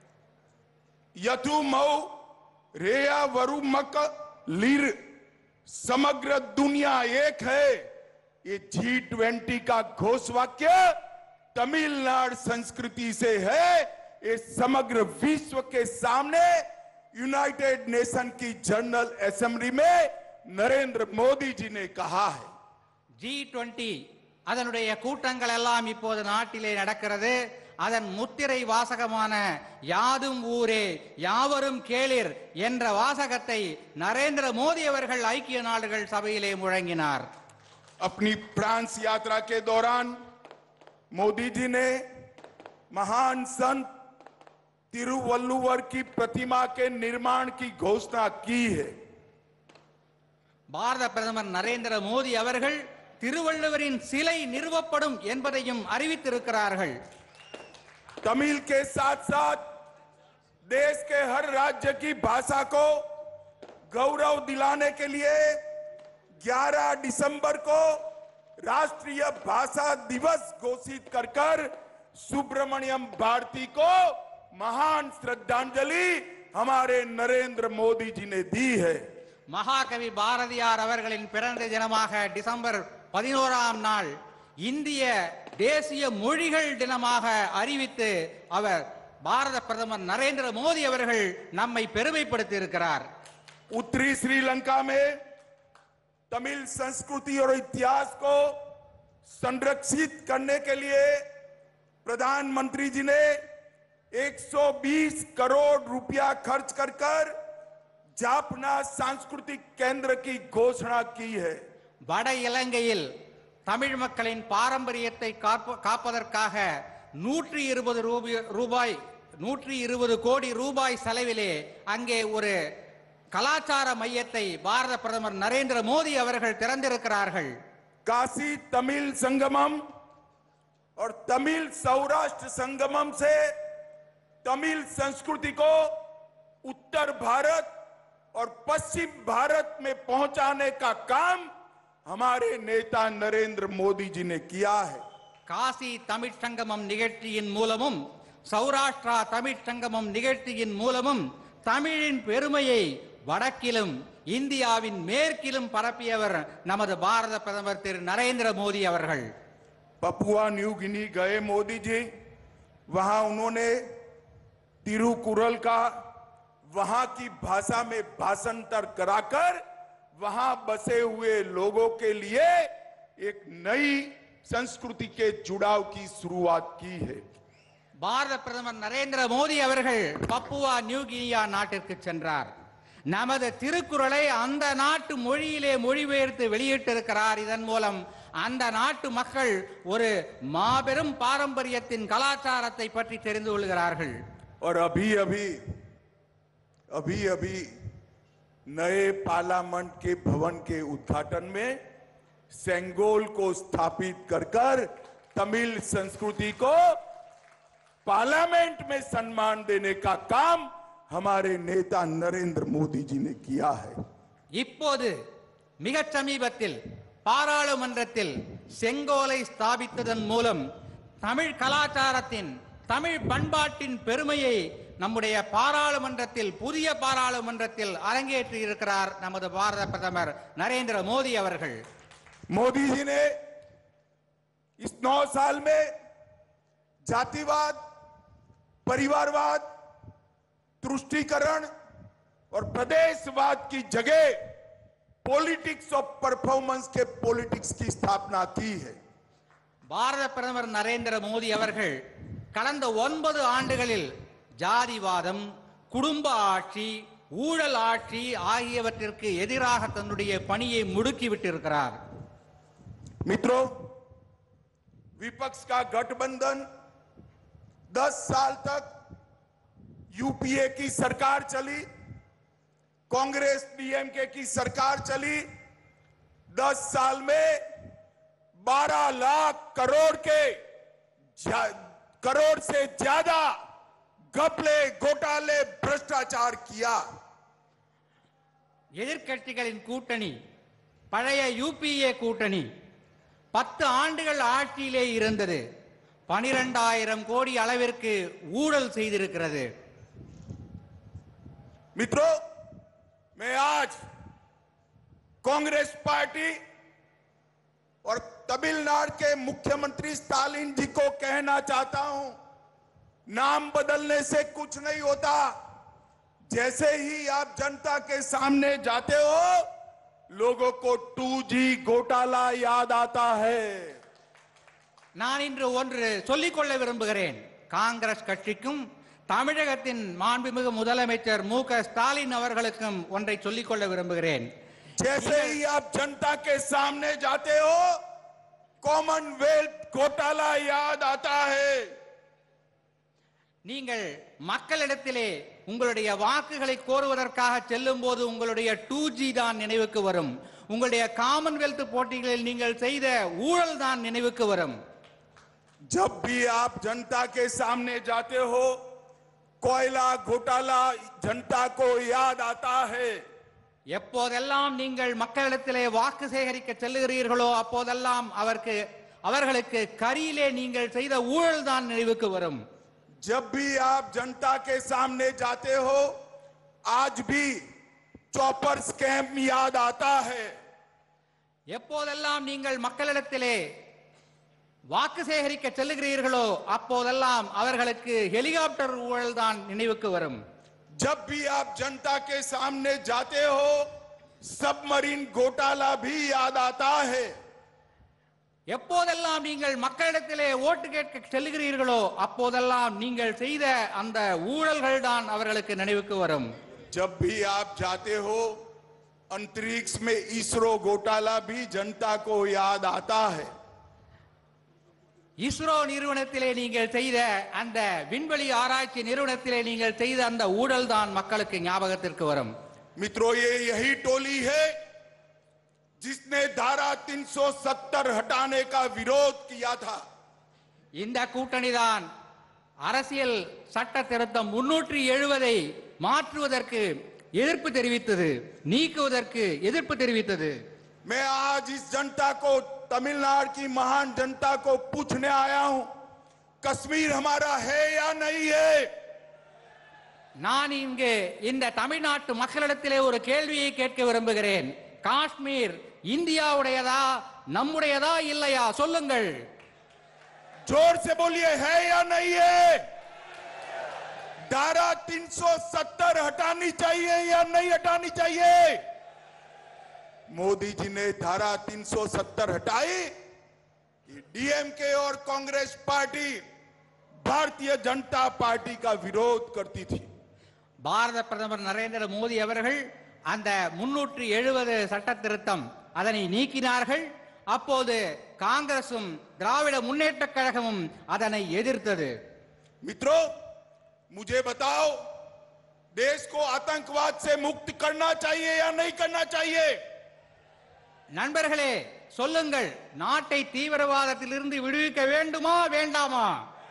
यथु मऊ रेया वरु मक लीर समग्र दुनिया एक है ये जी ट्वेंटी का घोष वाक्य तमिलनाडु संस्कृति से है ये समग्र विश्व के सामने यूनाइटेड नेशन की जनरल असेंबली में नरेंद्र मोदी जी ने कहा है ஜி டுவெண்ட்டி அதனுடைய கூட்டங்கள் எல்லாம் இப்போது நாட்டிலே நடக்கிறது அதன் முத்திரை வாசகமான யாதும் ஊரே யாவரும் கேளிர் என்ற வாசகத்தை நரேந்திர மோடி அவர்கள் ஐக்கிய நாடுகள் சபையிலே முழங்கினார் अपनी फ्रांस यात्रा के दौरान मोदी जी ने महान संत तिरुवल्लुवर की प्रतिमा के निर्माण की घोषणा की है பாரத பிரதமர் நரேந்திர மோடி அவர்கள் திருவள்ளுவரின் சிலை நிறுவப்படும் என்பதையும் அறிவித்திருக்கிறார்கள் तमिल के साथ साथ देश के हर राज्य की भाषा को गौरव दिलाने के लिए 11 दिसंबर को राष्ट्रीय भाषा दिवस घोषित कर कर सुब्रमण्यम भारती को महान श्रद्धांजलि हमारे नरेंद्र मोदी जी ने दी है மகாகவி பாரதியார் அவர்களின் பிறந்த தினமாக டிசம்பர் பதினோராம் நாள் இந்திய தேசிய மொழிகள் தினமாக அறிவித்து அவர் பாரத பிரதமர் நரேந்திர மோடி அவர்கள் நம்மை பெருமைப்படுத்தி இருக்கிறார் उत्तरी श्रीलंका में तमिल संस्कृति और इतिहास को संरक्षित करने के लिए प्रधानमंत्री जी ने 120 करोड़ रुपया खर्च कर कर जापना सांस्कृतिक केंद्र की घोषणा की है வட இலங்கையில் தமிழ் மக்களின் பாரம்பரியத்தை காப்ப- காப்பதற்காக நூற்றி இருபது ரூபாய் நூற்றி இருபது கோடி ரூபாய் செலவிலே அங்கே ஒரு கலாச்சார மையத்தை பாரத பிரதமர் நரேந்திர மோடி அவர்கள் திறந்திருக்கிறார்கள் काशी तमिल संगमम और तमिल सौराष्ट्र संगमम से तमिल संस्कृति को उत्तर भारत और पश्चिम भारत में पहुंचाने का काम हमारे नेता नरेंद्र मोदी जी ने किया है காசி தமிழ்ச் சங்கமம் நிகழ்ச்சியின் மூலமும் சௌராஷ்டிரா தமிழ்ச் சங்கமம் நிகழ்ச்சியின் மூலமும் தமிழின் பெருமையை வடக்கிலும் இந்தியாவின் மேற்கிலும் பரப்பியவர் நமது பாரத பிரதமர் திரு நரேந்திர மோடி அவர்கள் पपुआ न्यू गिनी गए मोदी जी वहां उन्होंने तिरुकुरल का वहां की भाषा में भाषांतर कराकर वहां बसे हुए लोगों के लिए एक नई संस्कृति के जुड़ाव की शुरुआत की है பாரத பிரதமர் நரேந்திர மோடி அவர்கள் பப்புவா நியூ கினியா நாட்டிற்கு சென்றார் நமது திருக்குறளை அந்த நாட்டு மொழியிலே மொழிபெயர்த்து வெளியிட்டிருக்கிறார் இதன் மூலம் அந்த நாட்டு மக்கள் ஒரு மாபெரும் பாரம்பரியத்தின் கலாச்சாரத்தை பற்றி தெரிந்து கொள்கிறார்கள் और अभी अभी अभी अभी नए पार्लियामेंट के भवन के उद्घाटन में सेंगोल को स्थापित कर कर तमिल संस्कृति को पार्लियामेंट में सम्मान देने का काम हमारे नेता नरेंद्र मोदी जी ने किया है இப்போது மிகச் சமீபத்தில் பாராளுமன்றத்தில் செங்கோலை ஸ்தாபித்ததன் மூலம் தமிழ் கலாச்சாரத்தின் தமிழ் பண்பாட்டின் பெருமையை நம்முடைய பாராளுமன்றத்தில் புதிய பாராளுமன்றத்தில் அரங்கேற்றி இருக்கிறார் நமது பாரத பிரதமர் நரேந்திர மோடி அவர்கள் मोदी जी ने इस नौ साल में जातिवाद परिवारवाद तुष्टीकरण और प्रदेशवाद की जगह पॉलिटिक्स ऑफ परफॉर्मेंस के पॉलिटिक्स की स्थापना की है பாரத பிரதமர் நரேந்திர மோடி அவர்கள் கடந்த ஒன்பது ஆண்டுகளில் ஜாதிவாதம் குடும்ப ஆட்சி ஊழல் ஆட்சி ஆகியவற்றிற்கு எதிராக தன்னுடைய பணியை முடுக்கி விட்டிருக்கிறார் मित्रों विपक्ष का गठबंधन 10 साल तक यूपीए की सरकार चली कांग्रेस डीएमके की सरकार चली 10 साल में 12 लाख करोड़ के ज्या- करोड़ से ज्यादा घपले घोटाले भ्रष्टाचार किया எதிர்க்கட்சிகளின் கூட்டணி பழைய யூபிஏ கூட்டணி பத்து ஆண்டுகள் ஆட்சியிலே இருந்தது பனிரெண்டாயிரம் கோடி அளவிற்கு ஊழல் செய்திருக்கிறது मित्रों मैं आज कांग्रेस पार्टी और तमिलनाडु के मुख्यमंत्री स्टालिन जी को कहना चाहता हूं नाम बदलने से कुछ नहीं होता जैसे ही आप जनता के सामने जाते हो लोगों को 2G घोटाला याद आता है நான் இன்று ஒன்று சொல்லிக்கொள்ள விரும்புகிறேன் காங்கிரஸ் கட்சிக்கும் தமிழகத்தின் மாண்புமிகு முதலமைச்சர் மு க ஸ்டாலின் அவர்களுக்கும் ஒன்றை சொல்லிக்கொள்ள விரும்புகிறேன் जैसे ही आप जनता के सामने जाते हो कॉमनवेल्थ घोटाला याद आता है நீங்கள் மக்களிடத்திலே உங்களுடைய வாக்குகளை கோருவதற்காக செல்லும் போது உங்களுடைய டூ ஜி தான் நினைவுக்கு வரும் உங்களுடைய காமன்வெல்த் போட்டிகளில் நீங்கள் செய்த ஊழல் தான் நினைவுக்கு வரும் जब भी आप जनता के सामने जाते हो कोयला घोटाला जनता को याद आता है எப்போதெல்லாம் நீங்கள் மக்களிடத்திலே வாக்கு சேகரிக்க செல்லுகிறீர்களோ அப்போதெல்லாம் அவருக்கு அவர்களுக்கு கரியிலே நீங்கள் செய்த ஊழல் தான் நினைவுக்கு வரும் जब भी आप जनता के सामने जाते हो आज भी चौपर स्कैम याद आता है எப்போதெல்லாம் நீங்கள் மக்களிடத்திலே வாக்கு சேகரிக்க செல்லுகிறீர்களோ அப்போதெல்லாம் அவர்களுக்கு ஹெலிகாப்டர் ஊழல் தான் நினைவுக்கு வரும் जब भी आप जनता के सामने जाते हो सबमरीन घोटाला भी याद आता है எப்போதெல்லாம் நீங்கள் மக்களிடத்திலே ஓட்டு கேட்க செல்லுகிறீர்களோ அப்போதெல்லாம் நீங்கள் செய்த அந்த ஊழல்கள் தான் அவர்களுக்கு நினைவுக்கு வரும் जब भी आप जाते हो अंतरिक्ष में इसरो घोटाला भी जनता को याद आता है இஸ்ரோ நிறுவனத்திலே நீங்கள் செய்த அந்த விண்வெளி ஆராய்ச்சி நிறுவனத்திலே நீங்கள் செய்த அந்த ஊழல் தான் மக்களுக்கு ஞாபகத்திற்கு வரும் मित्रों ये यही टोली है जिसने धारा 370 हटाने का विरोध किया था இந்த கூட்டணி தான் அரசியல் சட்ட திருத்தம் முன்னூற்றி எழுபதை மாற்றுவதற்கு எதிர்ப்பு தெரிவித்தது நீக்குவதற்கு எதிர்ப்பு தெரிவித்தது मैं आज इस जनता को तमिलनाडु की महान जनता को पूछने आया हूं कश्मीर हमारा है या नहीं है நான் இங்கு இந்த தமிழ்நாட்டு மக்களிடத்திலே ஒரு கேள்வியை கேட்க விரும்புகிறேன் காஷ்மீர் இந்தியாவுடையதா நம்முடையதா இல்லையா சொல்லுங்கள் जोर से बोलिए है या नहीं है धारा 370 हटानी चाहिए या नहीं हटानी चाहिए मोदी जी ने धारा 370 हटाई डीएमके और कांग्रेस पार्टी भारतीय जनता पार्टी का विरोध करती थी பாரத பிரதமர் நரேந்திர மோடி அவர்கள் அந்த முன்னூற்றி எழுபது சட்ட திருத்தம் அதனை நீக்கினார்கள் அப்போது காங்கிரசும் திராவிட முன்னேற்றக் கழகமும் அதனை எதிர்த்தது मित्रों मुझे बताओ देश को आतंकवाद से मुक्त करना चाहिए या नहीं करना चाहिए நண்பர்களே சொல்லுங்கள் நாட்டை தீவிரவாதத்திலிருந்து விடுவிக்க வேண்டுமா வேண்டாமா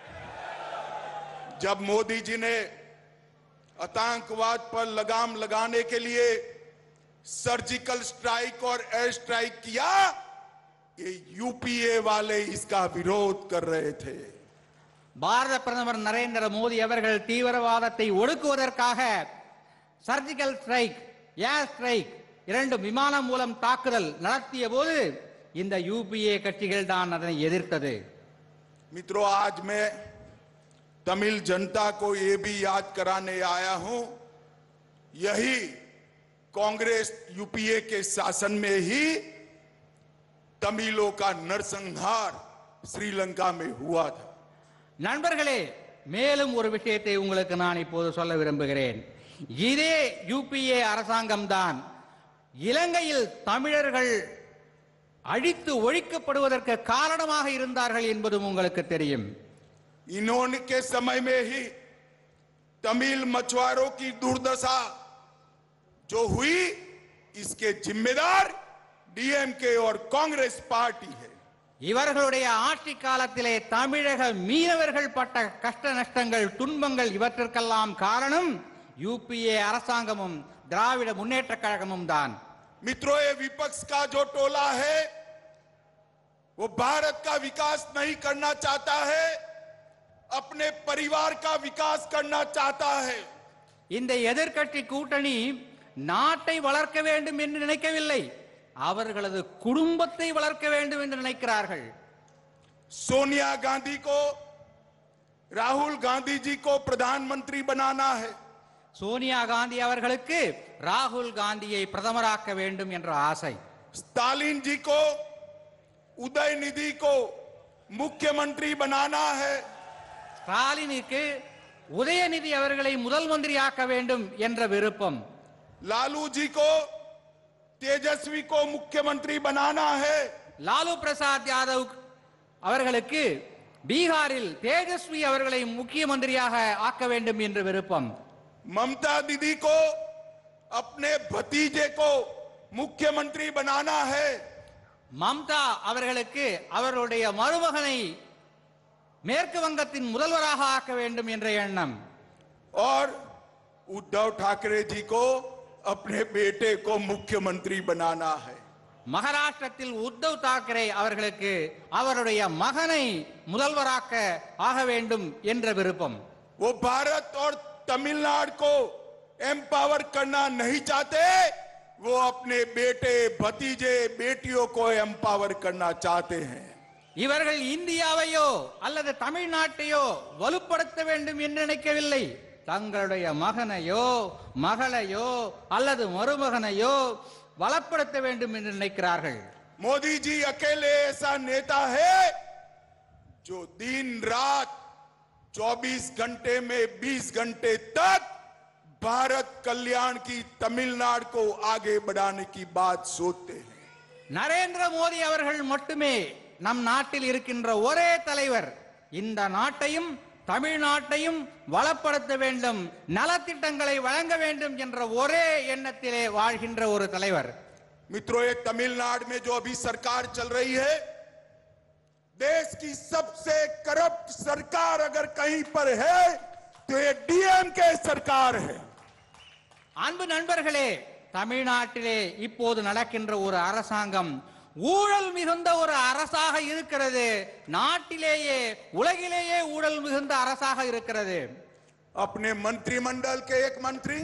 जब मोदी जी ने आतंकवाद पर लगाम लगाने के लिए सर्जिकल स्ट्राइक और एयर स्ट्राइक किया ये यूपीए वाले इसका विरोध कर रहे थे பாரத பிரதமர் நரேந்திர மோடி அவர்கள் தீவிரவாதத்தை ஒடுக்குவதற்காக சர்ஜிக்கல் ஸ்ட்ரைக் ஏர் ஸ்ட்ரைக் இரண்டு விமானம் மூலம் தாக்குதல் நடத்திய போது இந்த யூபிஏ கட்சிகள் தான் அதனை எதிர்த்தது मित्रों आज मैं तमिल जनता को ये भी याद कराने आया हूं यही कांग्रेस यूपीए के शासन में ही तमिलों का नरसंहार श्रीलंका में हुआ था நண்பர்களே மேலும் ஒரு விஷயத்தை உங்களுக்கு நான் இப்போது சொல்ல விரும்புகிறேன் இதே யூபிஏ அரசாங்கம்தான் இலங்கையில் தமிழர்கள் அழித்து ஒழிக்கப்படுவதற்கு காரணமாக இருந்தார்கள் என்பதும் உங்களுக்கு தெரியும் इन्होंने के समय में ही तमिल मछुआरों की दुर्दशा जो हुई इसके जिम्मेदार डीएमके और कांग्रेस पार्टी है இவர்களுடைய ஆட்சி காலத்திலே தமிழக மீனவர்கள் பட்ட கஷ்ட நஷ்டங்கள் துன்பங்கள் இவற்றிற்கெல்லாம் காரணம் யூபிஏ அரசாங்கமும் திராவிட முன்னேற்ற கழகமும் தான் मित्रों ये विपक्ष का जो टोला है वो भारत का विकास नहीं करना चाहता है अपने परिवार का विकास करना चाहता है இந்த எதிர்க்கட்சி கூட்டணி நாட்டை வளர்க்க வேண்டும் என்று நினைக்கவில்லை அவர்களது குடும்பத்தை வளர்க்க வேண்டும் என்று நினைக்கிறார்கள் सोनिया गांधी को राहुल गांधी जी को प्रधानमंत्री बनाना है சோனியா காந்தி அவர்களுக்கு ராகுல் காந்தியை பிரதமராக்க வேண்டும் என்ற ஆசை स्टालिन जी को उदय निधि को मुख्यमंत्री बनाना है ஸ்டாலினுக்கு உதயநிதி அவர்களை முதல் மந்திரியாக்க வேண்டும் என்ற விருப்பம் लालू जी को तेजस्वी को मुख्यमंत्री बनाना है லாலு பிரசாத் யாதவ் அவர்களுக்கு பீகாரில் தேஜஸ்வி அவர்களை முக்கிய மந்திரியாக ஆக்க வேண்டும் என்று விருப்பம் ममता दीदी को अपने भतीजे को मुख्यमंत्री बनाना है மம்தா அவர்களுக்கு அவர்களுடைய மருமகனை மேற்கு வங்கத்தின் முதல்வராக ஆக்க வேண்டும் என்ற எண்ணம் और उद्धव ठाकरे जी को अपने बेटे को मुख्यमंत्री बनाना है மகாராஷ்டிரத்தில் உத்தவ் தாக்கரே அவர்களுக்கு அவருடைய மகனை முதல்வராக்க ஆக வேண்டும் என்ற விருப்பம் वो भारत और तमिलनाडु को एम्पावर करना नहीं चाहते वो अपने बेटे भतीजे बेटियों को एम्पावर करना चाहते हैं இவர்கள் இந்தியாவையோ அல்லது தமிழ்நாட்டையோ வலுப்படுத்த வேண்டும் என்று நினைக்கவில்லை தங்களுடைய மகனையோ மகளையோ அல்லது மருமகனையோ வளப்படுத்த வேண்டும் என்று நினைக்கிறார்கள் मोदी जी अकेले ऐसा नेता है जो दिन रात 24 घंटे में 20 घंटे तक भारत कल्याण की तमिलनाडु को आगे बढ़ाने की बात सोचते हैं நரேந்திர மோடி அவர்கள் மட்டுமே நம் நாட்டில் இருக்கின்ற ஒரே தலைவர் இந்த நாட்டையும் தமிழ்நாட்டையும் வளப்படுத்த வேண்டும் நலத்திட்டங்களை வழங்க வேண்டும் என்ற ஒரே எண்ணத்திலே வாழ்கின்ற ஒரு தலைவர் मित्रों ये तमिलनाडु में जो अभी सरकार चल रही है देश की सबसे करप्ट सरकार अगर कहीं पर है तो ये डीएम के सरकार है அன்பு நண்பர்களே தமிழ்நாட்டிலே இப்போது நடக்கின்ற ஒரு அரசாங்கம் ஊழல் மிகுந்த ஒரு அரசாக இருக்கிறது நாட்டிலேயே உலகிலேயே ஊழல் மிகுந்த அரசாக இருக்கிறது अपने मंत्रिमंडल के एक मंत्री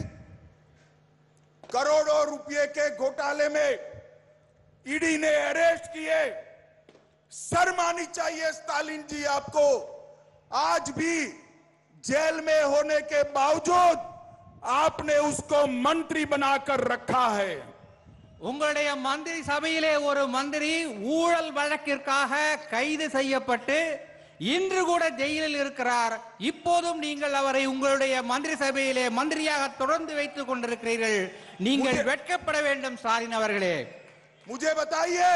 करोड़ों रुपए के घोटाले में ईडी ने अरेस्ट किए शर्म आनी चाहिए स्टालिन जी आपको आज भी जेल में होने के बावजूद आपने उसको मंत्री बनाकर रखा है உங்களுடைய மந்திரி சபையிலே ஒரு மந்திரி ஊழல் வழக்கிற்காக கைது செய்யப்பட்டு இன்று கூட ஜெயிலில் இருக்கிறார் இப்போதும் நீங்கள் அவரை உங்களுடைய மந்திரி சபையிலே மந்திரியாக தொடர்ந்து வைத்துக் கொண்டிருக்கிறீர்கள் நீங்கள் வெட்கப்பட வேண்டும் ஸ்டாலின் அவர்களே मुझे बताइए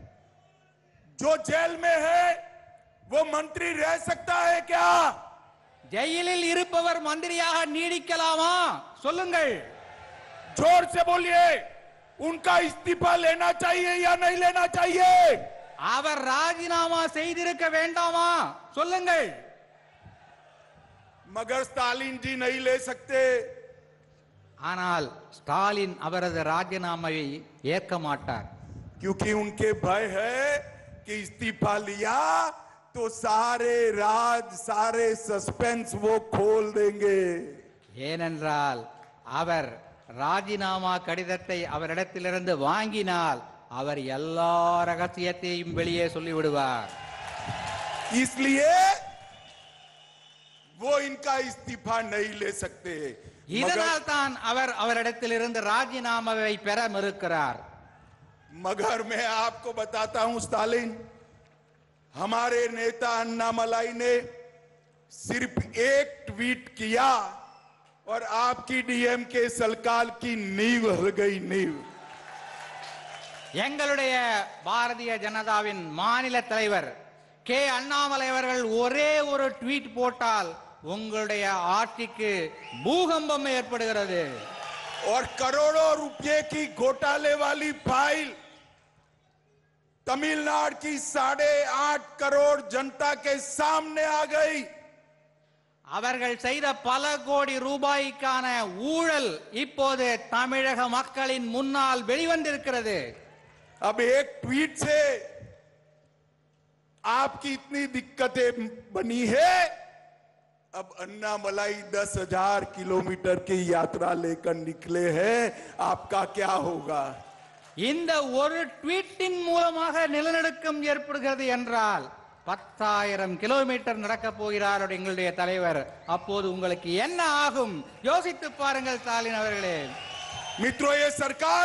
जो जेल में है वो मंत्री रह सकता है क्या ஜெயிலில் இருப்பவர் மந்திரியாக நீடிக்கலாமா சொல்லுங்கள் जोर से बोलिए उनका इस्तीफा लेना चाहिए या नहीं लेना चाहिए அவர் ராஜினாமா செய்திருக்க வேண்டாமா சொல்லுங்கள் मगर स्टालिन जी नहीं ले सकते ஆனால் ஸ்டாலின் அவரது ராஜினாமாவை ஏற்க மாட்டார் क्योंकि उनके भय है कि इस्तीफा लिया तो तो सारे राज सारे सस्पेंस वो खोल देंगे ஏனென்றால் அவர் ராஜினாமா கடிதத்தை அவரிடத்திலிருந்து வாங்கினால் அவர் எல்லா ரகசியத்தையும் வெளியே சொல்லிவிடுவார் इसलिए वो इनका इस्तीफा नहीं ले सकते இதனால் தான் அவர் அவரிடத்திலிருந்து ராஜினாமாவை பெற மறுக்கிறார் मगर मैं आपको बताता हूं स्टालिन हमारे नेता अन्ना मलाई ने सिर्फ एक ट्वीट किया और आपकी डीएम के सलकाल की नींव हल गई नींव எங்களுடைய பாரதிய ஜனதாவின் மாநில தலைவர் கே அண்ணாமலை அவர்கள் ஒரே ஒரு ட்வீட் போட்டால் உங்களுடைய ஆட்சிக்கு பூகம்பம் ஏற்படுகிறது और करोड़ों रुपए की घोटाले वाली फाइल तमिलनाडु की साढ़े आठ करोड़ जनता के सामने आ गई அவர்கள் செய்த பல கோடி ரூபாய்க்கான ஊழல் இப்போது தமிழக மக்களின் முன்னால் வெளிவந்திருக்கிறது अब एक ट्वीट से आपकी इतनी दिक्कतें बनी है अब अन्ना मलाई दस हजार किलोमीटर की यात्रा लेकर निकले हैं आपका क्या होगा இந்த ஒரு ட்வீட்டின் மூலமாக நிலநடுக்கம் ஏற்படுகிறது என்றால் பத்தாயிரம் கிலோமீட்டர் நடக்கப் போகிறார் எங்களுடைய தலைவர் அப்போது உங்களுக்கு என்ன ஆகும் யோசித்து பாருங்கள் ஸ்டாலின் அவர்களே मित्रों ये सरकार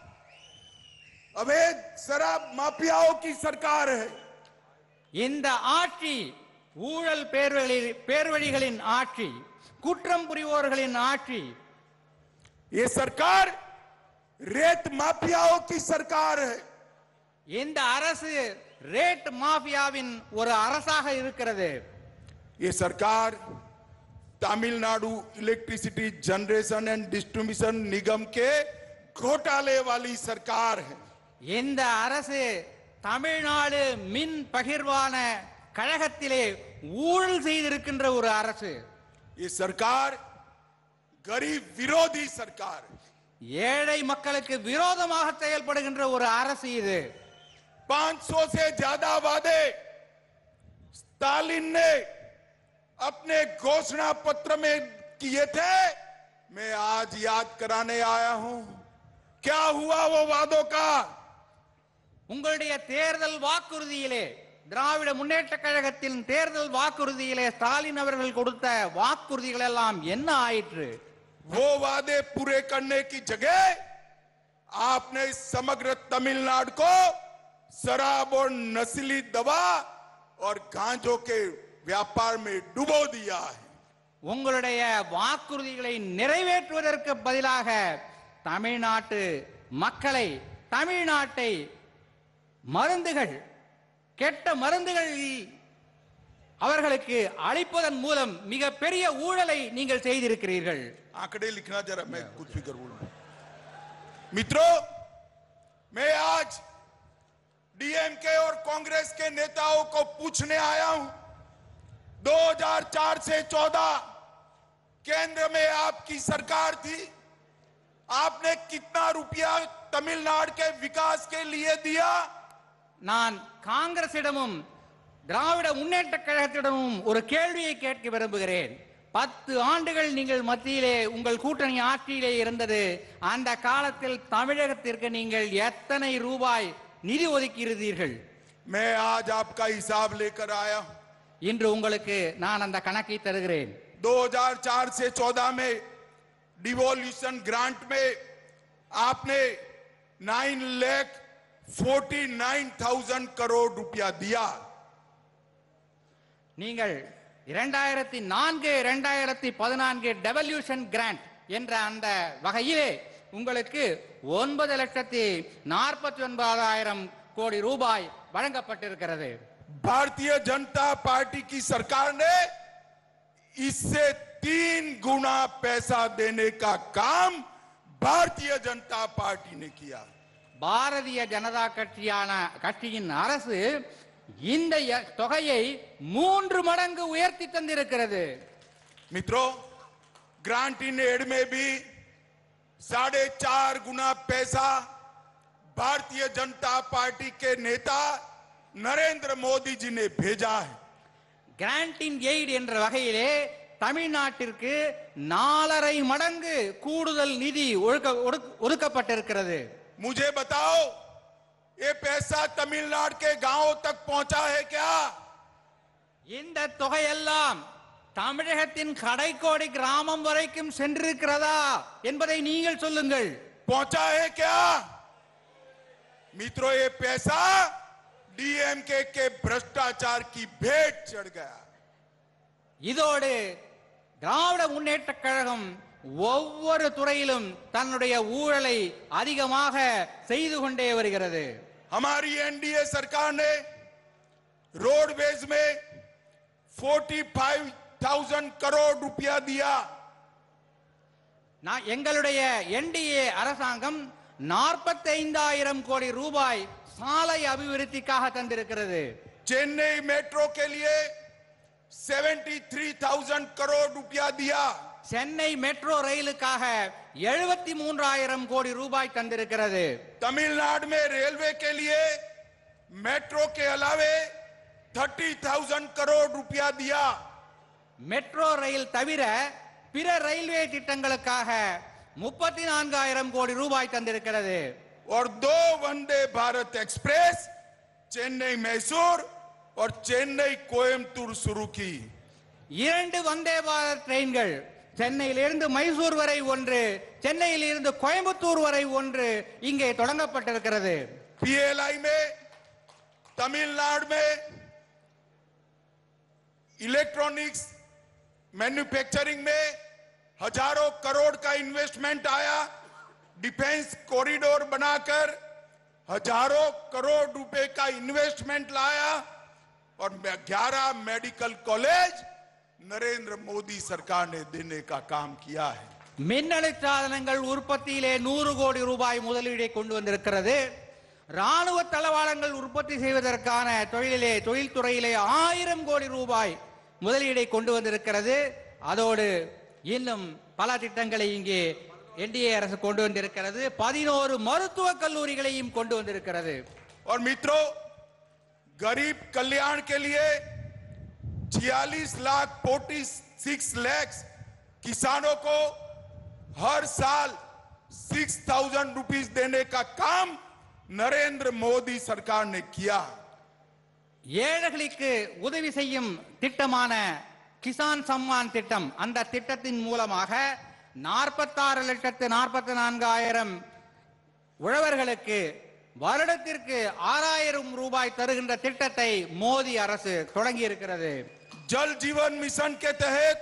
अवैध शराब माफियाओं की सरकार है இந்த ஆட்சி ஊழல் பேர்வழி பேர்வழிகளின் ஆட்சி குற்றம் புரிவோர்களின் ஆட்சி ये सरकार रेत माफियाओं की सरकार है இந்த அரசு ரேட் மாஃபியாவின் ஒரு அரசாக இருக்கிறது ये सरकार Tamil Nadu electricity generation and distribution निगम के घोटाले वाली सरकार है இந்த அரசு தமிழ்நாடு மின் பகிர்வான கழகத்திலே ஊழல் செய்திருக்கின்ற ஒரு அரசு ये सरकार गरीब विरोधी सरकार है ஏழை மக்களுக்கு விரோதமாக செயல்படுகின்ற ஒரு அரசு இது 500 से ज्यादा वादे स्टालिन ने अपने घोषणा पत्र में किए थे मैं आज याद कराने आया हूं क्या हुआ वो वादों का உங்களுடைய தேர்தல் வாக்குறுதியிலே திராவிட முன்னேற்ற கழகத்தின் தேர்தல் வாக்குறுதியிலே ஸ்டாலின் அவர்கள் கொடுத்த வாக்குறுதிகள் எல்லாம் என்ன ஆயிற்று वो वादे पूरे करने की जगह आपने समग्र तमिलनाडु को शराब और नस्ली दवा और गांजों के व्यापार में डुबो दिया है உங்களுடைய வாக்குறுதிகளை நிறைவேற்றுவதற்கு பதிலாக தமிழ்நாட்டு மக்களை தமிழ்நாட்டை மருந்துகள் கெட்ட மருந்துகள் அவர்களுக்கு அளிப்பதன் மூலம் மிகப்பெரிய ஊழலை நீங்கள் செய்திருக்கிறீர்கள் आंकड़े लिखना जरा मैं कुछ भी कर बोलूं मित्रों मैं आज डीएमके और कांग्रेस के नेताओं को पूछने आया हूं 2004 से 14 केंद्र में आपकी सरकार थी आपने कितना रुपया तमिलनाडु के विकास के लिए दिया நான் காங்கிரசிடமும் திராவிட முன்னேற்ற கழகத்திடமும் ஒரு கேள்வியை கேட்க விரும்புகிறேன் பத்து ஆண்டுகள் நீங்கள் மத்தியிலே உங்கள் கூட்டணி ஆட்சியிலே இருந்தது அந்த காலத்தில் தமிழகத்திற்கு நீங்கள் எத்தனை ரூபாய் நிதி ஒதுக்கியிருந்தீர்கள் मैं आज आपका हिसाब लेकर आया हूं இன்று உங்களுக்கு நான் அந்த கணக்கை தருகிறேன் 2004 से 14 में डिवोल्यूशन ग्रांट में आपने 9 लाख 49,000 करोड़ रुपया दिया நீங்கள் இரண்டாயிரத்தி நான்கு இரண்டாயிரத்தி பதினான்கு டெவல்யூஷன் கிராண்ட் என்ற அந்த வகையிலே உங்களுக்கு ஒன்பது லட்சத்தி நாற்பத்தி ஒன்பதாயிரம் கோடி ரூபாய் வழங்கப்பட்டிருக்கிறது भारतीय जनता पार्टी की सरकार ने इससे तीन गुना पैसा देने का काम भारतीय जनता पार्टी ने किया பாரதிய ஜனதா கட்சியான கட்சியின் அரசு இந்த ய- தொகையை மூன்று மடங்கு உயர்த்தி தந்திருக்கிறது मित्रों ग्रांट इन एड में भी साढ़े चार गुना पैसा भारतीय जनता पार्टी के नेता नरेंद्र मोदी जी ने भेजा है கிராண்டின் எய்ட் என்ற வகையிலே தமிழ்நாட்டிற்கு நாலரை மடங்கு கூடுதல் நிதி ஒழுக்க- ஒடுக்க- ஒதுக்கப்பட்டிருக்கிறது मुझे बताओ ये पैसा तमिलनाडु के गांव तक पहुंचा है क्या இந்த தொகையெல்லாம் தமிழகத்தின் கடைக்கோடி கிராமம் வரைக்கும் சென்றிருக்கிறதா என்பதை நீங்கள் சொல்லுங்கள் पहुंचा है क्या मित्रों ये पैसा डीएमके के भ्रष्टाचार की भेंट चढ़ गया இதோடு திராவிட முன்னேற்றக் கழகம் ஒவ்வொரு துறையிலும் தன்னுடைய ஊழலை அதிகமாக செய்து கொண்டே வருகிறது हमारी एनडीए सरकार ने रोडवेज में 45,000 करोड़ रुपया दिया நான் எங்களுடைய என்டிஏ அரசாங்கம் நாற்பத்தைந்தாயிரம் கோடி ரூபாய் சாலை அபிவிருத்திக்காக தந்திருக்கிறது चेन्नई मेट्रो के लिए 73,000 करोड़ रुपया दिया சென்னை மெட்ரோ ரயிலுக்காக எழுபத்தி மூன்றாயிரம் கோடி ரூபாய் தந்திருக்கிறது तमिलनाडु में रेलवे के लिए मेट्रो के अलावे 30,000 करोड़ रुपया दिया மெட்ரோ ரயில் தவிர பிற ரயில்வே திட்டங்களுக்காக முப்பத்தி நான்காயிரம் கோடி ரூபாய் தந்திருக்கிறது और दो वंदे भारत एक्सप्रेस चेन्नई मैसूर और चेन्नई कोयम्बतूर शुरू की இரண்டு வந்தே பாரத் ட்ரெயின்கள் சென்னையிலிருந்து மைசூர் வரை ஒன்று சென்னையிலிருந்து கோயம்புத்தூர் வரை ஒன்று இங்கே தொடங்கப்பட்டிருக்கிறது पीएलआई में तमिलनाडु में इलेक्ट्रॉनिक्स मैन्युफैक्चरिंग में हजारों करोड़ का इन्वेस्टमेंट आया डिफेंस कॉरिडोर बनाकर हजारों करोड़ रुपए का इन्वेस्टमेंट लाया और 11 मेडिकल कॉलेज नरेंद्र मोदी सरकार ने देने का काम किया है மின்னணு சாதனங்கள் உற்பத்தியிலே நூறு கோடி ரூபாய் முதலீடை கொண்டு வந்திருக்கிறது ராணுவ தளவாடங்கள் உற்பத்தி செய்வதற்கான தொழிலிலே தொழில்துறையிலே ஆயிரம் கோடி ரூபாய் முதலீடை கொண்டு வந்திருக்கிறது அதோடு இன்னும் பல திட்டங்களை இங்கே என்டிஏ அரசு கொண்டு வந்திருக்கிறது பதினோரு மருத்துவக் கல்லூரிகளையும் கொண்டு வந்திருக்கிறது और मित्रों गरीब कल्याण के लिए 46 लाख 46 लैक्स किसानों को हर साल 6000 रुपीस देने का काम नरेंद्र मोदी सरकार ने किया ஏழைகளுக்கு உதவி செய்யும் திட்டமான கிசான் சம்மான் திட்டம் அந்த திட்டத்தின் மூலமாக நாற்பத்தாறு லட்சத்து நாற்பத்தி நான்காயிரம் உழவர்களுக்கு வருடத்திற்கு ஆறாயிரம் ரூபாய் தருகின்ற திட்டத்தை மோடி அரசு தொடங்கி இருக்கிறது जल जीवन मिशन के तहत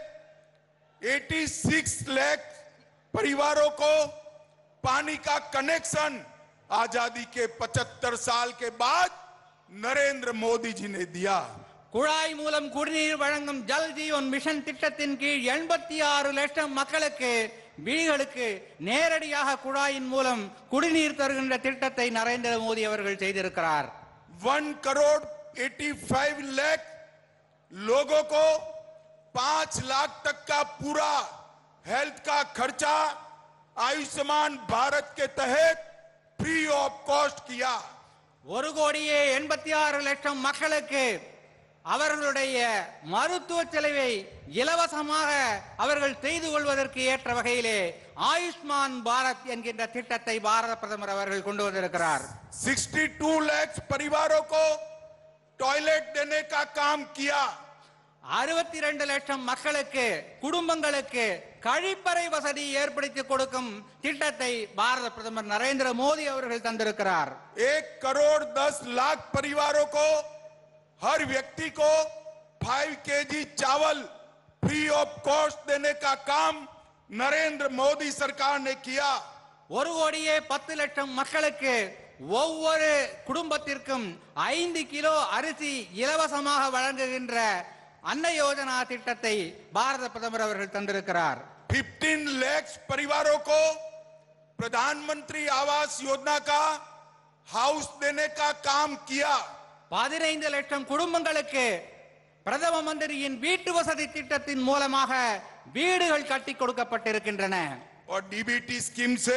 86 लाख परिवारों को पानी का कनेक्शन आजादी के 75 साल के बाद नरेंद्र मोदी जी ने दिया குழாய் மூலம் குடிநீர் வழங்கும் ஜல் ஜீவன் மிஷன் திட்டத்தின் கீழ் எண்பத்தி ஆறு லட்சம் மக்களுக்கு வீடுகளுக்கு நேரடியாக குழாயின் மூலம் குடிநீர் தருகின்ற திட்டத்தை நரேந்திர மோடி அவர்கள் செய்திருக்கிறார் वन करोड़ 85 लाख लोगों को पांच लाख तक का पूरा हेल्थ का खर्चा आयुष्मान भारत के तहत फ्री ऑफ कॉस्ट किया ஒரு கோடியே எண்பத்தி ஆறு லட்சம் மக்களுக்கு அவர்களுடைய மருத்துவ செலவை இலவசமாக அவர்கள் செய்து கொள்வதற்கு ஏற்ற வகையிலே ஆயுஷ்மான் பாரத் என்கின்ற திட்டத்தை பாரத பிரதமர் அவர்கள் கொண்டு வந்திருக்கிறார் 62 लाख परिवारों को टॉयलेट देने का काम किया அறுபத்தி ரெண்டு லட்சம் மக்களுக்கு குடும்பங்களுக்கு கழிப்பறை வசதி ஏற்படுத்தி கொடுக்கும் திட்டத்தை பாரத பிரதமர் நரேந்திர மோடி அவர்கள் தந்திருக்கிறார் एक करोड़ दस लाख परिवारों को हर व्यक्ति को फाइव केजी चावल फ्री ऑफ कॉस्ट देने का काम नरेंद्र मोदी सरकार ने किया ஒரு கோடியே பத்து லட்சம் மக்களுக்கு ஒவ்வொரு குடும்பத்திற்கும் ஐந்து கிலோ அரிசி இலவசமாக வழங்குகின்ற அன்ன யோஜனா திட்டத்தை பாரத பிரதமர் அவர்கள் தந்திருக்கிறார் 15 लाख परिवारों को प्रधानमंत्री आवास योजना का हाउस देने का काम किया பதினைந்து லட்சம் குடும்பங்களுக்கு பிரதம மந்திரியின் வீட்டு வசதி திட்டத்தின் மூலமாக வீடுகள் கட்டி கொடுக்கப்பட்டிருக்கின்றன और डीबीटी स्कीम से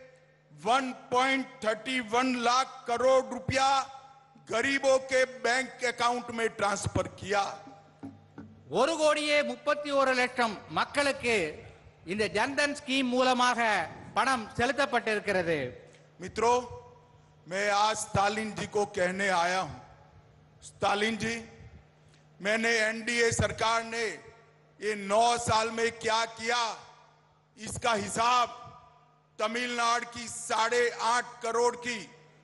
1.31 लाख करोड़ रुपया गरीबों के बैंक अकाउंट में ट्रांसफर किया ஒரு கோடியே முப்பத்தி ஒரு லட்சம் மக்களுக்கு இந்த ஜன்தன் ஸ்கீம் மூலமாக பணம் செலுத்தப்பட்டிருக்கிறது मित्रों मैं आज स्टालिन जी को कहने आया हूं स्टालिन जी मैंने एनडीए सरकार ने ये नौ साल में क्या किया इसका हिसाब तमिलनाडु की साढ़े आठ करोड़ की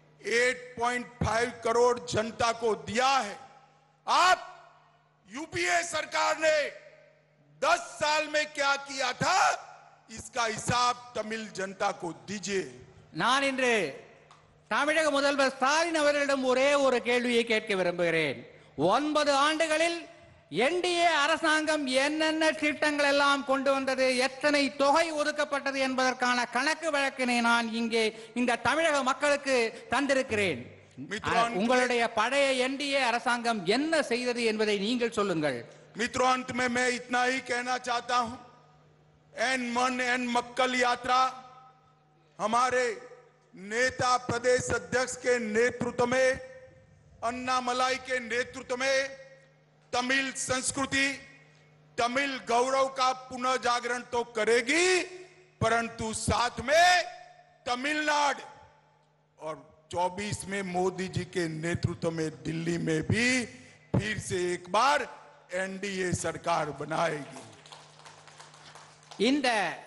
8.5 करोड़ जनता को दिया है आप यूपीए सरकार ने 10 साल में क्या किया था इसका हिसाब तमिल जनता को दीजिए நான் இன்று தமிழக முதல்வர் ஸ்டாலின் அவர்களிடம் ஒரே ஒரு கேள்வியை கேட்க விரும்புகிறேன் ஒன்பது ஆண்டுகளில் என்டிஏ அரசாங்கம் என்னென்ன திட்டங்கள் எல்லாம் கொண்டு வந்தது எத்தனை தொகை ஒதுக்கப்பட்டது என்பதற்கான கணக்கு வழக்கினை நான் இங்கே இந்த தமிழக மக்களுக்கு தந்திருக்கிறேன் மித்ரான் உங்களுடைய பழைய என்டிஏ அரசாங்கம் என்ன செய்தது என்பதை நீங்கள் சொல்லுங்கள் मित्रों अंत में मैं इतना ही कहना चाहता हूं एन मन एन मक्कल यात्रा हमारे नेता प्रदेश अध्यक्ष के नेतृत्व में अन्ना मलाई के नेतृत्व में तमिल संस्कृति तमिल गौरव का पुनः जागरण तो करेगी परंतु साथ में तमिलनाडु और 24 में मोदी जी के नेतृत्व में दिल्ली में भी फिर से एक बार एनडीए सरकार बनाएगी இந்த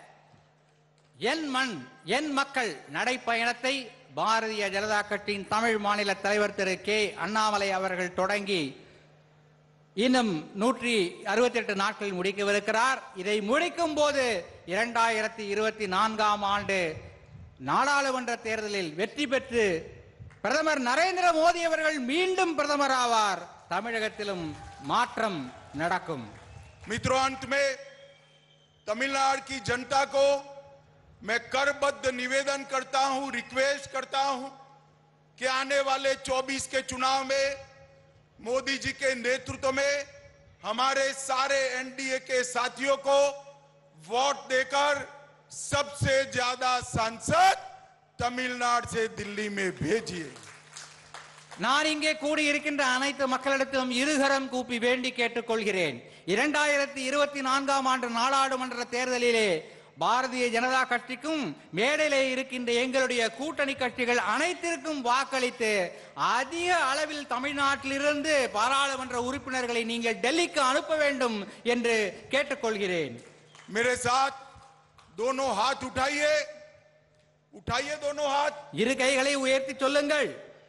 என் மண் என் மக்கள் நடைப்பயணத்தை பாரதிய ஜனதா கட்சியின் தமிழ் மாநில தலைவர் திரு கே அண்ணாமலை அவர்கள் தொடங்கி இன்னும் நூற்றி அறுபத்தி எட்டு நாட்களில் முடிக்கவிருக்கிறார் இதை முடிக்கும் போது இரண்டாயிரத்தி இருபத்தி நான்காம் ஆண்டு நாடாளுமன்ற தேர்தலில் வெற்றி பெற்று பிரதமர் நரேந்திர மோடி அவர்கள் மீண்டும் பிரதமர் ஆவார் தமிழகத்திலும் மாற்றம் நடக்கும் मित्रों अंत में तमिलनाडु की जनता को मैं करबद्ध निवेदन करता हूं रिक्वेस्ट करता हूं कि आने वाले 24 के चुनाव में मोदी जी के नेतृत्व में हमारे सारे एनडीए के साथियों को वोट देकर सबसे ज्यादा सांसद तमिलनाडु से दिल्ली में भेजिए நான் இங்கே கூடியிருக்கின்ற அனைத்து மக்களிடத்திலும் இருகரம் கூப்பி வேண்டி கேட்டுக்கொள்கிறேன் இரண்டாயிரத்தி இருபத்தி நான்காம் ஆண்டு நாடாளுமன்ற தேர்தலிலே பாரதிய ஜனதா கட்சிக்கும் மேடையிலே இருக்கின்ற எங்களுடைய கூட்டணி கட்சிகள் அனைத்திற்கும் வாக்களித்து அதிக அளவில் தமிழ்நாட்டிலிருந்து பாராளுமன்ற உறுப்பினர்களை நீங்கள் டெல்லிக்கு அனுப்ப வேண்டும் என்று கேட்டுக்கொள்கிறேன் मेरे साथ दोनों हाथ उठाइए उठाइए दोनों हाथ இரு கைகளை உயர்த்தி சொல்லுங்கள்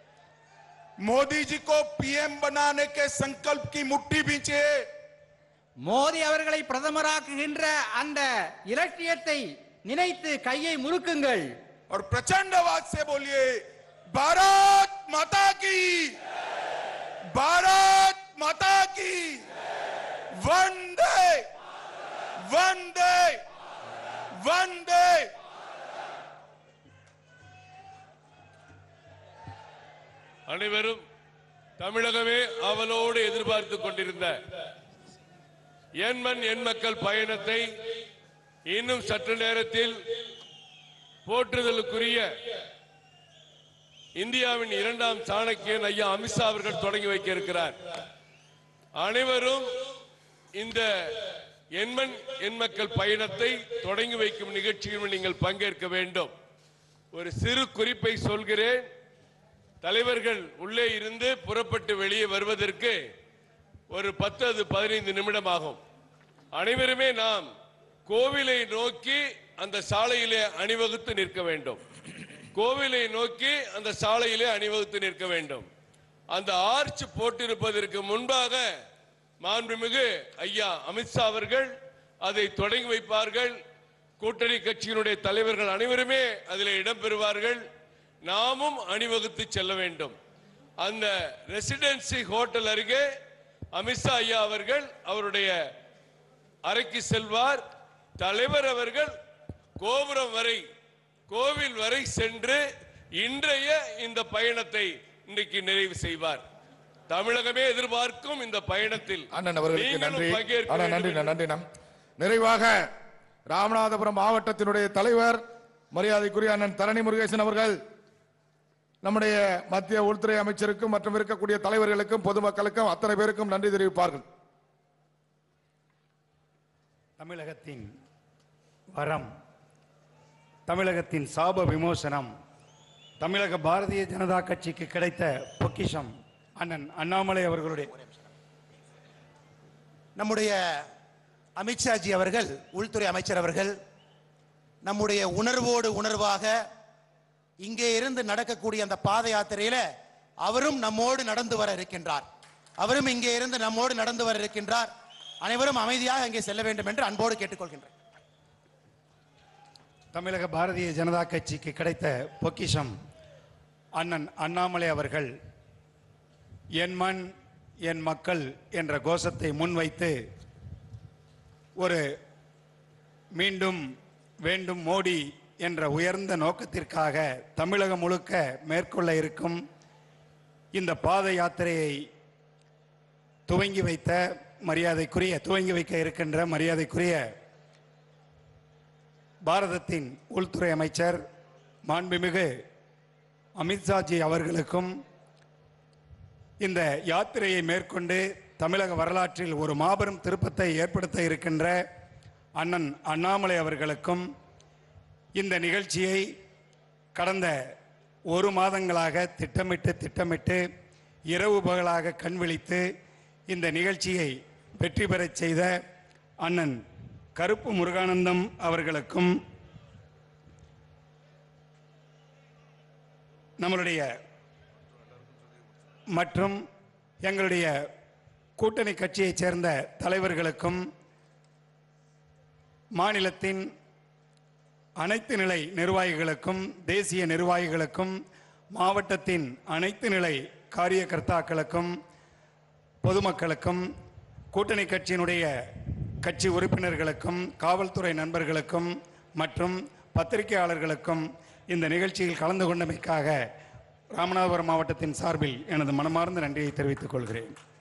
मोदी जी को पीएम बनाने के संकल्प की मुट्ठी भींचे மோடி அவர்களை பிரதமராக்குகின்ற அந்த இலட்சியத்தை நினைத்து கையை முறுக்குங்கள் और प्रचंड आवाज से बोलिए भारत माता की भारत माता की वंदे वंदे वंदे அனைவரும் தமிழகமே அவளோடு எதிர்பார்த்து கொண்டிருந்த என் மண் என் மக்கள் பயணத்தை இன்னும் சற்று நேரத்தில் போற்றுதலுக்குரிய இந்தியாவின் இரண்டாம் சாணக்கியன் ஐயா அமித்ஷா அவர்கள் தொடங்கி வைக்க இருக்கிறார் அனைவரும் இந்த எண்மண் எண் மக்கள் பயணத்தை தொடங்கி வைக்கும் நிகழ்ச்சியில் நீங்கள் பங்கேற்க வேண்டும் ஒரு சிறு குறிப்பை சொல்கிறேன் தலைவர்கள் உள்ளே இருந்து புறப்பட்டு வெளியே வருவதற்கு ஒரு பத்து அது பதினைந்து நிமிடம் ஆகும் அனைவருமே நாம் கோவிலை நோக்கி அந்த சாலையிலே அணிவகுத்து நிற்க வேண்டும் கோவிலை நோக்கி அந்த சாலையிலே அணிவகுத்து நிற்க வேண்டும் அந்த ஆர்ச் போட்டிருப்பதற்கு முன்பாக மாண்புமிகு ஐயா அமித்ஷா அவர்கள் அதை தொடங்கி வைப்பார்கள் கூட்டணி கட்சியினுடைய தலைவர்கள் அனைவருமே அதில் இடம்பெறுவார்கள் நாமும் அணிவகுத்து செல்ல வேண்டும் அந்த ரெசிடென்சி ஹோட்டல் அருகே அமித்ஷா ஐயா அவர்கள் அவருடைய அறைக்கு செல்வார் தலைவர் அவர்கள் கோபுரம் வரை கோவில் வரை சென்று இன்றைய இந்த பயணத்தை இன்றைக்கு நிறைவு செய்வார் தமிழகமே எதிர்பார்க்கும் இந்த பயணத்தில் அண்ணன் அவர்களுக்கு நீங்களும் நன்றி பங்கேற்க அண்ணா நன்றி வேண்டும் நன்றி நம் நிறைவாக ராமநாதபுரம் மாவட்டத்தினுடைய தலைவர் மரியாதைக்குரிய அண்ணன் தரணி முருகேசன் அவர்கள் நம்முடைய மத்திய உள்துறை அமைச்சருக்கும் மற்றும் இருக்கக்கூடிய தலைவர்களுக்கும் பொதுமக்களுக்கும் அத்தனை பேருக்கும் நன்றி தெரிவிப்பார்கள் தமிழகத்தின் வரம் தமிழகத்தின் சாப விமோசனம் தமிழக பாரதிய ஜனதா கட்சிக்கு கிடைத்த பொக்கிஷம் அண்ணன் அண்ணாமலை அவர்களுடைய நம்முடைய அமித்ஷாஜி அவர்கள் உள்துறை அமைச்சர் அவர்கள் நம்முடைய உணர்வோடு உணர்வாக இங்கே இருந்து நடக்கக்கூடிய அந்த பாத யாத்திரையில அவரும் நம்மோடு நடந்து வர இருக்கின்றார் அவரும் இங்கே இருந்து நம்மோடு நடந்து வர இருக்கின்றார் அனைவரும் அமைதியாக அங்கே செல்ல வேண்டும் என்று அன்போடு கேட்டுக்கொள்கின்றேன் தமிழக பாரதிய ஜனதா கட்சிக்கு கிடைத்த பொக்கிஷம் அண்ணன் அண்ணாமலை அவர்கள் என் மண் என் மக்கள் என்ற கோஷத்தை முன்வைத்து ஒரு மீண்டும் வேண்டும் மோடி என்ற உயர்ந்த நோக்கத்திற்காக தமிழகம் முழுக்க மேற்கொள்ள இருக்கும் இந்த பாத யாத்திரையை துவங்கி வைத்த மரியாதைக்குரிய துவங்கி வைக்க இருக்கின்ற மரியாதைக்குரிய பாரதத்தின் உள்துறை அமைச்சர் மாண்புமிகு அமித்ஷாஜி அவர்களுக்கும் இந்த யாத்திரையை மேற்கொண்டு தமிழக வரலாற்றில் ஒரு மாபெரும் திருப்பத்தை ஏற்படுத்த இருக்கின்ற அண்ணன் அண்ணாமலை அவர்களுக்கும் இந்த நிகழ்ச்சியை கடந்த ஒரு மாதங்களாக திட்டமிட்டு திட்டமிட்டு இரவு பகலாக கண் விழித்து இந்த நிகழ்ச்சியை வெற்றி பெறச் செய்த அண்ணன் கருப்பு முருகானந்தம் அவர்களுக்கும் நம்மளுடைய மற்றும் எங்களுடைய கூட்டணி கட்சியைச் சேர்ந்த தலைவர்களுக்கும் மாநிலத்தின் அனைத்து நிலை நிர்வாகிகளுக்கும் தேசிய நிர்வாகிகளுக்கும் மாவட்டத்தின் அனைத்து நிலை காரியகர்த்தாக்களுக்கும் பொதுமக்களுக்கும் கூட்டணி கட்சியினுடைய கட்சி உறுப்பினர்களுக்கும் காவல்துறை நண்பர்களுக்கும் மற்றும் பத்திரிகையாளர்களுக்கும் இந்த நிகழ்ச்சியில் கலந்து கொண்டமைக்காக ராமநாதபுரம் மாவட்டத்தின் சார்பில் எனது மனமார்ந்த நன்றியை தெரிவித்துக் கொள்கிறேன்